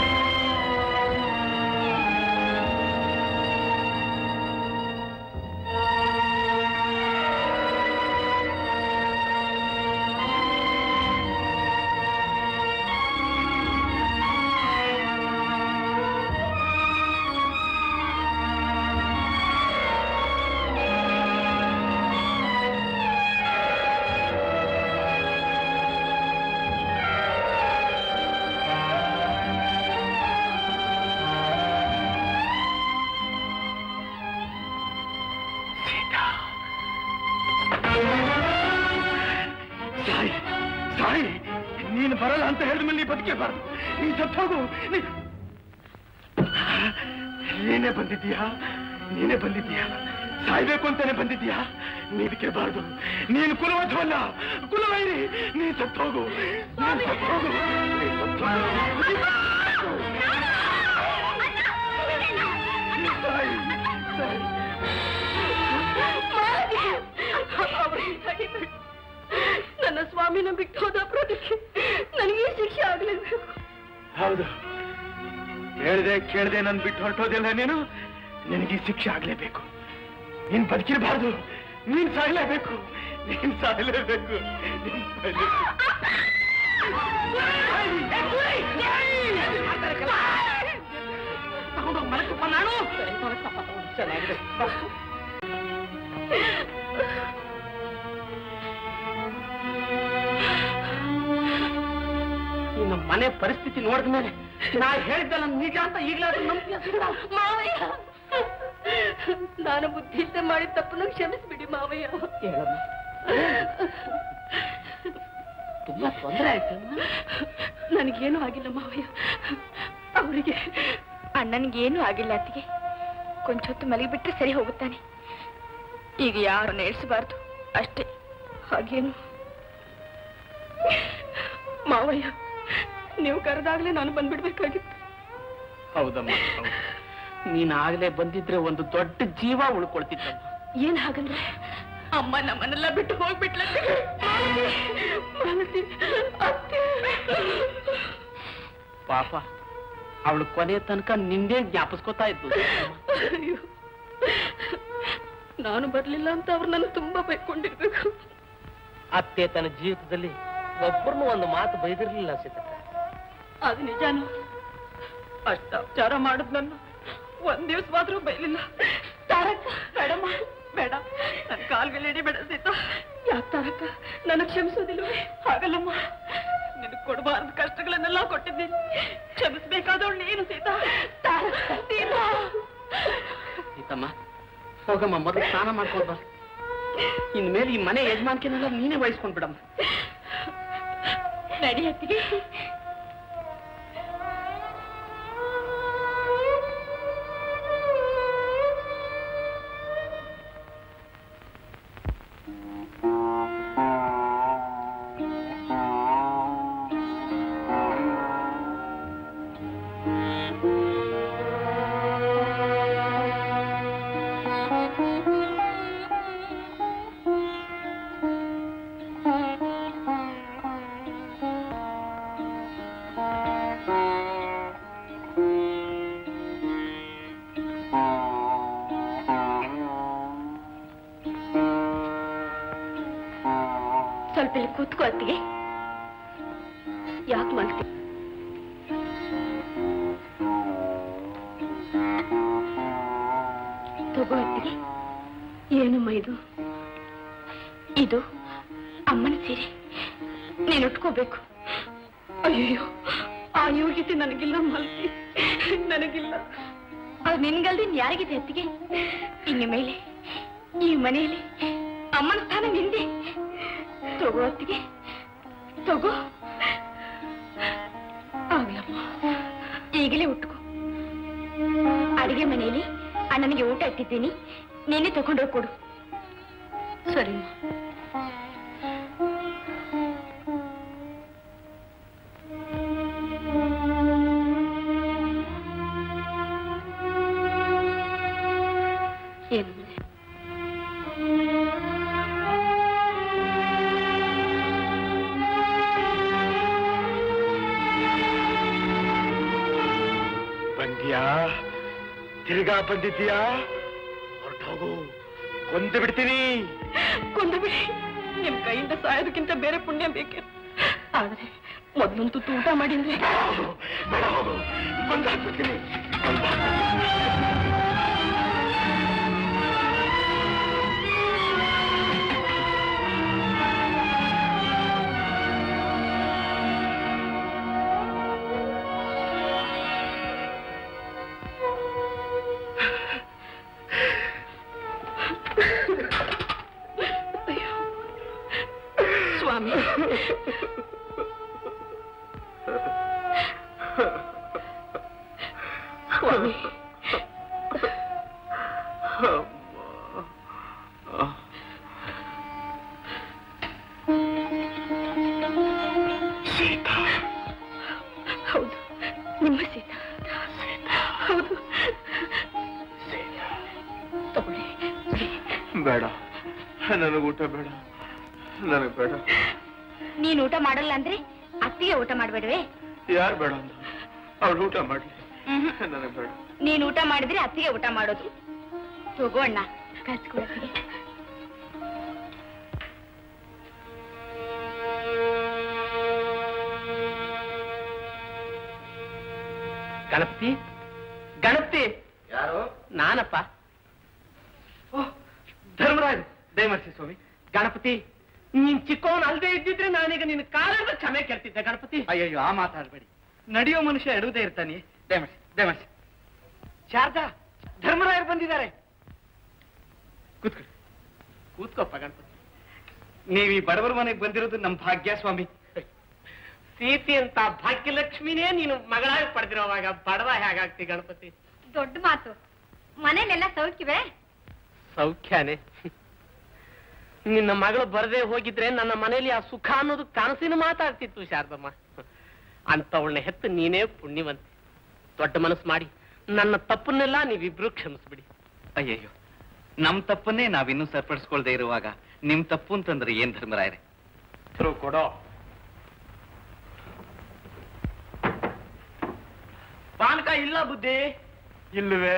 ಸಾಯಿ ಸಾಯಿ ನೀನು ಬರಲ್ಲ ಅಂತ ಹೇಳಿದ ಮೇಲೆ ನೀ ಬದುಕೇಬಾರ್ದು ನೀ ಸತ್ತು ಹೋಗು ನೀ- ನೀನೇ ಬಂದಿದ್ದೀಯಾ ನೀನೇ ಬಂದಿದ್ದೀಯಾ ಸಾಯ್ಬೇಕು ಅಂತಾನೆ ಬಂದಿದ್ದೀಯಾ ನೀದಕ್ಕಿರಬಾರ್ದು ನೀನು ಕುಲವಧವಲ್ಲ ಕುಲವೈರಿ ನೀ ಸತ್ತು ಹೋಗು ನೀನ್ ಸತ್ತು ಹೋಗು ನೀ ಸತ್ತು ಹೋಗು. ನೀ ಸಾಯಿ ಸಾಯಿ ನನ್ನ ಸ್ವಾಮಿನ ಬಿಟ್ಟು ಹೋದ ಅಪರಾಧಕ್ಕೆ ನನಗೆ ಶಿಕ್ಷೆ ಆಗ್ಲೇಬೇಕು ಹೌದು ಹೇಳ್ದೆ ಕೇಳ್ದೆ ನನ್ ಬಿಟ್ಟು ಹೊರಟೋದಿಲ್ಲ ನೀನು ನಿನಗೆ ಈ ಶಿಕ್ಷೆ ಆಗ್ಲೇಬೇಕು ನೀನ್ ಬದುಕಿರಬಾರ್ದು ನೀನ್ ಸಾಯ್ಲೇಬೇಕು ನೀನ್ ಸಾಯ್ಲೇಬೇಕು ನೀನ್ ಸಾಯ್ಲೇಬೇಕು. ತಗೊಂಡೋಗ್ ಮಲಕ್ಕಪ್ಪ ನಾನು ಚೆನ್ನಾಗಿದೆ ಬಾ. ಈ ನಮ್ಮ ಮನೆ ಪರಿಸ್ಥಿತಿ ನೋಡಿದ ಮೇಲೆ ನಾ ಹೇಳಿದ್ದಲ್ಲ ನಿಜ ಅಂತ ಈಗಲಾದ್ರೂ ನಂಬಿಕೆ ಮಾವಯ್ಯ ನಾನು ಬುದ್ಧಿಯಿಂದ ಮಾಡಿದ ತಪ್ಪನ್ನು ಕ್ಷಮಿಸ್ಬಿಡಿ ಮಾವಯ್ಯ ತುಂಬಾ ತೊಂದರೆ ಆಯ್ತು ನನಗೇನು ಆಗಿಲ್ಲ ಮಾವಯ್ಯ ಅವರಿಗೆ ಅಣ್ಣನಿಗೇನು ಆಗಿಲ್ಲ ಅತ್ತಿಗೆ ಕೊಂಚ ಹೊತ್ತು ಮಲಗಿಬಿಟ್ರೆ ಸರಿ ಹೋಗುತ್ತಾನೆ ಈಗ ಯಾರನ್ನು ಏಳ್ಸಬಾರ್ದು ಅಷ್ಟೇ ಹಾಗೇನು ಮಾವಯ್ಯ ನೀವು ಕರೆದಾಗಲೇ ನಾನು ಬಂದ್ಬಿಡ್ಬೇಕಾಗಿತ್ತು ಹೌದಮ್ಮ ಹೌದು ನೀನ್ ಆಗ್ಲೇ ಬಂದಿದ್ರೆ ಒಂದು ದೊಡ್ಡ ಜೀವ ಉಳ್ಕೊಳ್ತಿದ್ದಮ್ಮ ಏನ್ ಹಾಗಂದ್ರೆ ಅಮ್ಮ ನಮ್ಮನ್ನೆಲ್ಲ ಬಿಟ್ಟು ಹೋಗ್ಬಿಟ್ಲ ಪಾಪ ಅವಳು ಕೊನೆ ತನಕ ನಿಂದೇ ಜ್ಞಾಪಿಸ್ಕೊತಾ ಇದ್ದು ಅಯ್ಯೋ. ನಾನು ಬರ್ಲಿಲ್ಲ ಅಂತ ಅವ್ರು ನನ್ನ ತುಂಬಾ ಬೈಕೊಂಡಿರ್ಬೇಕು ಅತ್ತೆ ತನ್ನ ಜೀವಿತದಲ್ಲಿ ಒಬ್ಬರನ್ನು ಒಂದು ಮಾತು ಬೈದಿರ್ಲಿಲ್ಲ ಸೀತಕ್ಕ ಅದು ನಿಜಾನು ಅಷ್ಟ ವಿಚಾರ ಮಾಡಿದ್ ನನ್ನ ಒಂದ್ ದಿವ್ಸ ಮಾತ್ರ ಬೈಲಿಲ್ಲ ತಾರಕ್ಕ ಬೇಡಮ್ಮ ಬೇಡ ನನ್ ಕಾಲ್ಗಳು ಹಿಡಿಬೇಡ ಸೀತಾ ಯಾಕೆ ತಾರಕ್ಕ ನನಗ್ ಕ್ಷಮಿಸೋದಿಲ್ವೇ ಹಾಗಲ್ಲಮ್ಮ ನಿನಗ್ ಕೊಡಬಾರ್ದು ಕಷ್ಟಗಳನ್ನೆಲ್ಲ ಕೊಟ್ಟಿದ್ದೀನಿ ಕ್ಷಮಿಸ್ಬೇಕಾದವಳು ನೀನು ಸೀತಾ ತಾರಕ್ಕ ಸೀತಾ ಸೀತಮ್ಮ ಹೋಗಮ್ಮ ಮೊದಲು ಸ್ನಾನ ಮಾಡ್ಕೊಂಡು ಬಾ ಇನ್ಮೇಲೆ ಈ ಮನೆ ಯಜಮಾನ್ಕೆನೆಲ್ಲ ನೀನೇ ವಹಿಸ್ಕೊಂಡ್ ಬಿಡಮ್ಮ ನಡಿ ಹತ್ತಿಗೆ ಸ್ವಲ್ಪ ಇಲ್ಲಿ ಕೂತ್ಕೋ ಅತ್ತಿಗೆ ಯಾಕೆ ಮಲ್ತಿ ತಗೋ ಅತ್ತಿಗೆ ಏನಮ್ಮ ಇದು ಇದು ಅಮ್ಮನ ಸೀರೆ ನೀನು ಉಟ್ಕೋಬೇಕು ಅಯ್ಯೋ ಆ ಯೋಗ್ಯತೆ ನನಗಿಲ್ಲ ಮಲ್ತಿ ನನಗಿಲ್ಲ ಅದು ನಿನ್ಗಲ್ದಿ ಯಾರಿಗಿದೆ ಅತ್ತಿಗೆ ಇನ್ನು ಮೇಲೆ ಈ ಮನೆಯಲ್ಲಿ ಅಮ್ಮನ ಸ್ಥಾನ ನಿಂದೆ ತಗೋ ಅತ್ತಿಗೆ ತಗೋ ಆಗ್ಲಮ್ಮ ಈಗಲೇ ಉಟ್ಕೋ ಅಡಿಗೆ ಮನೆಯಲ್ಲಿ ಅಣ್ಣನಿಗೆ ಊಟ ಇಟ್ಟಿದ್ದೀನಿ ನೀನೇ ತಗೊಂಡೋಗಿ ಕೊಡು ಸರಿ ಏನು ಬಂದ್ಯಾ ತಿರ್ಗಾ ಬಂದಿದ್ಯಾ ಹೊರಟೋಗು ಕೊಂದು ಬಿಡ್ತೀನಿ ಕೊಂದು ಬಿಡಿ ನಿಮ್ ಕೈಯಿಂದ ಸಾಯೋದಕ್ಕಿಂತ ಬೇರೆ ಪುಣ್ಯ ಬೇಕೆ ಆದ್ರೆ ಮೊದ್ಲಂತೂ ಊಟ ಮಾಡಿದ್ರೆ ಬೇಡ ಹೋಗು ಕೊಂದು ಹಾಕ್ಬಿಡ್ತೀನಿ ಸ್ವಾಮಿ ಸ್ವಾಮಿ ಸೀತಾ ಹೌದು ನಿಮ್ಮ ಸೀತಾ ಹೌದು ತಗೊಳ್ಳಿ ಬೇಡ ನನಗೆ ಊಟ ಬೇಡ ನನಗೆ ಬೇಡ ನೀನ್ ಊಟ ಮಾಡಲ್ಲ ಅಂದ್ರೆ ಅತ್ತಿಗೆ ಊಟ ಮಾಡ್ಬೇಡ್ವೆ ಯಾರು ಬೇಡ ಅಂದ ಅವಳು ಊಟ ಮಾಡ್ಲಿ ನನಗೆ ಬೇಡ ನೀನ್ ಊಟ ಮಾಡಿದ್ರೆ ಅತ್ತಿಗೆ ಊಟ ಮಾಡೋದು ತಗೋ ಅಣ್ಣ ಕಳ್ಸ್ಕೊಡತ್ತಿಗೆ ಗಣಪತಿ ಗಣಪತಿ ಯಾರು ನಾನಪ್ಪ ಓಹ್ ಧರ್ಮರಾಜ್ ದಯಮರ್ಸಿ ಸ್ವಾಮಿ ಗಣಪತಿ ನೀನ್ ಚಿಕ್ಕವನ್ ಅಲ್ದೇ ಇದ್ದಿದ್ರೆ ನಾನೀಗ ನಿನ್ನ ಕಾಲದ ಕ್ಷಮೆ ಕೇಳ್ತಿದ್ದೆ ಗಣಪತಿ ಅಯ್ಯಯ್ಯೋ ಆ ಮಾತಾಡ್ಬೇಡಿ ನಡೆಯೋ ಮನುಷ್ಯ ಎಡುವುದೇ ಇರ್ತಾನೆ ದಯಮರ್ಸಿ ದಯಮರ್ಸಿ ಶಾರದಾ ಧರ್ಮರಾಯರು ಬಂದಿದ್ದಾರೆ ಕೂತ್ಕೊಳ್ಳಿ ಕೂತ್ಕೊಪ್ಪ ಗಣಪತಿ ನೀವು ಈ ಬಡವರ ಮನೆಗೆ ಬಂದಿರೋದು ನಮ್ಮ ಭಾಗ್ಯ ಸ್ವಾಮಿ ಸೀತೆ ಅಂತ ಭಾಗ್ಯಲಕ್ಷ್ಮಿನೇ ನೀನು ಮಗಳಾಗಿ ಪಡೆದಿರೋವಾಗ ಬಡವ ಹೇಗಾಗ್ತಿ ಗಣಪತಿ ದೊಡ್ಡ ಮಾತು ಮನೇಲೆಲ್ಲ ಸೌಖ್ಯವೇ ಸೌಖ್ಯನೇ ನಿನ್ನ ಮಗಳು ಬರದೆ ಹೋಗಿದ್ರೆ ನನ್ನ ಮನೆಯಲ್ಲಿ ಆ ಸುಖ ಅನ್ನೋದು ಕನಸಿನ ಮಾತಾಡ್ತಿತ್ತು ಶಾರದಮ್ಮ ಅಂತವಳನ್ನ ಹೆತ್ತು ನೀನೇ ಪುಣ್ಯವಂತೆ ದೊಡ್ಡ ಮನಸ್ಸು ಮಾಡಿ ನನ್ನ ತಪ್ಪನ್ನೆಲ್ಲ ನೀವಿಬ್ರು ಕ್ಷಮಿಸ್ಬಿಡಿ ಅಯ್ಯಯ್ಯೋ ನಮ್ ತಪ್ಪನ್ನೇ ನಾವಿನ್ನೂ ಸರಿಪಡಿಸ್ಕೊಳ್ದೆ ಇರುವಾಗ ನಿಮ್ ತಪ್ಪು ಅಂತಂದ್ರೆ ಏನ್ ಧರ್ಮರಾಯರೇ ಕೊಡೋ ಪಾನಕ ಇಲ್ಲ ಬುದ್ಧಿ ಇಲ್ವೇ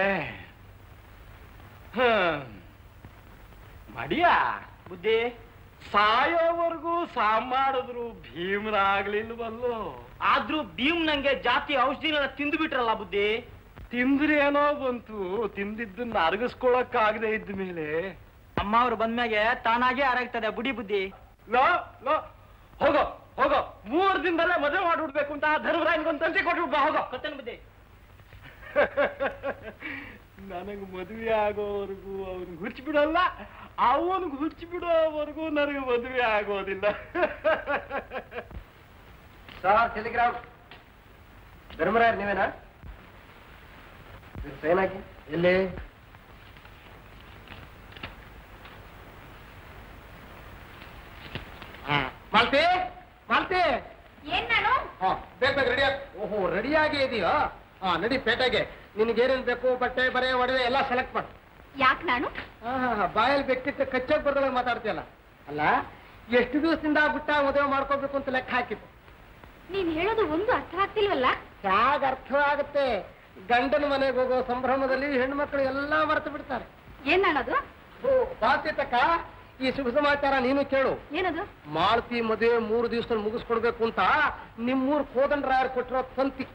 ಮಡಿಯ ಬುದ್ಧಿ ಸಾಯೋವರೆಗೂ ಸಾಮ್ ಮಾಡಿದ್ರು ಭೀಮರಾಗ್ಲಿಲ್ವಲ್ಲೋ ಆದ್ರೂ ಭೀಮ್ ನಂಗೆ ಜಾತಿ ಔಷಧಿನ ತಿಂದು ಬಿಟ್ರಲ್ಲ ಬುದ್ಧಿ ತಿಂದ್ರೇನೋ ಬಂತು ತಿಂದಿದ್ದನ್ನ ಅರಗಿಸ್ಕೊಳಕ್ಕಾಗದೆ ಇದ್ದ ಮೇಲೆ ಅಮ್ಮ ಅವ್ರು ಬಂದ್ಮ್ಯಾಗೆ ತಾನಾಗೆ ಆರಾಗ್ತದೆ ಬುಡಿ ಬುದ್ಧಿ ಲೋ ಲೋ ಹೋಗೋ ಹೋಗೋ ಮೂರ್ ದಿನದಲ್ಲೇ ಮದುವೆ ಮಾಡ್ಬಿಡ್ಬೇಕು ಅಂತ ಧರ್ಮರಾಯನ್ಗೊಂದು ತಂಟೆ ಕೊಟ್ಬಿಡ್ಬಾ ಹೋಗೋ ಗೊತ್ತೇನು ಬುದ್ಧಿ ನನಗ್ ಮದುವೆ ಆಗೋವರೆಗೂ ಅವ್ನಿಗೆ ಹುಚ್ಚಿ ಬಿಡಲ್ಲ ಅವನಿಗೆ ಹುಚ್ಚಿ ಬಿಡೋವರೆಗೂ ನನಗೆ ಮದುವೆ ಆಗೋದಿಲ್ಲ ಸರ್ ಟೆಲಿಗ್ರಾಮ್ ಧರ್ಮರಾಯರ್ ನೀವೇನಾ ಸೈನ್ ಹಾಕಿ ಎಲ್ಲಿ ಮಾಲ್ತಿ ಮಾಲ್ತಿ ಏನ್ ನಾನು ಹಾ ಬೇಗ ಬೇಗ ರೆಡಿ ಓಹೋ ರೆಡಿಯಾಗಿ ಇದೆಯೋ ಹಾ ನಡಿ ಪೇಟೆಗೆ ನಿನ್ಗೇನೇನ್ ಬೇಕು ಬಟ್ಟೆ ಬರೆ ಒಡವೆ ಎಲ್ಲ ಸೆಲೆಕ್ಟ್ ಮಾಡು ಯಾಕೆ ನಾನು ಹಾ ಹಾ ಹಾ ಬಾಯಲ್ಲಿ ಬೆಕ್ಕಿಟ್ಟು ಕಚ್ಚಕ್ ಬರ್ದೊಳಗೆ ಮಾತಾಡ್ತೀಯಲ್ಲ ಅಲ್ಲ ಎಷ್ಟು ದಿವಸದಿಂದ ಬಿಟ್ಟ ಮದುವೆ ಮಾಡ್ಕೋಬೇಕು ಅಂತ ಲೆಕ್ಕ ಹಾಕಿತ್ತು ನೀನ್ ಹೇಳೋದು ಒಂದು ಅರ್ಥ ಆಗ್ತಿಲ್ವಲ್ಲ ಹೇಗ ಅರ್ಥವಾಗುತ್ತೆ ಗಂಡನ ಮನೆಗೆ ಹೋಗೋ ಸಂಭ್ರಮದಲ್ಲಿ ಹೆಣ್ಮಕ್ಳು ಎಲ್ಲಾ ಮರೆತು ಬಿಡ್ತಾರೆ ಏನ್ ಅನ್ನೋದು ಓ ಬಾತಿತಕ್ಕ ಈ ಶುಭ ಸಮಾಚಾರ ನೀನು ಕೇಳು ಏನದು ಮಾಲತಿ ಮದುವೆ ಮೂರು ದಿವಸದಲ್ಲಿ ಮುಗಿಸ್ಕೊಡ್ಬೇಕು ಅಂತ ನಿಮ್ಮೂರ್ ಕೋದಂಡರಾಯರ್ ಕೊಟ್ಟಿರೋ ತಂತಿ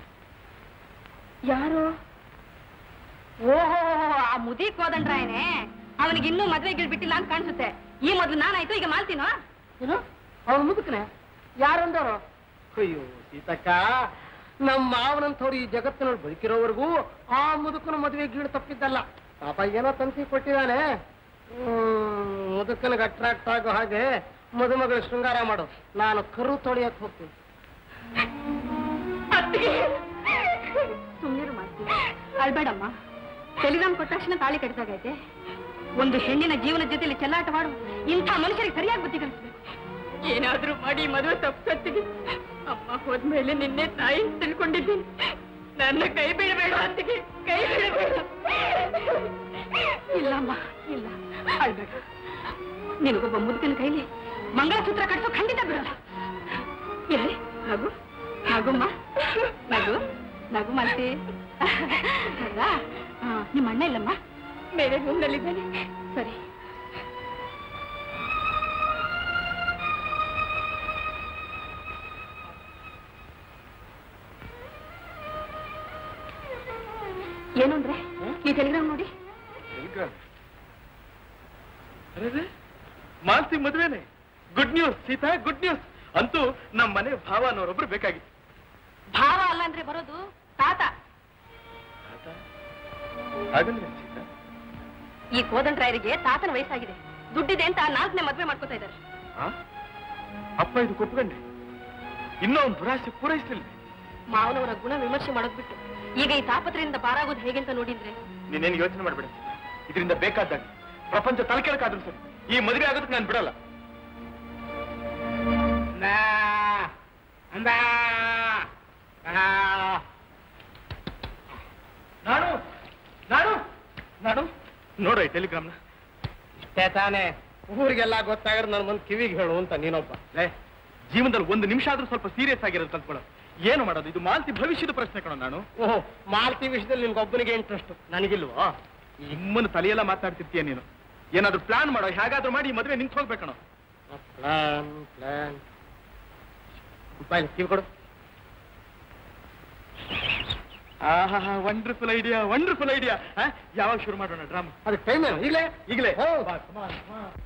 ಯಾರು ಓಹೋ ಆ ಮುದಿ ಕೋದಂಡ್ರಾಯನೇ ಅವನಿಗೆ ಇನ್ನೂ ಮದ್ವೆ ಬಿಟ್ಟಿಲ್ಲ ಅಂತ ಕಾಣಿಸುತ್ತೆ ಈ ಮೊದ್ಲು ನಾನಾಯ್ತು ಈಗ ಮಾಡ್ತೀನೋ ಏನು ಅವನು ಮುದುಕನೆ ಯಾರಂದವರು ಅಯ್ಯೋ ಸೀತಕ್ಕ ನಮ್ಮ ಮಾವನಂಥವ್ರು ಈ ಜಗತ್ತಿನಲ್ಲಿ ಬದುಕಿರೋವರೆಗೂ ಆ ಮುದುಕನ ಮದುವೆ ಗೀಳು ತಪ್ಪಿದ್ದಲ್ಲ ಪಾಪ ಏನೋ ತಂತಿ ಕೊಟ್ಟಿದ್ದಾನೆ ಹ್ಮ್, ಮುದುಕನಿಗೆ ಅಟ್ರಾಕ್ಟ್ ಆಗೋ ಹಾಗೆ ಮದುಮಗಳ ಶೃಂಗಾರ ಮಾಡು ನಾನು ಕರು ತೊಳೆಯಕ್ ಹೋಗ್ತೀನಿ ಸುಮ್ಮನೆ ಮಾಡ್ತೀನಿ ಅಳ್ಬೇಡಮ್ಮ ಟೆಲಿಗ್ರಾಮ್ ಕೊಟ್ಟ ತಕ್ಷಣ ತಾಳಿ ಕಟ್ಟಿದಾಗೈತೆ ಒಂದು ಹೆಣ್ಣಿನ ಜೀವನದ ಜೊತೆಲಿ ಚೆಲ್ಲಾಟವಾಡು ಇಂಥ ಮನುಷ್ಯರಿಗೆ ಸರಿಯಾಗಿ ಬುದ್ಧಿ ಕಲಿಸ್ಬೇಕು ಏನಾದ್ರೂ ಮಾಡಿ ಮದುವೆ ತಪ್ಪಿಗೆ ಅಮ್ಮ ಹೋದ್ಮೇಲೆ ನಿನ್ನೆ ತಾಯಿ ತಿಳ್ಕೊಂಡಿದ್ದೀನಿ ನನ್ನ ಕೈ ಬಿಡಬೇಡ ಅಂತಿಗೆ ಕೈ ಬಿಡಬೇಡ ಇಲ್ಲಮ್ಮ ಇಲ್ಲ ಅಳ್ಬೇಡ ನಿನಗೊಬ್ಬ ಮುದುಕನ ಕೈಲಿ ಮಂಗಳಸೂತ್ರ ಕಟ್ಸೋ ಖಂಡಿತ ಬಿಡಲ್ಲ ಎಲ್ಲಿ ನಗು ನಗುಮ್ಮ ನಗು ನಗು ಮಾಡ್ತಿ ಹೌದಾ ಆ, ನಿಮ್ಮ ಅಣ್ಣ ಇಲ್ಲಮ್ಮ ಬೇರೆ ರೂಮ್ನಲ್ಲಿದ್ದಾನೆ ಸರಿ ಏನು ಅಂದ್ರೆ ಈ ಟೆಲಿಗ್ರಾಮ್ ನೋಡಿ ಮಾಲ್ತಿ ಮದುವೆನೆ good news Sita good news ಅಂತೂ ನಮ್ಮ ಮನೆ ಭಾವ ಅನ್ನೋರೊಬ್ರು ಬೇಕಾಗಿತ್ತು ಭಾವ ಅಲ್ಲ ಅಂದ್ರೆ ಬರೋದು ತಾತ ಹಾಗಂದ್ರೆ ಸೀತಾ ಈ ಕೋದಂಡ್ರಾಯರಿಗೆ ತಾತನ ವಯಸ್ಸಾಗಿದೆ ದುಡ್ಡಿದೆ ಅಂತ ನಾಲ್ಕನೇ ಮದ್ವೆ ಮಾಡ್ಕೋತಾ ಇದ್ದಾರೆ ಆ? ಅಪ್ಪ ಇದು ಕೊಪ್ಕೊಂಡೆ ಇನ್ನೂ ಒಂದು ದುರಾಸೆ ಪೂರೈಸಲಿಲ್ಲ ಮಾವನವರ ಗುಣ ವಿಮರ್ಶೆ ಮಾಡೋದ್ ಬಿಟ್ಟು ಈಗ ಈ ತಾಪತ್ರೆಯಿಂದ ಪಾರಾಗೋದು ಹೇಗೆ ಅಂತ ನೋಡಿದ್ರೆ ನೀನೇನು ಯೋಚನೆ ಮಾಡಬೇಡ ಇದರಿಂದ ಬೇಕಾದಾಗ ಪ್ರಪಂಚ ತಲೆಕೆಳಕಾದ್ರೂ ಸರಿ ಈ ಮದುವೆ ಆಗೋದಕ್ಕೆ ನಾನು ಬಿಡಲ್ಲ ನಾನು ನಾನು ನಾನು ನೋಡ ಈ ಟೆಲಿಗ್ರಾಮ್ನ ಇಷ್ಟೇ ತಾನೇ ಊರಿಗೆಲ್ಲ ಗೊತ್ತಾಗಿರೋ ನನ್ನ ಮುಂದೆ ಕಿವಿಗೆ ಹೇಳು ಅಂತ ನೀನೊಬ್ಬ ಲೇ ಜೀವನದಲ್ಲಿ ಒಂದು ನಿಮಿಷ ಆದ್ರೂ ಸ್ವಲ್ಪ ಸೀರಿಯಸ್ ಆಗಿರೋದು ಕಲ್ತ್ಕೊಳ್ಳೋ ಏನು ಮಾಡೋದು ಇದು ಮಾಲ್ತಿ ಭವಿಷ್ಯದ ಪ್ರಶ್ನೆ ಕಣೋ ನಾನು ಓಹೋ ಮಾಲ್ತಿ ವಿಷಯದಲ್ಲಿ ನಿನ್ಗೊಬ್ಬನಿಗೆ ಇಂಟ್ರೆಸ್ಟ್ ನನಗಿಲ್ವಾ ನಿಮ್ಮನ್ನು ತಲೆಯೆಲ್ಲ ಮಾತಾಡ್ತಿರ್ತೀಯ ನೀನು ಏನಾದ್ರೂ ಪ್ಲಾನ್ ಮಾಡೋ ಹೇಗಾದ್ರೂ ಮಾಡಿ ಈ ಮದುವೆ ನಿಂತು ಹೋಗ್ಬೇಕಣೋ ಪ್ಲಾನ್ ಪ್ಲಾನ್ ರೂಪಾಯಿ ಕಿವಿ ಕೊಡು ಆಹಾ ವಂಡರ್ಫುಲ್ ಐಡಿಯಾ ವಂಡರ್ಫುಲ್ ಐಡಿಯಾ ಯಾವಾಗ ಶುರು ಮಾಡೋಣ ಡ್ರಾಮಾ ಅದಕ್ಕೆ ಟೈಮ್ ಏನು ಈಗಲೇ ಈಗಲೇ ಹೋ. ಬಾ, come on, come on.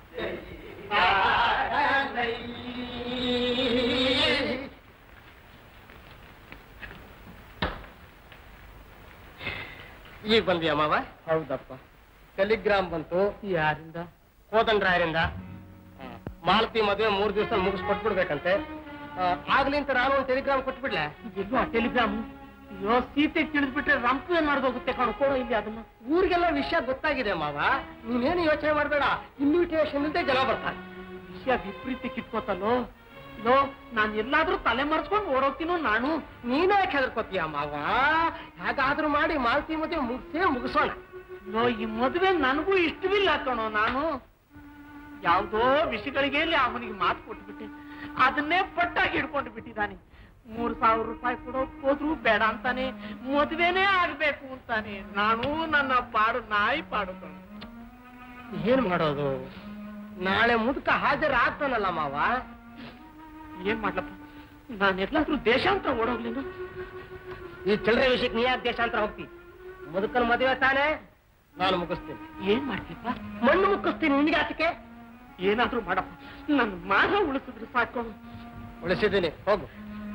ಈಗ ಬಂದಿಯ ಮಾವ ಹೌದಪ್ಪ ಟೆಲಿಗ್ರಾಮ್ ಬಂತು ಯಾರಿಂದ ಕೋದಂಡ್ರಾಯರಿಂದ ಆ, ಮಾಲತಿ ಮದುವೆ ಮೂರು ದಿವಸ ಮುಗಿಸ್ಕೊಟ್ಬಿಡ್ಬೇಕಂತೆ ಆ, ಆಗ್ಲಿಂತ ನಾನು ಒಂದು ಟೆಲಿಗ್ರಾಮ್ ಕೊಟ್ಬಿಡ್ಲೆ ಇದು ಆ ಟೆಲಿಗ್ರಾಮ್ ಅಯ್ಯೋ ಸೀತೆ ತಿಳಿದ್ಬಿಟ್ರೆ ರಂಪು ಏನ್ ಮಾಡೋಗುತ್ತೆ ಕಣೋ ಕೊಡೋ ಇಲ್ಲಿ ಅದನ್ನ ಊರಿಗೆಲ್ಲ ವಿಷಯ ಗೊತ್ತಾಗಿದೆ ಮಾವ ನೀನೇನು ಯೋಚನೆ ಮಾಡಬೇಡ ಇನ್ವಿಟೇಷನ್ ಇಲ್ಲದೆ ಜನ ಬರ್ತಾರೆ ವಿಷಯ ವಿಪರೀತ ಕಿಟ್ಕೋತಲ್ಲೋ ಲೋ ನಾನ್ ಎಲ್ಲಾದ್ರೂ ತಲೆ ಮರೆಸ್ಕೊಂಡು ಓಡೋಗ್ತೀನೋ ನಾನು ನೀನೇ ಯಾಕೆ ಹೆದರ್ಕೋತೀಯ ಮಾವ ಹೇಗಾದ್ರೂ ಮಾಡಿ ಮಾಲತಿ ಮದುವೆ ಮುಗಿಸೇ ಮುಗಿಸೋಣ ಲೋ ಈ ಮದುವೆ ನನಗೂ ಇಷ್ಟವಿಲ್ಲ ಕಣೋ ನಾನು ಯಾವ್ದೋ ವಿಷಯಗಳಿಗೆ ಅವನಿಗೆ ಮಾತು ಕೊಟ್ಬಿಟ್ಟೆ ಅದನ್ನೇ ಪಟ್ಟಾಗಿ ಹಿಡ್ಕೊಂಡು ಬಿಟ್ಟಿದ್ದಾನೆ ಮೂರ್ ಸಾವಿರ ರೂಪಾಯಿ ಕೊಡೋಕ್ ಹೋದ್ರು ಬೇಡ ಅಂತಾನೆ ಮದುವೆನೇ ಆಗ್ಬೇಕು ಅಂತಾನೆ ನಾನು ನನ್ನ ಪಾಡು ನಾಯಿ ಪಾಡು ಕಣೋ. ಏನ್ ಮಾಡೋದು ನಾಳೆ ಮುದುಕ ಹಾಜರಾಗ್ತಾನಲ್ಲ ಮಾವ ಏನ್ ಮಾಡ್ಲಪ್ಪ ನಾನು ಎಲ್ಲಾದ್ರೂ ದೇಶಾಂತರ ಓಡೋಗ್ಲೇನು ಈ ಚಿಲ್ಲರೆ ವಿಷಯಕ್ಕೆ ನೀ ಯಾಕೆ ದೇಶಾಂತರ ಹೋಗ್ತಿ ಮುದುಕನ ಮದುವೆ ತಾನೇ ನಾನು ಮುಗಿಸ್ತೀನಿ ಏನ್ ಮಾಡ್ತೀಪ್ಪ ಮಣ್ಣು ಮುಕ್ಕಿಸ್ತೀನಿ ನಿನ್ಗೆ ಆತಕ್ಕೆ ಏನಾದ್ರೂ ಮಾಡಪ್ಪ ನನ್ನ ಮಾನ ಉಳಿಸಿದ್ರೆ ಸಾಕು ಉಳಿಸಿದ್ದೀನಿ ಹೋಗು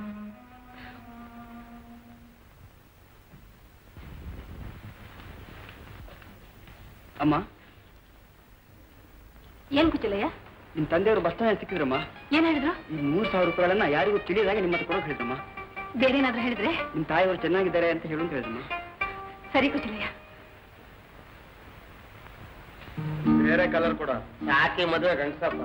ಅಮ್ಮ ಏನ್ ಕುಚಲಯ್ಯ ನಿಮ್ ತಂದೆಯವರು ಬಸ್ ಸ್ಟ್ಯಾಂಡ್ ಸಿಕ್ಕಿದ್ರಮ್ಮ ಏನ್ ಹೇಳಿದ್ರು ಈ ಮೂರ್ ಸಾವಿರ ರೂಪಾಯಿಗಳನ್ನ ಯಾರಿಗೂ ತಿಳಿಯದಾಗೆ ನಿಮ್ಮ ಹತ್ರ ಕೊಡೋಕೆ ಹೇಳಿದ್ರಮ್ಮ ಬೇರೆ ಏನಾದ್ರೂ ಹೇಳಿದ್ರೆ ನಿಮ್ ತಾಯಿಯವರು ಚೆನ್ನಾಗಿದ್ದಾರೆ ಅಂತ ಹೇಳು ಅಂತ ಹೇಳಿದಮ್ಮ ಸರಿ ಕುಚಲಯ್ಯ ಬೇರೆ ಕಲರ್ ಕೊಡ ಯಾಕೆ ಮದುವೆ ಗಂಡಸಪ್ಪ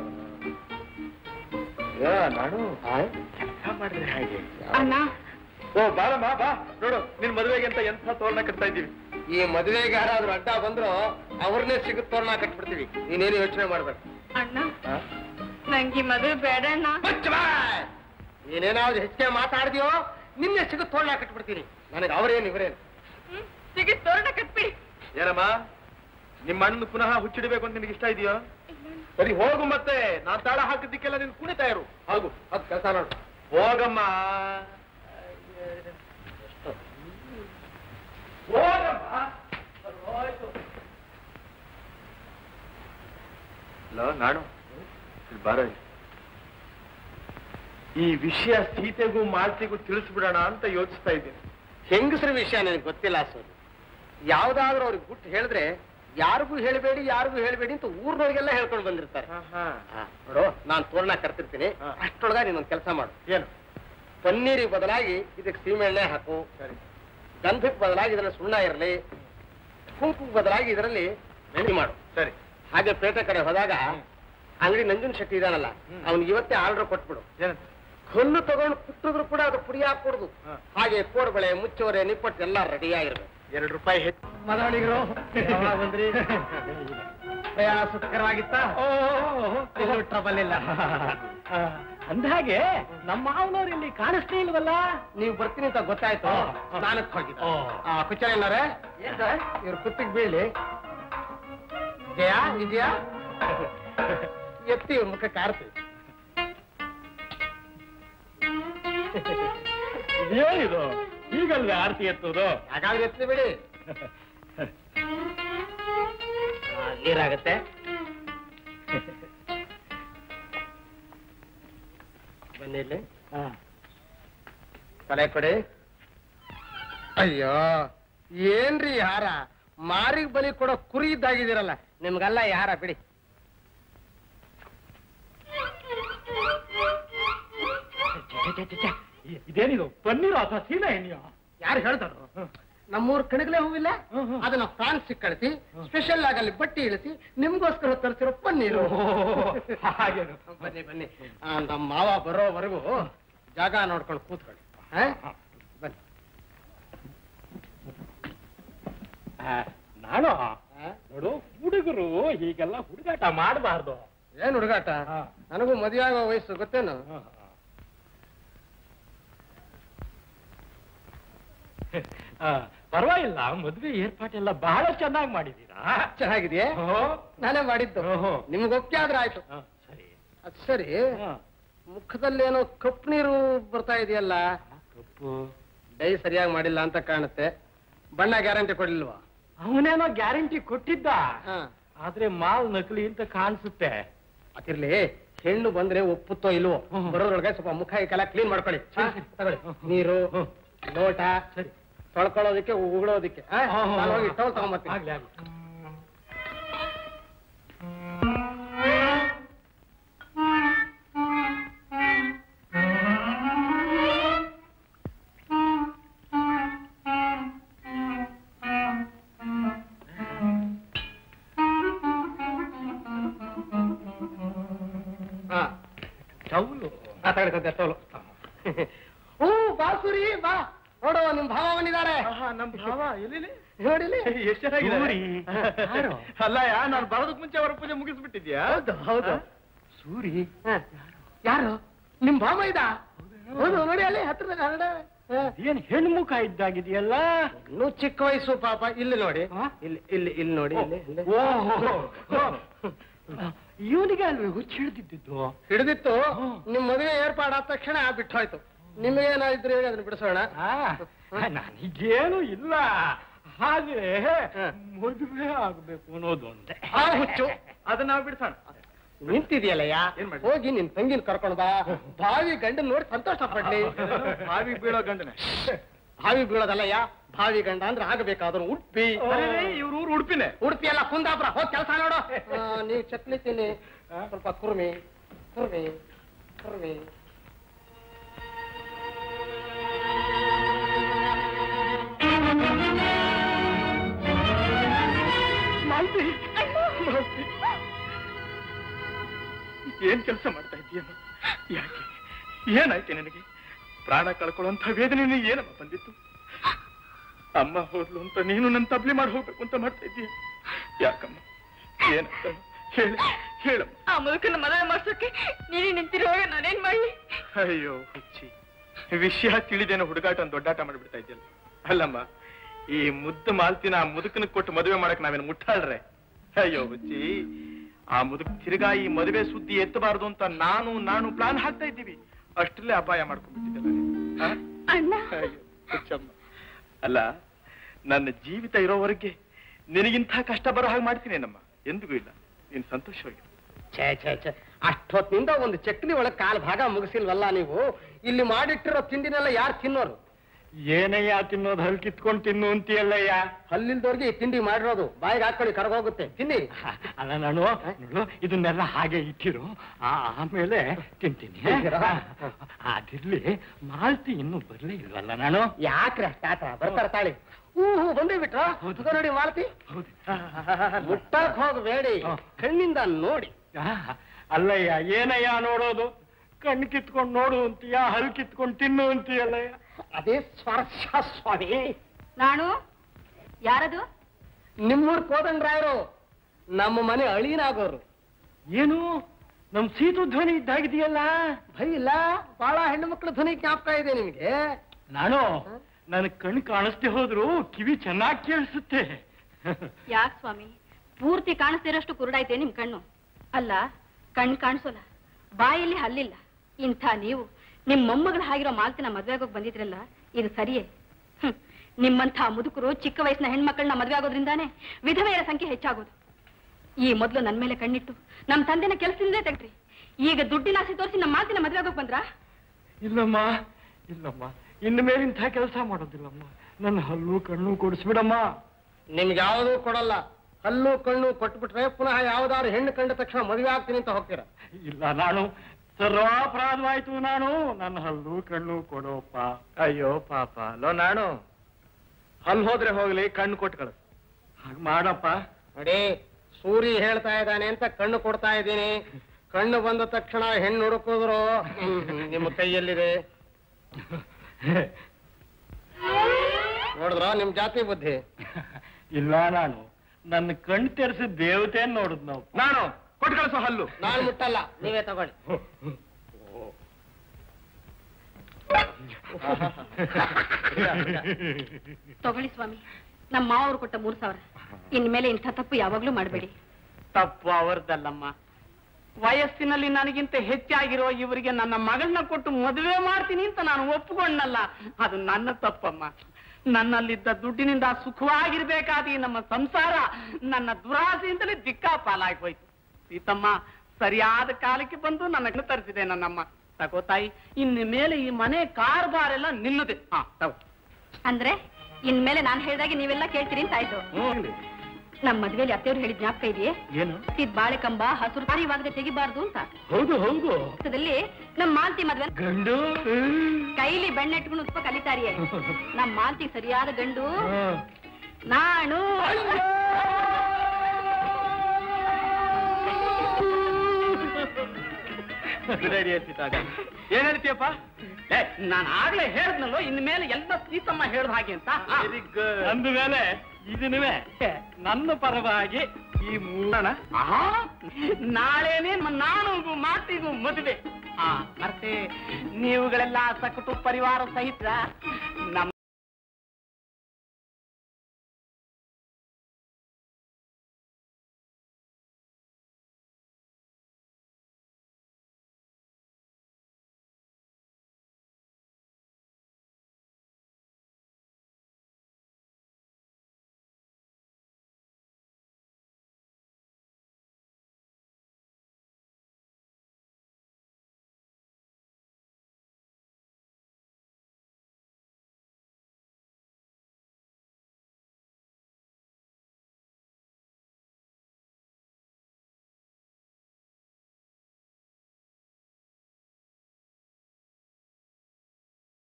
ನಾನು ಮಾಡಿದ್ರೆ ಹಾಗೆ ಅಣ್ಣ ಓ ಬಾರಮ್ಮ ಬಾ ನೋಡು ನಿನ್ ಮದುವೆಗೆ ಅಂತ ಎಂಥ ತೋರಣ ಕಟ್ತಾ ಇದ್ದೀವಿ ಈ ಮದುವೆಗೆ ಯಾರಾದ್ರೂ ಅಡ್ಡ ಬಂದ್ರು ಅವ್ರನ್ನೇ ಸಿಗುತ್ತೆ ತೋರಣ ಕಟ್ಬಿಡ್ತೀವಿ ನೀನೇನು ಯೋಚನೆ ಮಾಡ್ಬೇಕು ಅಣ್ಣ ನಂಗೆ ಮದುವೆ ಬೇಡ ಅಣ್ಣ ಮುಚ್ಚ್ ಬಾಯ್! ನೀನೇನಾದ್ರು ಹೆಚ್ಚಿಗೆ ಮಾತಾಡ್ತೀಯೋ ನಿನ್ನೆ ಸಿಗುತ್ತೆ ತೋರಣ ಕಟ್ಬಿಡ್ತೀನಿ ನನಗೆ ಅವರೇನು ಇವರೇನು ಸಿಗಿ ತೋರಣ ಕಟ್ಬಿಡಿ ಏನಮ್ಮ ನಿಮ್ಮ ಅಣ್ಣ ಪುನಃ ಹುಚ್ಚಿಡಬೇಕು ಅಂತ ನಿನಗೆ ಇಷ್ಟ ಇದೆಯೋ ಸರಿ ಹೋಗು ಮತ್ತೆ ನಾನ್ ತಾಳ ಹಾಕಿದ್ದಕ್ಕೆಲ್ಲ ನೀನು ಕುಣಿತಾ ಇರು ಹೋಗು ಅದ್ ಕೆಲಸ ನೋಡು ಹೋಗಮ್ಮ ಹೋಗಮ್ಮ ಲೋ ನಾಡು ಇಲ್ಲಿ ಬಾರೋ ಇಲ್ಲಿ. ಈ ವಿಷಯ ಸೀತೆಗೂ ಮಾಲ್ತಿಗೂ ತಿಳಿಸ್ಬಿಡೋಣ ಅಂತ ಯೋಚಿಸ್ತಾ ಇದ್ದೀನಿ ಹೆಂಗಸ್ರ ವಿಷಯ ನನಗೆ ಗೊತ್ತಿಲ್ಲ ಸರ್ ಯಾವ್ದಾದ್ರೂ ಅವ್ರಿಗೆ ಗುಟ್ಟು ಹೇಳಿದ್ರೆ ಯಾರಿಗೂ ಹೇಳಬೇಡಿ ಯಾರಿಗೂ ಹೇಳಬೇಡಿ ಅಂತ ಊರ್ನವ್ರಿಗೆಲ್ಲ ಹೇಳ್ಕೊಂಡು ಬಂದಿರ್ತಾರೆ ಹಾ, ನೋಡು ನಾನು ತೋರಣ ಕರ್ತಿರ್ತೀನಿ ಹಾ. ಅಷ್ಟೊಳಗ ನೀನೊಂದು ಕೆಲಸ ಮಾಡು ಏನು ಪನ್ನೀರಿಗೆ ಬದಲಾಗಿ ಇದಕ್ಕೆ ಸೀಮೆಎಣ್ಣೆ ಹಾಕು ಸರಿ ಗಂಧಕ್ಕೆ ಬದಲಾಗಿ ಇದರಲ್ಲಿ ಸುಣ್ಣ ಇರಲಿ ಕುಂಕು ಬದಲಾಗಿ ಇದರಲ್ಲಿ ರೆಡಿ ಮಾಡು ಸರಿ ಹಾಗೆ ಪೇಟೆ ಕಡೆ ಹೋದಾಗ ಅಂಗಡಿ ನಂಜನ್ ಶೆಟ್ಟಿ ಇದಾನಲ್ಲ ಹ್ಮ್. ಅವ್ನಿಗೆ ಇವತ್ತೇ ಆರ್ಡರ್ ಕೊಟ್ಬಿಡು ಏನಂತ ಹುಲ್ಲು ತಗೊಂಡು ಕುಟ್ಟಿದ್ರು ಕೂಡ ಅದು ಪುಡಿ ಹಾಕ್ಕೊಡುದು ಹಾ. ಹಾಗೆ ಕೋಡ್ಬಳೆ ಮುಚ್ಚೋರೆ ನಿಪ್ಪಟ್ಟು ಎಲ್ಲ ರೆಡಿ ಆಗಿರ್ಬೇಕು ಎರಡು ರೂಪಾಯಿ ಹೆಚ್ಚು ಮದವಣಿಗರು ಬಂದ್ರಿ ಪ್ರಯಾಣ ಸುಖಕರವಾಗಿತ್ತ ಟ್ರಬಲ್ ಇಲ್ಲ ಅಂದ್ಹಾಗೆ ನಮ್ಮ ಮಾವನವ್ರು ಇಲ್ಲಿ ಕಾಣಿಸ್ಲೇ ಇಲ್ವಲ್ಲ ನೀವು ಬರ್ತೀನಿ ಅಂತ ಗೊತ್ತಾಯ್ತು ಸ್ನಾನಕ್ಕೆ ಹೋಗಿದ್ದ ಕುಚ್ಚನವ್ರೆ ಇವ್ರ ಕುತ್ತಿಗೆ ಬೀಳಿ ಜಯ ವಿಜಯ ಎತ್ತಿ ಇವ್ರ ಮುಖ ಕಾರ್ತಿ ಏನಿದು ಈಗಲ್ವೇ ಆರತಿ ಎತ್ತೋದು ಹಾಗಾದ್ರೆ ಎತ್ತಿ ಬಿಡಿ ಆ, ನೀರಾಗತ್ತೆ ಬನ್ನಿ ಇಲ್ಲಿ ತಲೆ ಕೊಡಿ ಅಯ್ಯೋ ಏನ್ರಿ ಈ ಹಾರ ಮಾರಿಗ್ ಬಲಿ ಕೊಡೋ ಕುರಿ ಇದ್ದಾಗಿದ್ದೀರಲ್ಲ ನಿಮ್ಗಲ್ಲ ಈ ಹಾರ ಬಿಡಿ ಇದೇನಿದು ಪನ್ನೀರು ಅಥವಾ ಸೀನಾ ಎಣ್ಣೆಯೋ ಯಾರು ಹೇಳ್ತಾರು ನಮ್ಮೂರ್ ಕಣಗಲೆ ಹೂವಿಲ್ಲ ಹ್ಮ್, ಹ್ಮ್. ಅದನ್ನ ಫ್ರಾನ್ಸ್ ಕಳಿಸಿ ಸ್ಪೆಷಲ್ ಆಗಿ ಅಲ್ಲಿ ಬಟ್ಟಿ ಇಳಿಸಿ ನಿಮ್ಗೋಸ್ಕರ ತರಿಸಿರೋ ಪನ್ನೀರು ಹಾಗೇನು ಬನ್ನಿ ಬನ್ನಿ ಆ, ನಮ್ಮ ಮಾವ ಬರೋವರೆಗೂ ಜಾಗ ನೋಡ್ಕೊಂಡು ಕೂತ್ಕೊಳ್ಳಿ ಆ? ಬನ್ನಿ ನಾನು ಆ? ನೋಡು ಹುಡುಗರು ಹೀಗೆಲ್ಲ ಹುಡುಗಾಟ ಮಾಡಬಾರ್ದು ಏನ್ ಹುಡುಗಾಟ ಹಾ. ನನಗೂ ಮದುವೆ ಆಗೋ ವಯಸ್ಸು ಗೊತ್ತೇನು ಪರವಾಗಿಲ್ಲ ಮದ್ವೆ ಏರ್ಪಾಟೆಲ್ಲ ಬಹಳ ಚೆನ್ನಾಗಿ ಮಾಡಿದೀರಾ ಚೆನ್ನಾಗಿದೆಯೇ ಓಹೋ. ನಾನೇ ಮಾಡಿದ್ದು ಓಹೋ. ನಿಮ್ಗೆ ಒಪ್ಪಿಗೆ ಆದ್ರೆ ಆಯ್ತು ಹ, ಸರಿ ಅದ್ ಸರಿ ಹ. ಮುಖದಲ್ಲೇನೋ ಕಪ್ಪು ನೀರು ಬರ್ತಾ ಇದೆಯಲ್ಲ ಕಪ್ಪು ಡೈ ಸರಿಯಾಗಿ ಮಾಡಿಲ್ಲ ಅಂತ ಕಾಣುತ್ತೆ ಬಣ್ಣ ಗ್ಯಾರಂಟಿ ಕೊಡ್ಲಿಲ್ವಾ ಅವನೇನೋ ಗ್ಯಾರಂಟಿ ಕೊಟ್ಟಿದ್ದ ಹಾ ಆದ್ರೆ ಮಾಲ್ ನಕಲಿ ಅಂತ ಕಾಣಿಸುತ್ತೆ ಅದಿರ್ಲಿ ಹೆಣ್ಣು ಬಂದ್ರೆ ಒಪ್ಪುತ್ತೋ ಇಲ್ವೋ ಹ್ಮ್. ಬರೋದ್ರೊಳಗೆ ಸ್ವಲ್ಪ ಮುಖ ಈಗೆಲ್ಲ ಕ್ಲೀನ್ ಮಾಡ್ಕೊಳ್ಳಿ ಸರಿ, ಹಾ? ಸರಿ. ತಗೊಳ್ಳಿ ಹ್ಮ್. ನೀರು ಹ್ಮ್. ಲೋಟ ಸರಿ ತೊಳ್ಕೊಳ್ಳೋದಕ್ಕೆ ಉಗುಳೋದಕ್ಕೆ ಆ? ನಾನು ಹೋಗಿ ಟವಲ್ ತಗೊಂಬರ್ತೀನಿ ಆಗ್ಲಿ ಆಗ್ಲಿ ಹಾ ಟೌಲು ಆ, ತಗೊಳ್ಳಿ ತಂದೆ ಟವಲು ಓ ಬಾ ಸೂರಿ ಬಾ ನೋಡು ನಿಮ್ ಭಾವ ಬಂದಿದ್ದಾರೆ ನಮ್ ಭಾವ ಎಲ್ಲಿ ನೋಡಿಲಿ ಎಷ್ಟು ಚೆನ್ನಾಗಿದೆ ಸೂರಿ. ಯಾರು? ಅಲ್ಲ ಯಾ ನಾನು ಬರೋದಕ್ ಮುಂಚೆ ಅವರ ಪೂಜೆ ಮುಗಿಸ್ಬಿಟ್ಟಿದ್ಯಾ ಹೌದು ಹೌದು ಹಾ? ಸೂರಿ ಹ. ಯಾರು ನಿಮ್ ಭಾವ ಇದ ಹೌದು ನೋಡಿ ಅಲ್ಲಿ ಹತ್ತಿರದ ಹರಡ ಏನ್ ಹೆಣ್ಮುಖ ಇದ್ದಾಗಿದೆಯಲ್ಲ ಇನ್ನು ಚಿಕ್ಕ ವಯಸ್ಸು ಪಾಪ ಇಲ್ಲಿ ನೋಡಿ ಹಾ? ಇಲ್ಲಿ ಇಲ್ಲಿ ಇಲ್ಲಿ ನೋಡಿ ಇಲ್ಲಿ ಇಲ್ಲಿ. ಇವನಿಗೆ ಅಲ್ವೇ ಹುಚ್ಚು ಹಿಡಿದಿದ್ದು ಹಿಡಿದಿತ್ತು ಹ್ಮ್. ನಿಮ್ ಮದುವೆ ಏರ್ಪಾಡಾದ ತಕ್ಷಣ ಬಿಟ್ಟು ಹೋಯ್ತು ನಿಮಗೇನಾದ್ರು ಹೇಳಿ ಅದನ್ನ ಬಿಡಿಸೋಣ ನನಗೇನು ಇಲ್ಲ ಹಾಗೆ ಹ. ಮದುವೆ ಆಗ್ಬೇಕು ಅನ್ನೋದು ಒಂದೇ ಆ ಹುಚ್ಚು ಅದನ್ನ ನಾವು ಬಿಡ್ಸೋಣ ನಿಂತಿದೆಯಲ್ಲಯ್ಯ ಏನ್ ಮಾಡ್ಲಿ? ಹೋಗಿ ನಿನ್ ತಂಗಿನ ಕರ್ಕೊಂಡು ಬಾ ಭಾವಿ ಗಂಡನ್ ನೋಡಿ ಸಂತೋಷ ಪಡ್ಲಿ ಬಾವಿಗೆ ಬೀಳೋ ಗಂಡನೆ ಭಾವಿ ಬೀಳೋದಲ್ಲಯ್ಯ ಭಾವಿ ಗಂಡ ಅಂದ್ರೆ ಆಗಬೇಕಾದ್ರು ಉಡುಪಿ ಇವ್ರ ಊರು ಉಡುಪಿನೇ ಉಡುಪಿ ಎಲ್ಲ ಕುಂದಾಪುರ ಹೋಗಿ ಕೆಲಸ ನೋಡು ಆ, ನೀವು ಚಟ್ನಿ ತಿನ್ನಿ ಸ್ವಲ್ಪ ಕುರ್ಮಿ ಕುರ್ಮಿ ಕುರ್ಮಿ ಮಾಲ್ತಿ ಮಾಲ್ತಿ. ಏನ್ ಕೆಲಸ ಮಾಡ್ತಾ ಇದ್ದೀಯಮ್ಮ ಯಾಕೆ ಏನಾಯ್ತು ನಿನಗೆ ಪ್ರಾಣ ಕಳ್ಕೊಳ್ಳುವಂತ ವೇದನೆ ನಿನಗೆ ಏನಮ್ಮ ಬಂದಿತ್ತು ಅಮ್ಮ ಹೋದ್ಲು ಅಂತ ನೀನು ನನ್ನ ತಬ್ಲಿ ಮಾಡಿ ಹೋಗ್ಬೇಕು ಅಂತ ಮಾಡ್ತಾ ಇದ್ದೀಯ ಯಾಕಮ್ಮ ಏನಂತ ಹೇಳ ಹೇಳಮ್ಮ ಆ ಮುದುಕನ ಮದುವೆ ಮಾಡ್ಸೋಕೆ ನೀನೇ ನಿಂತಿರುವಾಗ ನಾನೇನ್ ಮಾಡ್ಲಿ ಅಯ್ಯೋ ಹುಚ್ಚಿ ವಿಷಯ ತಿಳಿದೇನೋ ಹುಡುಗಾಟ ಒಂದು ದೊಡ್ಡಾಟ ಮಾಡಿಬಿಡ್ತಾ ಇದ್ಯಲ್ಲ ಅಲ್ಲಮ್ಮ ಈ ಮುದ್ದು ಮಾಲ್ತಿನ ಆ ಮುದುಕನ ಕೊಟ್ಟು ಮದುವೆ ಮಾಡಕ್ ನಾವೇನು ಮುಟ್ಟಾಳ್ರೆ ಅಯ್ಯೋ ಹುಚ್ಚಿ ಆ ಮುದುಕ ತಿರ್ಗಾ ಈ ಮದುವೆ ಸುದ್ದಿ ಎತ್ತಬಾರದು ಅಂತ ನಾನು ನಾನು ಪ್ಲಾನ್ ಹಾಕ್ತಾ ಇದ್ದೀವಿ ಅಷ್ಟರಲ್ಲೇ ಅಪಾಯ ಮಾಡ್ಕೊಂಡ್ಬಿಟ್ಟಿದ್ದಲ್ಲ ಅಣ್ಣ ಹುಚ್ಚಮ್ಮ ಅಲ್ಲ ನನ್ನ ಜೀವಿತ ಇರೋವರೆಗೆ ನಿನಗಿಂಥ ಕಷ್ಟ ಬರೋ ಹಾಗೆ ಮಾಡ್ತೀನಿ ನಮ್ಮ ಎಂದಿಗೂ ಇಲ್ಲ ನೀನು ಸಂತೋಷವಾಗಿರು ಛೇ ಛೇ ಛೇ ಅಷ್ಟೊತ್ತಿನಿಂದ ಒಂದು ಚಕ್ಲಿ ಒಳಗೆ ಕಾಲ್ ಭಾಗ ಮುಗಿಸಿಲ್ವಲ್ಲ ನೀವು ಇಲ್ಲಿ ಮಾಡಿಟ್ಟಿರೋ ತಿಂಡಿನೆಲ್ಲ ಯಾರು ತಿನ್ನೋರು ಏನಯ್ಯ ತಿನ್ನೋದು ಹಲ್ ಕಿತ್ಕೊಂಡು ತಿನ್ನು ಅಂತೀಯಲ್ಲಯ್ಯ ಹಲ್ಲಿಲ್ದವ್ರಿಗೆ ಈ ತಿಂಡಿ ಮಾಡಿರೋದು ಬಾಯಿಗೆ ಹಾಕೊಳ್ಳಿ ಕರಗೋಗುತ್ತೆ ತಿನ್ನಿ ಅಲ್ಲ ನಾನು ನೋಡು ಇದನ್ನೆಲ್ಲ ಹಾಗೆ ಇಟ್ಟಿರು ಆ- ಆಮೇಲೆ ತಿಂತೀನಿ ಅದಿರ್ಲಿ ಮಾಲ್ತಿ ಇನ್ನೂ ಬರ್ಲೇ ಇಲ್ವಲ್ಲ ನಾನು ಯಾಕ್ರೆ ತಾತ ಬರ್ತಾರ ತಾಳಿ ಹೂ ಹೂ ಬಂದೇ ಬಿಟ್ರ ನೋಡಿ ಮಾಲತಿ ಮುಟ್ಟಕ್ ಹೋಗಬೇಡಿ ಕಣ್ಣಿಂದ ನೋಡಿ ಆ, ಅಲ್ಲಯ್ಯ ಏನಯ್ಯ ನೋಡೋದು ಕಣ್ಣು ಕಿತ್ಕೊಂಡು ನೋಡು ಅಂತೀಯ ಹಲ್ ಕಿತ್ಕೊಂಡು ತಿನ್ನು ಅಂತೀಯಲ್ಲಯ್ಯ ಅದೇ ಸ್ಪರ್ಶ ಸ್ವಾಮಿ ನಾನು ಯಾರದು ನಿಮ್ಮೂರ್ ಕೋದಂಡ್ರಾಯರು ನಮ್ಮ ಮನೆ ಅಳಿನಾಗೋರು ಏನು ನಮ್ ಸೀತು ಧ್ವನಿ ಇದ್ದಾಗಿದೆಯಲ್ಲ ಭಯ ಇಲ್ಲ ಬಹಳ ಹೆಣ್ಣು ಮಕ್ಕಳ ಧ್ವನಿ ಜ್ಞಾಪಕ ಇದೆ ನಿಮ್ಗೆ ನಾನು ನನ್ನ ಕಣ್ಣು ಕಾಣಿಸ್ದೆ ಹೋದ್ರು ಕಿವಿ ಚೆನ್ನಾಗಿ ಕೇಳಿಸುತ್ತೆ ಯಾಕ್ ಸ್ವಾಮಿ ಪೂರ್ತಿ ಕಾಣಿಸ್ತಿರೋಷ್ಟು ಕುರುಡಾಯ್ತೆ ನಿಮ್ ಕಣ್ಣು ಅಲ್ಲ ಕಣ್ ಕಾಣಿಸೋಲ್ಲ ಬಾಯಲ್ಲಿ ಹಲ್ಲಿಲ್ಲ ಇಂಥ ನೀವು ನಿಮ್ ಮೊಮ್ಮಗಳು ಆಗಿರೋ ಮಾಲ್ತಿನ ಮದ್ವೆಗೋಗ್ ಬಂದಿದ್ರಲ್ಲ ಇದು ಸರಿಯೇ ಹ್ಮ್. ನಿಮ್ಮಂಥ ಮುದುಕರು ಚಿಕ್ಕ ವಯಸ್ಸಿನ ಹೆಣ್ಮಕ್ಳನ್ನ ಮದ್ವೆ ಆಗೋದ್ರಿಂದಾನೇ ವಿಧವೆಯರ ಸಂಖ್ಯೆ ಹೆಚ್ಚಾಗೋದು ಈ ಮೊದಲು ನನ್ ಮೇಲೆ ಕಣ್ಣಿಟ್ಟು ನಮ್ ತಂದೆನ ಕೆಲಸದಿಂದಲೇ ತೆಗ್ದ್ರಿ ಈಗ ದುಡ್ಡಿನ ಆಸೆ ತೋರಿಸಿ ನಮ್ಮ ಮಾಲ್ತಿನ ಮದ್ವೆ ಆಗೋಕ್ ಬಂದ್ರಾ ಇಲ್ಲಮ್ಮ ಇಲ್ಲಮ್ಮ ಇನ್ನು ಮೇಲೆ ಇಂಥ ಕೆಲಸ ಮಾಡೋದಿಲ್ಲಮ್ಮ ನನ್ನ ಹಲ್ಲು ಕಣ್ಣು ಕೊಡಿಸ್ಬಿಡಮ್ಮ ನಿಮ್ಗೆ ಯಾವುದೂ ಕೊಡಲ್ಲ ಹಲ್ಲು ಕಣ್ಣು ಕೊಟ್ಬಿಟ್ರೆ ಪುನಃ ಯಾವ್ದಾದ್ರು ಹೆಣ್ಣು ಕಂಡ ತಕ್ಷಣ ಮದುವೆ ಆಗ್ತೀನಿ ಅಂತ ಹೋಗ್ತೀರ ಇಲ್ಲ ನಾನು ಸರ್ವಾಪರಾಧವಾಯ್ತು ನಾನು ನನ್ನ ಹಲ್ಲು ಕಣ್ಣು ಕೊಡೋಪ್ಪ ಅಯ್ಯೋ ಪಾಪ ಲೋ ನಾನು ಅಲ್ಲಿ ಹೋದ್ರೆ ಹೋಗ್ಲಿ ಕಣ್ಣು ಕೊಟ್ಟು ಕಳಿಸ್ ಹಾಗೆ ಮಾಡಪ್ಪ ನೋಡಿ ಸೂರಿ ಹೇಳ್ತಾ ಇದ್ದಾನೆ ಅಂತ ಕಣ್ಣು ಕೊಡ್ತಾ ಇದ್ದೀನಿ ಕಣ್ಣು ಬಂದ ತಕ್ಷಣ ಹೆಣ್ಣು ಹುಡುಕಿದ್ರು ನಿಮ್ಮ ಕೈಯಲ್ಲಿದೆ ನೋಡಿದ್ರ ನಿಮ್ ಜಾತಿ ಬುದ್ಧಿ ಇಲ್ಲ ನಾನು ನನ್ನ ಕಣ್ಣು ತೆರೆಸಿ ದೇವತೆ ನೋಡುದ್ ನಾವು ನಾನು ಕೊಟ್ಟು ಕಳಿಸೋ ಹಲ್ಲು ನಾನು ಮುಟ್ಟಲ್ಲ ನೀವೇ ತಗೊಳ್ಳಿ ತಗೊಳ್ಳಿ ಸ್ವಾಮಿ ನಮ್ಮ ಮಾವರು ಕೊಟ್ಟ ಮೂರ್ ಸಾವಿರ ಇನ್ಮೇಲೆ ಇಂಥ ತಪ್ಪು ಯಾವಾಗ್ಲೂ ಮಾಡಬೇಡಿ ತಪ್ಪು ಅವರದಲ್ಲಮ್ಮ ವಯಸ್ಸಿನಲ್ಲಿ ನನಗಿಂತ ಹೆಚ್ಚಾಗಿರೋ ಇವರಿಗೆ ನನ್ನ ಮಗಳನ್ನ ಕೊಟ್ಟು ಮದುವೆ ಮಾಡ್ತೀನಿ ಅಂತ ನಾನು ಒಪ್ಪಿಕೊಂಡಲ್ಲ ಅದು ನನ್ನ ತಪ್ಪಮ್ಮ ನನ್ನಲ್ಲಿದ್ದ ದುಡ್ಡಿನಿಂದ ಸುಖವಾಗಿರ್ಬೇಕಾದ ಈ ನಮ್ಮ ಸಂಸಾರ ನನ್ನ ದುರಾಸೆಯಿಂದಲೇ ದಿಕ್ಕಾಪಾಲಾಗಿ ಹೋಯ್ತು ಸೀತಮ್ಮ ಸರಿಯಾದ ಕಾಲಕ್ಕೆ ಬಂದು ನನ್ನ ಕಣ್ಣು ತರಿಸಿದೆ ನನ್ನಮ್ಮ ತಗೋ ತಾಯಿ ಇನ್ನು ಮೇಲೆ ಈ ಮನೆ ಕಾರ್ಬಾರೆಲ್ಲ ನಿನ್ನದೆ ಹಾ ತಗೋ ಅಂದ್ರೆ ಇನ್ಮೇಲೆ ನಾನ್ ಹೇಳ್ದಾಗೆ ನೀವೆಲ್ಲ ಕೇಳ್ತೀರಿ ಅಂತ ಆಯ್ತು ನಮ್ ಮದ್ವೆಲಿ ಅತ್ತೆಯವ್ರು ಹೇಳಿದ ಜ್ಞಾಪಕ ಇದೆಯೇ ಏನು ಇದ್ ಬಾಳೆ ಕಂಬ ಹಸುರು ಪಾರಿವಾಗದೆ ತೆಗಿಬಾರ್ದು ಅಂತ ಹೌದು ಹೌದು ಅರ್ಥದಲ್ಲಿ ನಮ್ ಮಾಲ್ತಿ ಮದ್ವೆ ಗಂಡು ಕೈಲಿ ಬೆಣ್ಣೆಟ್ಕೊಂಡು ಉತ್ಪ ಕಲಿತಾರಿಯೇ ನಮ್ ಮಾಲ್ತಿ ಸರಿಯಾದ ಗಂಡು ನಾನು ಏನ್ ಹೇಳ್ತೀಯಪ್ಪ ಏ, ನಾನು ಆಗ್ಲೇ ಹೇಳಿದ್ನಲ್ಲೋ ಇನ್ಮೇಲೆ ಎಲ್ಲ ಸೀತಮ್ಮ ಹೇಳ್ದ ಹಾಗೆ ಅಂತ ಆ. ಅಂದ ಮೇಲೆ ಇದನ್ನುವೆ ನನ್ನ ಪರವಾಗಿ ಈ ಮೂರಣ ಆಹಾ, ನಾಳೆನೇ ಮ- ನಾನು ಮಾತಿಗೂ ಮದುವೆ ಆ ಮತ್ತೆ ನೀವುಗಳೆಲ್ಲ ಸಕಟು ಪರಿವಾರ ಸಹಿತ ನಮ್ಮ